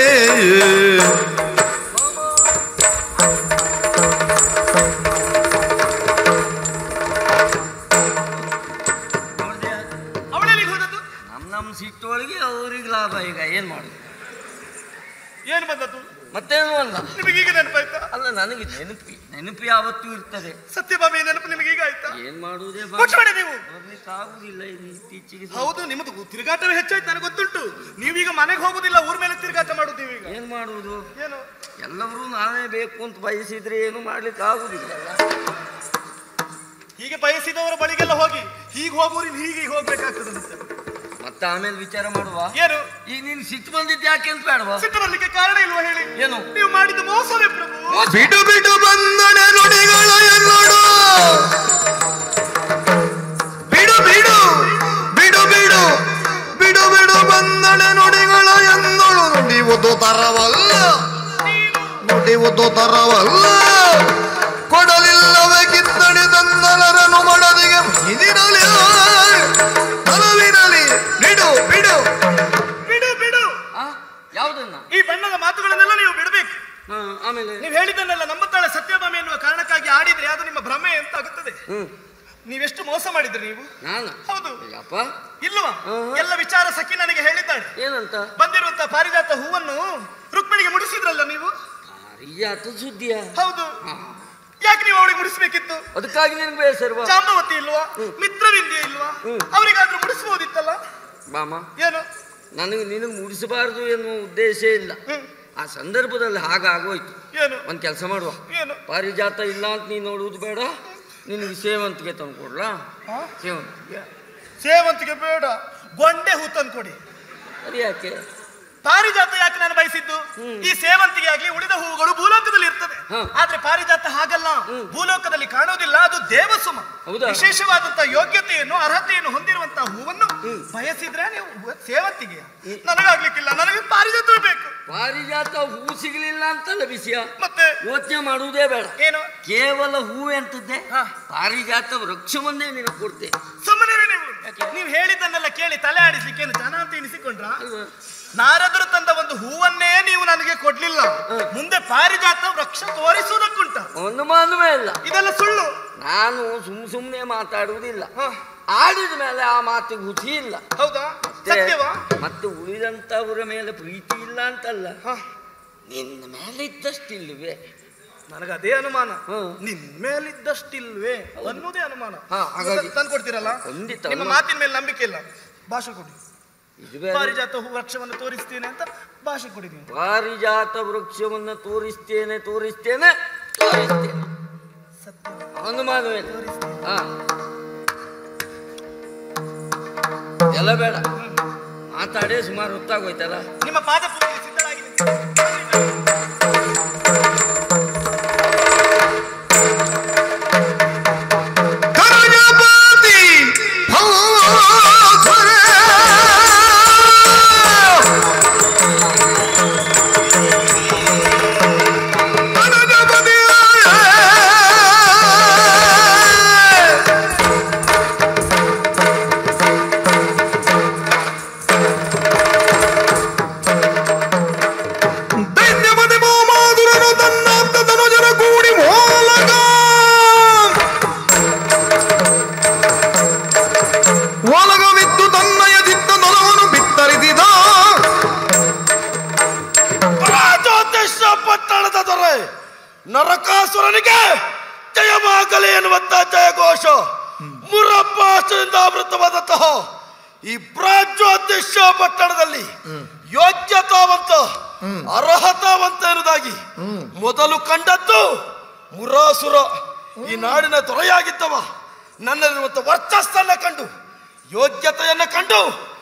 ನೋಡ್ದ್ಯಾ? ಅವಳೆಲ್ಲಿಗೆ ಹೋದದ್ದು ನಮ್ ನಮ್ ಸಿಟ್ಟೊಳಗೆ ಅವ್ರಿಗೆ ಲಾಭ ಈಗ ಏನ್ ಮಾಡುದು ಏನು ಬಂದದ್ದು ಮತ್ತೇನು ಅಲ್ಲ ನಿಮಗೆ ಈಗ ನೆನಪಾಯ್ತಾ ಅಲ್ಲ ನನಗೆ ನೆನಪಿ ನೆನಪು ಯಾವತ್ತೂ ಇರ್ತದೆ ಸತ್ಯಭಾಮಿ ನೆನಪು ನಿಮಗೆ ಈಗ ಆಯ್ತಾ ಏನ್ ಮಾಡುವುದೇ ಮುಚ್ಚಬೇಡಿ ನೀವು ಬರ್ಲಿಕ್ಕೆ ಆಗುದಿಲ್ಲ ಇದು ಇತ್ತೀಚೆಗೆ ಸ್ವಲ್ಪ. ಹೌದು ನಿಮ್ಮದು ತಿರುಗಾಟವೇ ಹೆಚ್ಚಾಯ್ತು ನನಗೆ ಗೊತ್ತುಂಟು ನೀವೀಗ ಮನೆಗೆ ಹೋಗುದಿಲ್ಲ ಊರ್ ಮೇಲೆ ತಿರುಗಾಟ ಮಾಡುದು ನೀವೀಗ ಏನ್ ಮಾಡುವುದು ಏನು ಎಲ್ಲರೂ ನಾನೇ ಬೇಕು ಅಂತ ಬಯಸಿದ್ರೆ ಏನು ಮಾಡ್ಲಿಕ್ಕೆ ಆಗುದಿಲ್ಲ ಹೀಗೆ ಬಯಸಿದವರ ಬಳಿಗೆಲ್ಲ ಹೋಗಿ ಹೀಗೆ ಹೋಗೋರು ಹೀಗೆ ಹೋಗ್ಬೇಕಾಗ್ತದೆ ಮತ್ತೆ ಮತ್ತೆ ಆಮೇಲೆ ವಿಚಾರ ಮಾಡುವ ಏನು ಈಗ ನೀನ್ ಸಿಟ್ಟು ಬಂದಿದ್ದು ಯಾಕೆ ಅಂತ ಬೇಡವಾ ಸಿಟ್ಟು ಬರ್ಲಿಕ್ಕೆ ಕಾರಣ ಇಲ್ವಾ ಹೇಳಿ ಏನು ನೀವು ಮಾಡಿದ ಮೋಸವೇ ಪ್ರಭು ಬಿಡು ಬಿಡು ಬಂದನೆ ನುಡಿಗಳು ಎನ್ನೋಡು ಬಿಡು ಬಿಡು ಬಿಡು ಬಿಡು ಬಿಡು ಬಿಡು ಬಂದನೆ ನುಡಿಗಳು ಎನ್ನೋಳು ನುಡಿಯುವುದು ತರವಲ್ಲ ನುಡಿಯುವುದು ತರವಲ್ಲ ಕೊಡಲಿಲ್ಲವೇ ಕಿತ್ತಡಿ ತಂದಲರನು ಮಡದಿಗೆ ಇದಿರಲಿ ತಲವಿರಲಿ ಬಿಡು ಬಿಡು ಬಿಡು ಬಿಡು ಆ ಯಾವ್ದನ್ನ ಈ ಬಣ್ಣದ ಮಾತುಗಳನ್ನೆಲ್ಲ ನೀವು ಬಿಡಬೇಕು ಹಾ, ಆಮೇಲೆ ನೀವು ಹೇಳಿದ್ದನ್ನೆಲ್ಲ ನಂಬುತ್ತಾಳೆ ಸತ್ಯಭಾಮಿ ಎನ್ನುವ ಕಾರಣಕ್ಕಾಗಿ ಆಡಿದ್ರೆ ಆ ಹ್ಮ್ ನೀವೆಷ್ಟು ಮೋಸ ಮಾಡಿದ್ರಿ ನೀವು ನಾನು ಹೌದು ಅಪ್ಪ ಇಲ್ವಾ ಹ್ಮ್. ಎಲ್ಲ ವಿಚಾರ ಸಖಿ ನನಗೆ ಹೇಳಿದ್ದಾಳೆ ಏನಂತ ಬಂದಿರುವಂತ ಪಾರಿಜಾತ ಹೂವನ್ನು ರುಕ್ಮಿಣಿಗೆ ಮುಡಿಸಿದ್ರಲ್ಲ ನೀವು ಪಾರಿಜಾತ ಸುದ್ದಿಯ ಹೌದು ಯಾಕೆ ನೀವು ಅವಳಿಗೆ ಮುಡಿಸ್ಬೇಕಿತ್ತು ಅದಕ್ಕಾಗಿ ನಿನ್ಗೆ ಬೇಸರ್ವಾ ಜಾಂಬವತಿ ಇಲ್ವಾ ಮಿತ್ರವಿಂದ್ಯ ಇಲ್ವಾ ಹ್ಮ್. ಅವರಿಗಾದ್ರೂ ಮುಡಿಸ್ಬೋದಿತ್ತಲ್ಲ ಮಾಮ ಏನು ನನಗೆ ನಿನಗೆ ಮುಡಿಸಬಾರ್ದು ಎನ್ನುವ ಉದ್ದೇಶ ಇಲ್ಲ ಹ್ಮ್. ಆ ಸಂದರ್ಭದಲ್ಲಿ ಹಾಗಾಗೋಯ್ತು ಏನು ಒಂದು ಕೆಲಸ ಮಾಡುವ ಏನು ಪಾರಿಜಾತ ಇಲ್ಲ ಅಂತ ನೀನು ನೋಡುವುದು ಬೇಡ ನಿನಗೆ ಸೇವಂತಿಗೆ ತಂದು ಕೊಡ್ಲಾ ಹಾ? ಸೇವಂತಿಗೆ ಸೇವಂತಿಗೆ ಬೇಡ ಗೊಂಡೆ ಹೂ ತಂದು ಕೊಡಿ ಅದು ಯಾಕೆ ಪಾರಿಜಾತ ಯಾಕೆ ನಾನು ಬಯಸಿದ್ದು ಈ ಸೇವಂತಿಗೆ ಆಗ್ಲಿ ಉಳಿದ ಹೂವುಗಳು ಭೂಲೋಕದಲ್ಲಿ ಇರ್ತದೆ ಹ. ಆದ್ರೆ ಪಾರಿಜಾತ ಹಾಗಲ್ಲ ಭೂಲೋಕದಲ್ಲಿ ಕಾಣೋದಿಲ್ಲ ಅದು ದೇವಸುಮ ಹೌದಾ? ವಿಶೇಷವಾದಂತಹ ಯೋಗ್ಯತೆಯನ್ನು ಅರ್ಹತೆಯನ್ನು ಹೊಂದಿರುವಂತಹ ಹೂವನ್ನು ಬಯಸಿದ್ರೆ ನೀವು ಸೇವಂತಿಗೆ ನನಗಾಗ್ಲಿಕ್ಕಿಲ್ಲ ನನಗೆ ಪಾರಿಜಾತ ಬೇಕು ಪಾರಿಜಾತ ಹೂ ಸಿಗಲಿಲ್ಲ ಅಂತಲ್ಲ ವಿಷಯ ಮತ್ತೆ ಯೋಚನೆ ಮಾಡುವುದೇ ಬೇಡ ಏನು ಕೇವಲ ಹೂ ಎಂತದ್ದೇ ಹಾ. ಪಾರಿಜಾತ ವೃಕ್ಷವನ್ನೇ ನಿನಗೆ ಕೊಡ್ತೆ ಸುಮ್ಮನೆ ನೀವು ನೀವು ಹೇಳಿದ್ದನ್ನೆಲ್ಲ ಕೇಳಿ ತಲೆ ಆಡಿಸ್ಲಿಕ್ಕೆ ಏನು ಜನ ಅಂತ ಎನಿಸಿಕೊಂಡ್ರ ಅಲ್ವಾ? ನಾರದರು ತಂದ ಒಂದು ಹೂವನ್ನೇ ನೀವು ನನಗೆ ಕೊಡ್ಲಿಲ್ಲ ಮುಂದೆ ಪಾರಿಜಾತ ವೃಕ್ಷ ತೋರಿಸುವುದಕ್ಕುಂಟ ಅನುಮಾನವೇ ಇಲ್ಲ ಇದೆಲ್ಲ ಸುಳ್ಳು ನಾನು ಸುಮ್ ಸುಮ್ಮನೆ ಮಾತಾಡುವುದಿಲ್ಲ ಹ. ಆಡಿದ ಮೇಲೆ ಆ ಮಾತಿಗೆ ಹುಸಿ ಇಲ್ಲ ಹೌದಾ ಮತ್ತೆ- ಸತ್ಯವಾ ಮತ್ತೆ ಉಳಿದಂತವರ ಮೇಲೆ ಪ್ರೀತಿ ಇಲ್ಲ ಅಂತಲ್ಲ ಹ. ನಿನ್ನ ಮೇಲೆ ಇದ್ದಷ್ಟಿಲ್ವೇ ನನಗೆ ಅದೇ ಅನುಮಾನ ಹ್ಮ್. ನಿನ್ ಮೇಲಿದ್ದಷ್ಟಿಲ್ವೇ ಅನ್ನೋದೇ ಅನುಮಾನ ಹಾ, ಹಾಗಾಗಿ- ತಂದು ಕೊಡ್ತೀರಲ್ಲ ಖಂಡಿತ ನಿಮ್ಮ ಅನುಮಾನ. ಮಾತಿನ ಮೇಲೆ ನಂಬಿಕೆ ಇಲ್ಲ ಭಾಷೆ ಕೊಡಿ ಇದು ಬೇರೆ. ಪಾರಿಜಾತ ಹೂ ವೃಕ್ಷವನ್ನು ತೋರಿಸ್ತೇನೆ ಅಂತ ಭಾಷೆ ಕೊಡಿ ನೀವು ಪಾರಿಜಾತ ವೃಕ್ಷವನ್ನು ತೋರಿಸ್ತೇನೆ ತೋರಿಸ್ತೇನೆ ತೋರಿಸ್ತೇನೆ ಸತ್ಯ ಅನುಮಾನವೇ ಇಲ್ಲ. ಹಾ ಎಲ್ಲ ಬೇಡ ಮಾತಾಡೇ ಸುಮಾರು ಹೊತ್ತಾಗೋಯ್ತಲ್ಲ ನಿಮ್ಮ ಪಾದ ಪೂಜೆಗೆ ಸಿದ್ಧರಾಗಿದೆ ಕರಜಪತಿ ಭಾಸ್ವರ. ದೈತ್ಯಪತಿ ಬಹುಮಾಧುರನು ತನ್ನಾಪ್ತ ತನುಜರ ಕೂಡಿ ಮೂಲಕ ಒಲಗವಿದ್ದು ತನ್ನಯ ಚಿತ್ತ ನೊಲವನ್ನು ಬಿತ್ತರಿಸಿದ ರಾಜೋದ್ದೇಶ ಪಟ್ಟಣದ ದೊರೆ ನರಕಾಸುರನಿಗೆ ಜಯವಾಗಲಿ ಎನ್ನುವಂತ ಜಯಘೋಷ ಮುರಪಾಶದಿಂದ ಆವೃತವಾದಂತಹ ಈ ಪ್ರಾಜ್ಯೋದ್ದೇಶ ಪಟ್ಟಣದಲ್ಲಿ ಯೋಗ್ಯತಾವಂತ ಅರ್ಹತಾವಂತ ಎನ್ನುವುದಾಗಿ ಮೊದಲು ಕಂಡದ್ದು ಮುರಾಸುರ ಈ ನಾಡಿನ ದೊರೆಯಾಗಿದ್ದವ ನನ್ನಲ್ಲಿರುವಂತ ವರ್ಚಸ್ಸನ್ನ ಕಂಡು ಯೋಗ್ಯತೆಯನ್ನ ಕಂಡು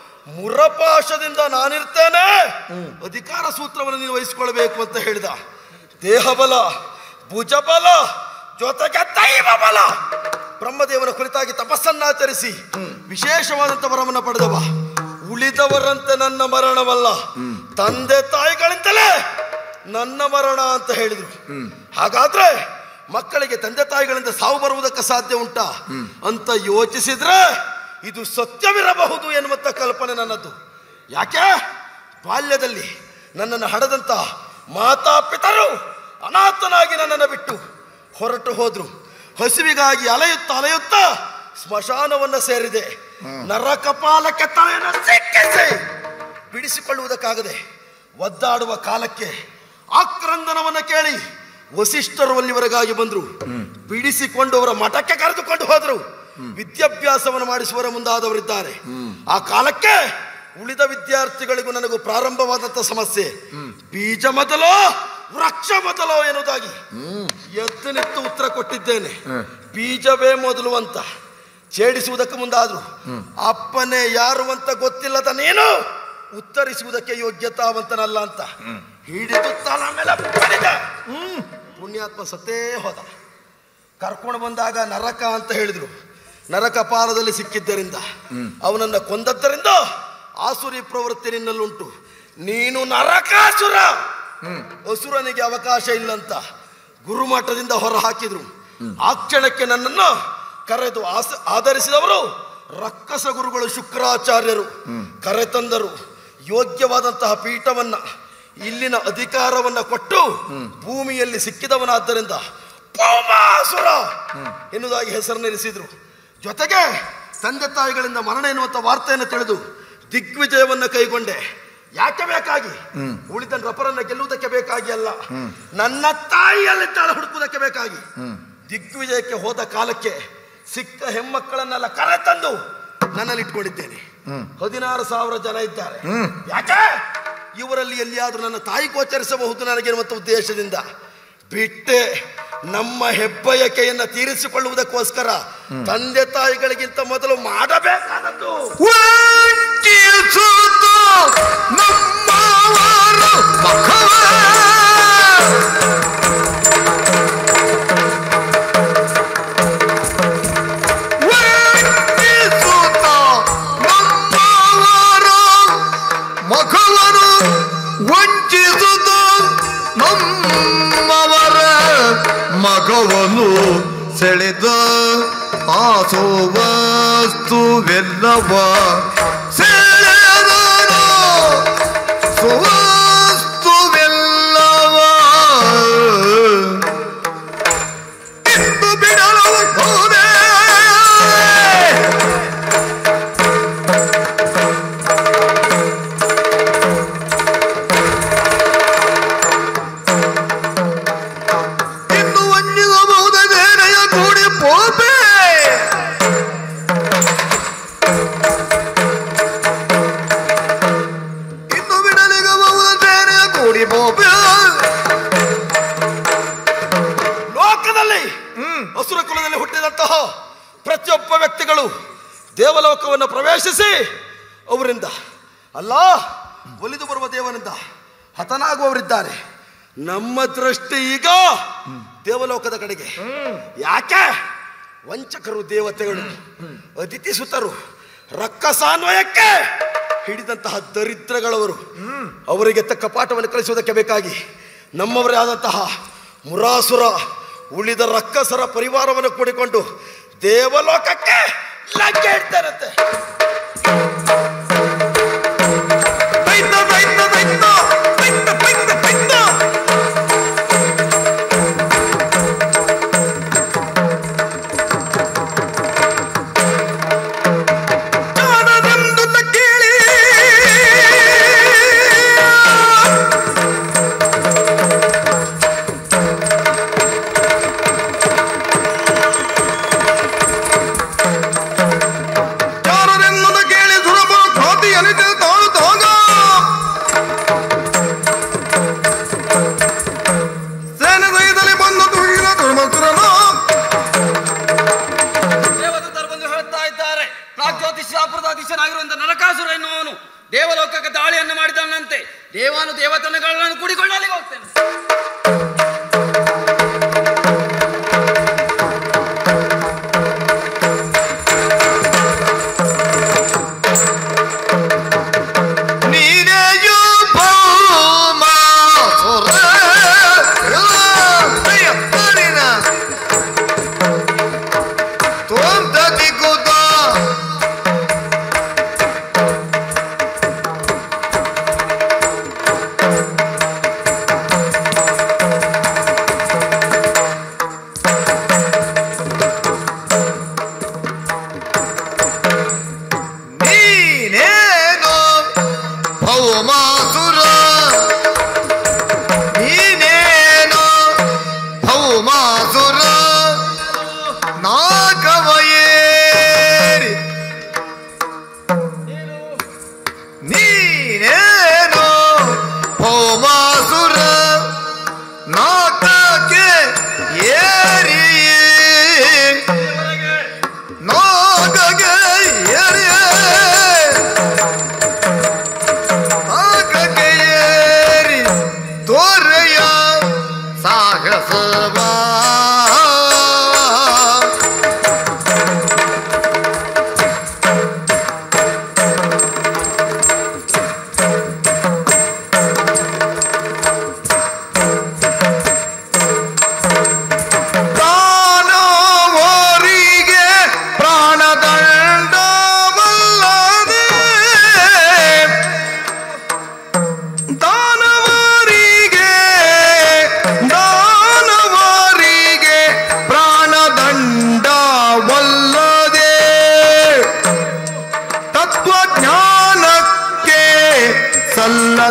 ಮುರಪಾಶದಿಂದ ನಾನಿರ್ತೇನೆ ಅಧಿಕಾರ ಸೂತ್ರವನ್ನು ನೀನು ವಹಿಸಿಕೊಳ್ಬೇಕು ಅಂತ ಹೇಳಿದ ದೇಹಬಲ ಭುಜಬಲ ಜೊತೆಗೆ ದೈವ ಬಲ ಬ್ರಹ್ಮದೇವನ ಕುರಿತಾಗಿ ತಪಸ್ಸನ್ನಾಚರಿಸಿ ವಿಶೇಷವಾದಂತ ವರವನ್ನು ಪಡೆದವ ಉಳಿದವರಂತೆ ನನ್ನ ಮರಣವಲ್ಲ ತಂದೆ ತಾಯಿಗಳಿಂದಲೇ ನನ್ನ ಮರಣ ಅಂತ ಹೇಳಿದ್ರು ಹಾಗಾದ್ರೆ ಮಕ್ಕಳಿಗೆ ತಂದೆ ತಾಯಿಗಳಿಂದ ಸಾವು ಬರುವುದಕ್ಕೆ ಸಾಧ್ಯ ಉಂಟಾ ಅಂತ ಯೋಚಿಸಿದ್ರೆ ಇದು ಸತ್ಯವಿರಬಹುದು ಎನ್ನುವಂತ ಕಲ್ಪನೆ ನನ್ನದು ಯಾಕೆ ಬಾಲ್ಯದಲ್ಲಿ ನನ್ನನ್ನು ಹಡದಂತ ಮಾತಾಪಿತರು ಅನಾಥನಾಗಿ ನನ್ನನ್ನು ಬಿಟ್ಟು ಹೊರಟು ಹೋದ್ರು ಹಸಿವಿಗಾಗಿ ಅಲೆಯುತ್ತಾ ಅಲೆಯುತ್ತಾ ಸ್ಮಶಾನವನ್ನ ಸೇರಿದೆ ನರಕಪಾಲಕ್ಕೆ ತಲೆಯನ್ನು ಸಿಕ್ಕಿಸಿ ಬಿಡಿಸಿಕೊಳ್ಳುವುದಕ್ಕಾಗದೆ ಒದ್ದಾಡುವ ಕಾಲಕ್ಕೆ ಆಕ್ರಂದನವನ್ನ ಕೇಳಿ ವಸಿಷ್ಠರು ಅಲ್ಲಿವರೆಗಾಗಿ ಬಂದ್ರು ಬಿಡಿಸಿಕೊಂಡು ಅವರ ಮಠಕ್ಕೆ ಕರೆದುಕೊಂಡು ಹೋದರು ವಿದ್ಯಾಭ್ಯಾಸವನ್ನು ಮಾಡಿಸುವರ ಮುಂದಾದವರಿದ್ದಾರೆ ಆ ಕಾಲಕ್ಕೆ ಉಳಿದ ವಿದ್ಯಾರ್ಥಿಗಳಿಗೂ ನನಗೂ ಪ್ರಾರಂಭವಾದಂತ ಸಮಸ್ಯೆ ಬೀಜ ಮೊದಲೋ ವೃಕ್ಷ ಮೊದಲೋ ಎನ್ನುವುದಾಗಿ ಎದ್ದು ನಿಂತು ಉತ್ತರ ಕೊಟ್ಟಿದ್ದೇನೆ ಬೀಜವೇ ಮೊದಲು ಅಂತ ಛೇಡಿಸುವುದಕ್ಕೆ ಮುಂದಾದ್ರು ಅಪ್ಪನೇ ಯಾರು ಅಂತ ಗೊತ್ತಿಲ್ಲದ ನೀನು ಉತ್ತರಿಸುವುದಕ್ಕೆ ಯೋಗ್ಯತಾವಂತನಲ್ಲ ಅಂತ ಹಿಡಿದು ತಲ ಮೇಲೆ ಬಡಿದ. ಪುಣ್ಯಾತ್ಮ ಸತ್ತೇ ಹೋದ ಕರ್ಕೊಂಡು ಬಂದಾಗ ನರಕ ಅಂತ ಹೇಳಿದ್ರು ನರಕ ಪಾಲದಲ್ಲಿ ಸಿಕ್ಕಿದ್ದರಿಂದ ಅವನನ್ನ ಕೊಂದದ್ದರಿಂದ ಆಸುರಿ ಪ್ರವೃತ್ತಿ ನಿನ್ನಲ್ಲುಂಟು ನೀನು ನರಕಾಸುರ ಅಸುರನಿಗೆ ಅವಕಾಶ ಇಲ್ಲಂತ ಗುರುಮಠದಿಂದ ಹೊರ ಹಾಕಿದ್ರು ಆ ಕ್ಷಣಕ್ಕೆ ನನ್ನನ್ನು ಕರೆದು ಆಸ ಆಧರಿಸಿದವರು ರಕ್ಕಸ ಗುರುಗಳು ಶುಕ್ರಾಚಾರ್ಯರು ಕರೆತಂದರು ಯೋಗ್ಯವಾದಂತಹ ಪೀಠವನ್ನ ಇಲ್ಲಿನ ಅಧಿಕಾರವನ್ನ ಕೊಟ್ಟು ಭೂಮಿಯಲ್ಲಿ ಸಿಕ್ಕಿದವನಾದ್ದರಿಂದ ಪೌಮಾಸುರ ಎನ್ನುವುದಾಗಿ ಹೆಸರನ್ನಿರಿಸಿದ್ರು ಜೊತೆಗೆ ತಂದೆ ತಾಯಿಗಳಿಂದ ಮರಣ ಎನ್ನುವಂತ ವಾರ್ತೆಯನ್ನು ತಿಳಿದು ದಿಗ್ವಿಜಯವನ್ನ ಕೈಗೊಂಡೆ ಯಾಕೆ ಬೇಕಾಗಿ ಉಳಿದ ರಪರನ್ನ ಗೆಲ್ಲುವುದಕ್ಕೆ ಬೇಕಾಗಿ ಅಲ್ಲ ನನ್ನ ತಾಯಿಯಲ್ಲಿ ತಾಳ ಹುಡುಕುವುದಕ್ಕೆ ಬೇಕಾಗಿ ದಿಗ್ವಿಜಯಕ್ಕೆ ಹೋದ ಕಾಲಕ್ಕೆ ಸಿಕ್ಕ ಹೆಮ್ಮಕ್ಕಳನ್ನೆಲ್ಲ ಕರೆತಂದು ನನ್ನಲ್ಲಿ ಇಟ್ಕೊಂಡಿದ್ದೇನೆ ಹದಿನಾರು ಸಾವಿರ ಜನ ಇದ್ದಾರೆ ಯಾಕೆ ಇವರಲ್ಲಿ ಎಲ್ಲಿಯಾದ್ರೂ ನನ್ನ ತಾಯಿ ಗೋಚರಿಸಬಹುದು ನನಗೆನ್ನುವಂತ ಉದ್ದೇಶದಿಂದ ಬಿಟ್ಟೆ ನಮ್ಮ ಹೆಬ್ಬಯಕೆಯನ್ನ ತೀರಿಸಿಕೊಳ್ಳುವುದಕ್ಕೋಸ್ಕರ ತಂದೆ ತಾಯಿಗಳಿಗಿಂತ ಮೊದಲು ಮಾಡಬೇಕಾದದ್ದು ವಂಚಿಸುತ್ತ ನಮ್ಮವರ ಮಖವೇ ವಂಚಿಸುತ್ತ ನಮ್ಮವರ ಮಖವನ್ನು ವಂಚಿಸುತ್ತ ನಮ್ಮವರ ಮಗವನ್ನು ಸೆಳೆದ ಆಸೋವಸ್ತುವೆಲ್ಲವ ಸೆಳೆದನು ಸುವಸ್ತುವೆಲ್ಲವ ಇಂದು ಬಿಡಲು ಹೋದೆ ಇನ್ನು ವಂಚಿಸಬಹುದ ಬೇರೆಯ ಕೂಡಿ ಪೋಪೆ ಇನ್ನು ಬಿಡಲಿಗಬಹುದ ಬೇರೆಯ ಕೂಡಿ ಪೋಪೆ ಲೋಕದಲ್ಲಿ ಹಸುರ ಕುಲದಲ್ಲಿ ಹುಟ್ಟಿದಂತಹ ಪ್ರತಿಯೊಬ್ಬ ವ್ಯಕ್ತಿಗಳು ದೇವಲೋಕವನ್ನು ಪ್ರವೇಶಿಸಿ ಅವರಿಂದ ಅಲ್ಲ ಒಲಿದು ಬರುವ ದೇವನಿಂದ ಹತನಾಗುವವರಿದ್ದಾರೆ ನಮ್ಮ ದೃಷ್ಟಿ ಈಗ ದೇವಲೋಕದ ಕಡೆಗೆ ಯಾಕೆ ವಂಚಕರು ದೇವತೆಗಳು ಅತಿಥಿ ಸುತರು ರಕ್ಕಸಾನ್ವಯಕ್ಕೆ ಹಿಡಿದಂತಹ ದರಿದ್ರಗಳವರು ಅವರಿಗೆ ತಕ್ಕ ಪಾಠವನ್ನು ಕಲಿಸುವುದಕ್ಕೆ ಬೇಕಾಗಿ ನಮ್ಮವರೇ ಆದಂತಹ ಮುರಾಸುರ ಉಳಿದ ರಕ್ಕಸರ ಪರಿವಾರವನ್ನು ಕೂಡಿಕೊಂಡು ದೇವಲೋಕಕ್ಕೆ ಲಗ್ಗೆ ಇಡ್ತಾರಂತೆ ಬೈತ ಬೈತ ಬೈತ ಬೈತ ಬೈತ ಬೈತ ಜಾಣರೆಂದುತ್ತ ಕೇಳಿ ಜಾಣರೆಂದು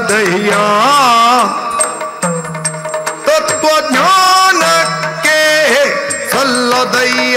ಸಲ್ಲದಯ್ಯ ತತ್ವಜ್ಞಾನಕ್ಕೆ ಸಲ್ಲದಯ್ಯ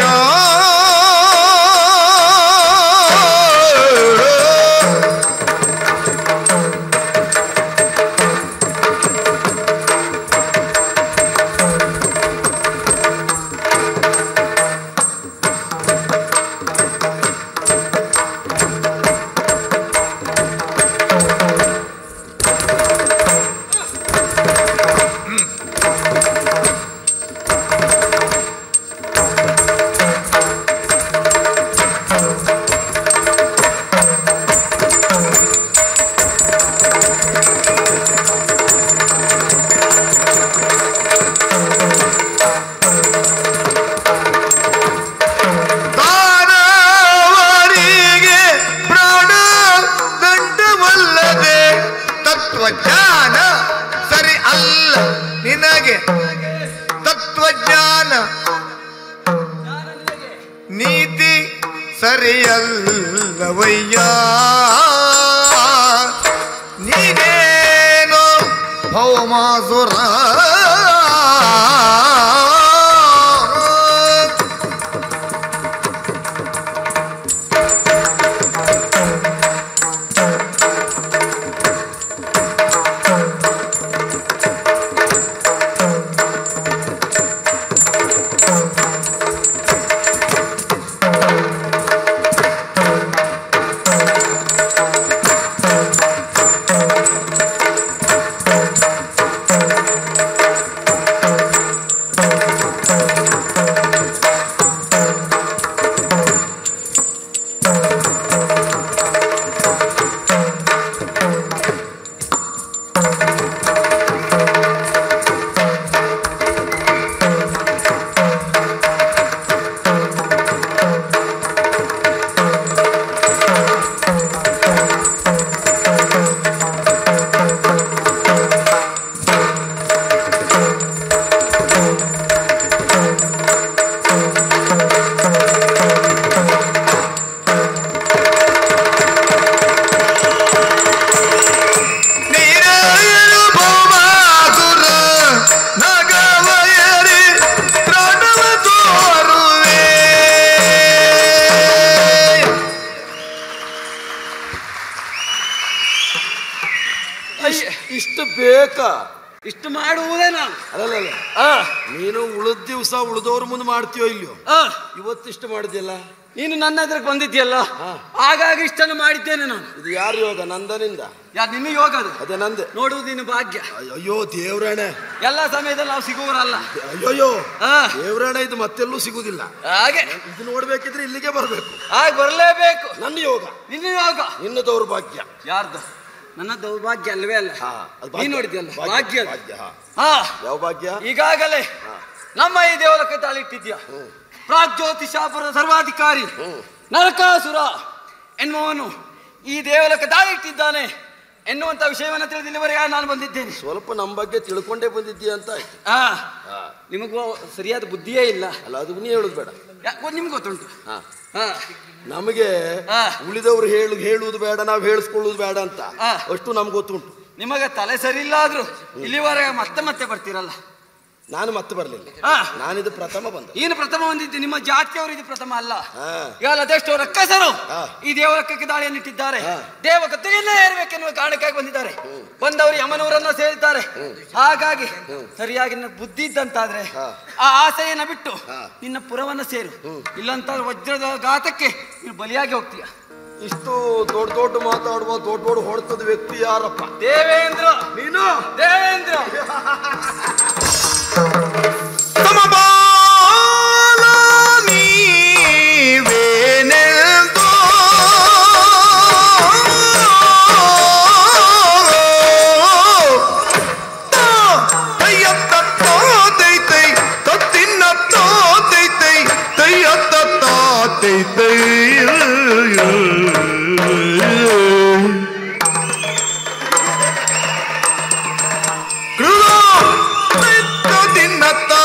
ತಾರವರಿಗೆ ಪ್ರಾಣ ದಂಡವಲ್ಲದೆ ತತ್ವಜ್ಞಾನ ಸರಿ ಅಲ್ಲ ನಿನಗೆ ತತ್ವಜ್ಞಾನ ನೀತಿ ಸರಿಯಲ್ಲವಯ್ಯ ನೀನೇನು ಭೌಮಾಸುರ ನೀರಾಯರು ಭೌಮಾಸುರ ನಗವಯರಿ ಪ್ರಾಣವ ತೋರುವೆ ಇಷ್ಟು ಬೇಕಾ ಇಷ್ಟು ಮಾಡುವುದೇ ನಾನು ಅಲ್ಲಲ್ಲ ಆ, ನೀನು ಉಳಿದ ದಿವಸ ಉಳಿದವ್ರ ಮುಂದೆ ಮಾಡ್ತೀಯೋ ಇಲ್ಲೋ ಆ, ಇವತ್ತಿಷ್ಟು ಮಾಡಿದ್ಯಲ್ಲ ನೀನು ನನ್ನ ಹತ್ರಕ್ಕೆ ಬಂದಿದ್ಯಲ್ಲ ಹಾಗಾಗಿ ಇಷ್ಟನ್ನು ಮಾಡಿದ್ದೇನೆ ನಾನು ಇದು ಯಾರು ಯೋಗ ನಂದನಿಂದ ಯಾರು ನಿನ್ನ ಯೋಗ ಅದು ಅದೇ ನಂದೆ ನೋಡುವುದು ನಿನ್ನ ಭಾಗ್ಯ ಅಯ್ಯೋ ದೇವ್ರಾಣೆ ಎಲ್ಲ ಸಮಯದಲ್ಲಿ ನಾವು ಸಿಗುವವರಲ್ಲ ಅಯ್ಯೋಯ್ಯೋ ಆ, ದೇವ್ರಾಣೆ ಇದು ಮತ್ತೆಲ್ಲೂ ಸಿಗುದಿಲ್ಲ ಹಾಗೆ ಇದು ನೋಡ್ಬೇಕಿದ್ರೆ ಇಲ್ಲಿಗೆ ಬರ್ಬೇಕು ಹಾಗೆ ಬರಲೇಬೇಕು ನನ್ನ ಯೋಗ ನಿನ್ನ ಯೋಗ ನಿನ್ನ ದೌರ್ಭಾಗ್ಯ ಯಾರ್ದು ನನ್ನ ದೌರ್ಭಾಗ್ಯ ಅಲ್ವೇ ಅಲ್ಲ ಹಾ, ಅದು ಭಾಗ್ಯ. ನೀನ್ ನೋಡಿದ್ಯಲ್ಲ ಭಾಗ್ಯ, ಭಾಗ್ಯ ಅದು. ಭಾಗ್ಯ, ಹಾ. ಹಾ ಯಾವ ಭಾಗ್ಯ ಈಗಾಗಲೇ ನಮ್ಮ ಈ ದೇವಲಕ್ಕೆ ತಾಳಿಟ್ಟಿದ್ಯಾ ಪ್ರಾಗ್ಜ್ಯೋತಿಷಾಪುರದ ಸರ್ವಾಧಿಕಾರಿ ನರಕಾಸುರ ಎನ್ನುವನು ಈ ದೇವಲಕ್ಕೆ ತಾಳಿಟ್ಟಿದ್ದಾನೆ ಎನ್ನುವಂತ ವಿಷಯವನ್ನು ತಿಳಿದು ಇಲ್ಲಿವರೆಗೆ ನಾನು ಬಂದಿದ್ದೇನೆ ಸ್ವಲ್ಪ ನಮ್ಮ ಬಗ್ಗೆ ತಿಳ್ಕೊಂಡೇ ಬಂದಿದ್ದೀಯ ಅಂತ ಆಯ್ತು ಆ ನಿಮಗೂ ಸರಿಯಾದ ಬುದ್ಧಿಯೇ ಇಲ್ಲ ಅಲ್ಲ ಅದು ನೀ ಹೇಳುದು ಬೇಡ ಯಾ- ನಿಮ್ಗೆ ಗೊತ್ತುಂಟು ಹಾ. ಹಾ ನಮಗೆ ಹಾ. ಉಳಿದವರು ಹೇಳು ಹೇಳುವುದು ಬೇಡ ನಾವು ಹೇಳಿಸ್ಕೊಳ್ಳುವುದು ಬೇಡ ಅಂತ ಹಾ. ಅಷ್ಟು ನಮ್ಗೆ ಗೊತ್ತುಂಟು ನಿಮಗೆ ತಲೆ ಸರಿ ಇಲ್ಲ ಆದ್ರೂ ಇಲ್ಲಿವರೆಗೆ ಮತ್ತೆ ಮತ್ತೆ ಬರ್ತೀರಲ್ಲ ನಾನು ಮತ್ತೆ ಬರಲಿಲ್ಲ ಹಾ ನಾನಿದು ಪ್ರಥಮ ಬಂದ ನೀನು ಪ್ರಥಮ ಬಂದಿದ್ದು ನಿಮ್ಮ ಜಾತಿಯವರು ಇದು ಪ್ರಥಮ ಅಲ್ಲ ಹಾ. ಈಗ ಅದೆಷ್ಟೋ ರಕ್ಕಸರು ಹಾ. ಈ ದೇವಲಕ್ಕಕ್ಕೆ ದಾಳಿಯನ್ನು ಇಟ್ಟಿದ್ದಾರೆ ಹಾ. ದೇವಕತ್ತುಗೆಲ್ಲ ಏರ್ಬೇಕೆನ್ನುವ ಕಾರಣಕ್ಕಾಗಿ ಬಂದಿದ್ದಾರೆ ಬಂದವರು ಯಮನೂರನ್ನ ಸೇರಿದ್ದಾರೆ ಹಾಗಾಗಿ ಸರಿಯಾಗಿ ನಿನ್ನ ಬುದ್ಧಿ ಇದ್ದಂತಾದ್ರೆ ಹಾ. ಆ ಆಸೆಯನ್ನ ಬಿಟ್ಟು ಹಾ. ನಿನ್ನ ಪುರವನ್ನ ಸೇರು ಇಲ್ಲಂತ ವಜ್ರದ ಘಾತಕ್ಕೆ ನೀನು ಬಲಿಯಾಗಿ ಹೋಗ್ತೀಯ ಇಷ್ಟು ದೊಡ್ಡ ದೊಡ್ಡ ಮಾತಾಡುವ ದೊಡ್ಡ ದೊಡ್ಡ ಹೊಡ್ತದ ವ್ಯಕ್ತಿ ಯಾರಪ್ಪ ದೇವೇಂದ್ರ ನೀನು ದೇವೇಂದ್ರ ಸಮಬಾಲ ನೀವೇನೆಂದೋ ತಯ್ಯತ್ತೋ ತೈತೈ ತತ್ತಿನ್ನತ್ತೋ ತೈತೈ ತಯ್ಯತ್ತೋ ತೈತೈ ಕೃತ ತಿನ್ನತ್ತ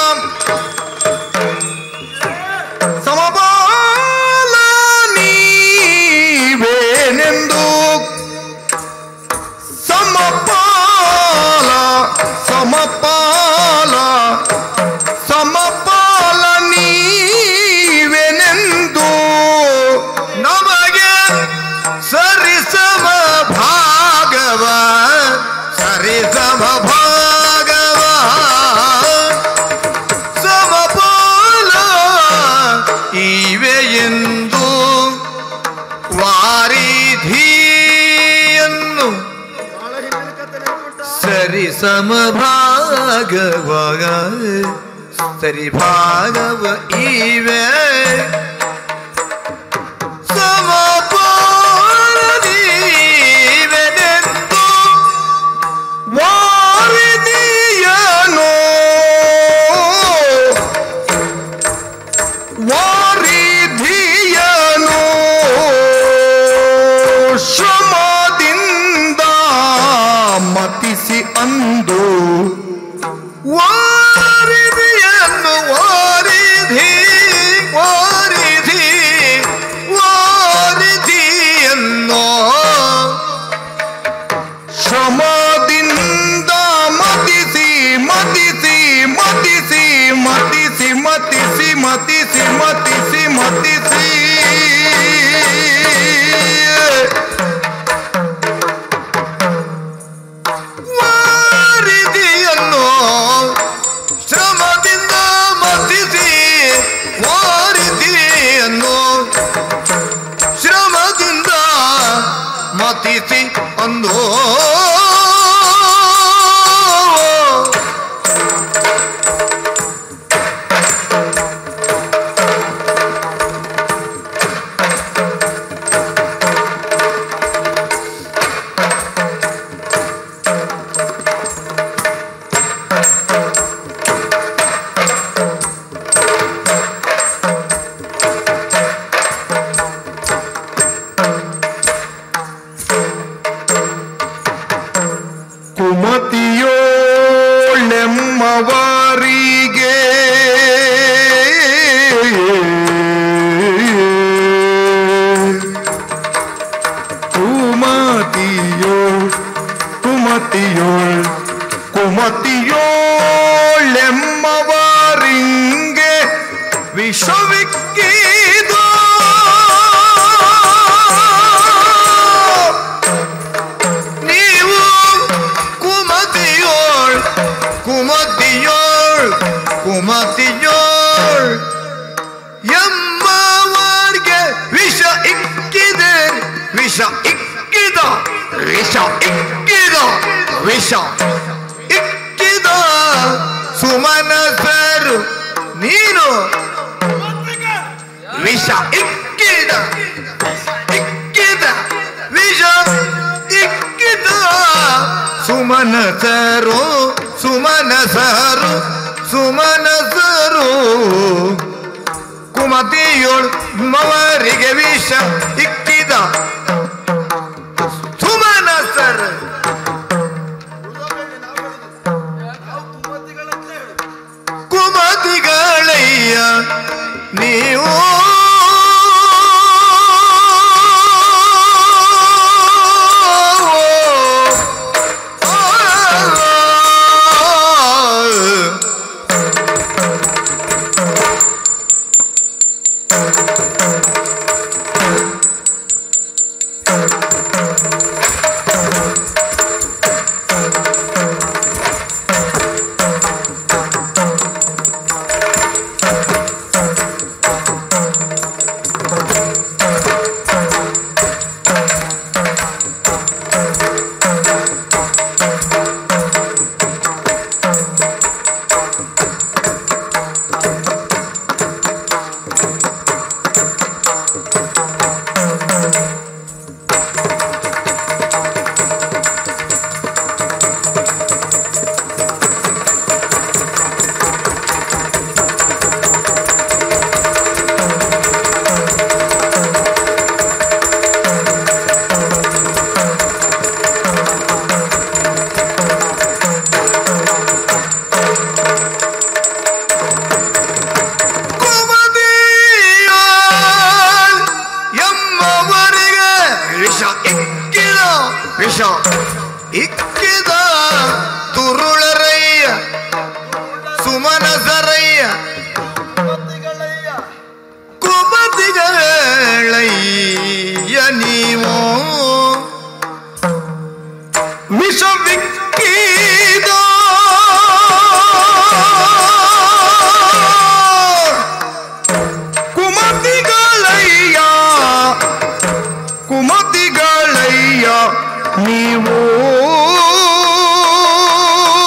ಸಮಭಾಗವಾಗ ಸರಿ ಭಾಗವ ಇವೆ ಸಮಪಾಲನೀವೆನೆಂದು ವಾರಿದಿಯನೋ ವಾರಿಧಿಯನು ಶ್ರಮದಿಂದ ಮತಿಸಿ ಅಂದು ವಾರಿಧಿಯನ್ನು ವಾರಿಧಿ ವಾರಿಧಿ ವಾರಿಧಿಯನ್ನು ಶ್ರಮದಿಂದ ಮತಿಸಿ ಮತಿಸಿ ಮತಿಸಿ ಮತಿಸಿ ಮತಿಸಿ ಮತಿಸಿ ಮತಿಸಿ ಮತಿಸಿ ವಾರಿದಿಯನ್ನು ಶ್ರಮದಿಂದ ಮತಿಸಿ ವಾರಿದಿಯನ್ನು ಶ್ರಮದಿಂದ ಮತಿಸಿ ಅಂದೋ ಕುಮತಿಯೋಳೆಮ್ಮವರಿಗೆ ಕುಮತಿಯೋ ಕುಮತಿಯೋಳ್ ಕುಮತಿಯೋಳೆಮ್ಮವರಿಂಗೆ ವಿಷವಿಕ್ಕಿದೋ ನೀವು ಕುಮತಿಯೋಳ್ ಕುಮತಿಯೋಳ್ ಕುಮತಿಯೋಳ್ ಎಮ್ಮವರ್ಗೆ ವಿಷ ಇಕ್ಕಿದೆ ವಿಷ ಇಕ್ಕಿದ ವಿಷ ಇಕ್ಕಿದ ವಿಷ ಇಕ್ಕಿದ ಸುಮನಸರು ನೀನು ವಿಷ ಇಕ್ಕಿದ ಇಕ್ಕಿದ ವಿಷ ಇಕ್ಕಿದ ಸುಮನಸರು ಸುಮನಸರು ಸುಮನಸರು ಕುಮತಿಯೋಳು ಮವರಿಗೆ ವಿಷ ಇಕ್ಕಿದ ಸುಮನಸರು ಕುಮತಿಗಳಯ್ಯ ನೀವು ಕುಮತಿಯಾಳ್ ಎಮ್ಮವರಿಗೆ ವಿಷ ಇಕ್ಕಿದ ವಿಷ ಇಕ್ಕಿದ ತುರುಳರಯ್ಯ ಸುಮನಸರಯ್ಯ ಕುಮತಿಗಳಯ್ಯ ನೀವು ವಿಷವಿಕ್ಕಿದ ಕುಮತಿಗಳಯ್ಯ ಕುಮತಿಗಳಯ್ಯ ನೀವು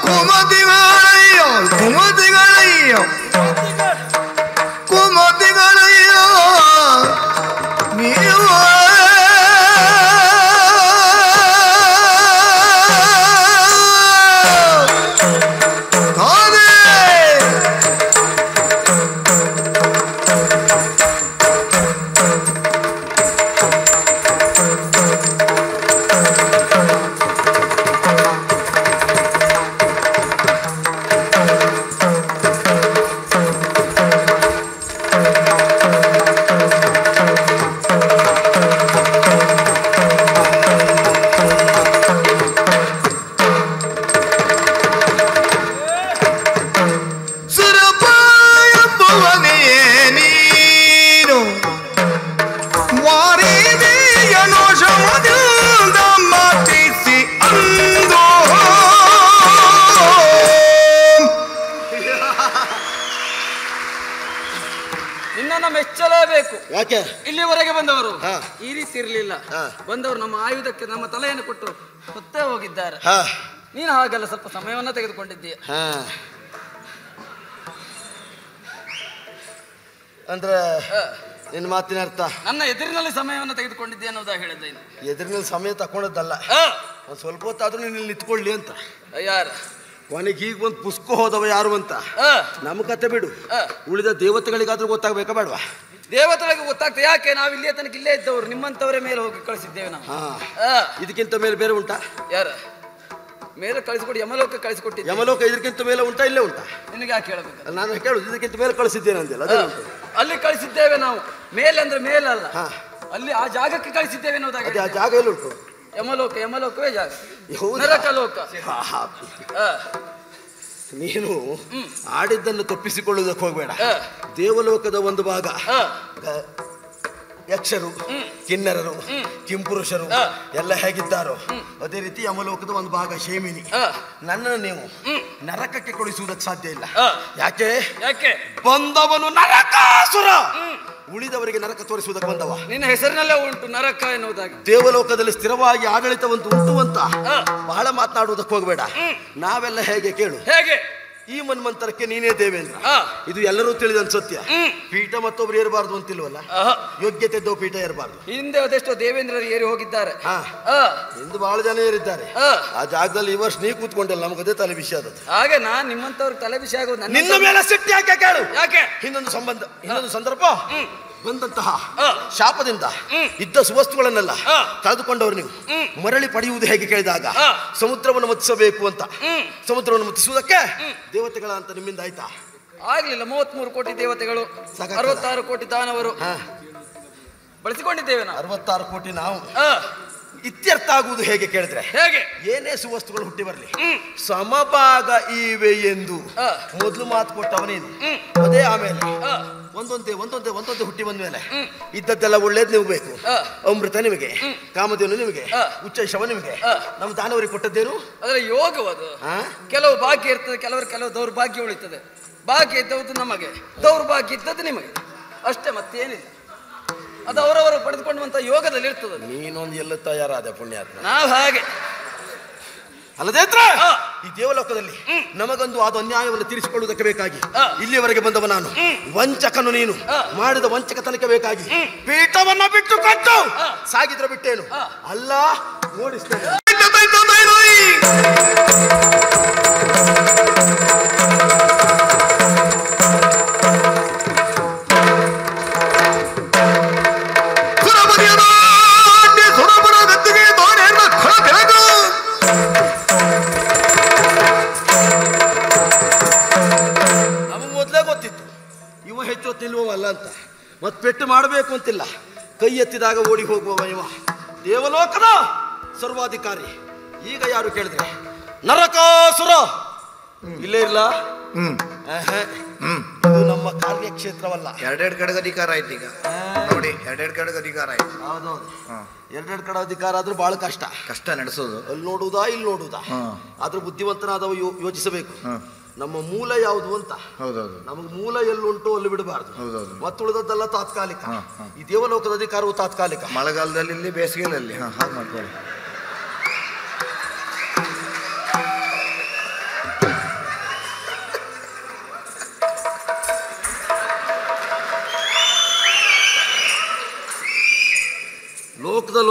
ಕುಮತಿಗಳಯ್ಯೋ ಕುಮತಿಗಳಯ್ಯೋ ಕುಮತಿಗಳಯ್ಯೋ ನೀವು ತಾನೇ ಸುರಪಾಯಂಬುವನೇ ನೀನು ವಾರಿದೆಯನು ಶಮದಿಂದ ಮಾತಿಸಿ ಅಂದು ನಿನ್ನನ್ನು ಮೆಚ್ಚಲೇಬೇಕು ಯಾಕೆ ಇಲ್ಲಿವರೆಗೆ ಬಂದವರು ಹಾ. ಈ ರೀತಿ ಇರಲಿಲ್ಲ ಹಾ. ಬಂದವರು ನಮ್ಮ ಆಯುಧಕ್ಕೆ ನಮ್ಮ ತಲೆಯನ್ನು ಕೊಟ್ಟು ಹೊತ್ತೇ ಹೋಗಿದ್ದಾರೆ ಹಾ ನೀನು ಹಾಗೆಲ್ಲ ಸ್ವಲ್ಪ ಸಮಯವನ್ನ ತೆಗೆದುಕೊಂಡಿದ್ದೀಯ ಹಾ ಅಂದ್ರೆ ನಿನ್ನ ಮಾತಿನ ಅರ್ಥ ನನ್ನ ಎದುರಿನಲ್ಲಿ ಸಮಯವನ್ನು ತೆಗೆದುಕೊಂಡಿದ್ದೆ ಅನ್ನೋದಾ ಹೇಳಿದ್ದೆ ಇನ್ನು. ಎದುರಿನಲ್ಲಿ ಸಮಯ ತಕೊಂಡದ್ದಲ್ಲ ಆ, ಒಂದು ಸ್ವಲ್ಪ ಹೊತ್ತಾದ್ರೂ ನೀನು ಇಲ್ಲಿ ನಿಂತ್ಕೊಳ್ಳಿ ಅಂತ ಯಾರ ಕೊನೆಗೆ ಈಗ ಒಂದು ಪುಸ್ತಕ ಹೋದವ ಯಾರು ಅಂತ ಆ, ನಮ್ಮ ಕತೆ ಬಿಡು ಆ. ಉಳಿದ ದೇವತೆಗಳಿಗಾದ್ರೂ ಗೊತ್ತಾಗ್ಬೇಕಾ ಬೇಡವಾ ದೇವತೆಗಳಿಗೆ ಗೊತ್ತಾಗ್ತದೆ ಯಾಕೆ ನಾವು ಇಲ್ಲಿಯ ತನಕ ಇಲ್ಲೇ ಇದ್ದವರು ನಿಮ್ಮಂತವರೇ ಮೇಲೆ ಹೋಗಿ ಕಳಿಸಿದ್ದೇವೆ ನಾವು ಹಾ ಆ, ಇದಕ್ಕಿಂತ ಮೇಲೆ ಬೇರೆ ಉಂಟಾ ಯಾರ ಮೇಲೆ ಕಳಿಸಿಕೊಟ್ಟು ಯಮಲೋಕ ಕಳಿಸಿಕೊಟ್ಟಿದ್ದೆ ಯಮಲೋಕ ಇದಕ್ಕಿಂತ ಮೇಲೆ ಉಂಟಾ ಇಲ್ಲೇ ಉಂಟಾ ನಿನಗೆ ಯಾಕೆ ಹೇಳಬೇಕು ಅಲ್ಲ, ನಾನು ಕೇಳುದು ಇದಕ್ಕಿಂತ ಮೇಲೆ ಕಳಿಸಿದ್ದೇನೆ ಅಂದಿಲ್ಲ ಅದೇ ಉಂಟು ಅಲ್ಲಿ ಕಳಿಸಿದ್ದೇವೆ ನಾವು ಮೇಲೆ ಅಂದ್ರೆ ಮೇಲಲ್ಲ ಹಾ. ಅಲ್ಲಿ ಆ ಜಾಗಕ್ಕೆ ಕಳಿಸಿದ್ದೇವೆ ಅನ್ನೋದಾಗಿ ಅದೇ ಆ ಜಾಗ ಎಲ್ಲಿ ಉಂಟು ಯಮಲೋಕ ಯಮಲೋಕವೇ ಜಾಗ ಹೌದಾ? ನರಕ ಲೋಕ ಹಾ, ಹಾ. ಆ, ನೀನು ಆಡಿದ್ದನ್ನು ತಪ್ಪಿಸಿಕೊಳ್ಳುವುದಕ್ಕೆ ಹೋಗಬೇಡ ಆ. ದೇವಲೋಕದ ಒಂದು ಭಾಗ ಆ, ಗ- ಯಕ್ಷರು ಕಿನ್ನರರು ಕಿಂಪುರುಷರು ಆ. ಎಲ್ಲ ಹೇಗಿದ್ದಾರೋ ಅದೇ ರೀತಿ ಯಮಲೋಕದ ಒಂದು ಭಾಗ ಶೇಮಿನಿ ಆ. ನನ್ನನ್ನು ನೀವು ನರಕಕ್ಕೆ ಕೊಡಿಸುವುದಕ್ಕೆ ಸಾಧ್ಯ ಇಲ್ಲ ಆ. ಯಾಕೆ ಯಾಕೆ ಬಂದವನು ನರಕಾಸುರ ಉಳಿದವರಿಗೆ ನರಕ ತೋರಿಸುವುದಕ್ಕೆ ಬಂದವ ನಿನ್ನ ಹೆಸರಿನಲ್ಲೇ ಉಂಟು ನರಕ ಎನ್ನುವುದಾಗಿ ದೇವಲೋಕದಲ್ಲಿ ಸ್ಥಿರವಾಗಿ ಆಡಳಿತವಂತ ಉಂಟು ಅಂತ ಆ. ಬಹಳ ಮಾತನಾಡುವುದಕ್ಕೆ ಹೋಗಬೇಡ ನಾವೆಲ್ಲ ಹೇಗೆ ಕೇಳು ಹೇಗೆ ಈ ಮನ್ಮಂತರಕ್ಕೆ ನೀನೇ ದೇವೇಂದ್ರ ಆ. ಇದು ಎಲ್ಲರೂ ತಿಳಿದಂತ ಸತ್ಯ ಹ್ಮ್. ಪೀಠ ಮತ್ತೊಬ್ರು ಏರಬಾರ್ದು ಅಂತಿಲ್ವಲ್ಲ ಆಹಾ. ಯೋಗ್ಯತೆ ಇದ್ದವ ಪೀಠ ಏರಬಾರ್ದು ಹಿಂದೆ ಅದೆಷ್ಟೋ ದೇವೇಂದ್ರರು ಏರಿ ಹೋಗಿದ್ದಾರೆ ಹಾ. ಆ, ಎಂದು ಬಹಳ ಜನ ಏರಿದ್ದಾರೆ ಆ. ಆ ಜಾಗದಲ್ಲಿ ಈ ವರ್ಷ ನೀ ಕೂತ್ಕೊಂಡಿಲ್ಲ ನಮಗೆ ಅದೇ ತಲೆ ವಿಷಯ ಅದದು ಹಾಗೆ ನಾನ್ ನಿಮ್ಮಂತವ್ರು ತಲೆ ಬಿಸಿ ಆಗೋದು ನನ್ನ ನಿನ್ನ ಮೇಲೆ ಸಿಟ್ಟು ಯಾಕೆ ಕೇಳು ಯಾಕೆ ಇನ್ನೊಂದು ಸಂಬಂಧ ಇನ್ನೊಂದು ಸಂದರ್ಭ ಬಂದಂತಹ ಆ. ಶಾಪದಿಂದ ಇದ್ದ ಸುವಸ್ತುಗಳನ್ನೆಲ್ಲ ಆ. ಕಳೆದುಕೊಂಡವರು ನೀವು ಮರಳಿ ಪಡೆಯುವುದು ಹೇಗೆ ಕೇಳಿದಾಗ ಆ. ಸಮುದ್ರವನ್ನು ಮುತ್ತಿಸಬೇಕು ಅಂತ ಸಮುದ್ರವನ್ನು ಮುತ್ತಿಸುವುದಕ್ಕೆ ದೇವತೆಗಳ ಅಂತ ನಿಮ್ಮಿಂದ ಆಯ್ತಾ ಆಗ್ಲಿಲ್ಲ ಮೂವತ್ಮೂರು ಕೋಟಿ ದೇವತೆಗಳು ಸಾಕಾಗ್ತದ? ಅರವತ್ತಾರು ಕೋಟಿ ದಾನವರು ಹಾ ಬಳಸಿಕೊಂಡಿದ್ದೇವೆ ನಾವು ಅರವತ್ತಾರು ಕೋಟಿ ನಾವು ಆ, ಇತ್ಯರ್ಥ ಆಗುವುದು ಹೇಗೆ ಕೇಳಿದ್ರೆ ಹೇಗೆ ಏನೇ ಸುವಸ್ತುಗಳು ಹುಟ್ಟಿ ಬರಲಿ ಸಮಭಾಗ ಇವೆ ಎಂದು ಆ. ಮೊದಲು ಮಾತು ಕೊಟ್ಟವನೇನು ಅದೇ ಆಮೇಲೆ ಆ, ಒಂದೊಂದೇ ಒಂದೊಂದೇ ಒಂದೊಂದೇ ಹುಟ್ಟಿ ಬಂದ ಮೇಲೆ ಇದ್ದದ್ದೆಲ್ಲ ಒಳ್ಳೇದು ನೀವು ಬೇಕು ಆ. ಅಮೃತ ನಿಮಗೆ ಕಾಮಧೇನು ನಿಮಗೆ ಆ. ಉಚ್ಚ ಶವ ನಿಮಗೆ ಆ. ನಮ್ಮ ದಾನವರಿಗೆ ಕೊಟ್ಟದ್ದೇನು ಅದರ ಯೋಗವದು ಆ? ಕೆಲವು ಭಾಗ್ಯ ಇರ್ತದೆ ಕೆಲವರು ಕೆಲವು ದೌರ್ಭಾಗ್ಯ ಉಳಿತದೆ ಭಾಗ್ಯ ಇದ್ದದ್ದು ನಮಗೆ ದೌರ್ಭಾಗ್ಯ ಇದ್ದದ್ದು ನಿಮಗೆ ಅಷ್ಟೇ ಮತ್ತೇನಿಲ್ಲ ಅದು ಅವರವರು ಪಡೆದುಕೊಂಡಂತ ಯೋಗದಲ್ಲಿ ಇರ್ತದೆ ಅದು. ನೀನೊಂದು ಎಲ್ಲ ತಯಾರಾದ ಪುಣ್ಯಾತ್ಮ ನಾವು ಹಾಗೆ ಅಲ್ಲದೇ ಹತ್ರ ಆ. ಈ ದೇವಲೋಕದಲ್ಲಿ ನಮಗೊಂದು ಆದ ಅನ್ಯಾಯವನ್ನು ತೀರಿಸಿಕೊಳ್ಳುವುದಕ್ಕೆ ಬೇಕಾಗಿ ಆ. ಇಲ್ಲಿಯವರೆಗೆ ಬಂದವ ನಾನು ವಂಚಕನು ನೀನು ಆ. ಮಾಡಿದ ವಂಚಕ ತನಕ ಬೇಕಾಗಿ ಪೀಠವನ್ನ ಬಿಟ್ಟು ಕಟ್ಟು ಸಾಗಿದ್ರೆ ಬಿಟ್ಟೇನು ಆ. ಅಲ್ಲ ಓಡಿಸ್ತೇನೆ ಸುರಮುನಿಯ ನಾಟ್ಯ ಸುರಪುರ ಗದ್ದುಗೆ ದೋಣೆಯನ್ನ ಖಳ ಬೆಳಗು ನಮಗೆ ಮೊದಲೇ ಗೊತ್ತಿತ್ತು ಇವ ಹೆಚ್ಚು ಹೊತ್ತು ನಿಲ್ಲುವವಲ್ಲ ಅಂತ ಮತ್ತೆ ಪೆಟ್ಟು ಮಾಡಬೇಕು ಅಂತಿಲ್ಲ ಕೈ ಎತ್ತಿದಾಗ ಓಡಿ ಹೋಗುವವ ಇವ ದೇವಲೋಕದ ಸರ್ವಾಧಿಕಾರಿ ಈಗ ಯಾರು ಕೇಳಿದ್ರೆ ನರಕಾಸುರ ಇಲ್ಲೇ ಇಲ್ಲ ಹ್ಮ್ ಆಹಾ. ಹ್ಮ್ ಇದು ನಮ್ಮ ಕಾರ್ಯಕ್ಷೇತ್ರವಲ್ಲ ಎರಡೆರಡು ಕಡೆಗೆ ಅಧಿಕಾರ ಆಯ್ತು ಈಗ ನೋಡಿ ಎರಡೆರಡು ಕಡೆಗೆ ಅಧಿಕಾರ ಆಯ್ತು ಹೌದೌದು ಹಾ. ಎರಡೆರಡು ಕಡೆ ಅಧಿಕಾರ ಆದ್ರೂ ಬಹಳ ಕಷ್ಟ ಕಷ್ಟ ನಡೆಸೋದು ಅಲ್ಲಿ ನೋಡುವುದಾ ಇಲ್ಲಿ ನೋಡುವುದಾ ಹಾ. ಆದ್ರೂ ಬುದ್ಧಿವಂತನಾದವ ಯೋ- ಯೋಚಿಸಬೇಕು ಹಾ. ನಮ್ಮ ಮೂಲ ಯಾವುದು ಅಂತ ಹೌದೌದು ನಮಗೆ ಮೂಲ ಎಲ್ಲುಂಟು ಅಲ್ಲಿ ಬಿಡಬಾರ್ದು ಹೌದೌದು. ಮತ್ತುಳಿದದ್ದೆಲ್ಲ ತಾತ್ಕಾಲಿಕ ಹಾ, ಹಾ. ಈ ದೇವಲೋಕದ ಅಧಿಕಾರವು ತಾತ್ಕಾಲಿಕ ಮಳೆಗಾಲದಲ್ಲಿ ಇಲ್ಲಿ ಬೇಸಿಗೆಯಲ್ಲಿ ಹಾಂ ಹಾಗೆ ಮಾಡ್ಕೊಳ್ಳಿ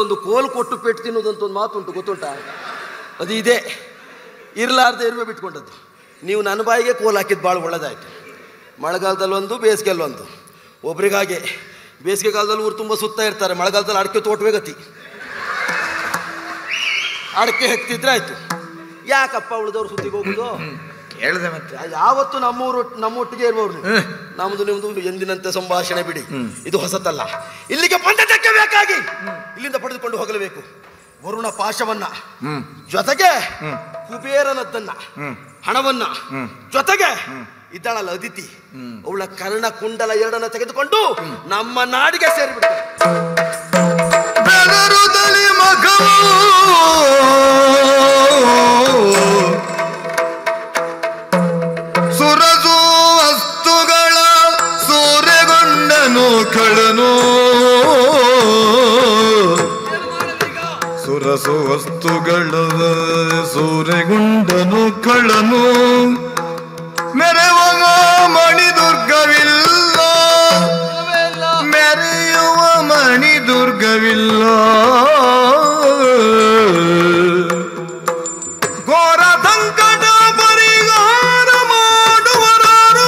ಒಂದು ಕೋಲು ಕೊಟ್ಟು ಪೆಟ್ಟು ತಿನ್ನುವುದಂತ ಒಂದು ಮಾತುಂಟು ಗೊತ್ತುಂಟಾ ಅದು ಇದೆ ಇರಲಾರ್ದೆ ಇರುವೆ ಬಿಟ್ಕೊಂಡದ್ದು ನೀವು ನನ್ನ ಬಾಯಿಗೆ ಕೋಲು ಹಾಕಿದ್ದು ಭಾಳ ಒಳ್ಳೆದಾಯ್ತು ಮಳೆಗಾಲದಲ್ಲಿ ಒಂದು ಬೇಸಿಗೆಯಲ್ಲಿ ಒಂದು ಒಬ್ರಿಗಾಗೆ ಬೇಸಿಗೆಗಾಲದಲ್ಲಿ ಊರು ತುಂಬ ಸುತ್ತ ಇರ್ತಾರೆ ಮಳೆಗಾಲದಲ್ಲಿ ಅಡಿಕೆ ತೋಟವೇ ಗತಿ ಅಡಿಕೆ ಹೆಕ್ತಿದ್ರೆ ಆಯ್ತು ಯಾಕಪ್ಪ ಉಳಿದವ್ರು ಸುತ್ತಿಗೆ ಹೋಗುದು ಹೇಳ್ದೆ ಮತ್ತೆ ಯಾವತ್ತು ನಮ್ಮೂರು ನಮ್ಮೊಟ್ಟಿಗೆ ಇರುವವ್ರು ನೀವು. ನಮ್ದು ನಿಮ್ದು ಎಂದಿನಂತೆ ಸಂಭಾಷಣೆ ಬಿಡಿ ಇದು ಹೊಸತಲ್ಲ ಇಲ್ಲಿಗೆ ಬಂದದಕ್ಕೆ ಬೇಕಾಗಿ ಇಲ್ಲಿಂದ ಪಡೆದುಕೊಂಡು ಹೋಗಲೇಬೇಕು ವರುಣ ಪಾಶವನ್ನ ಜೊತೆಗೆ ಕುಬೇರನದ್ದನ್ನ ಹಣವನ್ನ ಜೊತೆಗೆ ಇದ್ದಾಳಲ್ಲ ಅದಿತಿ ಅವಳ ಕರ್ಣ ಕುಂಡಲ ಎರಡನ್ನ ತೆಗೆದುಕೊಂಡು ನಮ್ಮ ನಾಡಿಗೆ ಸೇರಿಬಿಡ್ತಾರೆ ಬೆದರುದಲಿ ಮಗವು ಸುರಸು ವಸ್ತುಗಳ ಸೂರೆಗೊಂಡನು ಕಳನು ಸುರಸು ವಸ್ತುಗಳ ಸೂರೆಗೊಂಡನು ಕಳನು ಮೆರವಗ ಮಣಿದುರ್ಗವಿಲ್ಲ ಮೆರೆಯುವ ಮಣಿ ದುರ್ಗವಿಲ್ಲ ಘೋರ ಸಂಕಟ ಪರಿಹಾರ ಮಾಡುವರಾರು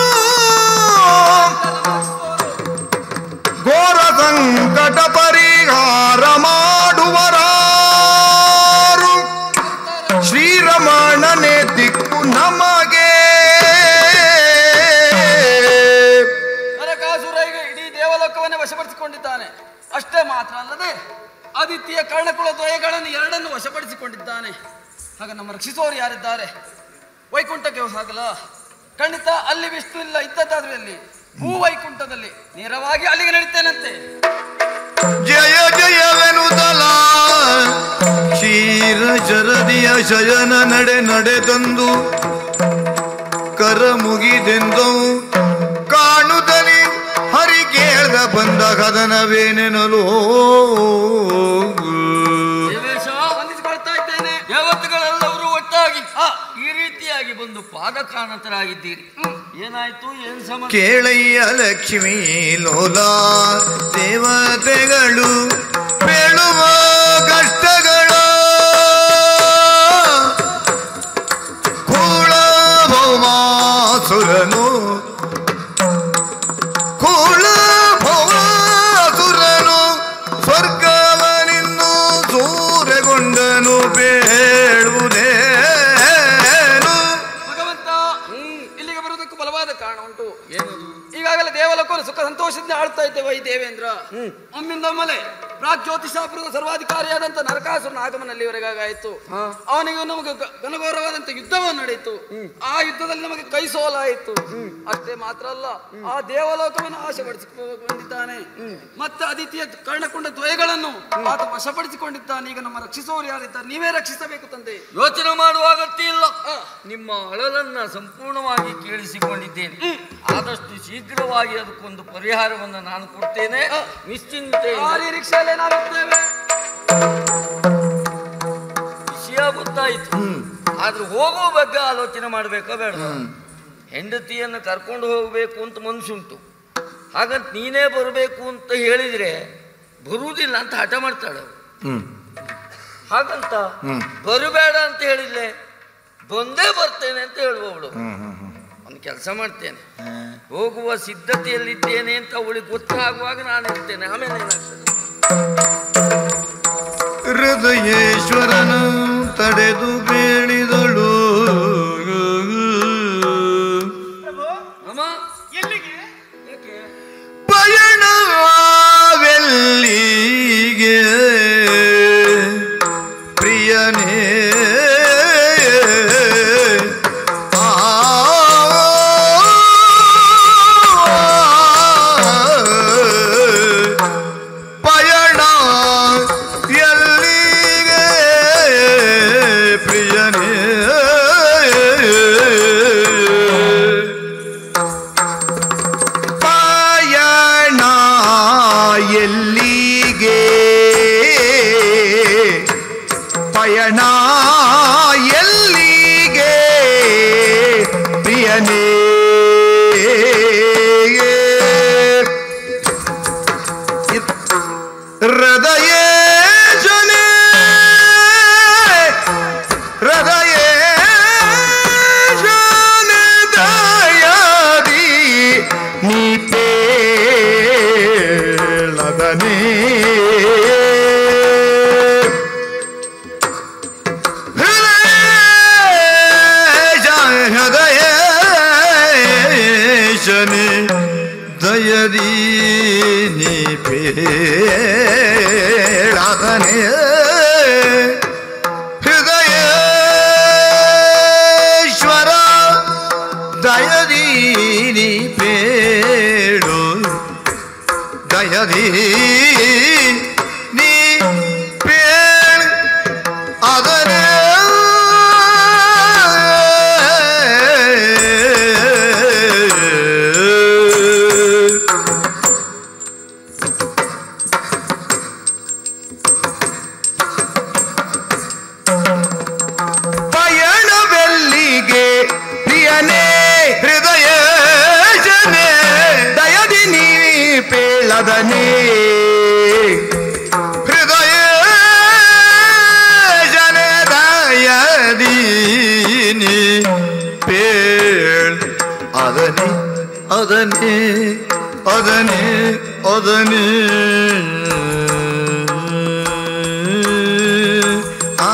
ಘೋರ ಸಂಕಟ ಪರಿಹಾರ ಮಾಡುವರಾರು ಶ್ರೀರಮಣನೆ ದಿಕ್ಕು ನಮಗೆ ನರಕಾಸುರ ಈಗ ಇಡೀ ದೇವಲೋಕವನ್ನೇ ವಶಪಡಿಸಿಕೊಂಡಿದ್ದಾನೆ ಅಷ್ಟೇ ಮಾತ್ರ ಅಲ್ಲದೆ ಆದಿತ್ಯ ಕರ್ಣಕುಲ ದ್ವಯಗಳನ್ನು ಎರಡನ್ನು ವಶಪಡಿಸಿಕೊಂಡಿದ್ದಾನೆ ಆಗ ನಮ್ಮ ರಕ್ಷಿಸುವವರು ಯಾರಿದ್ದಾರೆ ವೈಕುಂಠಕ್ಕೆ ಸಾಗಲ ಖಂಡಿತ ಅಲ್ಲಿ ವಿಷ್ಣು ಇಲ್ಲ ಇದ್ದದ್ದಾದ್ರೆ ಅಲ್ಲಿ ಭೂ ವೈಕುಂಠದಲ್ಲಿ ನೇರವಾಗಿ ಅಲ್ಲಿಗೆ ನಡೀತೇನಂತೆ ಜಯ ಜಯವೆನುದಲ ಕ್ಷೀರ ಜರದಿಯ ಶಯನ ನಡೆ ನಡೆದಂದು ಕರ ಮುಗಿದೆಂದು ಕಾಣುತ್ತಲಿ ಹರಿ ಕೇಳ್ದ ಬಂದ ಕದನವೇನೆನಲು ದೇವೇಶ ವಂದಿಸಿಕೊಳ್ತಾ ಇದ್ದೇನೆ ದೇವತೆಗಳೆಲ್ಲರೂ ಒಟ್ಟಾಗಿ ಈ ರೀತಿಯಾಗಿ ಬಂದು ಪಾದಕಾನತರಾಗಿದ್ದೀರಿ ಏನಾಯ್ತು ಏನ್ ಸಮಸ್ಯೆ ಕೇಳಯ್ಯ ಲಕ್ಷ್ಮೀ ಲೋಲ ದೇವತೆಗಳು ಬೇಳುವ ಕಷ್ಟಗಳ ಕೂಳ ಭೌಮಾಸುರನು ಕೂಳ ಭೌಮಾಸುರನು ಸ್ವರ್ಗವನಿನ್ನು ಸೂರೆಗೊಂಡನು ಬೇಡುವುದೇನು ಭಗವಂತ ಇಲ್ಲಿಗೆ ಬರುವುದಕ್ಕೂ ಬಲವಾದ ಕಾರಣ ಉಂಟು ಈಗಾಗಲೇ ದೇವಲೋಕವನ್ನು ಸುಖ ಸಂತೋಷದಿಂದ ಆಳ್ತಾ ಇದ್ದೇವೆ ಈ ದೇವೇಂದ್ರ ಒಮ್ಮಿಂದೊಮ್ಮಲೆ ಪ್ರಾಗ್ ಜ್ಯೋತಿಷಾಪುರದ ಸರ್ವಾಧಿಕಾರಿಯಾದಂತ ನರಕಾಸುರನ ಆಗಮನಲ್ಲಿವರೆಗಾಗಾಯಿತು ಅವನಿಗೆ ನಮಗೆ ಗ- ಘನಘೋರವಾದಂತ ಯುದ್ಧವು ನಡೆಯಿತು ಆ ಯುದ್ಧದಲ್ಲಿ ನಮಗೆ ಕೈ ಸೋಲಾಯಿತು ಅಷ್ಟೇ ಮಾತ್ರ ಅಲ್ಲ ಆ ದೇವಲೋಕವನ್ನು ಆಶೆಪಡಿಸಿಕೊಂಡಿದ್ದಾನೆ ಮತ್ತೆ ಅದಿತಿಯ ಕರ್ಣಕೊಂಡ ದ್ವಯಗಳನ್ನು ಆತ ವಶಪಡಿಸಿಕೊಂಡಿದ್ದಾನೆ ಈಗ ನಮ್ಮ ರಕ್ಷಿಸುವವರು ಯಾರಿದ್ದಾರೆ ನೀವೇ ರಕ್ಷಿಸಬೇಕು ತಂದೆ ಯೋಚನೆ ಮಾಡುವ ಅಗತ್ಯ ಇಲ್ಲ ನಿಮ್ಮ ಅಳಲನ್ನ ಸಂಪೂರ್ಣವಾಗಿ ಕೇಳಿಸಿಕೊಂಡಿದ್ದೇನೆ ಆದಷ್ಟು ಶೀಘ್ರವಾಗಿ ಅದಕ್ಕೊಂದು ಪರಿಹಾರವನ್ನು ನಾನು ಕೊಡ್ತೇನೆ ನಿಶ್ಚಿಂತೆ ಭಾರಿ ರಿಕ್ಷಾಲೆ ನಾವಿದ್ದೇವೆ ವಿಷಯ ಗೊತ್ತಾಯ್ತು ಆದ್ರೆ ಹೋಗೋ ಬಗ್ಗೆ ಆಲೋಚನೆ ಮಾಡಬೇಕಾ ಬೇಡ ಹೆಂಡತಿಯನ್ನು ಕರ್ಕೊಂಡು ಹೋಗಬೇಕು ಅಂತ ಮನ್ಸುಂಟು ಹಾಗಂತ ನೀನೇ ಬರಬೇಕು ಅಂತ ಹೇಳಿದ್ರೆ ಬರುವುದಿಲ್ಲ ಅಂತ ಹಠ ಮಾಡ್ತಾಳೆ ಅವ್ಳು. ಹಾಗಂತ ಬರಬೇಡ ಅಂತ ಹೇಳಿದ್ಲೆ ಬಂದೇ ಬರ್ತೇನೆ ಅಂತ ಹೇಳುವವಳು ಒಂದು ಕೆಲಸ ಮಾಡ್ತೇನೆ ಹೋಗುವ ಸಿದ್ಧತೆಯಲ್ಲಿದ್ದೇನೆ ಅಂತ ಅವಳಿಗೆ ಗೊತ್ತಾಗುವಾಗ ನಾನು ಇರ್ತೇನೆ ಆಮೇಲೆ ಏನಾಗ್ತದೆ ಹೃದಯೇಶ್ವರನ ತಡೆದು ಬೇಡಿದಳು ಪ್ರಭು ಅಮ್ಮ ಎಲ್ಲಿಗೆ ಏಕೆ ಪಯಣವೆಲ್ಲಿಗೆ ಪ್ರಿಯನೇ ಆ ಪಯಣ ಎಲ್ಲಿಗೆ ಪ್ರಿಯನೇ ಪೇಳದನೆ ಹೃದಯೇಶ್ವರ ದಯದೀನಿ ಪೇಳು ದಯದೀ ನೀ ಪೇಳ್ ಅದನೇ ಪಯಣವೆಲ್ಲಿಗೆ ಪ್ರಿಯನೇ ಹೃದಯ ಜನೆ ದಯದಿ ನೀ ಪೇಳದನೇ ಹೃದಯ ಜನೆ ದಯದಿ ನೀ ಪೇಳ್ ಅದನೇ ಅದನೇ ಅದನೇ ಅದನೇ ಆ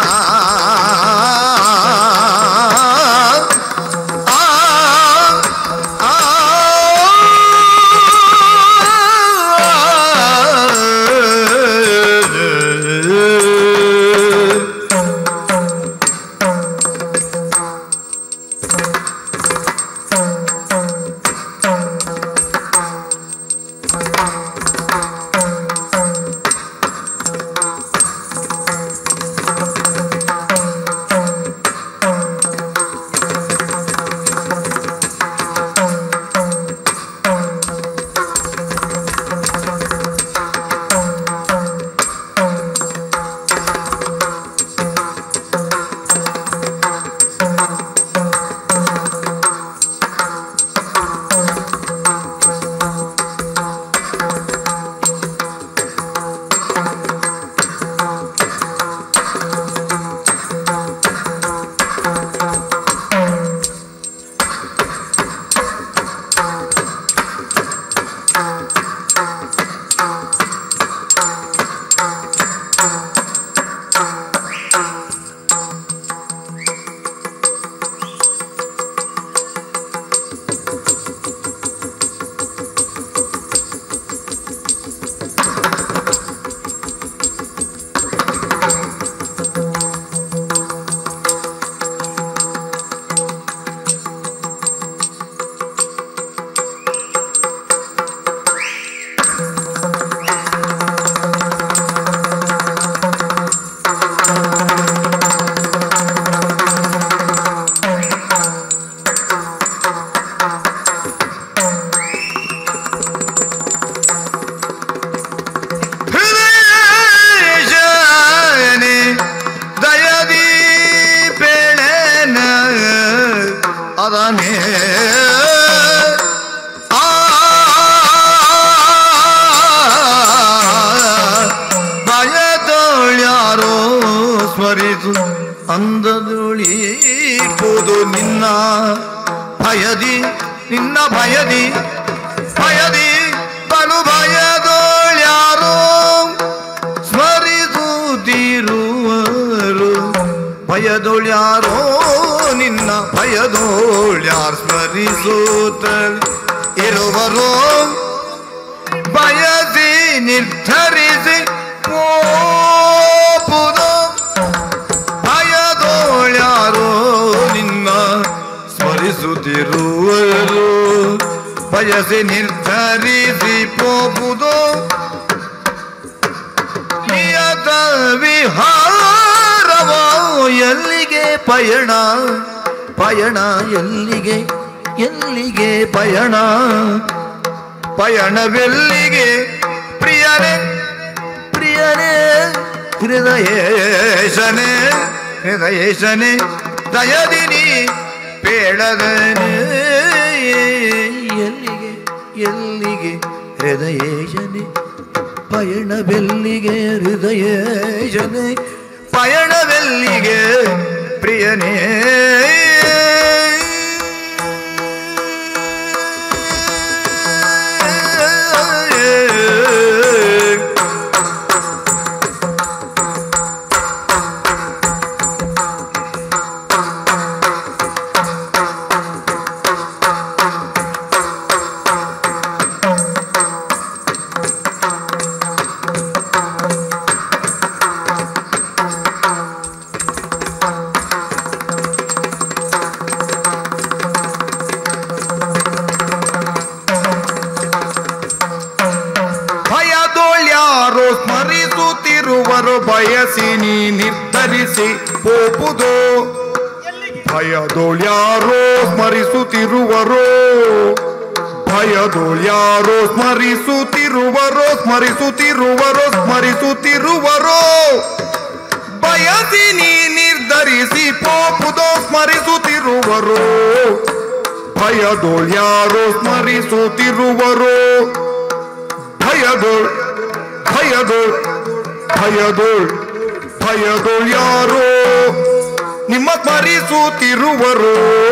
ಹೃದಯಜನೆ ದಯದಿ ಪೇಳೆನ ಅದನೇ ಆ ಭಯದೋಳ್ಯಾರೋ ಸ್ಮರಿಸು ಅಂದದೊಳಿಪುದು ನಿನ್ನ ಭಯದಿ ನಿನ್ನ ಭಯದಿ ಭಯದಿ ಬಲು ಭಯದೋಳ್ಯಾರೋ ಸ್ಮರಿಸುತ್ತಿರುವರು ಭಯದೋಳ್ಯಾರೋ ನಿನ್ನ ಭಯದೋಳ್ಯಾರ್ ಸ್ಮರಿಸುತ್ತ ಇರುವರು ಬಯಸಿ ನಿರ್ಧರಿಸಿ ಪೋಪುದು ಭಯದೋಳ್ಯಾರೋ ನಿನ್ನ ಸ್ಮರಿಸುತ್ತಿರುವರು ಬಯಸಿ ನಿರ್ಧರಿಸಿ ಪೋಪುದು ನಿಯತ ವಿಹಾರವೋ ಎಲ್ಲಿಗೆ ಪಯಣ ಪಯಣ ಎಲ್ಲಿಗೆ ಎಲ್ಲಿಗೆ ಪಯಣ ಪಯಣವೆಲ್ಲಿಗೆ ಪ್ರಿಯರೇ ಪ್ರಿಯರೇ ಹೃದಯೇಶನೆ ಹೃದಯೇಶನೆ ದಯದಿನಿ ಪೇಳದನೆ ಎಲ್ಲಿಗೆ ಎಲ್ಲಿಗೆ ಹೃದಯೇಶನೆ ಪಯಣವೆಲ್ಲಿಗೆ ಹೃದಯೇಶನೆ ಪಯಣವೆಲ್ಲಿಗೆ ಪ್ರಿಯನೇ ತಿರುವರು ಬಯಸಿ ನೀ ನಿರ್ಧರಿಸಿ ಹೋಗುದು ಭಯದೋಳ್ಯಾರೋ ಸ್ಮರಿಸುತ್ತಿರುವರೋ ಭಯದೋಳ್ಯಾರೋ ಸ್ಮರಿಸುತ್ತಿರುವರೋ ಸ್ಮರಿಸುತ್ತಿರುವರೋ ಸ್ಮರಿಸುತ್ತಿರುವರೋ ಬಯಸಿ ನೀ ನಿರ್ಧರಿಸಿ ಪೋಪುದೋ ಸ್ಮರಿಸುತ್ತಿರುವರೋ ಭಯದೋಳ್ಯಾರೋ ಸ್ಮರಿಸುತ್ತಿರುವರೋ ಭಯದೋಳ್ ಭಯದೋಳ್ ಭಯದೋಳ್ ಭಯದೋಳ್ ಯಾರೋ ನಿಮ್ಮ ಸ್ಮರಿಸುತ್ತಿರುವರು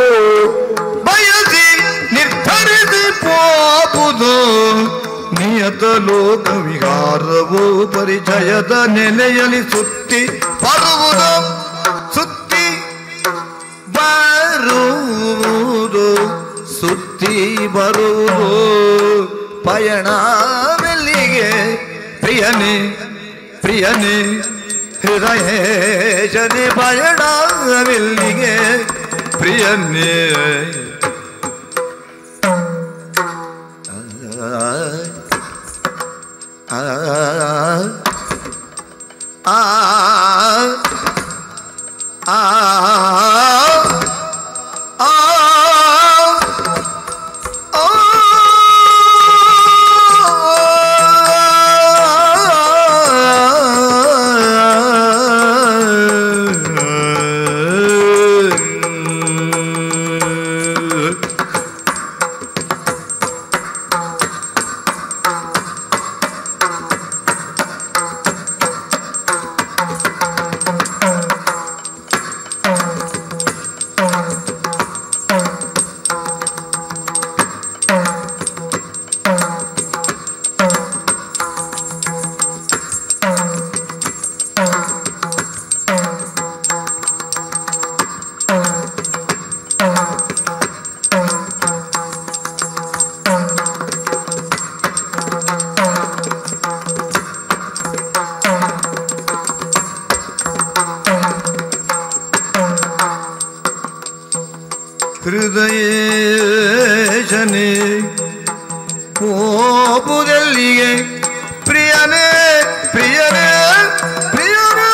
ಬಯಸಿ ನಿರ್ಧರಿಸಿ ಪೋಪುದು ನಿಯತ ಲೋಕ ವಿಹಾರವು ಪರಿಚಯದ ನೆಲೆಯಲ್ಲಿ ಸುತ್ತಿ ಬರುವುದು ಸುತ್ತಿ ಬರುವುದು ಸುತ್ತಿ ಬರುವುದು ಪಯಣವೆಲ್ಲಿಗೆ ಪ್ರಿಯನೇ ಪ್ರಿಯನೇ ಹೃದಯ ಜನೆ ಪಯಣವೆಲ್ಲಿಗೆ ಪ್ರಿಯನೇ ಆ, ಆ, ಆ, ಆ, ಹೃದಯೇಶನೇ ಹೋಗುದೆಲ್ಲಿಗೆ ಪ್ರಿಯನೇ ಪ್ರಿಯನೇ ಪ್ರಿಯನೇ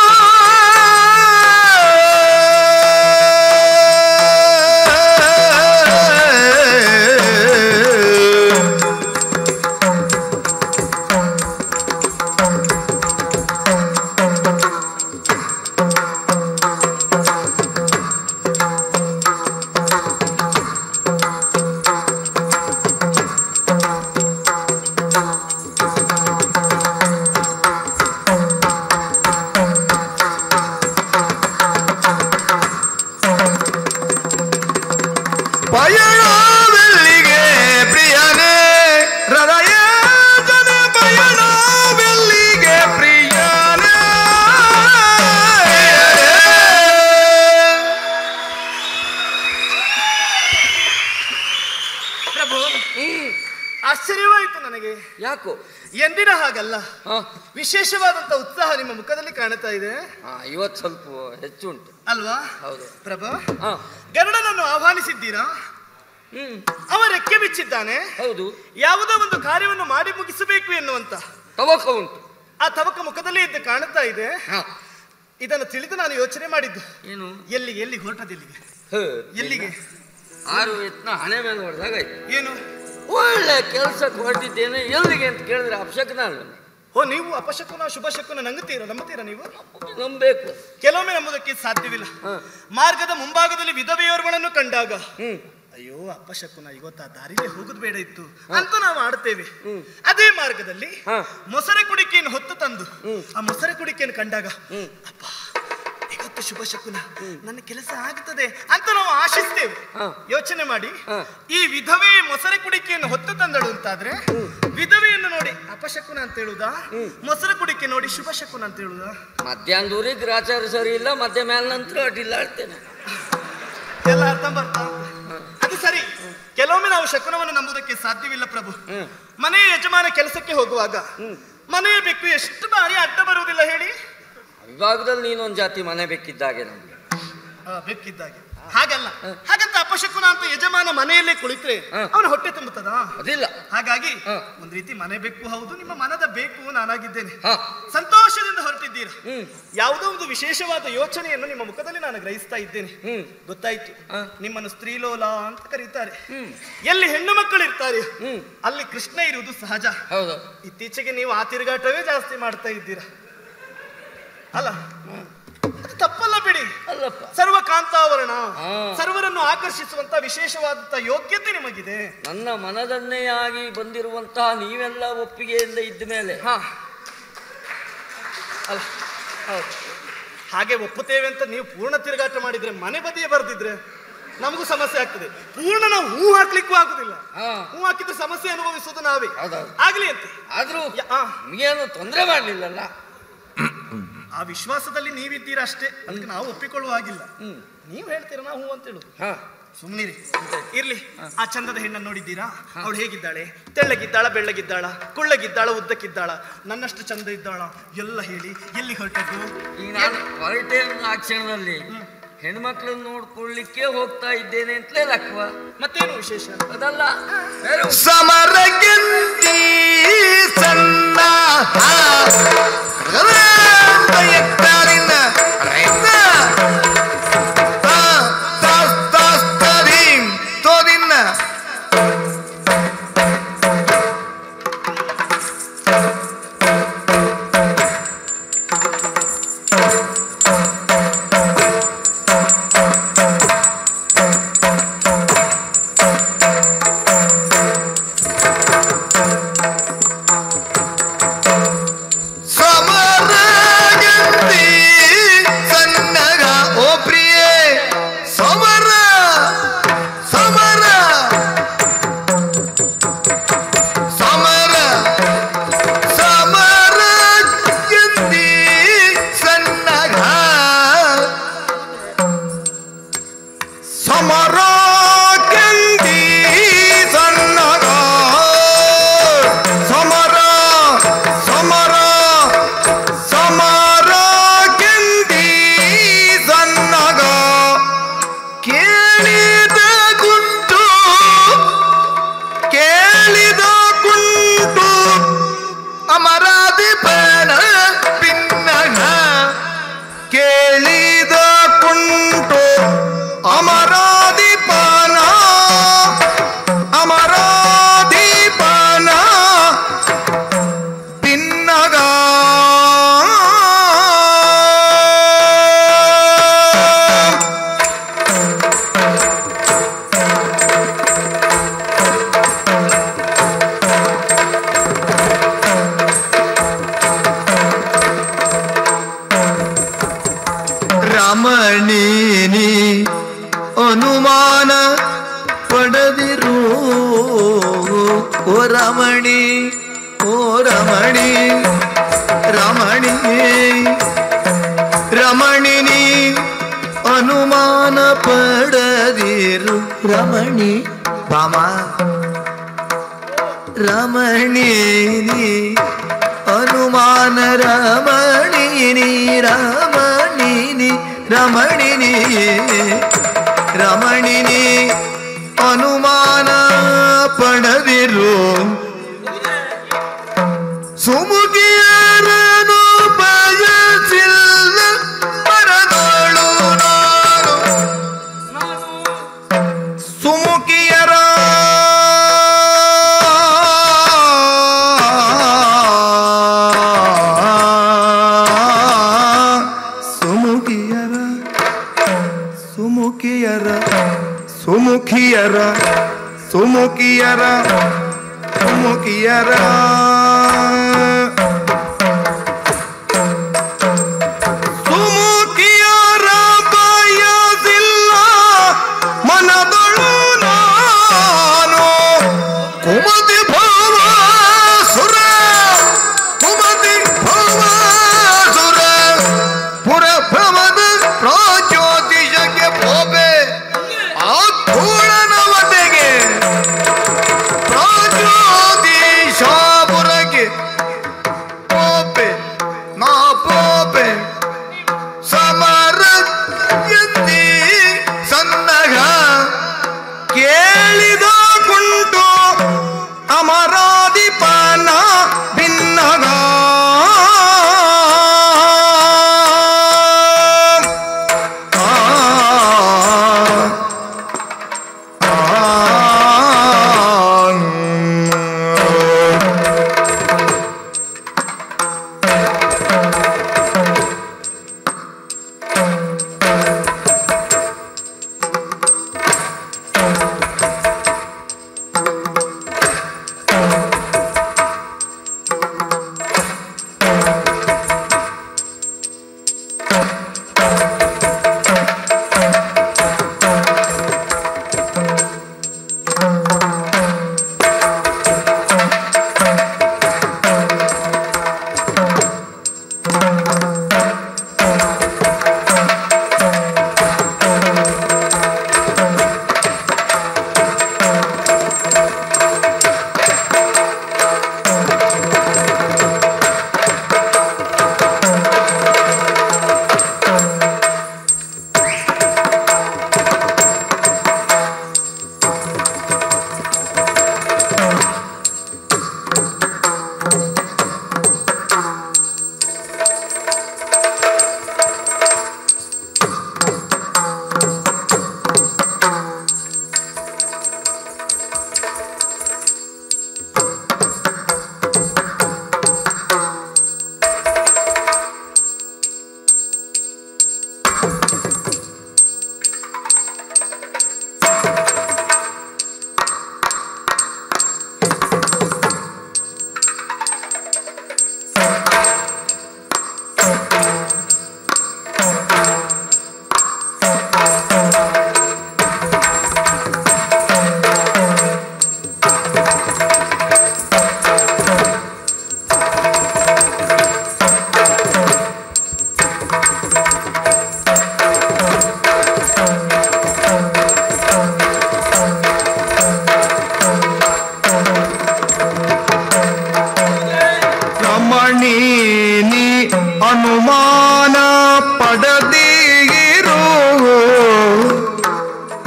ಪಯಣವೆಲ್ಲಿಗೆ ಪ್ರಿಯನೇ ಹೃದಯ ಜನ ಪಯಣವೆಲ್ಲಿಗೆ ಪ್ರಿಯನೇ ಪ್ರಭು ಆಶ್ಚರ್ಯವಾಯಿತು ನನಗೆ ಯಾಕೋ ಎಂದಿನ ಹಾಗಲ್ಲ ಹಾ ವಿಶೇಷವಾದಂತ ಉತ್ಸಾಹ ನಿಮ್ಮ ಮುಖದಲ್ಲಿ ಕಾಣುತ್ತಾ ಇದೆ ಹಾ ಇವತ್ತು ಸ್ವಲ್ಪ ಹೆಚ್ಚು ಉಂಟು ಅಲ್ವಾ ಹೌದು ಪ್ರಭು ಹಾ ಗರುಡನನ್ನು ಆಹ್ವಾನಿಸಿದ್ದೀರಾ ಹ್ಮ್ ಅವ ರೆಕ್ಕೆ ಬಿಚ್ಚಿದ್ದಾನೆ ಹೌದು ಯಾವುದೋ ಒಂದು ಕಾರ್ಯವನ್ನು ಮಾಡಿ ಮುಗಿಸಬೇಕು ಎನ್ನುವಂತ ತವಕ ಉಂಟು ಆ ತವಕ ಮುಖದಲ್ಲಿ ಇದ್ದು ಕಾಣುತ್ತಾ ಇದೆ ಹಾ ಇದನ್ನು ತಿಳಿದು ನಾನು ಯೋಚನೆ ಮಾಡಿದ್ದು ಏನು ಎಲ್ಲಿಗೆ ಎಲ್ಲಿಗೆ ಹೊರಟದೆಲ್ಲಿಗೆ ಹೇ, ಎಲ್ಲಿಗೆ ಆರು ಯತ್ನ ಹಣೆ ಮೇಲೆ ಹೊಡೆದಾಗ ಆಯ್ತು ಏನು ಒಳ್ಳೆ ಕೆಲಸಕ್ಕೆ ಹೊರಟಿದ್ದೇನೆ ಎಲ್ಲಿಗೆ ಅಂತ ಕೇಳಿದ್ರೆ ಅಪಶಕನ ಅಲ್ಲ ಓ ನೀವು ಅಪಶಕುನ ಶುಭ ಶಕುನ ನಂಗುತ್ತೀರಾ ನಂಬುತ್ತೀರಾ ನೀವು ನಂಬೇಕು ಕೆಲವೊಮ್ಮೆ ನಂಬುದಕ್ಕೆ ಸಾಧ್ಯವಿಲ್ಲ ಹಾ. ಮಾರ್ಗದ ಮುಂಭಾಗದಲ್ಲಿ ವಿಧವೆಯೋರ್ಗಳನ್ನು ಕಂಡಾಗ ಹ್ಮ್ ಅಯ್ಯೋ ಅಪಶಕುನ ಇವತ್ತು ಆ ದಾರಿಲೇ ಹೋಗುದು ಬೇಡ ಇತ್ತು ಅಂತ ನಾವು ಆಡ್ತೇವೆ ಅದೇ ಮಾರ್ಗದಲ್ಲಿ ಹಾ. ಮೊಸರೆ ಕುಡಿಕೆಯನ್ನು ಹೊತ್ತು ತಂದು ಆ ಮೊಸರೆ ಕುಡಿಕೆಯನ್ನು ಕಂಡಾಗ ಅಪ್ಪ ಇವತ್ತು ಶುಭ ಶಕುನ ನನ್ನ ಕೆಲಸ ಆಗುತ್ತದೆ ಅಂತ ನಾವು ಆಶಿಸ್ತೇವೆ ಹಾ. ಯೋಚನೆ ಮಾಡಿ ಹಾ. ಈ ವಿಧವೆ ಮೊಸರೆ ಕುಡಿಕೆಯನ್ನು ಹೊತ್ತು ತಂದಳು ಅಂತಾದ್ರೆ ವಿಧವೆಯನ್ನು ನೋಡಿ ಅಪಶಕುನ ಅಂತ ಹೇಳುದಾ ಮೊಸರೆ ಕುಡಿಕೆ ನೋಡಿ ಶುಭ ಶಕುನ ಅಂತ ಹೇಳುದಾ ಮಧ್ಯಾಹ್ನದೂರಿ ಗ್ರಾಚಾರ ಸರಿ ಇಲ್ಲ ಮಧ್ಯ ಮೇಲ್ ನಂತರ ಅಡ್ಡಿಲ್ಲ ಆಡ್ತೇನೆ ಎಲ್ಲ ಅರ್ಥ ಬರ್ತಾ ಅದು ಸರಿ ಕೆಲವೊಮ್ಮೆ ನಾವು ಶಕುನವನ್ನು ನಂಬುದಕ್ಕೆ ಸಾಧ್ಯವಿಲ್ಲ ಪ್ರಭು ಹ್ಮ್. ಮನೆಯ ಯಜಮಾನ ಕೆಲಸಕ್ಕೆ ಹೋಗುವಾಗ ಮನೆಯ ಬೆಕ್ಕು ಎಷ್ಟು ಬಾರಿ ಅಡ್ಡ ಬರುವುದಿಲ್ಲ ಹೇಳಿ ವಿಭಾಗದಲ್ಲಿ ನೀನೊಂದು ಜಾತಿ ಮನೆ ಬೇಕಿದ್ದಾಗೆ ನಮ್ಗೆ ಆ, ಬೆಕ್ಕಿದ್ದಾಗೆ ಹಾಗಲ್ಲ ಹಾಗಂತ ಅಪಶಕುನ ಅಂತ ಯಜಮಾನ ಮನೆಯಲ್ಲೇ ಕುಳಿತ್ರೆ ಹ. ಅವನ ಹೊಟ್ಟೆ ತುಂಬುತ್ತದಾ ಅದಿಲ್ಲ ಹಾಗಾಗಿ ಹ. ಒಂದ್ ರೀತಿ ಮನೆ ಬೇಕು ಹೌದು ನಿಮ್ಮ ಮನದ ಬೇಕು ನಾನಾಗಿದ್ದೇನೆ ಹಾ ಸಂತೋಷದಿಂದ ಹೊರಟಿದ್ದೇನೆ ಇದ್ದೀರಾ ಯಾವುದೋ ಒಂದು ವಿಶೇಷವಾದ ಯೋಚನೆಯನ್ನು ನಿಮ್ಮ ಮುಖದಲ್ಲಿ ನಾನು ಗ್ರಹಿಸ್ತಾ ಇದ್ದೇನೆ ಗೊತ್ತಾಯ್ತು ನಿಮ್ಮನ್ನು ಸ್ತ್ರೀಲೋಲ ಅಂತ ಕರೀತಾರೆ ಎಲ್ಲಿ ಹೆಣ್ಣು ಮಕ್ಕಳು ಇರ್ತಾರೆ ಅಲ್ಲಿ ಕೃಷ್ಣ ಇರುವುದು ಸಹಜ ಹೌದು ಇತ್ತೀಚೆಗೆ ನೀವು ಆ ತಿರುಗಾಟವೇ ಜಾಸ್ತಿ ಮಾಡ್ತಾ ಇದ್ದೀರಾ ಅಲ್ಲ ಅದು ತಪ್ಪಲ್ಲ ಬಿಡಿ ಅಲ್ಲಪ್ಪ ಸರ್ವ ಕಾಂತಾವರಣ ಹಾ. ಸರ್ವರನ್ನು ಆಕರ್ಷಿಸುವಂತ ವಿಶೇಷವಾದಂತ ಯೋಗ್ಯತೆ ನಿಮಗಿದೆ ನನ್ನ ಮನದನ್ನೇ ಆಗಿ ಬಂದಿರುವಂತಹ ನೀವೆಲ್ಲ ಒಪ್ಪಿಗೆಯಿಂದ ಇದ್ದ ಮೇಲೆ ಹಾ ಅಲ್ಲ ಹೌದು ಹಾಗೆ ಒಪ್ಪುತ್ತೇವೆ ಅಂತ ನೀವು ಪೂರ್ಣ ತಿರುಗಾಟ ಮಾಡಿದ್ರೆ ಮನೆ ಬದಿಯೇ ಬರ್ದಿದ್ರೆ ನಮಗೂ ಸಮಸ್ಯೆ ಆಗ್ತದೆ ಪೂರ್ಣ ನಾವು ಹೂ ಹಾಕ್ಲಿಕ್ಕೂ ಆಗುದಿಲ್ಲ ಹಾ. ಹೂ ಹಾಕಿದ್ರೆ ಸಮಸ್ಯೆ ಅನುಭವಿಸುವುದು ನಾವೇ ಹೌದೌದು. ಆಗ್ಲಿ ಅಂತ ಆದ್ರೂ ಯ- ಆ, ನಿಮಗೇನು ತೊಂದರೆ ಮಾಡಲಿಲ್ಲಲ್ಲ ಆ ವಿಶ್ವಾಸದಲ್ಲಿ ನೀವಿದ್ದೀರಾ ಅಷ್ಟೇ ಅದಕ್ಕೆ ನಾವು ಒಪ್ಪಿಕೊಳ್ಳುವ ಹಾಗಿಲ್ಲ ನೀವು ಹೇಳ್ತೀರಾ ನಾವು ಹೂ ಅಂತ ಹೇಳುದು ಹಾ ಸುಮ್ಮನಿರಿ ಇರ್ಲಿ ಆ ಚಂದದ ಹೆಣ್ಣನ್ನು ನೋಡಿದ್ದೀರಾ ಅವಳು ಹೇಗಿದ್ದಾಳೆ ತೆಳ್ಳಗಿದ್ದಾಳ ಬೆಳ್ಳಗಿದ್ದಾಳ ಕುಳ್ಳಗಿದ್ದಾಳ ಉದ್ದಕ್ಕಿದ್ದಾಳ ನನ್ನಷ್ಟು ಚಂದ ಇದ್ದಾಳ ಎಲ್ಲ ಹೇಳಿ ಎಲ್ಲಿ ಹೊರಟದ್ದು ಈಗ ನಾನು ಹೊರಟೆ ಅನ್ನೋ ಆ ಕ್ಷಣದಲ್ಲಿ ಹೆಣ್ಮಕ್ಳನ್ನ ನೋಡ್ಕೊಳ್ಳಿಕ್ಕೆ ಹೋಗ್ತಾ ಇದ್ದೇನೆ ಅಂತಲೇ ಲಕ್ವ ಮತ್ತೇನು ವಿಶೇಷ ಅದಲ್ಲ ಬೇರೆ ಉಂಟು. ಸಮರಗೆಂದಿ ಸಣ್ಣ ಎಕ್ತಾರಿನ ರೈತ ತಾ ತಾಸ್ ತಾಸ್ ತದೀಂ ತೋದಿನ್ನ ಸಮರಗೆಂದಿ ಸಣ್ಣಗ ಓ ಪ್ರಿಯೆ ಸಮರ ಸಮರ ಸಮರ ಸಮರಗೆಂದಿ ಸಣ್ಣಗ ಸಮರಗೆಂದಿ ಸಣ್ಣಗ ಸಮರ ಸಮರ ಸಮರ ಕೆಂದಿ ಸನ್ನಗ ಕೇಳಿದ ಗುಂಟು ಕೇಳಿದ ಗುಂಟು ಅಮರಾಧಿಪನ ಪಿನ್ನಗ ಕೇಳಿದ ಕುಂಟು ಅಮರಾಧಿಪನ ಅಮರಾಧಿಪನ ಭಿನ್ನಗ ರಮಣೀನಿ ಅನುಮಾನ ಪಡೆದಿರು ಓ ರಮಣಿ ಓ ರಮಣಿ ರಮಣಿ ರಮಣಿನಿ ಅನುಮಾನ ಪಡೆದಿರು ರಮಣಿ ಬಾಮ ರಮಣಿನಿ ಅನುಮಾನ ರಮಣಿನಿ ರಮಣಿನಿ ರಮಣಿನಿ ರಮಣಿನಿ ಅನುಮಾನ ಪಡೆದಿರು ಸುಮುಗಿಯರನು ಬಯಸಿಲ್ಲ ಮರದೋಳು ನಾನು ಸುಮುಖಿಯರ ಸುಮುಖಿಯರ ಸುಮುಖಿಯರ ಸುಮುಖಿಯರ ಸುಮುಖಿಯರ ಸುಮುಖಿಯರ ಸುಮುಖಿಯರ ಬಯಸಿಲ್ಲ ಮನದೊಳು ನಾನು ಕುಮತಿ ಭವ ಸುರ ಕುಮತಿ ಭವ ಸುರ ಪುರ ಭವದ ಪ್ರಾಜ್ಯೋತಿಷಕ್ಕೆ ಭೋಬೆ ಆ ಧೂಳನವತೆಗೆ ಪ್ರಾಜ್ಯೋತಿಷ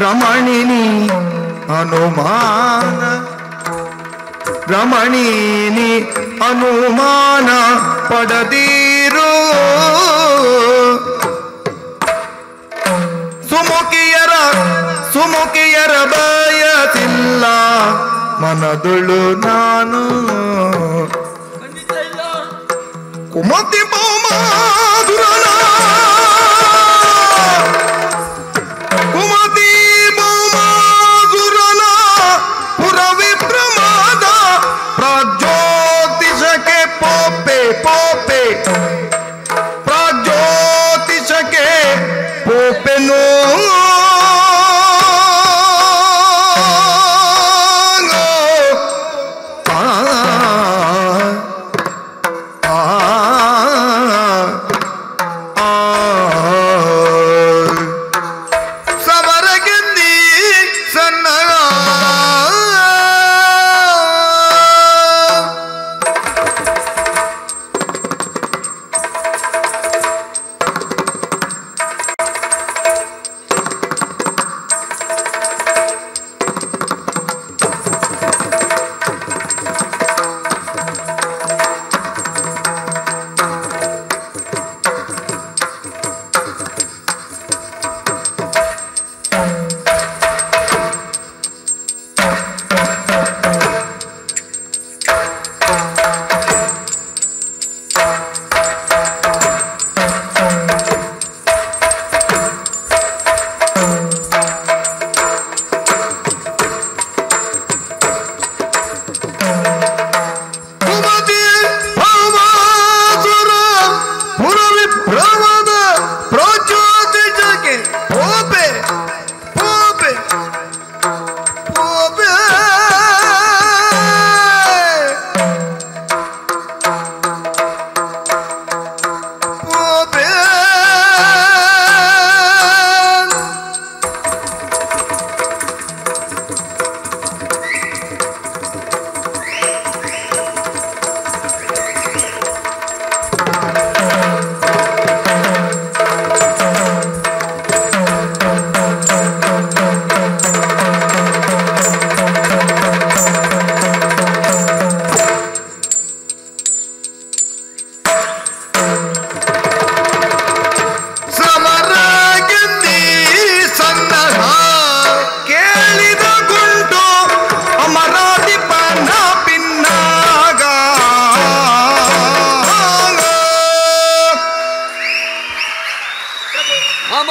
ರಮಣಿನಿ ಹನುಮಾನ ರಮಣೀನಿ ಅನುಮಾನ ಪಡದಿರು ಸುಮುಖಿಯರ ಸುಮುಖಿಯರ ಬಯಸಿಲ್ಲ ಮನದುಳು ನಾನು ಖಂಡಿತ ಇಲ್ಲ ಕುಮತಿ ಬಹುಮಾಧುರನ ಕುಮತಿ ಬಹುಮಾಧುರನ ಪುರವಿಭ್ರಮಾದ ಪ್ರಾಜ್ಯೋತಿಷಕ್ಕೆ ಪೋಪೆ ಪೋಪೆ ಪ್ರಾಜ್ಯೋತಿಷಕ್ಕೆ ಪೋಪೆನೋ ಆ ಸಮರಗೆಂದಿ ಸಣ್ಣ ಕುಮತಿ ಭವಾಸುರ ಪುರವಿಭ್ರಮದ ಪ್ರಚೋದಿಸಕ್ಕೆ ಪೋಪೆ ಪೋಪೆ ಪೋಪೆ ಪೋಪೆ ಸಮರಗೆಂದಿ ಸನ್ನಹ ಕೇಳಿದ ಗುಂಟು ಅಮರಾಧಿಪನ ಪಿನ್ನಾಗ ಮಾಮ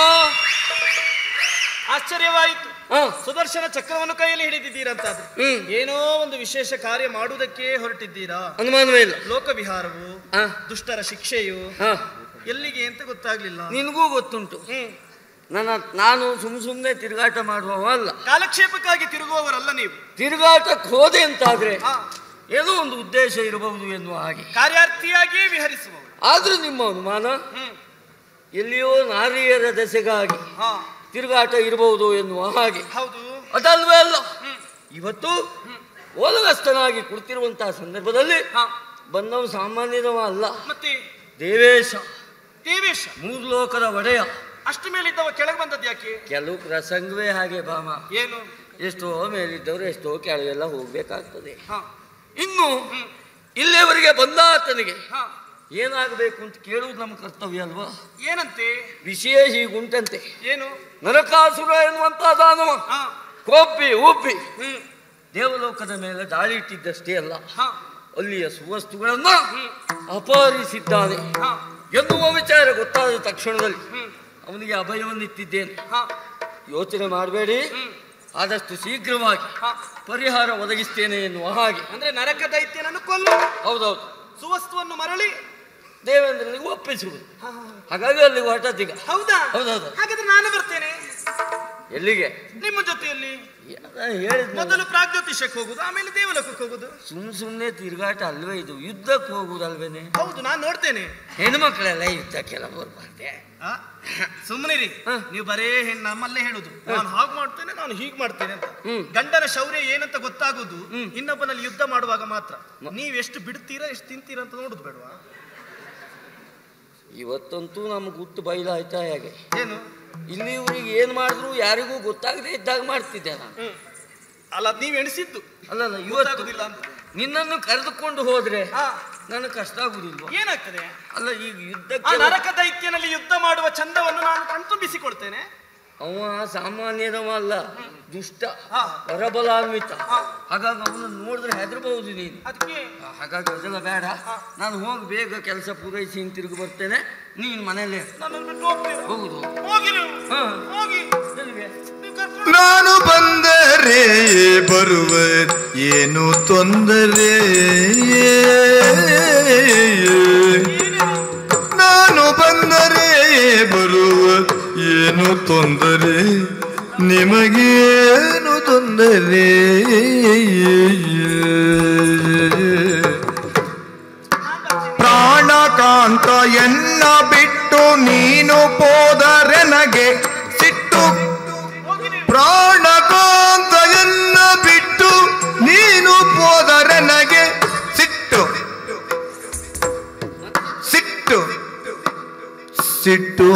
ಆಶ್ಚರ್ಯವಾಯಿತು ಹ, ಸುದರ್ಶನ ಚಕ್ರವನ್ನು ಕೈಯಲ್ಲಿ ಹಿಡಿದಿದ್ದೀರಂತಾದ್ರೆ ಹ್ಮ್. ಏನೋ ಒಂದು ವಿಶೇಷ ಕಾರ್ಯ ಮಾಡುವುದಕ್ಕೆ ಹೊರಟಿದ್ದೀರಾ ಅನುಮಾನವೇ ಇಲ್ಲ ಲೋಕವಿಹಾರವು ಹ, ದುಷ್ಟರ ಶಿಕ್ಷೆಯು ಹ. ಎಲ್ಲಿಗೆ ಅಂತ ಗೊತ್ತಾಗ್ಲಿಲ್ಲ ನಿನಗೂ ಗೊತ್ತುಂಟು ಹ್ಮ್ ನನ್ನ ನಾನು ಸುಮ್ ಸುಮ್ಮನೆ ತಿರುಗಾಟ ಮಾಡುವವ ಅಲ್ಲ ಕಾಲಕ್ಷೇಪಕ್ಕಾಗಿ ತಿರುಗುವವರಲ್ಲ ನೀವು ತಿರುಗಾಟಕ್ಕೆ ಹೋದೆ ಅಂತಾದ್ರೆ ಹಾ ಏನೋ ಒಂದು ಉದ್ದೇಶ ಇರಬಹುದು ಎನ್ನುವ ಹಾಗೆ ಕಾರ್ಯಾರ್ಥಿಯಾಗಿಯೇ ವಿಹರಿಸುವವರು ಆದ್ರೂ ನಿಮ್ಮ ಅನುಮಾನ ಹ್ಮ್ ಎಲ್ಲಿಯೋ ನಾರಿಯರ ದೆಸೆಗಾಗಿ ಹಾ ತಿರುಗಾಟ ಇರಬಹುದು ಎನ್ನುವ ಹಾಗೆ ಹೌದು ಅದಲ್ವೇ ಅಲ್ಲ ಇವತ್ತು ಓಲಗಸ್ತನಾಗಿ ಕುಳಿತಿರುವಂತಹ ಸಂದರ್ಭದಲ್ಲಿ ಹಾ ಬಂದವ ಸಾಮಾನ್ಯನವ ಅಲ್ಲ ಮತ್ತೆ ದೇವೇಶ ದೇವೇಶ ಮೂರು ಲೋಕದ ಒಡೆಯ ಅಷ್ಟು ಮೇಲಿದ್ದವ ಕೆಳಗೆ ಬಂದದ್ದು ಯಾಕೆ ಕೆಲವು ಪ್ರಸಂಗವೇ ಹಾಗೆ ಬಾಮ ಏನು ಎಷ್ಟೋ ಮೇಲಿದ್ದವರು ಎಷ್ಟೋ ಕೆಳಗೆಲ್ಲ ಹೋಗ್ಬೇಕಾಗ್ತದೆ ಹಾ ಇನ್ನು ಇಲ್ಲಿಯವರೆಗೆ ಬಂದ ಆತನಿಗೆ ಹಾ ಏನಾಗಬೇಕು ಅಂತ ಕೇಳುವುದು ನಮ್ಮ ಕರ್ತವ್ಯ ಅಲ್ವಾ ಏನಂತೆ ವಿಷಯ ಹೀಗುಂಟಂತೆ ಏನು ನರಕಾಸುರ ಎನ್ನುವಂತಹ ದಾನವ ಹಾ ಕೊಬ್ಬಿ ಉಬ್ಬಿ ಹ್ಮ್ ದೇವಲೋಕದ ಮೇಲೆ ದಾಳಿ ಇಟ್ಟಿದ್ದಷ್ಟೇ ಅಲ್ಲ ಹಾ ಅಲ್ಲಿಯ ಸುವಸ್ತುಗಳನ್ನ ಅಪಹರಿಸಿದ್ದಾನೆ ಹಾ ಎನ್ನುವ ವಿಚಾರ ಗೊತ್ತಾದ ತಕ್ಷಣದಲ್ಲಿ ಹ್ಮ್ ಅವನಿಗೆ ಅಭಯವನ್ನಿಟ್ಟಿದ್ದೇನೆ ಹಾ ಯೋಚನೆ ಮಾಡಬೇಡಿ ಹ್ಮ್ ಆದಷ್ಟು ಶೀಘ್ರವಾಗಿ ಹಾ ಪರಿಹಾರ ಒದಗಿಸ್ತೇನೆ ಎನ್ನುವ ಹಾಗೆ ಅಂದ್ರೆ ನರಕ ದೈತ್ಯನನ್ನು ಕೊಲ್ಲು ಹೌದೌದು ಸುವಸ್ತುವನ್ನು ಮರಳಿ ದೇವೇಂದ್ರನಿಗೆ ಒಪ್ಪಿಸುವುದು ಹಾಗಾಗಿ ಅಲ್ಲಿಗೆ ಹೊರಟದ್ದೀಗ ಹೌದಾ ಹೌದೌದು. ಹಾಗಾದ್ರೆ ನಾನು ಬರ್ತೇನೆ ಎಲ್ಲಿಗೆ ನಿಮ್ಮ ಜೊತೆಯಲ್ಲಿ ಹೇಳಿದ್ ಮೊದಲು ಪ್ರಾಗ್ಜ್ಯೋತಿಷಕ್ಕೆ ಹೋಗುದು ಆಮೇಲೆ ದೇವಲೋಕಕ್ಕೆ ಹೋಗುದು ಸುಮ್ ಸುಮ್ನೆ ತಿರುಗಾಟ ಅಲ್ವೇ ಇದು ಯುದ್ಧಕ್ಕೆ ಹೋಗುದಲ್ವೇನೆ ಹೌದು ನಾನು ನೋಡ್ತೇನೆ ಹೆಣ್ಮಕ್ಳೆಲ್ಲ ಯುದ್ಧಕ್ಕೆಲ್ಲ ಬರ್ಬಾರ್ದೆ ಆ? ಸುಮ್ಮನಿರಿ ಹ. ನೀವು ಬರೇ ಹೆಣ್ಣು ನಮ್ಮಲ್ಲೇ ಹೇಳುದು ನಾನು ಹಾಗೆ ಮಾಡ್ತೇನೆ ನಾನು ಹೀಗೆ ಮಾಡ್ತೇನೆ ಅಂತ ಹ್ಮ್. ಗಂಡನ ಶೌರ್ಯ ಏನಂತ ಗೊತ್ತಾಗುದು ಇನ್ನೊಬ್ಬನಲ್ಲಿ ಯುದ್ಧ ಮಾಡುವಾಗ ಮಾತ್ರ ನೀವ್ ಎಷ್ಟು ಬಿಡ್ತೀರಾ ಎಷ್ಟು ತಿಂತೀರಾ ಅಂತ ನೋಡುದು ಬೇಡವಾ ಇವತ್ತಂತೂ ನಮ್ಗೆ ಗುಟ್ಟು ಬಯಲಾಯ್ತಾ ಹೇಗೆ ಏನು ಇಲ್ಲಿವರೆಗೆ ಏನು ಮಾಡಿದ್ರು ಯಾರಿಗೂ ಗೊತ್ತಾಗದೆ ಇದ್ದಾಗ ಮಾಡ್ತಿದ್ದೆ ನಾನು ಅಲ್ಲ ಅದ್ ನೀವ್ ಎಣಿಸಿದ್ದು ಅಲ್ಲಲ್ಲ ಇವತ್ತು ಗೊತ್ತಾಗುದಿಲ್ಲ ಅಂತ ನಿನ್ನನ್ನು ಕರೆದುಕೊಂಡು ಹೋದ್ರೆ ಹಾ. ನನಗೆ ಕಷ್ಟ ಆಗುದಿಲ್ವಾ ಏನಾಗ್ತದೆ ಅಲ್ಲ ಈಗ ಆ ಯುದ್ಧಕ್ಕೆ ನರಕ ದೈತ್ಯನಲ್ಲಿ ಯುದ್ಧ ಮಾಡುವ ಚಂದವನ್ನು ನಾನು ಕಣ್ತುಂಬಿಸಿಕೊಡ್ತೇನೆ ಅವ ಸಾಮಾನ್ಯದವ ಅಲ್ಲ ದುಷ್ಟ ಹಾ. ಹೊರಬಲಾನ್ವಿತ ಹಾಗಾಗಿ ಅವನನ್ನು ನೋಡಿದ್ರೆ ಹೆದರಬಹುದು ನೀನು ಅದಕ್ಕೆ ಹಾಗಾಗಿ ಅದೆಲ್ಲ ಬೇಡ ನಾನು ಹೋಗಿ ಬೇಗ ಕೆಲಸ ಪೂರೈಸಿ ಹಿಂತಿರುಗಿ ಬರ್ತೇನೆ ನೀನು ಮನೇಲೆ ನನ್ನನ್ನು ಬಿಟ್ಟು ಹೋಗ್ತೇನೆ ಹೋಗುದು ಹೋಗಿ ನೀವು ಹಾ. ಹೋಗಿ ಎಲ್ಲಿಗೆ? ನೀವು ಕರ್ಕೊಂಡು ನಾನು ಬಂದರೆ ಬರುವ ಏನು ತೊಂದರೆ ನಾನು ಬಂದರೆ ಬರುವ ಏನು ತೊಂದರೆ ನಿಮಗೇನು ತೊಂದರೆ ಪ್ರಾಣಕಾಂತ ಎನ್ನ ಬಿಟ್ಟು ನೀನು ಹೋದರೆನಗೆ ಸಿಟ್ಟು ಹೋಗಿ ನೀವು ಪ್ರಾಣಕಾಂತ ಎನ್ನ ಬಿಟ್ಟು ನೀನು ಹೋದರೆ ನನಗೆ ಸಿಟ್ಟು ಸಿಟ್ಟು ಸಿಟ್ಟು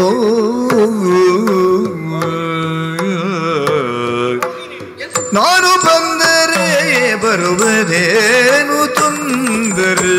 ನಾನು ಬಂದರೆ ಬರುವುದೇನು ತೊಂದರೆ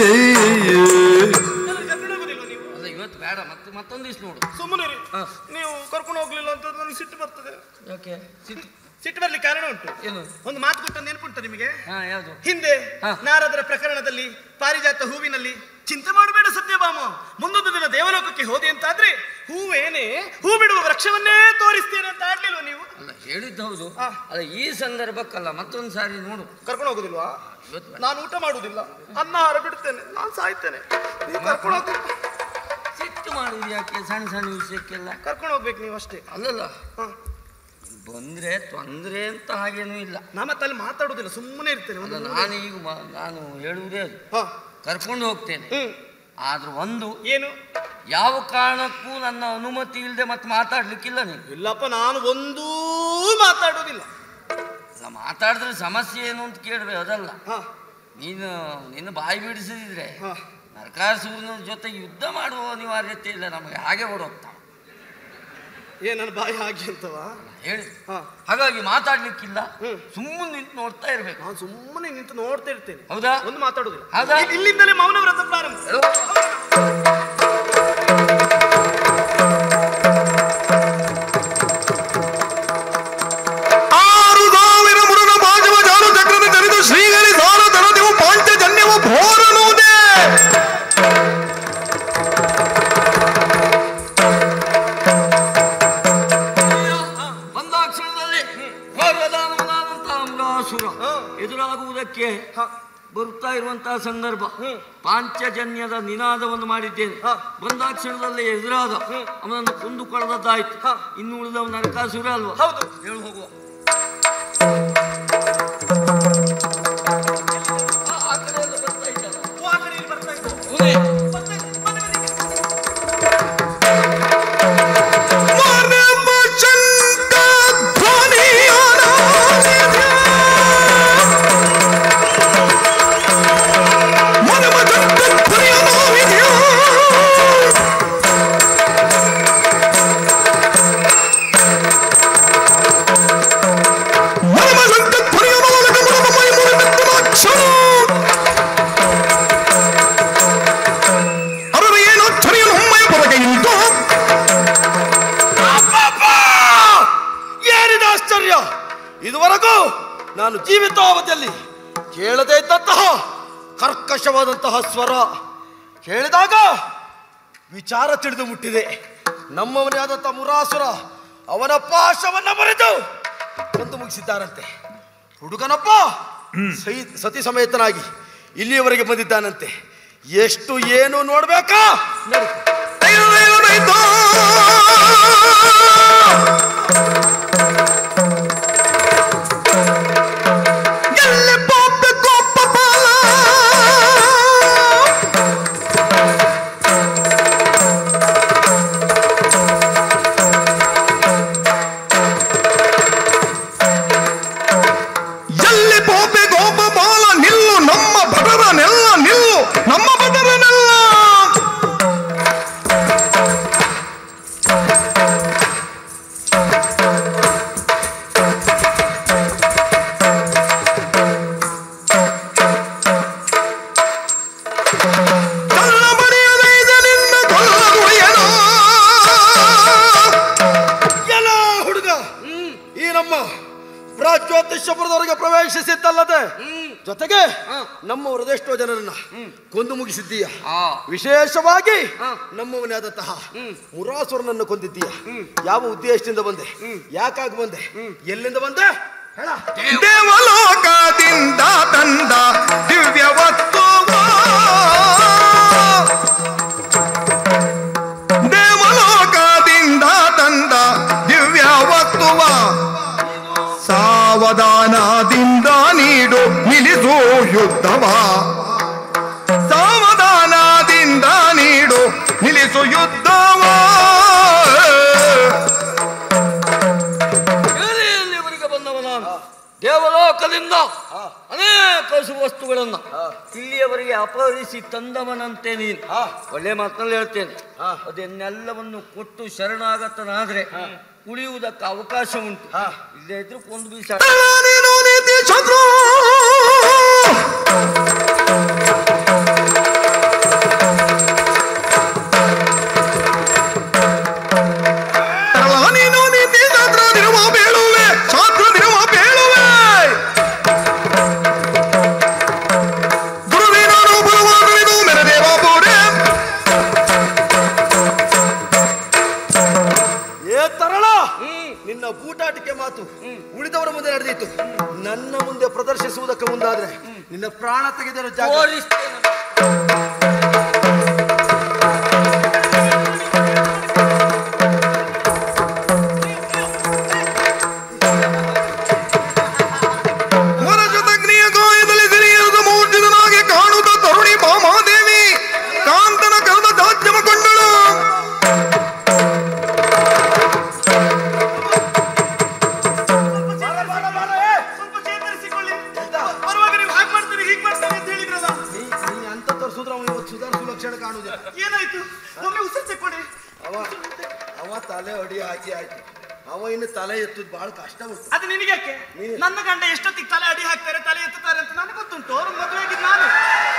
ನನಗೆ ಕರ್ಕೊಂಡು ಹೋಗುದಿಲ್ವ ನೀವು ಅಲ್ಲ ಇವತ್ತು ಬೇಡ ಮತ್ತೆ ಮತ್ತೊಂದು ದಿವ್ಸ ನೋಡು ಸುಮ್ಮನೆ ರೀ. ಹಾ. ನೀವು ಕರ್ಕೊಂಡು ಹೋಗ್ಲಿಲ್ಲ ಅಂತ ನನಗೆ ಸಿಟ್ಟು ಬರ್ತದೆ ಯಾಕೆ ಸಿಟ್ಟು ಸಿಟ್ಟು ಬರ್ಲಿಕ್ಕೆ ಕಾರಣ ಉಂಟು ಏನು ಒಂದು ಮಾತು ಕೊಟ್ಟ ನೆನಪುಂಟ ನಿಮಗೆ ಹಾ ಯಾವುದು ಹಿಂದೆ ಹಾ. ನಾರದರ ಪ್ರಕರಣದಲ್ಲಿ ಪಾರಿಜಾತ ಹೂವಿನಲ್ಲಿ ಚಿಂತೆ ಮಾಡಬೇಡ ಸತ್ಯಭಾಮ ಮುಂದೊಂದು ದಿನ ದೇವಲೋಕಕ್ಕೆ ಹೋದೆ ಅಂತಾದ್ರೆ ಹೂವೇನೆ ಹೂ ಬಿಡುವ ವೃಕ್ಷವನ್ನೇ ತೋರಿಸ್ತೇನೆ ಅಂತ ಆಡ್ಲಿಲ್ವ ನೀವು ಅಲ್ಲ ಹೇಳಿದ್ದು ಹೌದು ಹಾ. ಅಲ್ಲ ಈ ಸಂದರ್ಭಕ್ಕಲ್ಲ ಮತ್ತೊಂದು ಸಾರಿ ನೋಡು ಕರ್ಕೊಂಡು ಹೋಗುದಿಲ್ವಾ ಇವತ್ತು ಬೇಡ. ನಾನು ಊಟ ಮಾಡುವುದಿಲ್ಲ ಅನ್ನ ಆಹಾರ ಬಿಡ್ತೇನೆ ನಾನು ಸಾಯ್ತೇನೆ ನೀವು ಕರ್ಕೊಂಡು ಹೋಗಿ ಸಿಟ್ಟು ಮಾಡುವುದು ಯಾಕೆ ಸಣ್ಣ ಸಣ್ಣ ವಿಷಯಕ್ಕೆಲ್ಲ ಕರ್ಕೊಂಡು ಹೋಗ್ಬೇಕು ನೀವು ಅಷ್ಟೇ ಅಲ್ಲಲ್ಲ ಹಾ. ಬಂದ್ರೆ ತೊಂದ್ರೆ ಅಂತ ಹಾಗೇನೂ ಇಲ್ಲ ನಾ ಮತ್ತೆ ಅಲ್ಲಿ ಮಾತಾಡುವುದಿಲ್ಲ ಸುಮ್ಮನೆ ಇರ್ತೇನೆ ಅಲ್ಲ ಒಂದು ನಾನು ಈಗ ಮ- ನಾನು ಹೇಳುವುದೇ ಅದು ಹಾ ಕರ್ಕೊಂಡು ಹೋಗ್ತೇನೆ ಹ್ಮ್ ಆದ್ರೆ ಒಂದು ಏನು ಯಾವ ಕಾರಣಕ್ಕೂ ನನ್ನ ಅನುಮತಿ ಇಲ್ಲದೆ ಮತ್ತೆ ಮಾತಾಡ್ಲಿಕ್ಕಿಲ್ಲ ನೀನು ಇಲ್ಲಪ್ಪ ನಾನು ಒಂದೂ ಮಾತಾಡುವುದಿಲ್ಲ ಅಲ್ಲ ಮಾತಾಡಿದ್ರೆ ಸಮಸ್ಯೆ ಏನು ಅಂತ ಕೇಳ್ಬೇಕು ಅದಲ್ಲ ಹಾ ನೀನು ನಿನ್ನ ಬಾಯಿ ಬಿಡಿಸಿದ್ರೆ ಹಾ ನರಕಾಸುರನ ಜೊತೆ ಯುದ್ಧ ಮಾಡುವ ಅನಿವಾರ್ಯತೆ ಇಲ್ಲ ನಮಗೆ ಹಾಗೆ ಹೊರಹೋಗ್ತಾವ ಏ ನನ್ನ ಬಾಯಿ ಹಾಗೆ ಅಂತವಾ ಹೇಳಿ ಹಾ ಹಾಗಾಗಿ ಮಾತಾಡ್ಲಿಕ್ಕಿಲ್ಲ ಹ್ಮ್. ಸುಮ್ಮನೆ ನಿಂತು ನೋಡ್ತಾ ಇರ್ಬೇಕು ನಾನು ಸುಮ್ಮನೆ ನಿಂತು ನೋಡ್ತಾ ಇರ್ತೇನೆ ಹೌದಾ ಒಂದು ಮಾತಾಡುದಿಲ್ಲ ಹೌದಾ? ಇ- ಇಲ್ಲಿಂದಲೇ ಮೌನ ವ್ರತ ಪ್ರಾರಂಭ ಹೇಳು. ಆರು ಸಾವಿರ ಮುರುನ ಭಾಜವ ಜಾನು ಚಕ್ರದ ಚರಿತ ಶ್ರೀಗರಿ ಸಾರ ತರದಿವು ಪಾಂಚಜನ್ಯವು ಭೋರನುವುದೇ ಒಂದಾಕ್ಷರದಲ್ಲಿ ಘೋರದಾನವನಾದಂತಹ ಅಮರಾಸುರ ಎದುರಾಗುವುದಕ್ಕೆ ಬರುತ್ತಾ ಇರುವಂತಹ ಸಂದರ್ಭ ಪಾಂಚಜನ್ಯದ ನಿನಾದವನ್ನು ಮಾಡಿದ್ದೇನೆ ಒಂದಾಕ್ಷರದಲ್ಲಿ ಎದುರಾದ ಅವನನ್ನು ಕೊಂದು ಕಳೆದದ್ದಾಯ್ತು ಇನ್ನು ಉಳಿದವ ನರಕಾಸುರ ಅಲ್ವಾ ಹೌದು ಹೇಳು ಹೋಗುವ ಆ, ಆ ಕಡೆಯಿಂದ ಬರ್ತಾ ಇದ್ದಲ್ಲ. ಓ, ಆ ಕಡೆ ಇಲ್ಲಿ ಬರ್ತಾ ಇತ್ತು ಅವನೇ. ಬರ್ತಾ ಇತ್ತು. ಬನ್ನಿ, ಬನ್ನಿ. ಮನಮ ಚಂದ ಧ್ವನಿಯನ ಮನಮ ಚಂದ ಧ್ವನಿಯನ ಮನಮ ಚಂದ ಧ್ವನಿಯನ ಮನಮ ಮೈ ಮುರಿದ ಅರವೇ ಏನು ಧ್ವನಿಯನ್ನು ಹೊಮ್ಮೆಯ ಹೊರಗೆ ಇಳಿದು ಏನಿದೆ ಆಶ್ಚರ್ಯ ಇದುವರೆಗೂ ನಾನು ಜೀವಿತಾವಧಿಯಲ್ಲಿ ಕೇಳದೇ ಇದ್ದಂತಹ ಕರ್ಕಶವಾದಂತಹ ಸ್ವರ ಕೇಳಿದಾಗ ವಿಚಾರ ತಿಳಿದು ಮುಟ್ಟಿದೆ ನಮ್ಮವನೇ ಆದಂತಹ ಮುರಾಸುರ ಅವನ ಪಾಶವನ್ನ ಮರೆತು ಕೊಂದು ಮುಗಿಸಿದ್ದಾರಂತೆ ಹುಡುಗನಪ್ಪ ಸೈ- ಸತಿ ಸಮೇತನಾಗಿ ಇಲ್ಲಿಯವರೆಗೆ ಬಂದಿದ್ದಾನಂತೆ ಎಷ್ಟು ಏನು ನೋಡ್ಬೇಕಾ ನಡಿ. ಎಲ್ಲಿ ಪೋಪೆ ಕೋಪ ಬಾಲ ಎಲ್ಲಿ ಪೋಪೆ ಗೋಪ ಬಾಲ ನಿಲ್ಲು ನಮ್ಮ ಭಟರನೆಲ್ಲ ನಿಲ್ಲು ನಮ್ಮ ಭಟರನೆಲ್ಲ ಪ್ರಾಜ್ಯೋತಿಷ್ಯಪುರದವರೆಗೆ ಪ್ರವೇಶಿಸಿದ್ದಲ್ಲದೆ ಹ್ಮ್ ಜೊತೆಗೆ ಹಾ. ನಮ್ಮವರದೆಷ್ಟೋ ಜನರನ್ನ ಕೊಂದು ಮುಗಿಸಿದ್ದೀಯ ಆ ವಿಶೇಷವಾಗಿ ಹಾ. ನಮ್ಮವನೇ ಆದಂತಹ ಹ್ಮ್. ಮುರಾಸುರನನ್ನು ಕೊಂದಿದ್ದೀಯ ಯಾವ ಉದ್ದೇಶದಿಂದ ಬಂದೆ ಯಾಕಾಗಿ ಬಂದೆ ಎಲ್ಲಿಂದ ಬಂದೆ ಹೇಳ ದೇವಲೋಕದಿಂದ ತಂದ ದಿವ್ಯ ವಸ್ತುವ ದೇವಲೋಕದಿಂದ ತಂದ ದಿವ್ಯ ವಸ್ತುವ ಸಾವಧಾನದಿಂದ ನೀಡು ನಿಲ್ಲಿಸು ಯುದ್ಧವ ಸಾವಧಾನದಿಂದ ನೀಡು ನಿಲ್ಲಿಸು ಯುದ್ಧವ ಇಲ್ಲಿಯವರೆಗೆ ಬಂದವ ನಾನು ದೇವಲೋಕದಿಂದ ಅನೇಕ ವಸ್ತುಗಳನ್ನ ಇಲ್ಲಿಯವರೆಗೆ ಅಪಹರಿಸಿ ತಂದವನಂತೆ ನೀನು ಒಳ್ಳೆ ಮಾತಲ್ಲಿ ಹೇಳ್ತೇನೆ ಅದನ್ನೆಲ್ಲವನ್ನು ಕೊಟ್ಟು ಶರಣಾಗತನಾದ್ರೆ ಉಳಿಯುವುದಕ್ಕೆ ಅವಕಾಶ ಉಂಟು ಇಲ್ಲೇ ಇದ್ರು ಕೊಂದು ಬೀಸ ನೀನು ನೀತಿ ಶತ್ರು ನೀನು ನೀತಿ ಶತ್ರು ನಿರುವ ಬೇಳುವೆ ಶತ್ರು ನಿರುವ ಬೇಳುವೆ ಗುರುವಿನರು ಬರುವುದು ಮೆರದೇವ ಪೂರೆ ಏ ತರಳ ನಿನ್ನ ಬೂಟಾಟಿಕೆ ಮಾತು ಉಳಿದವರ ಮುಂದೆ ನಡೆದಿತ್ತು ನನ್ನ ಮುಂದೆ ಪ್ರದರ್ಶಿಸುವುದಕ್ಕೆ ಮುಂದಾದ್ರೆ ನಿನ್ನ ಪ್ರಾಣ ತೆಗೆದಿರೋ ಜಾಗ ತೋರಿಸ್ತೇನೆ ವರಜತಗ್ನಿಯ ಗಾಯದಲ್ಲಿ ಸಿರಿಯರದ ಮೂರ್ತಿದನಾಗಿ ಕಾಣುತ್ತ ತರುಣಿ ಭಾಮಾದೇವಿ ಕಾಂತನ ಕರೆದ ದಾಜ್ಯಮ ಕೊಂಡಳು ಸ್ವಲ್ಪ ಚೇತರಿಸಿಕೊಳ್ಳಿ ಬರುವಾಗ ನೀವು ಹಾಗೆ ಮಾಡ್ತೀರಿ ಹೀಗೆ ಮಾಡ್ತೀರಿ ಅಂತ ಹೇಳಿದ್ರಲ್ಲ ನೀ ನೀ ಅಂತ ತೋರಿಸಿದ್ರೆ ಅವನು ಇವತ್ತು ಸುಧಾರಿಸುವ ಲಕ್ಷಣ ಕಾಣುವುದಿಲ್ಲ ಏನಾಯ್ತು ಒಮ್ಮೆ ಉಸಿರು ತಕ್ಕೊಳ್ಳಿ ಅವ ಅವ ತಲೆ ಹೊಡಿ ಹಾಕಿ ಆಯ್ತು ಅವ ಇನ್ನು ತಲೆ ಎತ್ತುದು ಬಹಳ ಕಷ್ಟ ಉಂಟು ಅದು ನಿನಗೆ ಯಾಕೆ ನನ್ನ ಗಂಡ ಎಷ್ಟೊತ್ತಿಗೆ ತಲೆ ಅಡಿ ಹಾಕ್ತಾರೆ ತಲೆ ಎತ್ತುತ್ತಾರೆ ಅಂತ ನನಗೆ ಗೊತ್ತುಂಟು ಅವ್ರ ಮದುವೆ ಆಗಿದ್ದು ನಾನು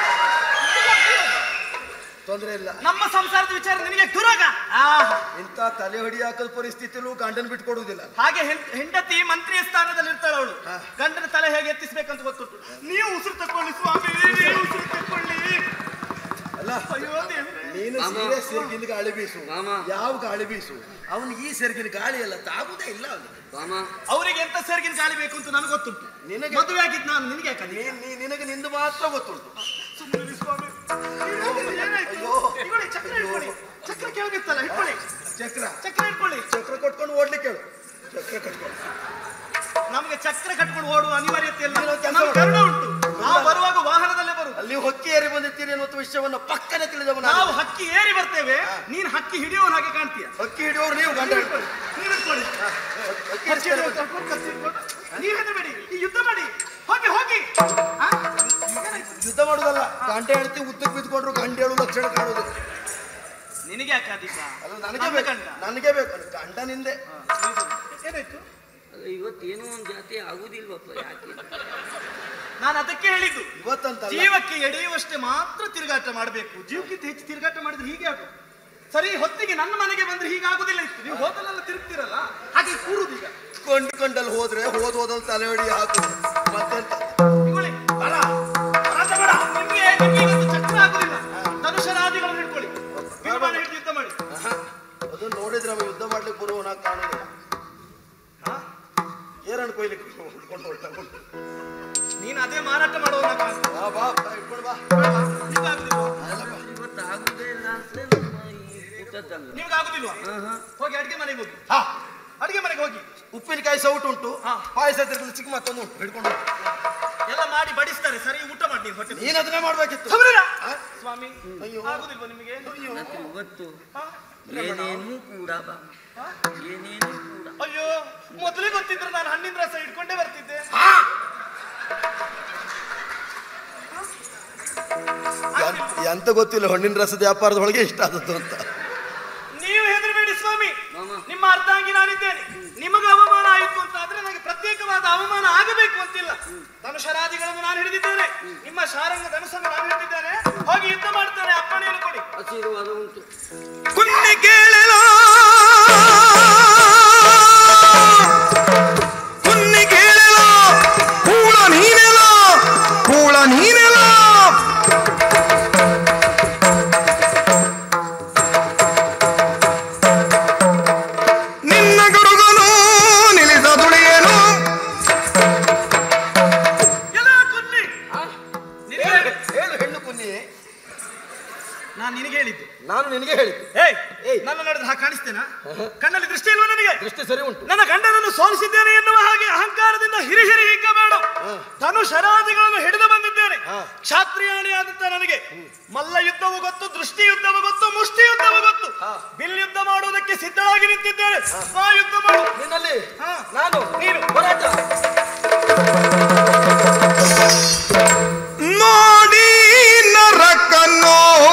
ತೊಂದರೆ ಇಲ್ಲ ನಮ್ಮ ಸಂಸಾರದ ವಿಚಾರ ನಿನಗೆ ದುರಾಗ ಆಹಾ. ಇಂಥ ತಲೆ ಹೊಡಿ ಹಾಕದ ಪರಿಸ್ಥಿತಿಲೂ ಗಂಡನ ಬಿಟ್ಕೊಡುವುದಿಲ್ಲ ಹಾಗೆ ಹೆಂ- ಹೆಂಡತಿ ಮಂತ್ರಿಯ ಸ್ಥಾನದಲ್ಲಿ ಇರ್ತಾಳೆ ಅವಳು ಗಂಡನ ತಲೆ ಹೇಗೆ ಎತ್ತಿಸ್ಬೇಕಂತ ಗೊತ್ತುಂಟು ನೀವು ಉಸಿರು ತಕೊಳ್ಳಿ ಸ್ವಾಮಿ ನೀವು ಉಸಿರು ತಕೊಳ್ಳಿ ಅಲ್ಲ ಅಯ್ಯೋ ದೇವ್ರೇ. ನೀನು ಸೀರೆ ಸೆರ್ಗಿನ ಗಾಳಿ ಬೀಸು ಮಾಮ. ಯಾವ ಗಾಳಿ ಬೀಸು ಅವನು ಈ ಸೆರ್ಗಿನ ಗಾಳಿ ಅಲ್ಲ ತಾಗುದೇ ಇಲ್ಲ ಅವನಿಗೆ ಮಾಮ ಅವರಿಗೆ ಎಂತ ಸೇರ್ಗಿನ ಗಾಳಿ ಬೇಕು ಅಂತ ನನಗೆ ಗೊತ್ತುಂಟು ನಿನಗೆ- ಮದುವೆ ಆಗಿದ್ದು ನಾನು ನಿನಗೆ ಯಾಕೆ ನೀ- ನೀ- ನಿನಗೆ ನಿಂದು ಮಾತ್ರ ಗೊತ್ತುಂಟು ಸುಮ್ಮನೆ ಸ್ವಾಮಿ ಏನಾಯ್ತು? ಇಟ್ಕೊಳ್ಳಿ, ಚಕ್ರ ಇಟ್ಕೊಳ್ಳಿ ಚಕ್ರ ಕೆಳಗಿತ್ತಲ್ಲ ಇಟ್ಕೊಳ್ಳಿ ಚಕ್ರ ಚಕ್ರ ಇಟ್ಕೊಳ್ಳಿ ಚಕ್ರ ಕೊಟ್ಕೊಂಡು ಓಡ್ಲಿಕ್ಕೆ ಹೇಳು ಚಕ್ರ ಕಟ್ಕೊಂಡು ನಮಗೆ ಚಕ್ರ ಕಟ್ಕೊಂಡು ಓಡುವ ಅನಿವಾರ್ಯತೆ ಇಲ್ಲ ನೀನು ಕೆಲ್ಸ ನಮ್ಗೆ ಮಾಡು. ಕರುಣೆ ಉಂಟು ನಾವು ಬರುವಾಗ ವಾಹನದಲ್ಲೇ ಬರುದು ಅಲ್ಲಿ ಹೊಕ್ಕಿ ಏರಿ ಬಂದಿರ್ತೀರಿ ಅನ್ನೋ ವಿಷಯವನ್ನು ಪಕ್ಕನೆ ತಿಳಿದವ ನಾನು. ನಾವು ಹಕ್ಕಿ ಏರಿ ಬರ್ತೇವೆ ನೀನ್ ಹಕ್ಕಿ ಹಿಡಿಯೋನ್ ಹಾಗೆ ಕಾಣ್ತೀಯ ಹೊಕ್ಕಿ ಹಿಡಿಯೋರು ನೀವು ಗಂಡ ಹಿಡ್ಕೊಳ್ಳಿ. ನೀವ್ ಇಟ್ಕೊಳ್ಳಿ. ಹೊಕ್ಕಿ ಹಕ್ಕಿ ಹಿಡಿಸ್ತಾರೆ ಹಿಡಿಯೋನ್ ಕರ್ಕೊಂಡು ಕತ್ತಿ ಹಿಡ್ಕೊಂಡು. ನೀವ್ ಹೆದರ್ಬೇಡಿ ಈ ಯುದ್ಧ ಮಾಡಿ ಹೋಗಿ ಹೋಗಿ ಆ? ಏನಾಯ್ತು? ಯುದ್ಧ ಮಾಡುದಲ್ಲ ಗಂಟೆ ಹೆಂಡತಿ ಉದ್ದಕ್ಕೆ ಬಿದ್ದುಕೊಂಡ್ರು ಗಂಡ ಹೇಳು ಲಕ್ಷಣ ಕಾಣುದು ನಿನಗೆ ಯಾಕೆ ಅಧಿಕ ಅಲ್ಲ ನನಗೆ ನನ್ನ ಬೇಕು ಗಂಡ. ನನಗೆ ಬೇಕು ಗಂಡ ನಿಂದೆ ಏನಾಯ್ತು ಅಲ್ಲ ಇವತ್ತೇನೋ ಒಂದು ಜಾತಿ ಆಗುದಿಲ್ವಪ್ಪ ಯಾಕೆ ನಾನು ಅದಕ್ಕೆ ಹೇಳಿದ್ದು ಇವತ್ತಂತ ಜೀವಕ್ಕೆ ಎಡೆಯುವಷ್ಟೇ ಮಾತ್ರ ತಿರುಗಾಟ ಮಾಡಬೇಕು ಜೀವಕ್ಕಿಂತ ಹೆಚ್ಚು ತಿರುಗಾಟ ಮಾಡಿದ್ರೆ ಹೀಗೆ ಆಗು ಸರಿ ಹೊತ್ತಿಗೆ ನನ್ನ ಮನೆಗೆ ಬಂದ್ರೆ ಹೀಗೆ ಆಗುದಿಲ್ಲ ಇತ್ತು ನೀವು ಹೋದಲ್ಲೆಲ್ಲ ತಿರುಗ್ತಿರಲ್ಲ ಹಾಗೆ ಕೂರುದು ಈಗ ಕೊಂಡು ಕೊಂಡಲ್ಲಿ ಹೋದ್ರೆ ಹೋದ್ ಹೋದಲ್ಲಿ ತಲೆ ಹೊಡಿ ಹಾಕು ಮತ್ತೆಂತ ಇಟ್ಕೊಳ್ಳಿ. ಬರ. ಬರಾಟ ಬೇಡ. ನಿಮ್ಗೆ ನಿಮ್ಗೆ ಇವತ್ತು ಚಕ್ರ ಆಗುದಿಲ್ಲ ಧನುಷರಾದಿಗಳನ್ನು ಹಿಡ್ಕೊಳ್ಳಿ ಗಿರಿಬಾಣ ಹಿಡಿದು ಯುದ್ಧ ಮಾಡಿ ಆಹಾ. ಅದನ್ನ ನೋಡಿದ್ರೆ ಅವ ಯುದ್ಧ ಮಾಡ್ಲಿಕ್ಕೆ ಬರುವನ ಕಾಣುದಿಲ್ಲ ಹಾ? ಏರಣ್ಣ ಕೊಯ್ಲಿಕ್ಕೆ ಹುಡ್ಕೊಂಡು ಹೊರಟ ನೀನು ಅದೇ ಮಾರಾಟ ಮಾಡುವವನ ಕಾಣು. ಬಾ ಬಾ ಬಾ, ಇಟ್ಕೊಂಡು ಬಾ ನಿಮ್ಗೆ ಆಗುದಿಲ್ವಾ? ಇವತ್ತು ಆಗುದೇ ಇಲ್ಲ ಅಂತಲೇ ನಮ್ಮ ಈ ಕೂತದ್ದಲ್ಲ ನಿಮ್ಗೆ ಆಗುದಿಲ್ವಾ ಹೋಗಿ ಅಡಿಗೆ ಮನೆಗೆ ಹೋಗಿ ಹಾ ಅಡಿಗೆ ಮನೆಗೆ ಹೋಗಿ ಉಪ್ಪಿನಕಾಯಿ ಸೌಟು ಉಂಟು ಹಾ. ಪಾಯಸ ತಿರ್ಗಲು ಚಿಕ್ಕ ಮತ್ತೊಂದು ಉಂಟು ಹಿಡ್ಕೊಂಡು ಹೋಗು. ಎಲ್ಲ ಮಾಡಿ ಬಡಿಸ್ತಾರೆ ಸರಿ ಊಟ ಮಾಡಿ ನೀವು ಹೊಟ್ಟೆ ನೀನ್ ಅದನ್ನೇ ಮಾಡ್ಬೇಕಿತ್ತು ಸುಮ್ನಿರ. ಹಾ? ಸ್ವಾಮಿ ಅಯ್ಯೋ. ಆಗುದಿಲ್ವಾ ನಿಮಗೆ ಮತ್ತೆ ಇವತ್ತು ಹಾ? ಏನೇನೂ ಕೂಡ ಬಾ ಏನೇನೂ ಕೂಡ ಅಯ್ಯೋ ಮೊದಲೇ ಗೊತ್ತಿದ್ರೆ ನಾನು ಹಣ್ಣಿನ ರಸ ಇಟ್ಕೊಂಡೇ ಬರ್ತಿದ್ದೆ ಎಂತ- ಎಂತ ಗೊತ್ತಿಲ್ಲ ಹಣ್ಣಿನ ರಸದ ವ್ಯಾಪಾರದ ಒಳಗೆ ಇಷ್ಟ ಆದದ್ದು ಅಂತ ನೀವು ಹೆದರಬೇಡಿ ಸ್ವಾಮಿ ಮಾಮ. ನಿಮ್ಮ ಅರ್ಧಾಂಗಿ ನಾನಿದ್ದೇನೆ ನಿಮಗೆ ಅವಮಾನ ಆಯಿತು ಅಂತ ಆದ್ರೆ ನನಗೆ ಪ್ರತ್ಯೇಕವಾದ ಅವಮಾನ ಆಗಬೇಕು ಅಂತಿಲ್ಲ ಧನುಷರಾದಿಗಳನ್ನು ನಾನು ಹಿಡಿದಿದ್ದೇನೆ ನಿಮ್ಮ ಶಾರಂಗ ಧನುಸನ್ನು ನಾನು ಹಿಡಿದಿದ್ದೇನೆ ಹೋಗಿ ಯುದ್ಧ ಮಾಡ್ತೇನೆ ಅಪ್ಪಣೆಯನ್ನು ಕೊಡಿ ಆಶೀರ್ವಾದ ಉಂಟು ಕುನ್ನಿ ಕೇಳಲ ಕುನ್ನಿ ಕೇಳಲ ಕಣ್ಣಲ್ಲಿ ದೃಷ್ಟಿ ಇಲ್ವಾ ನನಗೆ ದೃಷ್ಟಿ ಸರಿ ಉಂಟು ನನ್ನ ಗಂಡನನ್ನು ಸೋಲಿಸಿದ್ದೇನೆ ಎನ್ನುವ ಹಾಗೆ ಅಹಂಕಾರದಿಂದ ಹಿರಿ ಹಿರಿ ಹಿಕ್ಕಬೇಡ ತನು ಶರಾದಿಗಳನ್ನು ಹಿಡಿದು ಬಂದಿದ್ದೇನೆ ಕ್ಷಾತ್ರಿಯಾಣಿಯಾದಂತ ನನಗೆ ಮಲ್ಲ ಯುದ್ಧವು ಗೊತ್ತು ದೃಷ್ಟಿ ಯುದ್ಧವು ಗೊತ್ತು ಮುಷ್ಟಿ ಯುದ್ಧವು ಗೊತ್ತು ಬಿಲ್ ಯುದ್ಧ ಮಾಡುವುದಕ್ಕೆ ಸಿದ್ಧರಾಗಿ ನಿಂತಿದ್ದೇನೆ ಆ ಯುದ್ಧ ಮಾಡು ನಿನ್ನಲ್ಲಿ ಹಾ. ನಾನು ನೀನು ಹೋರಾಟ ನೋಡಿ ನರಕನು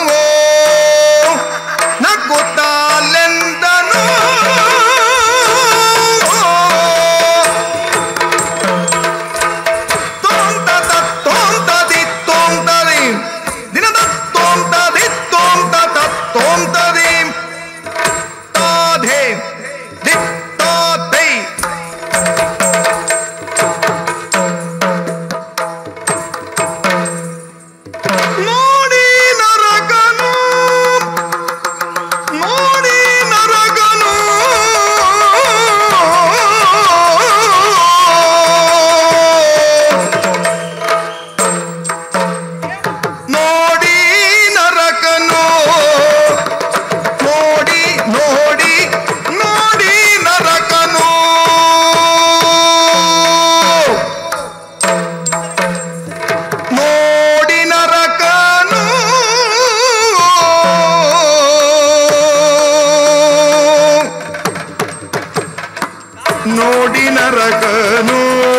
ನಗುತ್ತಾಲೆಂದನು ತೋಂತದ ತೋಂತದಿ ತೋಂತದಿ ದಿನದ ತೋಂತದಿ ತೋಂತದ ತೋಂತದಿ ತಾಧೆ ದಿಕ್ ತಾಧೈ ನೋಡಿ ನರಕನು ನೋಡಿ ನರಕನು ನೋಡಿ ನರಕನು ನೋಡಿ ನೋಡಿ ನೋಡಿ ನರಕನು ನೋಡಿ ನರಕನು ನೋಡಿ ನರಕನು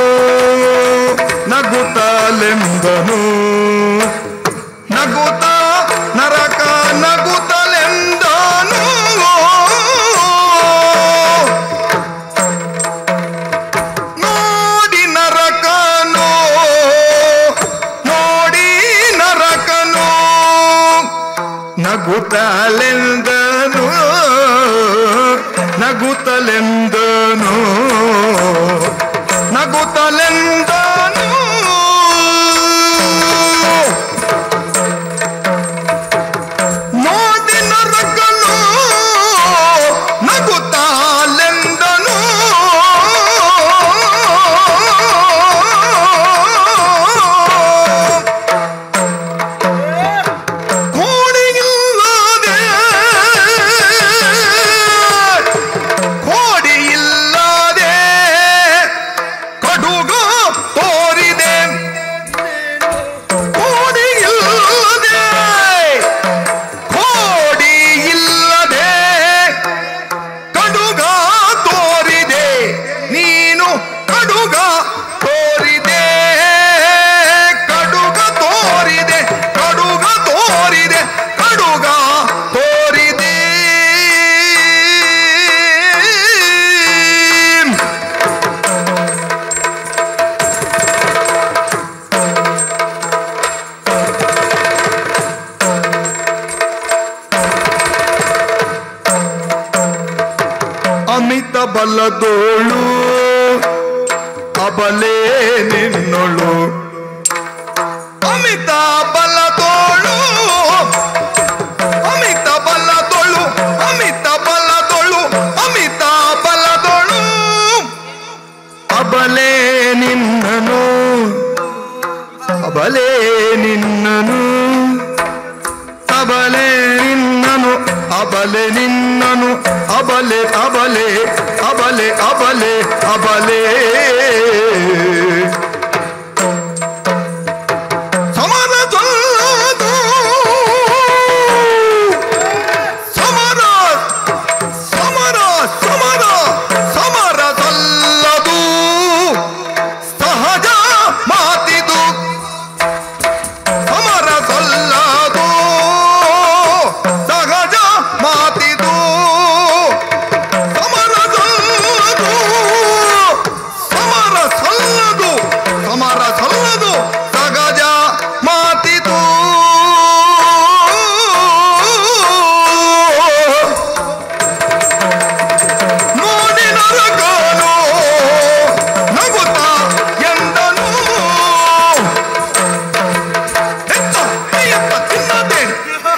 ನಗುತ್ತಲೆಂದನು ನಗುತ್ತ ನರಕ ನಗುತ್ತಲೆಂದನು ನೋಡಿ ನರಕನು ನೋಡಿ ನರಕನು ನಗುತ್ತಲೆಂದನು ನಗುತ್ತಲೆಂದನು ನಗುತ್ತಲೆಂದನು ನೋಡಿ ನರಕನು ನಗುತ್ತಾಲೆಂದನು ಕೋಡಿಯಿಲ್ಲದೆ ಕೋಡಿಯಿಲ್ಲದೆ ಕಡುಗ ತೋರಿದೆ ಕೋಡಿಯಿಲ್ಲದೆ ಕೋಡಿಯಿಲ್ಲದೆ ಕಡುಗ ತೋರಿದೆ ನೀನು ಕಡುಗ ತೋರಿದೆ ಕಡುಗ ತೋರಿದೆ ಕಡುಗ ತೋರಿದೆ ಕಡುಗ ತೋರಿದೆ ಅಮಿತ ಬಲದೋಳು ಅಬಲೇ ನಿನ್ನೊಳು ಅಮಿತ ಬಲದೋಳು ಅಮಿತ ಬಲದೋಳು ಅಮಿತ ಬಲದೋಳು ಅಮಿತ ಬಲದೋಳು ಅಬಲೇ ನಿನ್ನನು ಅಬಲೇ ನಿನ್ನನು ಅಬಲೆ ನಿನ್ನನು ಅಬಲೆ ನಿನ್ನನು ಅಬಲೆ ಅಬಲೆ ಅಬಲೆ ಅಬಲೆ ಅಬಲೆ ಸಮರ ಸಲ್ಲದು ಸಮರ ಸಮರ ಸಮರ ಸಮರ ಸಲ್ಲದು ಸಹಜ ಮಾತಿದು ಸಮರ ಸಲ್ಲದು ಸಹಜ ಮಾತಿದು ಸಮರ ಸಲ್ಲದು ಸಮರ ಸಲ್ಲದು ಸಮರ ಸಲ್ಲದು ಸಹಜ ಮಾತಿದು ನೋಡಿ ನರಕನು ನಗುತ್ತ ಎಂದನು ಎತ್ತ ಎತ್ತ ತಿನ್ನದೇನು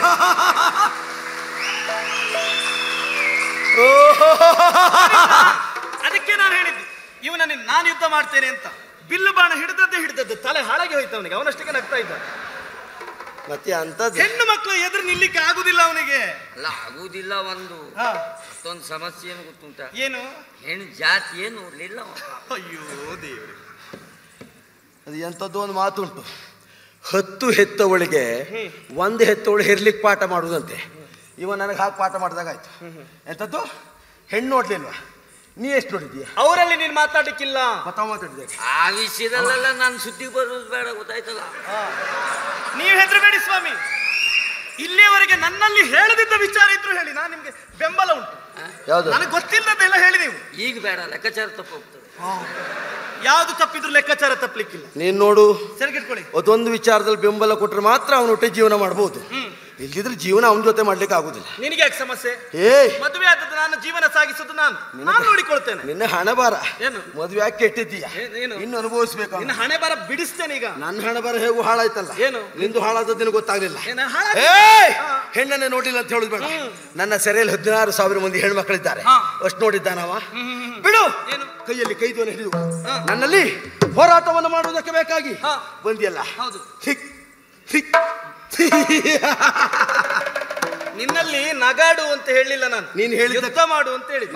ಅದಕ್ಕೆ ನಾನು ಹೇಳಿದ್ದು ಇವನನ್ನು ನಾನು ಯುದ್ಧ ಮಾಡ್ತೇನೆ ಅಂತ ಬಿಲ್ಲು ಬಾಣ ಹಿಡಿದದ್ದೇ ಹಿಡಿದದ್ದು ತಲೆ ಹಾಳಾಗಿ ಹೋಯ್ತು ಅವನಿಗೆ ಅವನಷ್ಟಕ್ಕೆ ನಗ್ತಾ ಇದ್ದ ಮತ್ತೆ ಅಂತದ್ದು ಹೆಣ್ಣು ಮಕ್ಕಳು ಎದುರು ನಿಲ್ಲಿಕ್ಕೆ ಆಗುದಿಲ್ಲ ಅವನಿಗೆ ಅಲ್ಲ ಆಗುವುದಿಲ್ಲ ಒಂದು ಹಾ, ಮತ್ತೊಂದು ಸಮಸ್ಯೆ ಏನು ಗೊತ್ತುಂಟ ಏನು ಹೆಣ್ಣು ಜಾತಿ ಏನು ನೋಡ್ಲಿಲ್ಲ ಅವ. ಅಯ್ಯೋ ದೇವ್ರೆ ಅದು ಎಂಥದ್ದು ಒಂದು ಮಾತುಂಟು ಹತ್ತು ಹೆತ್ತವಳಿಗೆ ಒಂದು ಹೆತ್ತವಳು ಹೆರ್ಲಿಕ್ಕೆ ಪಾಠ ಮಾಡುವುದಂತೆ ಇವ ನನಗೆ ಹಾಕಿ ಪಾಠ ಮಾಡಿದಾಗಾಯ್ತು ಎಂಥದ್ದು ಹೆಣ್ಣು ನೋಡ್ಲಿಲ್ವಾ ನೀ ಎಷ್ಟು ನೋಡಿದ್ದೀಯ ಅವರಲ್ಲಿ ನೀನು ಮಾತಾಡ್ಲಿಕ್ಕಿಲ್ಲ ಮತ್ತ ಮಾತಾಡಿದೆ ಆ ವಿಷಯದಲ್ಲೆಲ್ಲ ನಾನು ಸುದ್ದಿಗೆ ಬರೋದು ಬೇಡ ಗೊತ್ತಾಯ್ತಲ್ಲ ನೀವು ಹೆದರಬೇಡಿ ಸ್ವಾಮಿ ಇಲ್ಲಿಯವರೆಗೆ ನನ್ನಲ್ಲಿ ಹೇಳದಿದ್ದ ವಿಚಾರ ಇದ್ರು ಹೇಳಿ ನಾನು ನಿಮ್ಗೆ ಬೆಂಬಲ ಉಂಟು ಯಾವುದು ನನಗೆ ಗೊತ್ತಿಲ್ಲದೆಲ್ಲ ಹೇಳಿ ನೀವು ಈಗ ಬೇಡ ಲೆಕ್ಕಾಚಾರ ತಪ್ಪು ಹೋಗ್ತದೆ ಯಾವ್ದು ತಪ್ಪಿದ್ರು ಲೆಕ್ಕಾಚಾರ ತಪ್ಪಲಿಕ್ಕಿಲ್ಲ ನೀನು ನೋಡು ಸರಿಗಿಟ್ಕೊಳ್ಳಿ ಅದೊಂದು ವಿಚಾರದಲ್ಲಿ ಬೆಂಬಲ ಕೊಟ್ಟರೆ ಮಾತ್ರ ಅವನ ಒಟ್ಟೆ ಜೀವನ ಮಾಡ್ಬೋದು ಇಲ್ದಿದ್ರೆ ಜೀವನ ಅವನ ಜೊತೆ ಮಾಡ್ಲಿಕ್ಕೆ ಆಗುದಿಲ್ಲ ನಿನಗೆ ಯಾಕೆ ಸಮಸ್ಯೆ ಏಯ್ ಮದುವೆ ಆದದ್ದು ನಾನು ಜೀವನ ಸಾಗಿಸುದು ನಾನು ನಾನು ನೋಡಿಕೊಳ್ತೇನೆ ನಿನ್ನ ಹಣ ಬಾರ ಏನು? ಮದುವೆ ಯಾಕೆ ಕೆಟ್ಟಿದ್ದೀಯ ಏನ್- ಏನು? ಇನ್ನು ಅನುಭವಿಸ್ಬೇಕು ನಿನ್ನ ಹಣೆ ಬರ ಬಿಡಿಸ್ತೇನೆ ಈಗ ನನ್ನ ಹಣ ಬಾರ ಹೇಗೂ ಹಾಳಾಯ್ತಲ್ಲ ಏನು? ನಿಂದು ಹಾಳಾದದ್ದು ನಿನಗೆ ಗೊತ್ತಾಗ್ಲಿಲ್ಲ ಏನ ಹಾಳಾಗಿ- ಏಯ್! ಹೆಣ್ಣನ್ನೇ ನೋಡಿಲ್ಲ ಅಂತ ಹೇಳುದು ಬೇಡ ನನ್ನ ಸೆರೆಯಲ್ಲಿ ಹದಿನಾರು ಸಾವಿರ ಮಂದಿ ಹೆಣ್ಮಕ್ಳಿದ್ದಾರೆ ಹಾ. ಅಷ್ಟು ನೋಡಿದ್ದಾನವ ಬಿಡು ಏನು? ಕೈಯಲ್ಲಿ ಕೈದೋನ ಹಿಡಿದು ನನ್ನಲ್ಲಿ ಹೋರಾಟವನ್ನು ಮಾಡುವುದಕ್ಕೆ ಬೇಕಾಗಿ ಹಾ. ಬಂದಿಯಲ್ಲ ಹೌದು. ಹಿಕ್ ಹಿಕ್ ನಿನ್ನಲ್ಲಿ ನಗಾಡು ಅಂತ ಹೇಳಿಲ್ಲ ನಾನು ನೀನ್ ಹೇಳಿದ್ದ- ಯುದ್ಧ ಮಾಡು ಅಂತ ಹೇಳಿ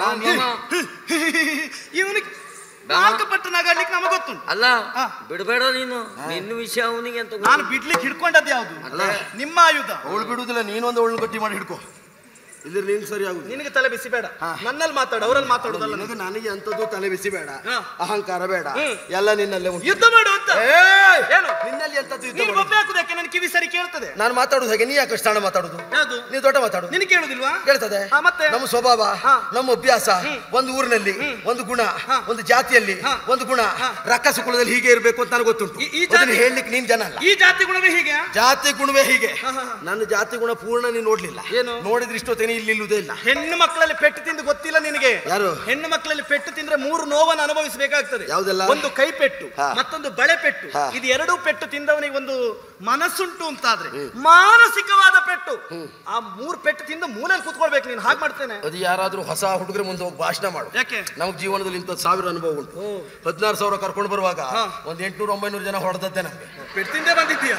ಇವನಿಗೆ ನಾಲ್ಕು ಪಟ್ಟು ನಗಾಡ್ಲಿಕ್ಕೆ ನಮಗೆ ಗೊತ್ತುಂಟು ಅಲ್ಲ ಬಿಡಬೇಡ ನೀನು ನಿನ್ನ ವಿಷಯ ಅವನಿಗೆ ಅಂತ ಗೊತ್ತು. ನಾನು ಬಿಡ್ಲಿಕ್ಕೆ ಹಿಡ್ಕೊಂಡದ್ದು ಯಾವುದು ಅಲ್ಲ ನಿಮ್ಮ ಆಯುಧ ಅವಳು ಬಿಡುವುದಿಲ್ಲ ನೀನೊಂದು ಅವಳು ಗಟ್ಟಿ ಮಾಡಿ ಹಿಡ್ಕೊ ಇದ್ರ ನೀನು ಸರಿ ಆಗುದು ನಿನಗೆ ತಲೆ ಬಿಸಿ ಬೇಡ ನನ್ನಲ್ಲಿ ಮಾತಾಡು ಅವರಲ್ಲಿ ಮಾತಾಡುದಲ್ಲ ನಿನಗೆ ನನಗೆ ಅಂತದ್ದು ತಲೆ ಬಿಸಿ ಬೇಡ ಹಾ. ಅಹಂಕಾರ ಬೇಡ ಹ್ಮ್. ಎಲ್ಲ ನಿನ್ನಲ್ಲೇ ಉಂಟು ಯುದ್ಧ ಮಾಡು ಅಂತ ಏಯ್! ಏನು ನಿನ್ನಲ್ಲಿ ಎಂತದ್ದು ಯುದ್ಧ ನೀನು ಮಾಡುದು? ಬೊಬ್ಬೆ ಹಾಕುದಕ್ಕೆ ನನ್ನ ಕಿವಿ ಸರಿ ಕೇಳ್ತದೆ ನಾನು ಮಾತಾಡುದು ಹಾಗೆ ನೀ ಯಾಕೆ ಸ್ಥಾನ ಮಾತಾಡುದು ಯಾವುದು ನೀ ದೊಡ್ಡ ಮಾತಾಡು ನಿನಗೆ ಕೇಳುದಿಲ್ವಾ ಕೇಳ್ತದೆ ಹಾ, ಮತ್ತೆ? ನಮ್ಮ ಸ್ವಭಾವ ಹಾ. ನಮ್ಮ ಅಭ್ಯಾಸ ಒಂದು ಊರಿನಲ್ಲಿ ಒಂದು ಗುಣ ಒಂದು ಜಾತಿಯಲ್ಲಿ ಹಾ. ಒಂದು ಗುಣ ರಕ್ಕಸ ಕುಲದಲ್ಲಿ ಹೀಗೆ ಇರಬೇಕು ಅಂತ ನನಗೆ ಗೊತ್ತುಂಟು ಈ- ಈ ಅದನ್ನ ಜಾತಿ- ಹೇಳಲಿಕ್ಕೆ ನೀನ್ ಜನ ಅಲ್ಲ ಈ ಜಾತಿ ಗುಣವೇ ಹೀಗೆ ಜಾತಿ ಗುಣವೇ ಹೀಗೆ ಹಾ, ಹಾ, ಹಾ. ನನ್ನ ಜಾತಿ ಗುಣ ಪೂರ್ಣ ನೀನು ನೋಡ್ಲಿಲ್ಲ ಏನು? ನೋಡಿದ್ರೆ ಇಷ್ಟೊತ್ತೇನೆ ಇಲ್ಲಿ ಇಲ್ಲುವುದೇ ಇಲ್ಲ ಹೆಣ್ಣು ಮಕ್ಕಳಲ್ಲಿ ಪೆಟ್ಟು ತಿಂದು ಗೊತ್ತಿಲ್ಲ ನಿನಗೆ ಯಾರು? ಹೆಣ್ಣು ಮಕ್ಕಳಲ್ಲಿ ಪೆಟ್ಟು ತಿಂದ್ರೆ ಮೂರು ನೋವನ್ನು ಅನುಭವಿಸಬೇಕಾಗ್ತದೆ ಯಾವುದೆಲ್ಲ? ಒಂದು ಕೈ ಪೆಟ್ಟು ಹಾ. ಮತ್ತೊಂದು ಬಳೆ ಪೆಟ್ಟು ಹಾ. ಇದು ಎರಡೂ ಪೆಟ್ಟು ತಿಂದವನಿಗೆ ಒಂದು ಮನಸ್ಸುಂಟು ಅಂತಾದ್ರೆ ಮಾನಸಿಕವಾದ ಪೆಟ್ಟು ಆ ಮೂರು ಪೆಟ್ಟು ತಿಂದು ಮೂಲೆಯಲ್ಲಿ ಕೂತ್ಕೊಳ್ಬೇಕು ನೀನು ಹಾಗೆ ಮಾಡ್ತೇನೆ ಅದು ಯಾರಾದ್ರೂ ಹೊಸ ಹುಡುಗರ ಮುಂದೆ ಹೋಗಿ ಭಾಷಣ ಮಾಡು ಯಾಕೆ ನಮ್ಗೆ ಜೀವನದಲ್ಲಿ ಇಂಥ ಸಾವಿರ ಅನುಭವ ಉಂಟು ಹದಿನಾರು ಸಾವಿರ ಕರ್ಕೊಂಡು ಬರುವಾಗ ಒಂದ್ ಎಂಟ್ನೂರ ಒಂಬೈನೂರು ಜನ ಹೊಡೆದದ್ದೆ ನಮ್ಗೆ ಪೆಟ್ಟು ತಿಂದೇ ಬಂದಿದ್ದೀಯ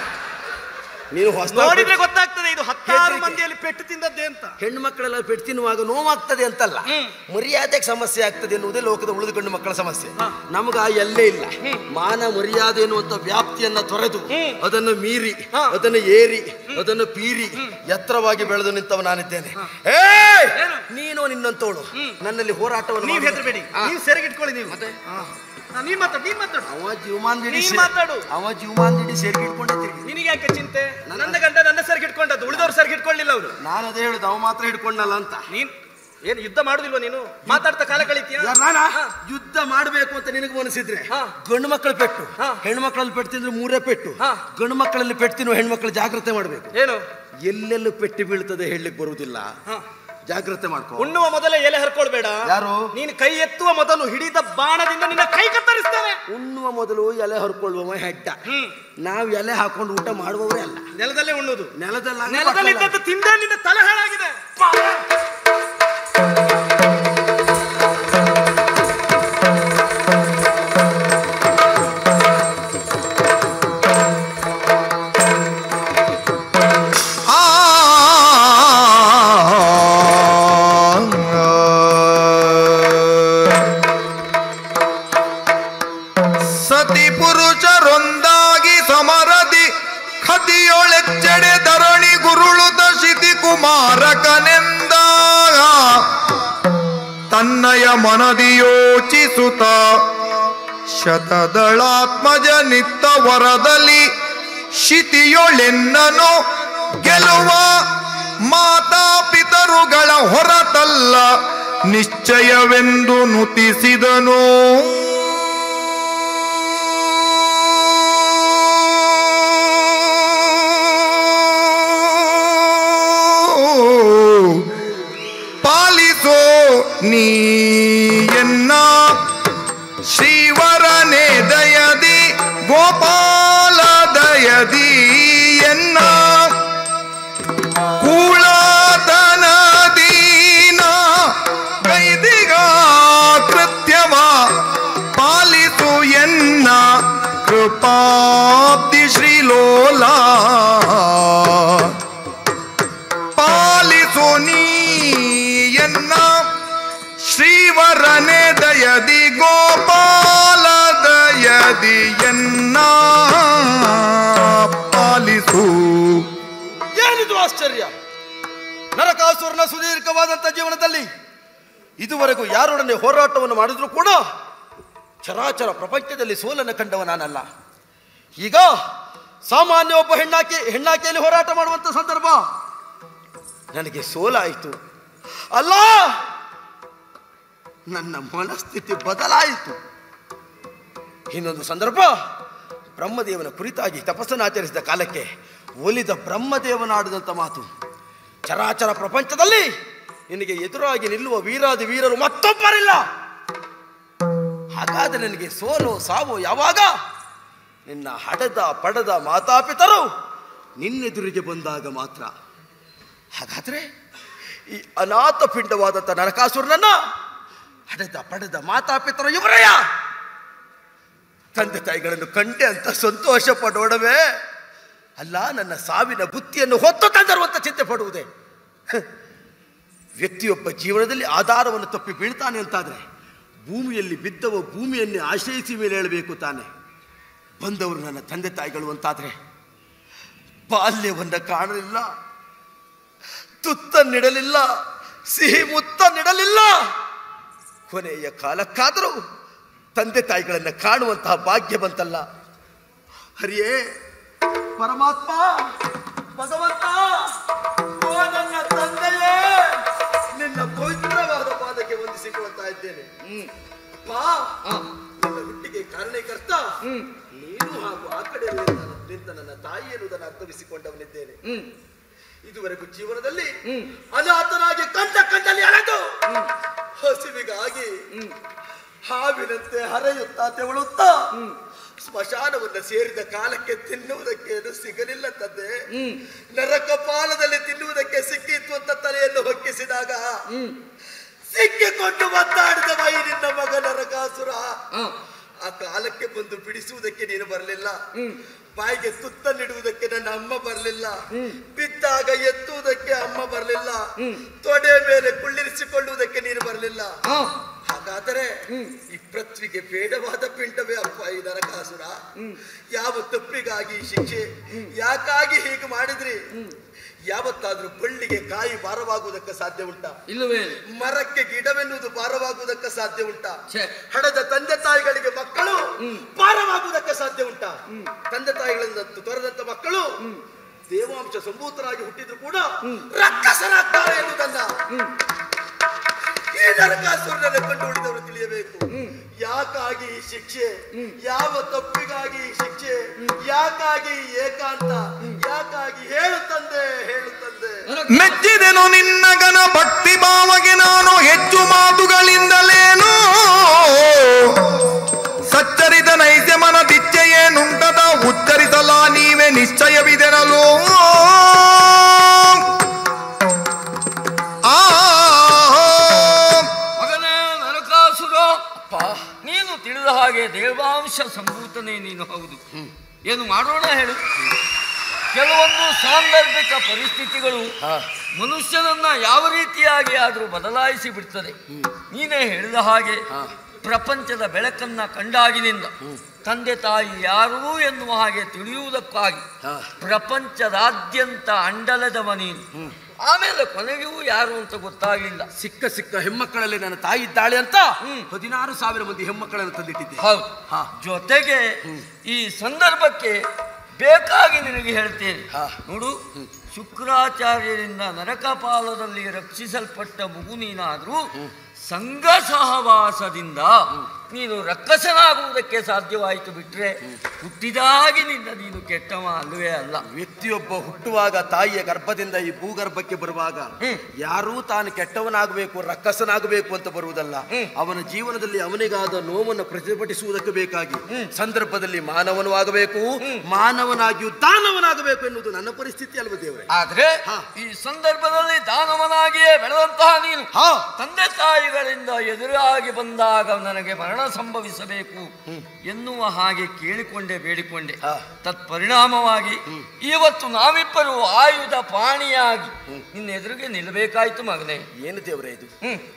ನೀನು ಹೊಸ ನೋಡಿದ್ರೆ ಗೊತ್ತಾಗ್ತದೆ ಇದು ಹತ್ತಾರು ಹೆದ್ರಿಕೆ. ಮಂದಿಯಲ್ಲಿ ಪೆಟ್ಟು ತಿಂದದ್ದೇ ಅಂತ ಹೆಣ್ಣು ಮಕ್ಕಳೆಲ್ಲ ಪೆಟ್ಟು ತಿನ್ನುವಾಗ ನೋವಾಗ್ತದೆ ಅಂತಲ್ಲ ಮರ್ಯಾದೆಗೆ ಸಮಸ್ಯೆ ಆಗ್ತದೆ ಎನ್ನುವುದೇ ಲೋಕದ ಉಳಿದ ಗಂಡು ಮಕ್ಕಳ ಸಮಸ್ಯೆ ನಮ್ಗ ಆ ಎಲ್ಲೇ ಇಲ್ಲ ಮಾನ ಮರ್ಯಾದೆ ಎನ್ನುವಂತ ವ್ಯಾಪ್ತಿಯನ್ನ ತೊರೆದು ಅದನ್ನು ಮೀರಿ ಅದನ್ನು ಏರಿ ಅದನ್ನು ಪೀರಿ ಎತ್ತರವಾಗಿ ಬೆಳೆದು ನಿಂತವ ನಾನಿದ್ದೇನೆ ಏಯ್! ನೀನು ನಿನ್ನಂತವಳು ನನ್ನಲ್ಲಿ ಹೋರಾಟವನ್ನು ನೀವ್ ಮಾಡುವ- ಹೆದರ್ಬೇಡಿ ನೀವು ಸೆರಗಿಟ್ಕೊಳ್ಳಿ ನೀವು ಹಾ. ಹಾ, ನೀನ್ ಮಾತಾಡು ನೀನ್ ಮಾತಾಡು ಅವ ಜೀವಮಾನ್ದಿಡಿ ನೀನ್ ಸೇ- ಮಾತಾಡು. ಅವ ಜೀವಮಾನ್ದಿಡಿ ಸೇರ್ಗಿ ಇಟ್ಕೊಂಡೆ ತಿರ್ಗಿ ನಿನಗೆ ಯಾಕೆ ಚಿಂತೆ ನನ್ನ ಗಂಡ ನನ್ನ ಸರಿಗೆ ಹಿಡ್ಕೊಂಡದ್ದು ಉಳಿದವ್ರು ಸರಿಗೆ ಹಿಡ್ಕೊಳ್ಳಿಲ್ಲ ಅವರು ನಾನು ಅದೇ ಹೇಳುದು ಅವ ಮಾತ್ರ ಹಿಡ್ಕೊಂಡಲ್ಲ ಅಂತ ನೀನ್ ಏನು ಯುದ್ಧ ಮಾಡುದಿಲ್ವಾ ನೀನು ಮಾತಾಡ್ತಾ ಕಾಲ ಕಳಿತೀಯ ಯಾರ್ ನಾನಾ? ಯುದ್ಧ ಮಾಡಬೇಕು ಅಂತ ನಿನಗೆ ಮನಸ್ಸಿದ್ರೆ ಹಾ. ಗಂಡು ಮಕ್ಕಳು ಪೆಟ್ಟು ಹಾ. ಹೆಣ್ಣು ಮಕ್ಕಳಲ್ಲಿ ಪೆಟ್ಟು ತಿಂದ್ರೆ ಮೂರೇ ಪೆಟ್ಟು ಹಾ. ಗಂಡು ಮಕ್ಕಳಲ್ಲಿ ಪೆಟ್ಟು ತಿನ್ನುವ ಹೆಣ್ಮಕ್ಳು ಜಾಗ್ರತೆ ಮಾಡಬೇಕು ಏನು ಎಲ್ಲೆಲ್ಲೂ ಪೆಟ್ಟು ಬೀಳ್ತದೆ ಹೇಳಲಿಕ್ಕೆ ಬರುವುದಿಲ್ಲ ಹಾ. ಜಾಗ್ರತೆ ಮಾಡ್ಕೋ ಉಣ್ಣುವ ಮೊದಲೇ ಎಲೆ ಹರ್ಕೊಳ್ಬೇಡ ಯಾರು? ನೀನು ಕೈ ಎತ್ತುವ ಮೊದಲು ಹಿಡಿದ ಬಾಣದಿಂದ ನಿನ್ನ ಕೈ ಕತ್ತರಿಸ್ತೇನೆ ಉಣ್ಣುವ ಮೊದಲು ಎಲೆ ಹೊರ್ಕೊಳ್ಳುವ ಹೆಡ್ಡ ಹ್ಮ್ ನಾವು ಎಲೆ ಹಾಕೊಂಡು ಊಟ ಮಾಡುವವರೇ ಅಲ್ಲ ನೆಲದಲ್ಲೇ ಉಣ್ಣುದು ನೆಲದಲ್ಲಿ ನೆಲದಲ್ಲಿ ಇದ್ದದ್ದು ತಿಂದೇ ನಿನ್ನ ತಲೆ ಹಾಳಾಗಿದೆ ಸತಿ ಪುರುಷರೊಂದಾಗಿ ಸಮರದಿ ಖತಿಯೊಳೆಚ್ಚೆಡೆ ಧರಣಿ ಗುರುಳುತ ಶಿತಿ ಕುಮಾರಕನೆಂದ ತನ್ನಯ ಮನದಿ ಯೋಚಿಸುತ್ತ ಶತದಳಾತ್ಮಜ ನಿತ್ತ ವರದಲ್ಲಿ ಶಿತಿಯೊಳೆನ್ನನು ಗೆಲುವ ಮಾತಾ ಪಿತರುಗಳ ಹೊರತಲ್ಲ ನಿಶ್ಚಯವೆಂದು ನುತಿಸಿದನು ಪಾಲಿಸೋ ನೀಯನ್ನ ಶ್ರೀವರನೇ ದಯದಿ ಗೋಪಾಲ ದಯದಿ ಎನ್ನ ಕೂಳತನದೀನ ಗೈದಿಗ ಕೃತ್ಯವ ಪಾಲಿಸು ಎನ್ನ ಕೃಪಾಬ್ದಿ ಶ್ರೀಲೋಲ ದಯದಿ ಗೋಪಾಲ ದಯದಿಯನ್ನ ಪಾಲಿಸು ಏನಿದು ಆಶ್ಚರ್ಯ ನರಕಾಸುರನ ಸುದೀರ್ಘವಾದಂಥ ಜೀವನದಲ್ಲಿ ಇದುವರೆಗೂ ಯಾರೊಡನೆ ಹೋರಾಟವನ್ನು ಮಾಡಿದ್ರು ಕೂಡ ಚರಾಚರ ಪ್ರಪಂಚದಲ್ಲಿ ಸೋಲನ್ನು ಕಂಡವ ನಾನಲ್ಲ ಈಗ ಸಾಮಾನ್ಯ ಒಬ್ಬ ಹೆಣ್ಣಾಕಿ ಹೆಣ್ಣಾಕಿಯಲ್ಲಿ ಹೋರಾಟ ಮಾಡುವಂಥ ಸಂದರ್ಭ ನನಗೆ ಸೋಲಾಯಿತು ಅಲ್ಲ ನನ್ನ ಮನಸ್ಥಿತಿ ಬದಲಾಯಿತು ಇನ್ನೊಂದು ಸಂದರ್ಭ ಬ್ರಹ್ಮದೇವನ ಕುರಿತಾಗಿ ತಪಸ್ಸನ್ನು ಆಚರಿಸಿದ ಕಾಲಕ್ಕೆ ಒಲಿದ ಬ್ರಹ್ಮದೇವನಾಡಿದಂಥ ಮಾತು ಚರಾಚರ ಪ್ರಪಂಚದಲ್ಲಿ ನಿನಗೆ ಎದುರಾಗಿ ನಿಲ್ಲುವ ವೀರಾದಿ ವೀರರು ಮತ್ತೊಬ್ಬರಿಲ್ಲ ಹಾಗಾದರೆ ನನಗೆ ಸೋಲು ಸಾವು ಯಾವಾಗ ನಿನ್ನ ಹಡದ ಪಡದ ಮಾತಾಪಿತರು ನಿನ್ನೆದುರಿಗೆ ಬಂದಾಗ ಮಾತ್ರ ಹಾಗಾದ್ರೆ ಈ ಅನಾಥ ಪಿಂಡವಾದಂಥ ನರಕಾಸುರನನ್ನ ಹಡೆದ ಪಡೆದ ಮಾತಾಪಿತರು ಇವರಯ್ಯ ತಂದೆ ತಾಯಿಗಳನ್ನು ಕಂಡೆ ಅಂತ ಸಂತೋಷ ಪಡೋಣವೇ ಅಲ್ಲ ನನ್ನ ಸಾವಿನ ಬುತ್ತಿಯನ್ನು ಹೊತ್ತು ತಂದರುವಂತ ಚಿಂತೆ ಪಡುವುದೇ ಹ. ವ್ಯಕ್ತಿಯೊಬ್ಬ ಜೀವನದಲ್ಲಿ ಆಧಾರವನ್ನು ತಪ್ಪಿ ಬೀಳ್ತಾನೆ ಅಂತಾದ್ರೆ ಭೂಮಿಯಲ್ಲಿ ಬಿದ್ದವ ಭೂಮಿಯನ್ನೇ ಆಶ್ರಯಿಸಿ ಮೇಲೆ ಹೇಳಬೇಕು ತಾನೆ ಬಂದವರು ನನ್ನ ತಂದೆ ತಾಯಿಗಳು ಅಂತಾದ್ರೆ ಬಾಲ್ಯವನ್ನ ಕಾಣಲಿಲ್ಲ ತುತ್ತ ನಿಡಲಿಲ್ಲ ಸಿಹಿ ಮುತ್ತ ನಿಡಲಿಲ್ಲ ಕೊನೆಯ ಕಾಲಕ್ಕಾದರೂ ತಂದೆ ತಾಯಿಗಳನ್ನ ಕಾಣುವಂತಹ ಭಾಗ್ಯ ಬಂತಲ್ಲ ಹರಿಯೇ ಪರಮಾತ್ಮ ಭಗವಂತ ಓ ನನ್ನ ತಂದೆಯೇ ನಿನ್ನ ಪವಿತ್ರವಾದ ಪಾದಕ್ಕೆ ವಂದಿಸಿಕೊಳ್ತಾ ಇದ್ದೇನೆ ಅಪ್ಪ ನನ್ನ ಹುಟ್ಟಿಗೆ ಕಾರಣೀಕರ್ತ ನೀನು ಹಾಗೂ ಆ ಕಡೆಯಲ್ಲಿ ನಿಂತ- ನಿಂತ ನನ್ನ ತಾಯಿ ಎನ್ನುವುದನ್ನು ಅರ್ಥವಿಸಿಕೊಂಡವನಿದ್ದೇನೆ ಇದುವರೆಗೂ ಜೀವನದಲ್ಲಿ ಅನಾಥನಾಗಿ ಕಂಡ ಕಂಡಲ್ಲಿ ಅಳೆದು ಹಸಿವಿಗಾಗಿ ಹಾವಿನಂತೆ ಹರೆಯುತ್ತಾ ತೆವಳುತ್ತಾ ಸ್ಮಶಾನವನ್ನ ಸೇರಿದ ಕಾಲಕ್ಕೆ ತಿನ್ನುವುದಕ್ಕೆ ಏನು ಸಿಗಲಿಲ್ಲ ತಂದೆ ನರಕ ಪಾಲದಲ್ಲಿ ತಿನ್ನುವುದಕ್ಕೆ ಸಿಕ್ಕಿತ್ತು ಅಂತ ತಲೆಯನ್ನು ಹೊಕ್ಕಿಸಿದಾಗ ಸಿಕ್ಕಿಕೊಂಡು ಒದ್ದಾಡಿದ ಮೈ ನಿನ್ನ ಮಗ ನರಕಾಸುರ ಆ ಕಾಲಕ್ಕೆ ಬಂದು ಬಿಡಿಸುವುದಕ್ಕೆ ನೀನು ಬರಲಿಲ್ಲ ಬಾಯಿಗೆ ತುತ್ತನ್ನಿಡುವುದಕ್ಕೆ ನನ್ನ ಅಮ್ಮ ಬರಲಿಲ್ಲ ಬಿದ್ದಾಗ ಎತ್ತುವುದಕ್ಕೆ ಅಮ್ಮ ಬರಲಿಲ್ಲ ತೊಡೆ ಮೇಲೆ ಕುಳ್ಳಿರಿಸಿಕೊಳ್ಳುವುದಕ್ಕೆ ನೀನು ಬರಲಿಲ್ಲ ಹಾಗಾದರೆ ಈ ಪೃಥ್ವಿಗೆ ಬೇಡವಾದ ಪಿಂಡವೇ ಅಪ್ಪ ಈ ನರಕಾಸುರ ಯಾವ ತಪ್ಪಿಗಾಗಿ ಈ ಶಿಕ್ಷೆ ಯಾಕಾಗಿ ಹೀಗೆ ಮಾಡಿದ್ರಿ ಯಾವತ್ತಾದ್ರೂ ಬಳ್ಳಿಗೆ ಕಾಯಿ ಭಾರವಾಗುವುದಕ್ಕೆ ಸಾಧ್ಯ ಉಂಟಾ ಇಲ್ಲವೇ ಮರಕ್ಕೆ ಗಿಡವೆನ್ನುವುದು ಭಾರವಾಗುವುದಕ್ಕೆ ಸಾಧ್ಯ ಉಂಟಾ ಛೆ. ಹಡದ ತಂದೆ ತಾಯಿಗಳಿಗೆ ಮಕ್ಕಳು ಭಾರವಾಗುವುದಕ್ಕೆ ಸಾಧ್ಯ ಉಂಟಾ ತಂದೆ ತಾಯಿಗಳಿಂದ ತೊರೆದಂತ ಮಕ್ಕಳು ದೇವಾಂಶ ಸಂಭೂತರಾಗಿ ಹುಟ್ಟಿದ್ರು ಕೂಡ ರಕ್ಕಸರಾಗ್ತಾರೆ ಎನ್ನುವುದನ್ನ ಈ ನರಕಾಸುರನನ್ನು ಕಂಡು ಉಳಿದವರು ತಿಳಿಯಬೇಕು ಯಾಕಾಗಿ ಈ ಶಿಕ್ಷೆ ಯಾವ ತಪ್ಪಿಗಾಗಿ ಈ ಶಿಕ್ಷೆ ಯಾಕಾಗಿ ಈ ಏಕಾಂತ ಯಾಕಾಗಿ ಹೇಳು ತಂದೆ ಹೇಳು ತಂದೆ ಮೆಚ್ಚಿದೆನು ನಿನ್ನ ಗನ ಭಕ್ತಿ ಭಾವಗೆ ನಾನು ಹೆಚ್ಚು ಮಾತುಗಳಿಂದಲೇನು ಸಚ್ಚರಿತ ನೈಜ ಮನದಿಚ್ಛೆಯೇನುಂಟದ ಉಚ್ಚರಿಸಲ ನೀವೇ ನಿಶ್ಚಯವಿದೆನಲು ಆ ಮಗನೇ ನರಕಾಸುರ ನೀನು ತಿಳಿದ ಹಾಗೆ ದೇವಾಂಶ ಸಂಭೂತನೇ ನೀನು ಹೌದು ಏನು ಮಾಡೋಣ ಹೇಳು ಕೆಲವೊಂದು ಸಾಂದರ್ಭಿಕ ಪರಿಸ್ಥಿತಿಗಳು ಮನುಷ್ಯನನ್ನ ಯಾವ ರೀತಿಯಾಗಿ ಆದರೂ ಬದಲಾಯಿಸಿ ಬಿಡ್ತದೆ ನೀನೇ ಹೇಳಿದ ಹಾಗೆ ಪ್ರಪಂಚದ ಬೆಳಕನ್ನ ಕಂಡಾಗಿನಿಂದ ತಂದೆ ತಾಯಿ ಯಾರೂ ಎನ್ನುವ ಹಾಗೆ ತಿಳಿಯುವುದಕ್ಕಾಗಿ ಪ್ರಪಂಚದಾದ್ಯಂತ ಅಂಡಲದವ ನೀನು ಆಮೇಲೆ ಕೊನೆಗೂ ಯಾರು ಅಂತ ಗೊತ್ತಾಗಲಿಲ್ಲ ಸಿಕ್ಕ ಸಿಕ್ಕ ಹೆಮ್ಮಕ್ಕಳಲ್ಲಿ ನನ್ನ ತಾಯಿ ಇದ್ದಾಳೆ ಅಂತ ಹದಿನಾರು ಸಾವಿರ ಮಂದಿ ಹೆಮ್ಮಕ್ಕಳನ್ನು ತಂದಿಟ್ಟಿದ್ದೆ ಹೌದು ಜೊತೆಗೆ ಈ ಸಂದರ್ಭಕ್ಕೆ ಬೇಕಾಗಿ ನಿನಗೆ ಹೇಳ್ತೇನೆ ಹಾ. ನೋಡು ಶುಕ್ರಾಚಾರ್ಯರಿಂದ ನರಕಪಾಲದಲ್ಲಿ ರಕ್ಷಿಸಲ್ಪಟ್ಟ ಮಗು ನೀನಾದ್ರೂ ಸಂಘ ಸಹವಾಸದಿಂದ ನೀನು ರಕ್ಕಸನಾಗುವುದಕ್ಕೆ ಸಾಧ್ಯವಾಯಿತು ಬಿಟ್ರೆ ಹುಟ್ಟಿದಾಗಿನಿಂದ ನೀನು ಕೆಟ್ಟವ ಅಲ್ಲವೇ ಅಲ್ಲ ವ್ಯಕ್ತಿಯೊಬ್ಬ ಹುಟ್ಟುವಾಗ ತಾಯಿಯ ಗರ್ಭದಿಂದ ಈ ಭೂಗರ್ಭಕ್ಕೆ ಬರುವಾಗ ಯಾರೂ ತಾನು ಕೆಟ್ಟವನಾಗಬೇಕು ರಕ್ಕಸನಾಗಬೇಕು ಅಂತ ಬರುವುದಲ್ಲ ಅವನ ಜೀವನದಲ್ಲಿ ಅವನಿಗಾದ ನೋವನ್ನು ಪ್ರತಿಭಟಿಸುವುದಕ್ಕೆ ಬೇಕಾಗಿ ಸಂದರ್ಭದಲ್ಲಿ ಮಾನವನು ಆಗಬೇಕು ಮಾನವನಾಗಿಯೂ ದಾನವನಾಗಬೇಕು ಎನ್ನುವುದು ನನ್ನ ಪರಿಸ್ಥಿತಿ ಅಲ್ವ ದೇವರೇ ಆದ್ರೆ ಹಾ. ಈ ಸಂದರ್ಭದಲ್ಲಿ ದಾನವನಾಗಿಯೇ ಬೆಳೆದಂತಹ ನೀನು ಹಾ ತಂದೆ ತಾಯಿಗಳಿಂದ ಎದುರಾಗಿ ಬಂದಾಗ ನನಗೆ ಮರಣ ಸಂಭವಿಸಬೇಕು ಎನ್ನುವ ಹಾಗೆ ಕೇಳಿಕೊಂಡೆ ಬೇಡಿಕೊಂಡೆ ಹಾ. ತತ್ಪರಿಣಾಮವಾಗಿ ಇವತ್ತು ನಾವಿಬ್ಬರು ಆಯುಧ ಪಾಣಿಯಾಗಿ ನಿನ್ನ ಎದುರಿಗೆ ನಿಲ್ಲಬೇಕಾಯ್ತು ಮಗನೇ ಏನು ದೇವರೇ ಇದು ಹ್ಮ್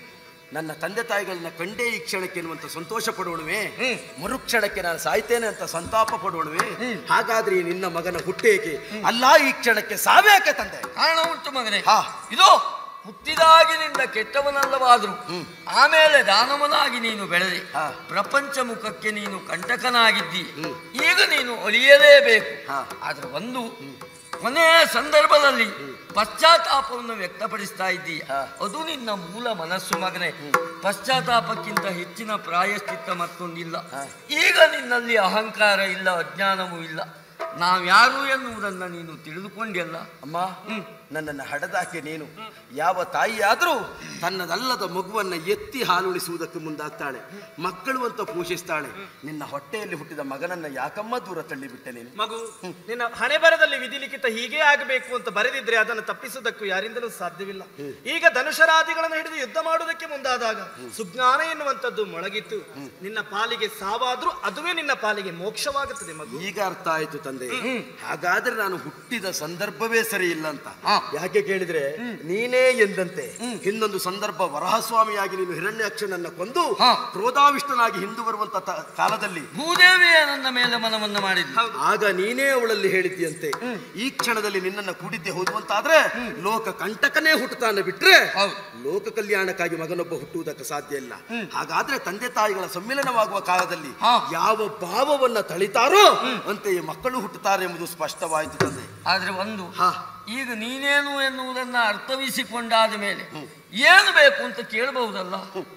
ನನ್ನ ತಂದೆ ತಾಯಿಗಳನ್ನ ಕಂಡೇ ಈ ಕ್ಷಣಕ್ಕೆ ಎನ್ನುವಂತ ಸಂತೋಷ ಪಡೋಣವೇ ಮರುಕ್ಷಣಕ್ಕೆ ನಾನು ಸಾಯ್ತೇನೆ ಅಂತ ಸಂತಾಪ ಪಡೋಣವೇ ಹಾಗಾದ್ರೆ ಈ ನಿನ್ನ ಮಗನ ಹುಟ್ಟೇಕೆ ಅಲ್ಲ ಈ ಕ್ಷಣಕ್ಕೆ ಸಾವೇಕೆ ತಂದೆ ಕಾರಣ ಉಂಟು ಮಗನೇ ಹಾ. ಇದು ಹುಟ್ಟಿದಾಗಿನಿಂದ ಕೆಟ್ಟವನಲ್ಲವಾದ್ರು ಆಮೇಲೆ ದಾನವನಾಗಿ ನೀನು ಬೆಳೆದೆ ಹಾ. ಪ್ರಪಂಚ ಮುಖಕ್ಕೆ ನೀನು ಕಂಟಕನಾಗಿದ್ದಿ ಈಗ ನೀನು ಒಲಿಯಲೇಬೇಕು ಹಾ. ಆದ್ರೆ ಒಂದು ಕೊನೆಯ ಸಂದರ್ಭದಲ್ಲಿ ಪಶ್ಚಾತ್ತಾಪವನ್ನು ವ್ಯಕ್ತಪಡಿಸ್ತಾ ಇದ್ದೀಯ ಹಾ. ಅದು ನಿನ್ನ ಮೂಲ ಮನಸ್ಸು ಮಗನೇ ಪಶ್ಚಾತ್ತಾಪಕ್ಕಿಂತ ಹೆಚ್ಚಿನ ಪ್ರಾಯಶ್ಚಿತ್ತ ಮತ್ತೊಂದಿಲ್ಲ ಈಗ ನಿನ್ನಲ್ಲಿ ಅಹಂಕಾರ ಇಲ್ಲ ಅಜ್ಞಾನವೂ ಇಲ್ಲ ನಾವ್ಯಾರು ಎನ್ನುವುದನ್ನ ನೀನು ತಿಳಿದುಕೊಂಡಿಯಲ್ಲ ಅಮ್ಮ ನನ್ನನ್ನು ಹಡದಾಕೆ ನೀನು ಯಾವ ತಾಯಿಯಾದರೂ ತನ್ನದಲ್ಲದ ಮಗುವನ್ನ ಎತ್ತಿ ಹಾಲುಣಿಸುವುದಕ್ಕೆ ಮುಂದಾಗ್ತಾಳೆ ಮಕ್ಕಳು ಅಂತ ಪೋಷಿಸ್ತಾಳೆ ನಿನ್ನ ಹೊಟ್ಟೆಯಲ್ಲಿ ಹುಟ್ಟಿದ ಮಗನನ್ನ ಯಾಕಮ್ಮ ದೂರ ತಳ್ಳಿಬಿಟ್ಟೆ ನೀನು ಮಗು ನಿನ್ನ ಹಣೆ ಬರದಲ್ಲಿ ವಿಧಿಲಿಖಿತ ಹೀಗೆ ಆಗಬೇಕು ಅಂತ ಬರೆದಿದ್ರೆ ಅದನ್ನು ತಪ್ಪಿಸುವುದಕ್ಕೂ ಯಾರಿಂದಲೂ ಸಾಧ್ಯವಿಲ್ಲ ಈಗ ಧನುಷರಾದಿಗಳನ್ನು ಹಿಡಿದು ಯುದ್ಧ ಮಾಡುವುದಕ್ಕೆ ಮುಂದಾದಾಗ ಸುಜ್ಞಾನ ಎನ್ನುವಂಥದ್ದು ಮೊಳಗಿತ್ತು ನಿನ್ನ ಪಾಲಿಗೆ ಸಾವಾದ್ರೂ ಅದುವೇ ನಿನ್ನ ಪಾಲಿಗೆ ಮೋಕ್ಷವಾಗುತ್ತದೆ ಮಗು ಈಗ ಅರ್ಥ ಆಯ್ತು ತಂದೆ ಹಾಗಾದ್ರೆ ನಾನು ಹುಟ್ಟಿದ ಸಂದರ್ಭವೇ ಸರಿ ಇಲ್ಲ ಅಂತ ಯಾಕೆ ಕೇಳಿದ್ರೆ ನೀನೇ ಎಂದಂತೆ ಹಿಂದೊಂದು ಸಂದರ್ಭ ವರಹಸ್ವಾಮಿಯಾಗಿ ನೀನು ಹಿರಣ್ಯಾಕ್ಷನನ್ನ ಕೊಂದು ಕ್ರೋಧಾವಿಷ್ಟನಾಗಿ ಹಿಂದು ಬರುವಂತ ತ- ಕಾಲದಲ್ಲಿ ಭೂದೇವಿಯೇ ನನ್ನ ಮೇಲೆ ಮನವನ್ನು ಮಾಡಿದ್ಲು ಆಗ ನೀನೇ ಅವಳಲ್ಲಿ ಹೇಳಿದ್ಯಂತೆ ಈ ಕ್ಷಣದಲ್ಲಿ ನಿನ್ನನ್ನು ಕೂಡಿದ್ದೆ ಹೋದುವಂತಾದ್ರೆ ಲೋಕ ಕಂಟಕನೇ ಹುಟ್ಟುತ್ತಾನೆ ಬಿಟ್ರೆ ಹೌದು. ಲೋಕ ಕಲ್ಯಾಣಕ್ಕಾಗಿ ಮಗನೊಬ್ಬ ಹುಟ್ಟುವುದಕ್ಕೆ ಸಾಧ್ಯ ಇಲ್ಲ ಹಾಗಾದ್ರೆ ತಂದೆ ತಾಯಿಗಳ ಸಮ್ಮಿಲನವಾಗುವ ಕಾಲದಲ್ಲಿ ಹಾ. ಯಾವ ಭಾವವನ್ನ ತಳಿತಾರೋ ಅಂತೆಯೇ ಮಕ್ಕಳು ಹುಟ್ಟುತ್ತಾರೆ ಎಂಬುದು ಸ್ಪಷ್ಟವಾಯಿತು ತಂದೆ ಆದ್ರೆ ಒಂದು ಹಾ ಈಗ ನೀನೇನು ಎನ್ನುವುದನ್ನ ಅರ್ಥವಿಸಿಕೊಂಡಾದ ಮೇಲೆ ಏನು ಬೇಕು ಅಂತ ಕೇಳಬಹುದಲ್ಲ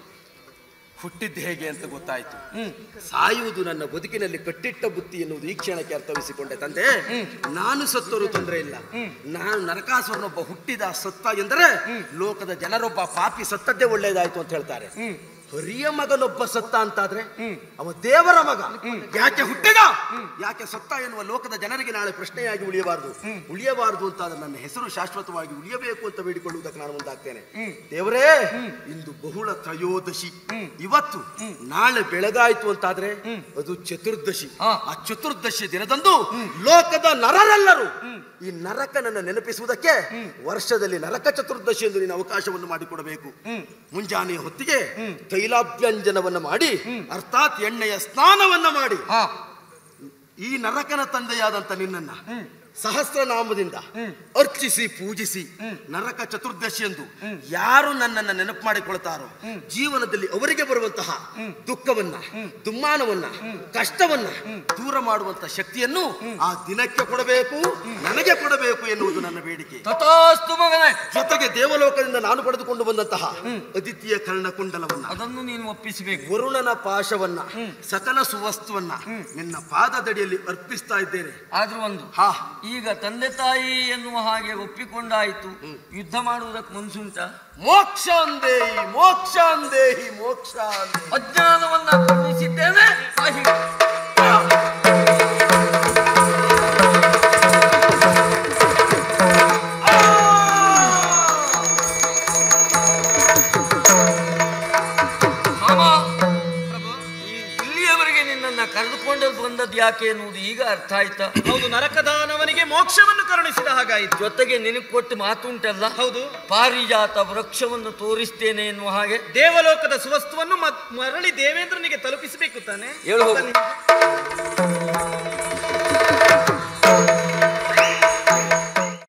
ಹುಟ್ಟಿದ್ದು ಹೇಗೆ ಅಂತ ಗೊತ್ತಾಯ್ತು ಸಾಯುವುದು ನನ್ನ ಬದುಕಿನಲ್ಲಿ ಕಟ್ಟಿಟ್ಟ ಬುತ್ತಿ ಎನ್ನುವುದು ಈ ಕ್ಷಣಕ್ಕೆ ಅರ್ಥವಿಸಿಕೊಂಡೆ ತಂದೆ ನಾನು ಸತ್ತರೂ ತೊಂದರೆ ಇಲ್ಲ ನಾನು ನರಕಾಸುರನೊಬ್ಬ ಹುಟ್ಟಿದ ಸತ್ತ ಎಂದರೆ ಲೋಕದ ಜನರೊಬ್ಬ ಪಾಪಿ ಸತ್ತದ್ದೇ ಒಳ್ಳೇದಾಯ್ತು ಅಂತ ಹೇಳ್ತಾರೆ ಹರಿಯ ಮಗನೊಬ್ಬ ಸತ್ತ ಅಂತಾದ್ರೆ ಅವ ದೇವರ ಮಗ ಯಾಕೆ ಹುಟ್ಟಿದ ಯಾಕೆ ಸತ್ತ ಎನ್ನುವ ಲೋಕದ ಜನರಿಗೆ ನಾಳೆ ಪ್ರಶ್ನೆಯಾಗಿ ಉಳಿಯಬಾರದು ಉಳಿಯಬಾರದು ಅಂತ ಆದ್ರೆ ನನ್ನ ಹೆಸರು ಶಾಶ್ವತವಾಗಿ ಉಳಿಯಬೇಕು ಅಂತ ಬೇಡಿಕೊಳ್ಳುವುದಕ್ಕೆ ನಾನು ಮುಂದಾಗ್ತೇನೆ ದೇವರೇ ಇಂದು ಬಹುಳ ತ್ರಯೋದಶಿ ಇವತ್ತು ನಾಳೆ ಬೆಳಗಾಯ್ತು ಅಂತಾದ್ರೆ ಅದು ಚತುರ್ದಶಿ ಆ ಚತುರ್ದಶಿ ದಿನದಂದು ಲೋಕದ ನರರೆಲ್ಲರೂ ಈ ನರಕನನ್ನು ನೆನಪಿಸುವುದಕ್ಕೆ ವರ್ಷದಲ್ಲಿ ನರಕ ಚತುರ್ದಶಿ ಎಂದು ನೀನು ಅವಕಾಶವನ್ನು ಮಾಡಿಕೊಡಬೇಕು ಮುಂಜಾನೆಯ ಹೊತ್ತಿಗೆ ತೈಲಾಭ್ಯಂಜನವನ್ನ ಮಾಡಿ ಅರ್ಥಾತ್ ಎಣ್ಣೆಯ ಸ್ನಾನವನ್ನ ಮಾಡಿ ಈ ನರಕನ ತಂದೆಯಾದಂತ ನಿನ್ನನ್ನ ಸಹಸ್ರನಾಮದಿಂದ ಅರ್ಚಿಸಿ ಪೂಜಿಸಿ ನರಕ ಚತುರ್ದಶಿ ಎಂದು ಯಾರು ನನ್ನನ್ನ ನೆನಪು ಮಾಡಿಕೊಳ್ತಾರೋ ಜೀವನದಲ್ಲಿ ಅವರಿಗೆ ಬರುವಂತಹ ದುಃಖವನ್ನ ದುಮ್ಮಾನವನ್ನ ಕಷ್ಟವನ್ನ ದೂರ ಮಾಡುವಂತ ಶಕ್ತಿಯನ್ನು ಆ ದಿನಕ್ಕೆ ಕೊಡಬೇಕು ನನಗೆ ಕೊಡಬೇಕು ಎನ್ನುವುದು ನನ್ನ ಬೇಡಿಕೆ ತಥಾಸ್ತು ಮಗನೇ ಜೊತೆಗೆ ದೇವಲೋಕದಿಂದ ನಾನು ಪಡೆದುಕೊಂಡು ಬಂದಂತಹ ಅದಿತಿಯ ಕರ್ಣಕುಂಡಲವನ್ನ ಅದನ್ನು ನೀನು ಒಪ್ಪಿಸಬೇಕು ವರುಣನ ಪಾಶವನ್ನ ಸಕಲ ಸುವಸ್ತುವನ್ನ ನಿನ್ನ ಪಾದದಡಿಯಲ್ಲಿ ಅರ್ಪಿಸ್ತಾ ಇದ್ದೇನೆ ಆದ್ರೂ ಒಂದು ಹಾ ಈಗ ತಂದೆ ತಾಯಿ ಎನ್ನುವ ಹಾಗೆ ಒಪ್ಪಿಕೊಂಡಾಯಿತು ಯುದ್ಧ ಮಾಡುವುದಕ್ಕೆ ಮನ್ಸುಂಟ ಮೋಕ್ಷ ಅಂದೇಹಿ ಮೋಕ್ಷ ಅಂದೇಹಿ ಮೋಕ್ಷ ಅಂದೇಹಿ ಅಜ್ಞಾನವನ್ನ ಖಂಡಿಸಿದ್ದೇನೆ ಸಾಹಿ ಮಾಮ, ಈ ಇಲ್ಲಿಯವರೆಗೆ ನಿನ್ನನ್ನ ಕರೆದುಕೊಂಡು ಬಂದದ್ದು ಯಾಕೆ ಎನ್ನುವುದು ಈಗ ಅರ್ಥ ಆಯ್ತಾ ಹೌದು ನರಕದಾನವನಿಗೆ ಮೋಕ್ಷವನ್ನು ಕರುಣಿಸಿದ ಹಾಗಾಯಿತು ಜೊತೆಗೆ ನಿನಗೆ ಕೊಟ್ಟು ಮಾತುಂಟಲ್ಲ ಹೌದು ಪಾರಿಜಾತ ವೃಕ್ಷವನ್ನು ತೋರಿಸ್ತೇನೆ ಎನ್ನುವ ಹಾಗೆ ದೇವಲೋಕದ ಸುವಸ್ತುವನ್ನು ಮತ್- ಮರಳಿ ದೇವೇಂದ್ರನಿಗೆ ತಲುಪಿಸಬೇಕು ತಾನೆ ಹೇಳು ಹೋಗು.